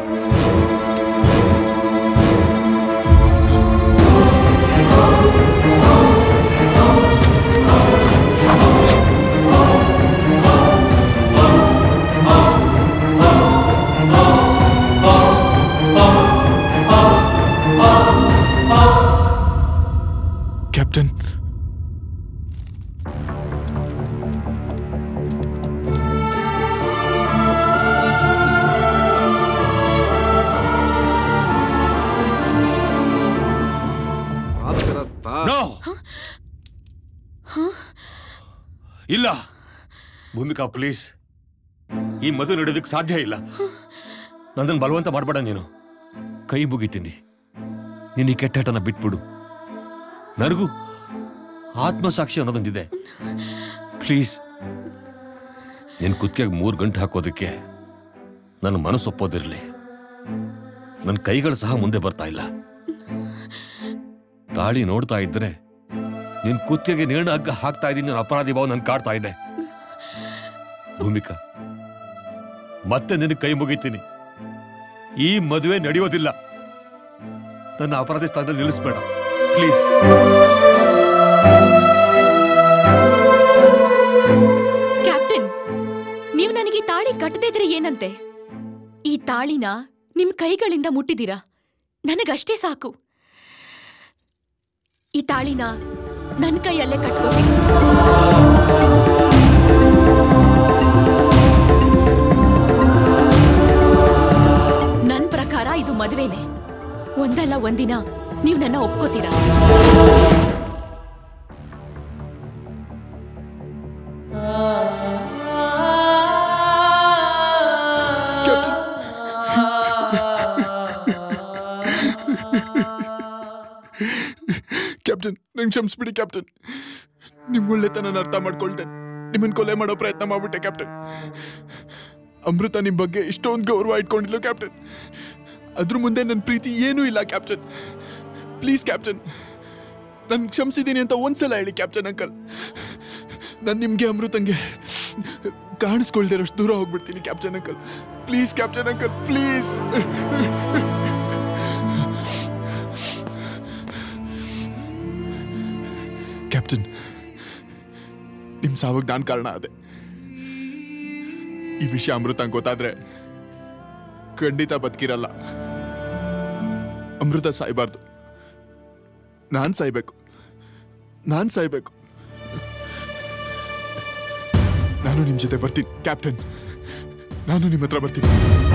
captain ಪ್ರಾಪ್ತಿರಸ್ತ ನೋ ಇಲ್ಲ ಭೂಮಿಕಾ ಪ್ಲೀಸ್ ಈ ಮದುವೆ ನಡೆಯೋದಕ್ಕೆ ಸಾಧ್ಯ ಇಲ್ಲ ನನ್ನನ್ನು ಬಲವಂತ ಮಾಡಬೇಡ ನೀನು ಕೈ ಮುಗಿತೀನಿ ನೀನು ಈ ಕೆಟ್ಟ ಹಠನ ಬಿಟ್ಬಿಡು ನನಗೂ ಆತ್ಮಸಾಕ್ಷಿ ಅನ್ನೋದೊಂದಿದೆ ಪ್ಲೀಸ್ ನಿನ್ನ ಕುತ್ತಿಗೆಗೆ ಮೂರು ಗಂಟೆ ಹಾಕೋದಕ್ಕೆ ನನ್ನ ಮನಸ್ಸು ಒಪ್ಪೋದಿರಲಿ ನನ್ನ ಕೈಗಳು ಸಹ ಮುಂದೆ ಬರ್ತಾ ಇಲ್ಲ ತಾಳಿ ನೋಡ್ತಾ ಇದ್ರೆ ನಿನ್ ಕುತ್ತಿಗೆಗೆ ನೇಣು ಹಗ್ಗ ಹಾಕ್ತಾ ಇದ್ದೀನಿ ನನ್ನ ಅಪರಾಧಿ ಭಾವ ನನ್ ಕಾಡ್ತಾ ಇದೆ ಭೂಮಿಕಾ ಮತ್ತೆ ನಿನಗೆ ಕೈ ಮುಗಿತೀನಿ ಈ ಮದುವೆ ನಡೆಯೋದಿಲ್ಲ ನನ್ನ ಅಪರಾಧಿ ಸ್ಥಾನದಲ್ಲಿ ನಿಲ್ಲಿಸ್ಬೇಡ ಪ್ಲೀಸ್ ಕ್ಯಾಪ್ಟನ್ ನೀವು ನನಗೆ ಈ ತಾಳಿ ಕಟ್ಟದೇ ಇದ್ರೆ ಏನಂತೆ ಈ ತಾಳಿನ ನಿಮ್ ಕೈಗಳಿಂದ ಮುಟ್ಟಿದ್ದೀರಾ ನನಗಷ್ಟೇ ಸಾಕು ಈ ತಾಳಿನ ನನ್ನ ಕೈಯಲ್ಲೇ ಕಟ್ಕೋತೀನಿ ನನ್ ಪ್ರಕಾರ ಇದು ಮದುವೆನೆ ಒಂದಲ್ಲ ಒಂದಿನ ನೀವು ನನ್ನ ಒಪ್ಕೋತೀರಾ ಕ್ಯಾಪ್ಟನ್ ನಂಗೆ ಕ್ಷಮಿಸ್ಬಿಡಿ ಕ್ಯಾಪ್ಟನ್ ನಿಮ್ ಒಳ್ಳೆತನ ಅರ್ಥ ಮಾಡ್ಕೊಳ್ತೆ ನಿಮ್ಮನ್ನ ಕೊಲೆ ಮಾಡೋ ಪ್ರಯತ್ನ ಮಾಡ್ಬಿಟ್ಟೆ ಕ್ಯಾಪ್ಟನ್ ಅಮೃತ ನಿಮ್ ಬಗ್ಗೆ ಇಷ್ಟೊಂದು ಗೌರವ ಇಟ್ಕೊಂಡಿದ್ಲು ಕ್ಯಾಪ್ಟನ್ ಅದ್ರ ಮುಂದೆ ನನ್ನ ಪ್ರೀತಿ ಏನೂ ಇಲ್ಲ ಕ್ಯಾಪ್ಟನ್ ಪ್ಲೀಸ್ ಕ್ಯಾಪ್ಟನ್ ನಾನು ಕ್ಷಮಿಸಿದ್ದೀನಿ ಅಂತ ಒಂದ್ಸಲ ಹೇಳಿ ಕ್ಯಾಪ್ಟನ್ ಅಂಕಲ್ ನಾನು ನಿಮ್ಗೆ ಅಮೃತಂಗೆ ಕಾಣಿಸ್ಕೊಳ್ದಿರೋಷ್ಟು ದೂರ ಹೋಗ್ಬಿಡ್ತೀನಿ captain uncle please captain uncle please captain ನಿಮ್ ಸಾವಾಗ ನಾನು ಕಾರಣ ಅದೇ ಈ ವಿಷಯ ಅಮೃತ ಗೊತ್ತಾದ್ರೆ ಖಂಡಿತ ಬದುಕಿರಲ್ಲ ಅಮೃತ ಸಾಯ್ಬಾರ್ದು ನಾನ್ ಸಾಯ್ಬೇಕು ನಾನ್ ಸಾಯ್ಬೇಕು ನಾನು ನಿಮ್ ಜೊತೆ ಬರ್ತೀನಿ ಕ್ಯಾಪ್ಟನ್ ನಾನು ನಿಮ್ಮ ಹತ್ರ ಬರ್ತೀನಿ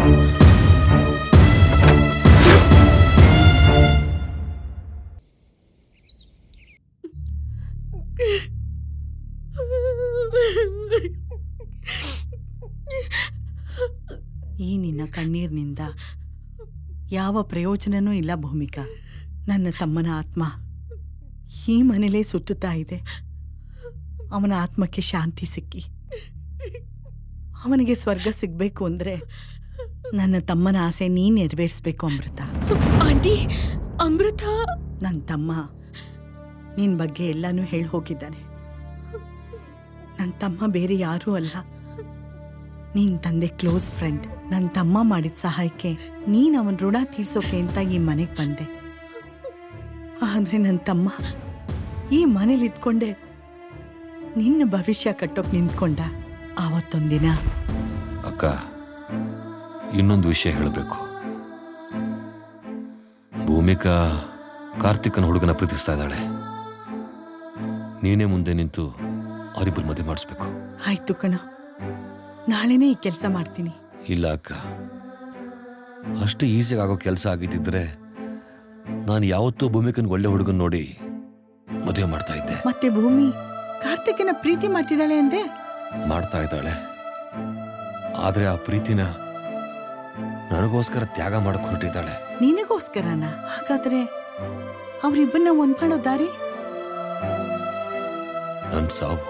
ಈ ನಿನ್ನ ಕಣ್ಣೀರಿನಿಂದ ಯಾವ ಪ್ರಯೋಜನನೂ ಇಲ್ಲ ಭೂಮಿಕಾ ನನ್ನ ತಮ್ಮನ ಆತ್ಮ ಈ ಮನೇಲೇ ಸುತ್ತುತ್ತಾ ಇದೆ ಅವನ ಆತ್ಮಕ್ಕೆ ಶಾಂತಿ ಸಿಕ್ಕಿ ಅವನಿಗೆ ಸ್ವರ್ಗ ಸಿಗ್ಬೇಕು ಅಂದ್ರೆ ನನ್ನ ತಮ್ಮನ ಆಸೆ ನೀನ್ ನೆರವೇರಿಸ್ಬೇಕು ಅಮೃತ ಆಂಟಿ ಅಮೃತ ನನ್ನ ತಮ್ಮ ನಿನ್ ಬಗ್ಗೆ ಎಲ್ಲಾನು ಹೇಳಿ ಹೋಗಿದ್ದಾನೆ ನನ್ನ ತಮ್ಮ ಬೇರೆ ಯಾರೂ ಅಲ್ಲ ನೀನ್ ತಂದೆ ಕ್ಲೋಸ್ ಫ್ರೆಂಡ್ ನನ್ನ ತಮ್ಮ ಮಾಡಿದ ಸಹಾಯಕ್ಕೆ ನೀನ್ ಅವನ್ ಋಣ ತೀರ್ಸೋಕೆ ಅಂತ ಈ ಮನೆಗೆ ಬಂದೆ ಆದ್ರೆ ನನ್ನ ತಮ್ಮ ಈ ಮನೇಲಿ ಇದ್ಕೊಂಡೆ ನಿನ್ನ ಭವಿಷ್ಯ ಕಟ್ಟೋಕ್ ನಿಂತ್ಕೊಂಡ ಆವತ್ತೊಂದಿನ ಅಕ್ಕ ಇನ್ನೊಂದು ವಿಷಯ ಹೇಳಬೇಕು ಭೂಮಿಕಾ ಕಾರ್ತಿಕನ ಹುಡುಗನ ಪ್ರೀತಿಸ್ತಾ ಇದ್ದಾಳೆ ನೀನೇ ಮುಂದೆ ನಿಂತು ಅವರಿಬ್ಬರು ಮದುವೆ ಮಾಡಿಸ್ಬೇಕು ಆಯ್ತು ಕಣ ನಾಳೆನೇ ಈ ಕೆಲಸ ಮಾಡ್ತೀನಿ ಇಲ್ಲ ಅಕ್ಕ ಅಷ್ಟು ಈಸಿಯಾಗಿ ಆಗೋ ಕೆಲಸ ಆಗಿದ್ದಿದ್ರೆ ನಾನು ಯಾವತ್ತೂ ಭೂಮಿಕನ್ ಒಳ್ಳೆ ಹುಡುಗನ್ ನೋಡಿ ಮದುವೆ ಮಾಡ್ತಾ ಇದ್ದೆ ಮತ್ತೆ ಭೂಮಿ ಕಾರ್ತಿಕನ ಪ್ರೀತಿ ಮಾಡ್ತಿದ್ದಾಳೆ ಅಂದೆ ಮಾಡ್ತಾ ಇದ್ದಾಳೆ ಆದ್ರೆ ಆ ಪ್ರೀತಿನ ನನಗೋಸ್ಕರ ತ್ಯಾಗ ಮಾಡಕ್ ಹೊರಟಿದ್ದಾಳೆ ನಿನಗೋಸ್ಕರನ ಹಾಗಾದ್ರೆ ಅವ್ರಿಬ್ಬರನ್ನ ಒಂದ್ ಮಾಡೋ ದಾರಿ ನನ್ ಸಾವು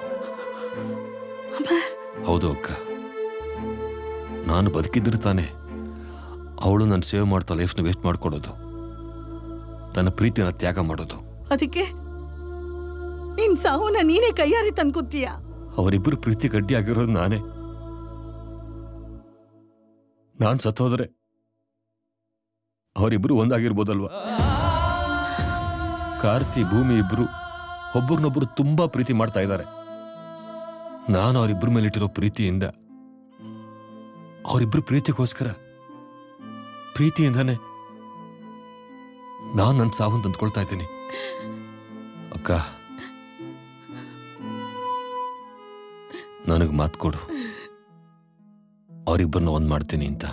ಹೌದು ಅಕ್ಕ ನಾನು ಬದುಕಿದ್ರೆ ತಾನೆ ಅವಳು ನನ್ನ ಸೇವ್ ಮಾಡ್ತಾ ಲೈಫ್ನ ವೇಸ್ಟ್ ಮಾಡ್ಕೊಡೋದು ತನ್ನ ಪ್ರೀತಿನ ತ್ಯಾಗ ಮಾಡೋದು ಅದಕ್ಕೆ ನಿನ್ ಸಾವನ್ನ ನೀನೇ ಕೈಯಾರೆ ತಂದ್ಕೊತೀಯ ಅವರಿಬ್ಬರು ಪ್ರೀತಿ ಗಡ್ಡಿ ಆಗಿರೋದು ನಾನೇ ನಾನ್ ಸತ್ತೋದ್ರೆ ಅವರಿಬ್ರು ಒಂದಾಗಿರ್ಬೋದಲ್ವಾ ಕಾರ್ತಿ ಭೂಮಿ ಇಬ್ರು ಒಬ್ಬರನ್ನೊಬ್ರು ತುಂಬಾ ಪ್ರೀತಿ ಮಾಡ್ತಾ ಇದ್ದಾರೆ ನಾನು ಅವರಿಬ್ಬರ ಮೇಲಿಟ್ಟಿರೋ ಪ್ರೀತಿಯಿಂದ ಅವರಿಬ್ರು ಪ್ರೀತಿಗೋಸ್ಕರ ಪ್ರೀತಿಯಿಂದಾನೆ ನಾನು ನನ್ನ ಸಾವನ್ನ ತಂದ್ಕೊಳ್ತಾ ಇದ್ದೀನಿ ಅಕ್ಕ ನನಗೆ ಮಾತು ಕೊಡು ಅವರಿಬ್ಬರನ್ನ ಒಂದ್ ಮಾಡ್ತೀನಿ ಅಂತ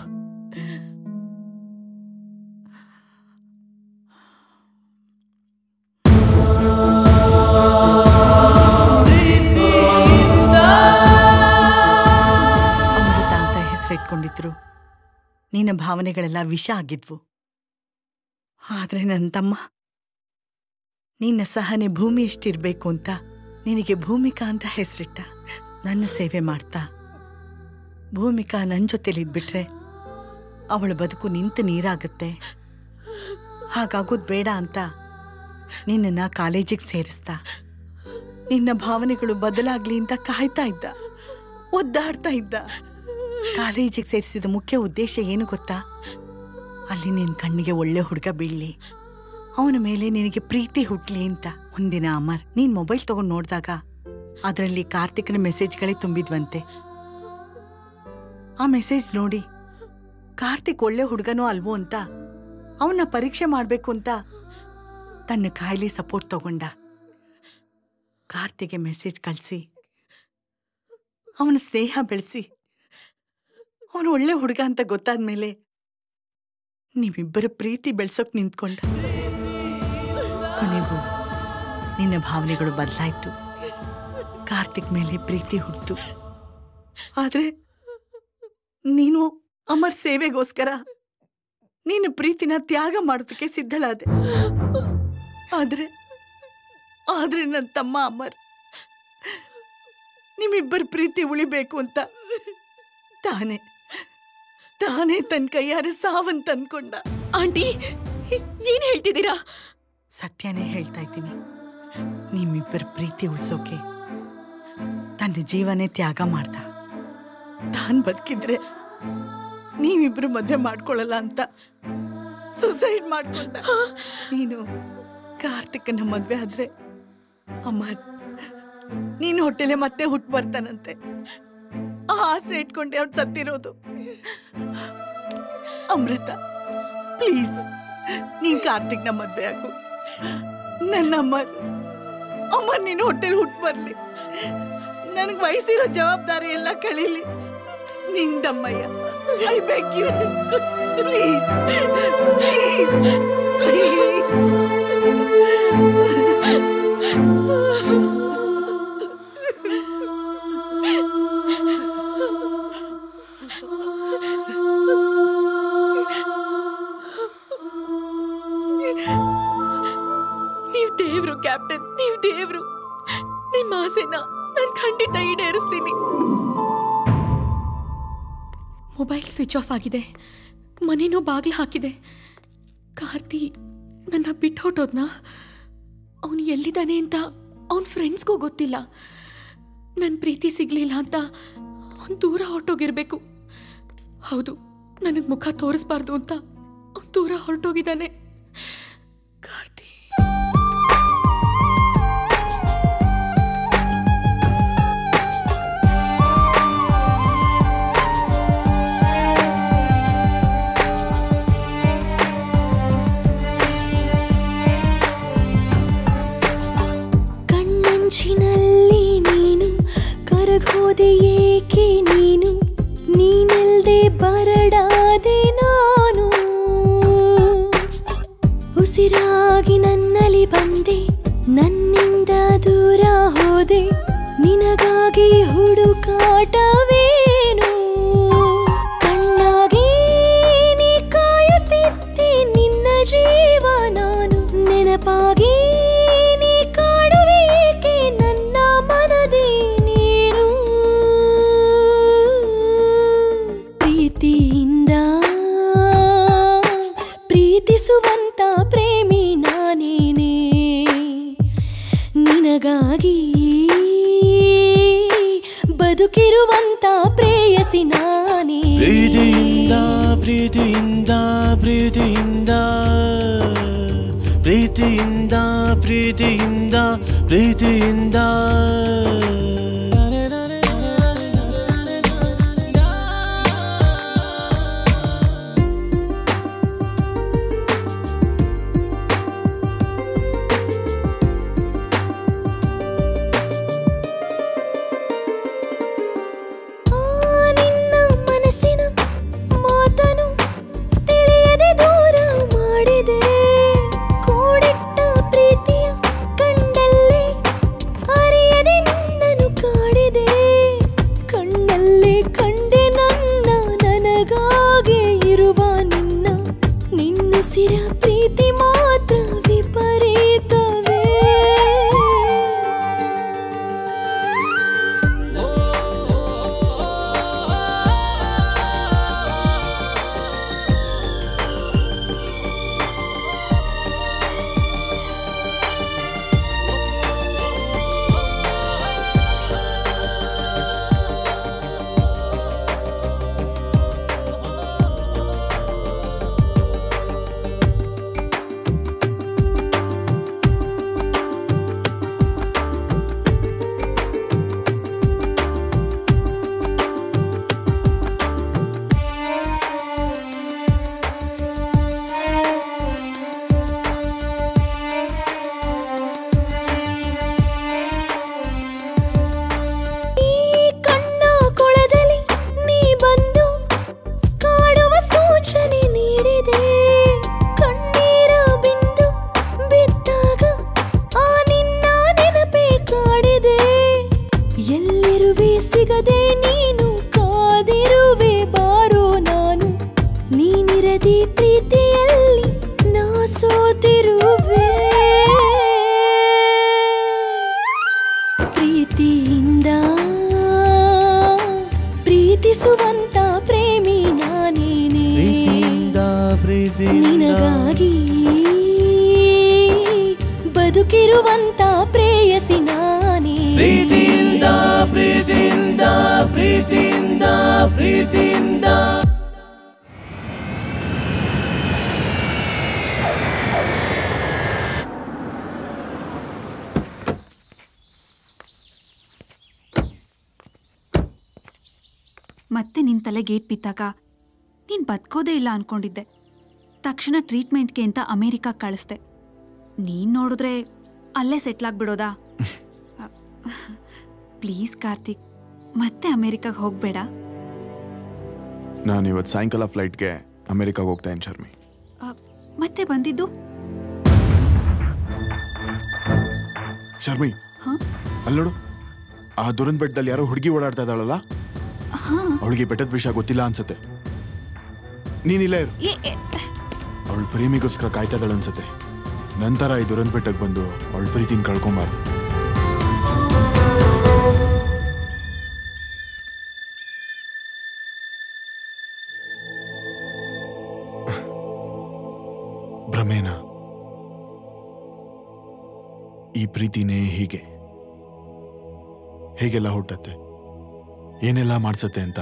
ಅಮೃತ ಅಂತ ಹೆಸರಿಟ್ಕೊಂಡಿದ್ರು ನಿನ್ನ ಭಾವನೆಗಳೆಲ್ಲ ವಿಷ ಆಗಿದ್ವು ಆದ್ರೆ ನನ್ನ ತಮ್ಮ ನಿನ್ನ ಸಹನೆ ಭೂಮಿ ಎಷ್ಟಿರ್ಬೇಕು ಅಂತ ನಿನಗೆ ಭೂಮಿಕಾ ಅಂತ ಹೆಸರಿಟ್ಟ ನನ್ನ ಸೇವೆ ಮಾಡ್ತಾ ಭೂಮಿಕಾ ನನ್ನ ಜೊತೆಲಿದ್ಬಿಟ್ರೆ ಅವಳ ಬದುಕು ನಿಂತು ನೀರಾಗುತ್ತೆ ಹಾಗಾಗೋದು ಬೇಡ ಅಂತ ನಿನ್ನನ್ನ ಕಾಲೇಜಿಗೆ ಸೇರಿಸ್ತಾ ನಿನ್ನ ಭಾವನೆಗಳು ಬದಲಾಗ್ಲಿ ಅಂತ ಕಾಯ್ತಾ ಇದ್ದ ಒದ್ದಾಡ್ತಾ ಇದ್ದ ಕಾಲೇಜಿಗೆ ಸೇರಿಸಿದ ಮುಖ್ಯ ಉದ್ದೇಶ ಏನು ಗೊತ್ತಾ ಅಲ್ಲಿ ನಿನ್ನ ಕಣ್ಣಿಗೆ ಒಳ್ಳೆ ಹುಡುಗ ಬೀಳಲಿ ಅವನ ಮೇಲೆ ನಿನಗೆ ಪ್ರೀತಿ ಹುಟ್ಲಿ ಅಂತ ಒಂದಿನ ಅಮರ್ ನೀನ್ ಮೊಬೈಲ್ ತಗೊಂಡು ನೋಡಿದಾಗ ಅದರಲ್ಲಿ ಕಾರ್ತಿಕ್ನ ಮೆಸೇಜ್ಗಳೇ ತುಂಬಿದ್ವಂತೆ ಆ ಮೆಸೇಜ್ ನೋಡಿ ಕಾರ್ತಿಕ್ ಒಳ್ಳೆ ಹುಡುಗನೋ ಅಲ್ವೋ ಅಂತ ಅವನ್ನ ಪರೀಕ್ಷೆ ಮಾಡಬೇಕು ಅಂತ ತನ್ನ ಕಾಯಿಲೆ ಸಪೋರ್ಟ್ ತಗೊಂಡ ಕಾರ್ತಿಗೆ ಮೆಸೇಜ್ ಕಳಿಸಿ ಅವನ ಸ್ನೇಹ ಬೆಳೆಸಿ ಅವನು ಒಳ್ಳೆ ಹುಡುಗ ಅಂತ ಗೊತ್ತಾದ್ಮೇಲೆ ನೀವಿಬ್ಬರ ಪ್ರೀತಿ ಬೆಳ್ಸೋಕ್ ನಿಂತ್ಕೊಂಡ ಕೊನೆಗೂ ನಿನ್ನ ಭಾವನೆಗಳು ಬದಲಾಯ್ತು ಕಾರ್ತಿಕ್ ಮೇಲೆ ಪ್ರೀತಿ ಹುಡ್ತು ಆದ್ರೆ ನೀನು ಅಮರ್ ಸೇವೆಗೋಸ್ಕರ ನಿನ್ನ ಪ್ರೀತಿನ ತ್ಯಾಗ ಮಾಡೋದಕ್ಕೆ ಸಿದ್ಧಳಾದೆ ಆದ್ರೆ ಆದ್ರೆ ನನ್ನ ತಮ್ಮ ಅಮರ್ ನಿಮ್ಮಿಬ್ಬರ ಪ್ರೀತಿ ಉಳಿಬೇಕು ಅಂತ ತಾನೇ ತಾನೇ ತನ್ನ ಕೈಯಾರೆ ಸಾವನ್ ತಂದ್ಕೊಂಡ ಆಂಟಿ ಏನ್ ಹೇಳ್ತಿದ್ದೀರಾ ಸತ್ಯನೇ ಹೇಳ್ತಾ ಇದ್ದೀನಿ ನಿಮ್ಮಿಬ್ಬರ ಪ್ರೀತಿ ಉಳ್ಸೋಕೆ ತನ್ನ ಜೀವನೇ ತ್ಯಾಗ ಮಾಡ್ದ ತಾನ್ ಬದುಕಿದ್ರೆ ನೀವಿಬ್ರು ಮದ್ವೆ ಮಾಡ್ಕೊಳ್ಳಲ್ಲ ಅಂತ ಸುಸೈಡ್ ಮಾಡ್ಕೊಂಡ ನೀನು ಕಾರ್ತಿಕನ ಮದ್ವೆ ಆದ್ರೆ ಅಮರ್ ನೀನು ಹೊಟ್ಟೆಲೆ ಮತ್ತೆ ಹುಟ್ಟು ಬರ್ತಾನಂತೆ ಆ ಆಸೆ ಇಟ್ಕೊಂಡೆ ಅವ್ನು ಸತ್ತಿರೋದು ಅಮೃತ ಪ್ಲೀಸ್ ನೀನ್ ಕಾರ್ತಿಕ್ನ ಮದ್ವೆ ಆಗು ನನ್ನ ಅಮರ್ ಅಮರ್ ನೀನು ಹೊಟ್ಟೆಲ್ ಹುಟ್ಟು ಬರ್ಲಿ ನನಗೆ ವಯಸ್ಸಿರೋ ಜವಾಬ್ದಾರಿ ಎಲ್ಲ ಕಳೀಲಿ ನಿಂದಮ್ಮಯ್ಯ ಐ ಬೆಗ್ ಯು ಪ್ಲೀಸ್ ನೀವ್ ದೇವ್ರು ಕ್ಯಾಪ್ಟನ್ ನೀವ್ ದೇವ್ರು ನಿಮ್ಮ ಆಸೆನ ನಾನ್ ಖಂಡಿತ ಈಡೇರಿಸ್ತೀನಿ ಮೊಬೈಲ್ ಸ್ವಿಚ್ ಆಫ್ ಆಗಿದೆ ಮನೇನೂ ಬಾಗ್ಲು ಹಾಕಿದೆ ಕಾರ್ತಿ ನನ್ನ ಬಿಟ್ಟು ಹೊಟ್ಟೋದ್ನ ಅವನು ಎಲ್ಲಿದ್ದಾನೆ ಅಂತ ಅವನ ಫ್ರೆಂಡ್ಸ್ಗೂ ಗೊತ್ತಿಲ್ಲ ನನ್ನ ಪ್ರೀತಿ ಸಿಗ್ಲಿಲ್ಲ ಅಂತ ಅವನು ದೂರ ಹೊರಟೋಗಿರ್ಬೇಕು ಹೌದು ನನಗೆ ಮುಖ ತೋರಿಸ್ಬಾರ್ದು ಅಂತ ಅವ್ನು ದೂರ ಹೊರಟೋಗಿದ್ದಾನೆ ಕಣ್ಣಂಚಿನಲ್ಲಿ ನೀನು ಕರಗೋದೆ ಏಕೆ ನೀನು ನೀನೆಲ್ದೆ ಬರಡಾದೆ ನಾನು ಉಸಿರಾಗಿ ನನ್ನಲ್ಲಿ ಬಂದೆ ನನ್ನಿಂದ ದೂರ ಹೋದೆ ನಿನಗಾಗಿ ಹುಡುಕಾಟವೇನು ಕಣ್ಣಾಗಿ ನೀ ಕಾಯುತ್ತಿದ್ದೆ ನಿನ್ನ ಜೀವ ನಾನು ನೆನಪಾಗಿ ನೀ ಕಾಡುವೇಕೆ ನನ್ನ ಮನದಿ ನೀನು ಪ್ರೀತಿಯಿಂದ ಪ್ರೀತಿಸುವಂತ ಪ್ರೇಮಿ ನಾನೇನೆ ನಿನಗಾಗಿ ಬದುಕಿರುವಂತ ಪ್ರೇಯಸಿ ನಾನೇ ಪ್ರೀತಿಯಿಂದ ಪ್ರೀತಿಯಿಂದ ಪ್ರೀತಿಯಿಂದ ಪ್ರೀತಿಯಿಂದ ಪ್ರೀತಿಯಿಂದ ಪ್ರೀತಿಯಿಂದ ಆ ನಿನ್ನ ಮನಸ್ಸಿನ ಮಾತನು ತಿಳಿಯದೆ ದೂರ ಮಾಡಿದೆ ಕೂಡಿಟ್ಟ ಪ್ರೀತಿಯ ಕಂಡಲ್ಲೇ ಅರಿಯದೆ ನಿನ್ನ ಪ್ರೀತಿ ಮಾತ್ರ ವಿಪರೀತವೇ ಈ ಕಣ್ಣ ಕೊಳದಲ್ಲಿ ನೀ ಬಂದು ಕಾಡುವ ಸೂಚನೆ ನೀಡಿದೆ ಕಣ್ಣೀರ ಬಿಂದು ಬಿದ್ದಾಗ ಆ ನಿನ್ನ ನೆನಪೇ ಕಾಡಿದೆ ಎಲ್ಲಿರುವೆ ಸಿಗದೆ ನೀನು ಕಾದಿರುವೆ ಬಾರೋ ನಾನು ನೀನಿರದಿ ಪ್ರೀತಿಯಲ್ಲಿ ನಾ ಸೋತಿರುವೆ ಪ್ರೀತಿಯಿಂದ ಪ್ರೀತಿಸುವಂತ ಪ್ರೇಮಿ ನಾನೇನೆ ನಿನಗಾಗಿ ಬದುಕಿರುವಂತ ಪ್ರೇಯಸಿ ನಾನೇ ಪ್ರೀತಿಯಿಂದ ಪ್ರೀತಿಯಿಂದ ಪ್ರೀತಿಯಿಂದ ಪ್ರೀತಿಯಿಂದ ಮತ್ತೆ ನಿನ್ ತಲೆ ಗೇಟ್ ಬಿದ್ದಾಗ ನೀನ್ ಬದುಕೋದೇ ಇಲ್ಲ ಅನ್ಕೊಂಡಿದ್ದೆ ತಕ್ಷಣ ಟ್ರೀಟ್ಮೆಂಟ್ಗೆ ಅಂತ ಅಮೇರಿಕಾ ಕಳಿಸ್ದೆ ನೀನ್ ನೋಡಿದ್ರೆ ಅಲ್ಲೇ ಸೆಟ್ಲ್ ಆಗ್ಬಿಡೋದಾ ಪ್ಲೀಸ್ ಕಾರ್ತಿಕ್ ಮತ್ತೆ ಅಮೇರಿಕಾಗ್ ಹೋಗ್ಬೇಡ ನಾನು ಇವತ್ತು ಸಾಯಂಕಾಲ ಫ್ಲೈಟ್ಗೆ ಅಮೆರಿಕಾಗೆ ಹೋಗ್ತಾ ಇದ್ದೀನಿ ಶರ್ಮಿ ಅ, ಮತ್ತೆ ಬಂದಿದ್ದು ಶರ್ಮಿ ಹ? ಅಲ್ಲೋಡು ಆ ದುರಂತ ಬೆಟ್ಟದಲ್ಲಿ ಯಾರೋ ಹುಡುಗಿ ಓಡಾಡ್ತಾ ಇದ್ದಾಳಲ್ಲ ಹಾ ಅವಳಿಗೆ ಬೆಟ್ಟದ ವಿಷಯ ಗೊತ್ತಿಲ್ಲ ಅನ್ಸತ್ತೆ ನೀನಿಲ್ಲೇ ಇರು ಏ ಏ, ಅವಳ ಪ್ರೇಮಿಗೋಸ್ಕರ ಕಾಯ್ತಾ ಇದ್ದಾಳೆ ಅನ್ಸತ್ತೆ ನಂತರ ಈ ದುರಂತ ಬೆಟ್ಟಕ್ಕೆ ಬಂದು ಅವಳ ಪ್ರೀತಿನ ಕಳ್ಕೊಂಬಾರ್ದು ಭ್ರಮೇನ ಈ ಪ್ರೀತಿನೇ ಹೀಗೆ ಹೇಗೆಲ್ಲ ಹುಟ್ಟತ್ತೆ ಏನೆಲ್ಲ ಮಾಡ್ಸತ್ತೆ ಅಂತ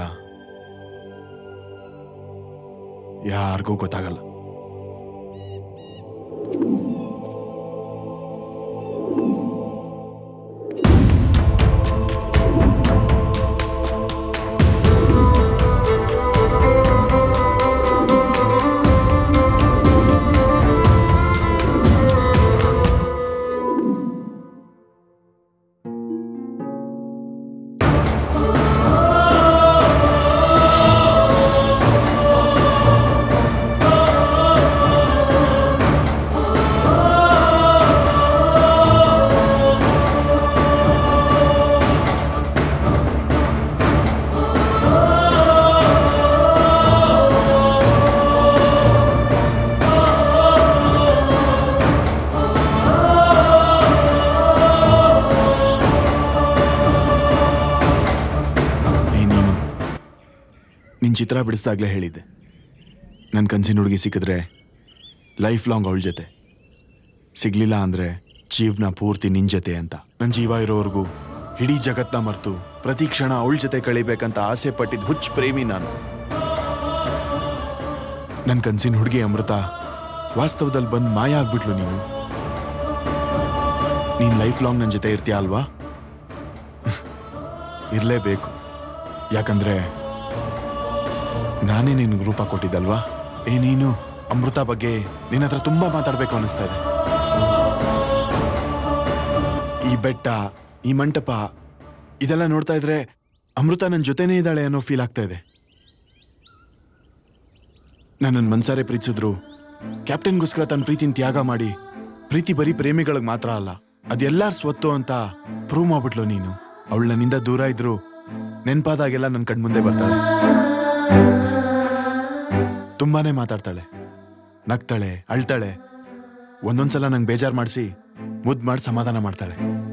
ಯಾರಿಗೂ ಗೊತ್ತಾಗಲ್ಲ ಏ ನೀನು ನಿನ್ ಚಿತ್ರ ಬಿಡಿಸ್ದಾಗ್ಲೇ ಹೇಳಿದ್ದೆ ನನ್ನ ಕನ್ಸಿನ ಹುಡುಗಿ ಸಿಕ್ಕಿದ್ರೆ ಲೈಫ್ ಲಾಂಗ್ ಅವಳ ಜೊತೆ ಸಿಗ್ಲಿಲ್ಲ ಅಂದ್ರೆ ಜೀವನ ಪೂರ್ತಿ ನಿನ್ ಜೊತೆ ಅಂತ ನನ್ನ ಜೀವ ಇರೋವರೆಗೂ ಇಡೀ ಜಗತ್ನ ಮರ್ತು ಪ್ರತಿ ಕ್ಷಣ ಅವಳ ಜೊತೆ ಕಳಿಬೇಕಂತ ಆಸೆ ಪಟ್ಟಿದ್ ಹುಚ್ಚ ಪ್ರೇಮಿ ನಾನು ನನ್ನ ಕನ್ಸಿನ ಹುಡುಗಿ ಅಮೃತ ವಾಸ್ತವದಲ್ಲಿ ಬಂದು ಮಾಯ ಆಗ್ಬಿಟ್ಲು ನೀನು ನೀನ್ ಲೈಫ್ ಲಾಂಗ್ ನನ್ನ ಜೊತೆ ಇರ್ತೀಯ ಅಲ್ವಾ ಇರಲೇಬೇಕು ಯಾಕಂದ್ರೆ ನಾನೇ ನಿನ್ಗೆ ರೂಪ ಕೊಟ್ಟಿದ್ದಲ್ವಾ ಏ ನೀನು ಅಮೃತ ಬಗ್ಗೆ ನಿನ್ನ ಹತ್ರ ತುಂಬಾ ಮಾತಾಡ್ಬೇಕು ಅನಿಸ್ತಾ ಇದೆ ಈ ಬೆಟ್ಟ ಈ ಮಂಟಪ ಇದೆಲ್ಲ ನೋಡ್ತಾ ಇದ್ರೆ ಅಮೃತ ನನ್ನ ಜೊತೆನೇ ಇದ್ದಾಳೆ ಅನ್ನೋ ಫೀಲ್ ಆಗ್ತಾ ಇದೆ ನನ್ನನ್ನು ಮನ್ಸಾರೆ ಪ್ರೀತಿಸಿದ್ರು ಕ್ಯಾಪ್ಟನ್ಗೋಸ್ಕರ ತನ್ನ ಪ್ರೀತಿನ ತ್ಯಾಗ ಮಾಡಿ ಪ್ರೀತಿ ಬರೀ ಪ್ರೇಮಿಗಳಿಗೆ ಮಾತ್ರ ಅಲ್ಲ ಅದೆಲ್ಲಾರ ಸ್ವತ್ತು ಅಂತ ಪ್ರೂವ್ ಮಾಡ್ಬಿಟ್ಲು ನೀನು ಅವಳು ನನ್ನಿಂದ ದೂರ ಇದ್ರು ನೆನ್ಪಾದಾಗೆಲ್ಲ ನನ್ನ ಕಣ್ಮುಂದೆ ಬರ್ತಾಳೆ ತುಂಬಾನೇ ಮಾತಾಡ್ತಾಳೆ ನಗ್ತಾಳೆ ಅಳ್ತಾಳೆ ಒಂದೊಂದ್ಸಲ ನಂಗೆ ಬೇಜಾರು ಮಾಡಿಸಿ ಮುದ್ದು ಮಾಡಿ ಸಮಾಧಾನ ಮಾಡ್ತಾಳೆ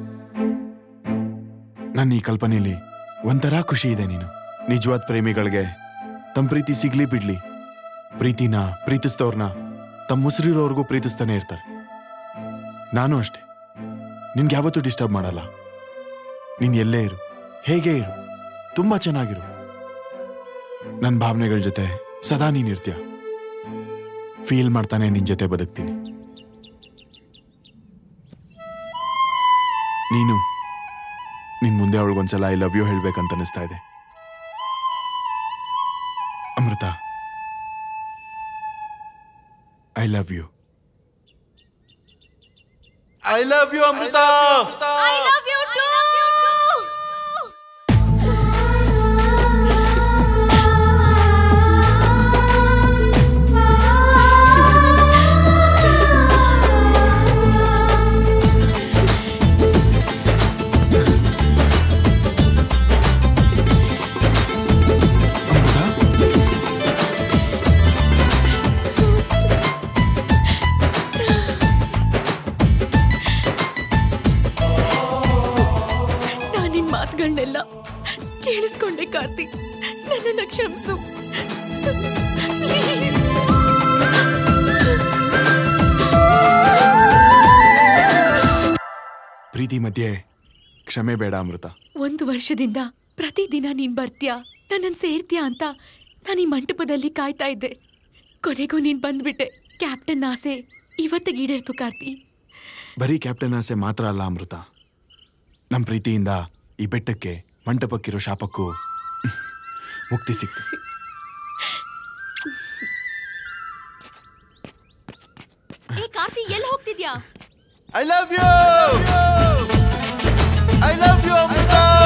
ನನ್ನ ಈ ಕಲ್ಪನೆಯಲ್ಲಿ ಒಂಥರ ಖುಷಿ ಇದೆ ನೀನು ನಿಜವಾದ ಪ್ರೇಮಿಗಳಿಗೆ ತಮ್ಮ ಪ್ರೀತಿ ಸಿಗ್ಲಿ ಬಿಡ್ಲಿ ಪ್ರೀತಿನ ಪ್ರೀತಿಸಿದವ್ರನ್ನ ತಮ್ಮ ಉಸಿರಿರೋರ್ಗೂ ಪ್ರೀತಿಸ್ತಾನೆ ಇರ್ತಾರೆ ನಾನು ಅಷ್ಟೆ ನಿನ್ಗೆ ಯಾವತ್ತೂ ಡಿಸ್ಟರ್ಬ್ ಮಾಡಲ್ಲ ನೀನ್ ಎಲ್ಲೇ ಇರು ಹೇಗೆ ಇರು ತುಂಬಾ ಚೆನ್ನಾಗಿರು ನನ್ನ ಭಾವನೆಗಳ ಜೊತೆ ಸದಾ ನೀನ್ ಇರ್ತೀಯ ಫೀಲ್ ಮಾಡ್ತಾನೆ ನಿನ್ ಜೊತೆ ಬದುಕ್ತೀನಿ ನೀನು ನಿನ್ ಮುಂದೆ ಅವಳಿಗೊಂದ್ಸಲ ಐ ಲವ್ ಯು ಹೇಳ್ಬೇಕಂತ ಅನಿಸ್ತಾ ಇದೆ Amrutha I love you I love you Amrutha I love you too ನಾನು ನಿನ್ ಮಾತುಗಳನ್ನೆಲ್ಲ ಕೇಳಿಸ್ಕೊಂಡೆ ಕಾರ್ತಿಕ್ ನನ್ನನ್ನ ಕ್ಷಮಿಸು Please. ಪ್ರೀತಿ ಮಧ್ಯೆ ಕ್ಷಮೆ ಬೇಡ ಅಮೃತ ಒಂದು ವರ್ಷದಿಂದ ಪ್ರತಿದಿನ ನೀನ್ ಬರ್ತೀಯಾ ನನ್ನನ್ ಸೇರ್ತೀಯಾ ಅಂತ ನಾನು ಈ ಮಂಟಪದಲ್ಲಿ ಕಾಯ್ತಾ ಇದ್ದೆ ಕೊನೆಗೂ ನೀನ್ ಬಂದ್ಬಿಟ್ಟೆ ಕ್ಯಾಪ್ಟನ್ ಆಸೆ ಇವತ್ತಿಗೆ ಈಡೇರ್ತು ಕಾರ್ತಿ ಬರೀ ಕ್ಯಾಪ್ಟನ್ ಆಸೆ ಮಾತ್ರ ಅಲ್ಲ ಅಮೃತ ನಮ್ಮ ಪ್ರೀತಿಯಿಂದ ಈ ಬೆಟ್ಟಕ್ಕೆ ಮಂಟಪಕ್ಕಿರೋ ಶಾಪಕ್ಕೂ ಮುಕ್ತಿ ಸಿಕ್ತು ಏ ಕಾರ್ತಿ ಎಲ್ಲಿ ಹೋಗ್ತಿದ್ಯಾ I love you I love you Amrutha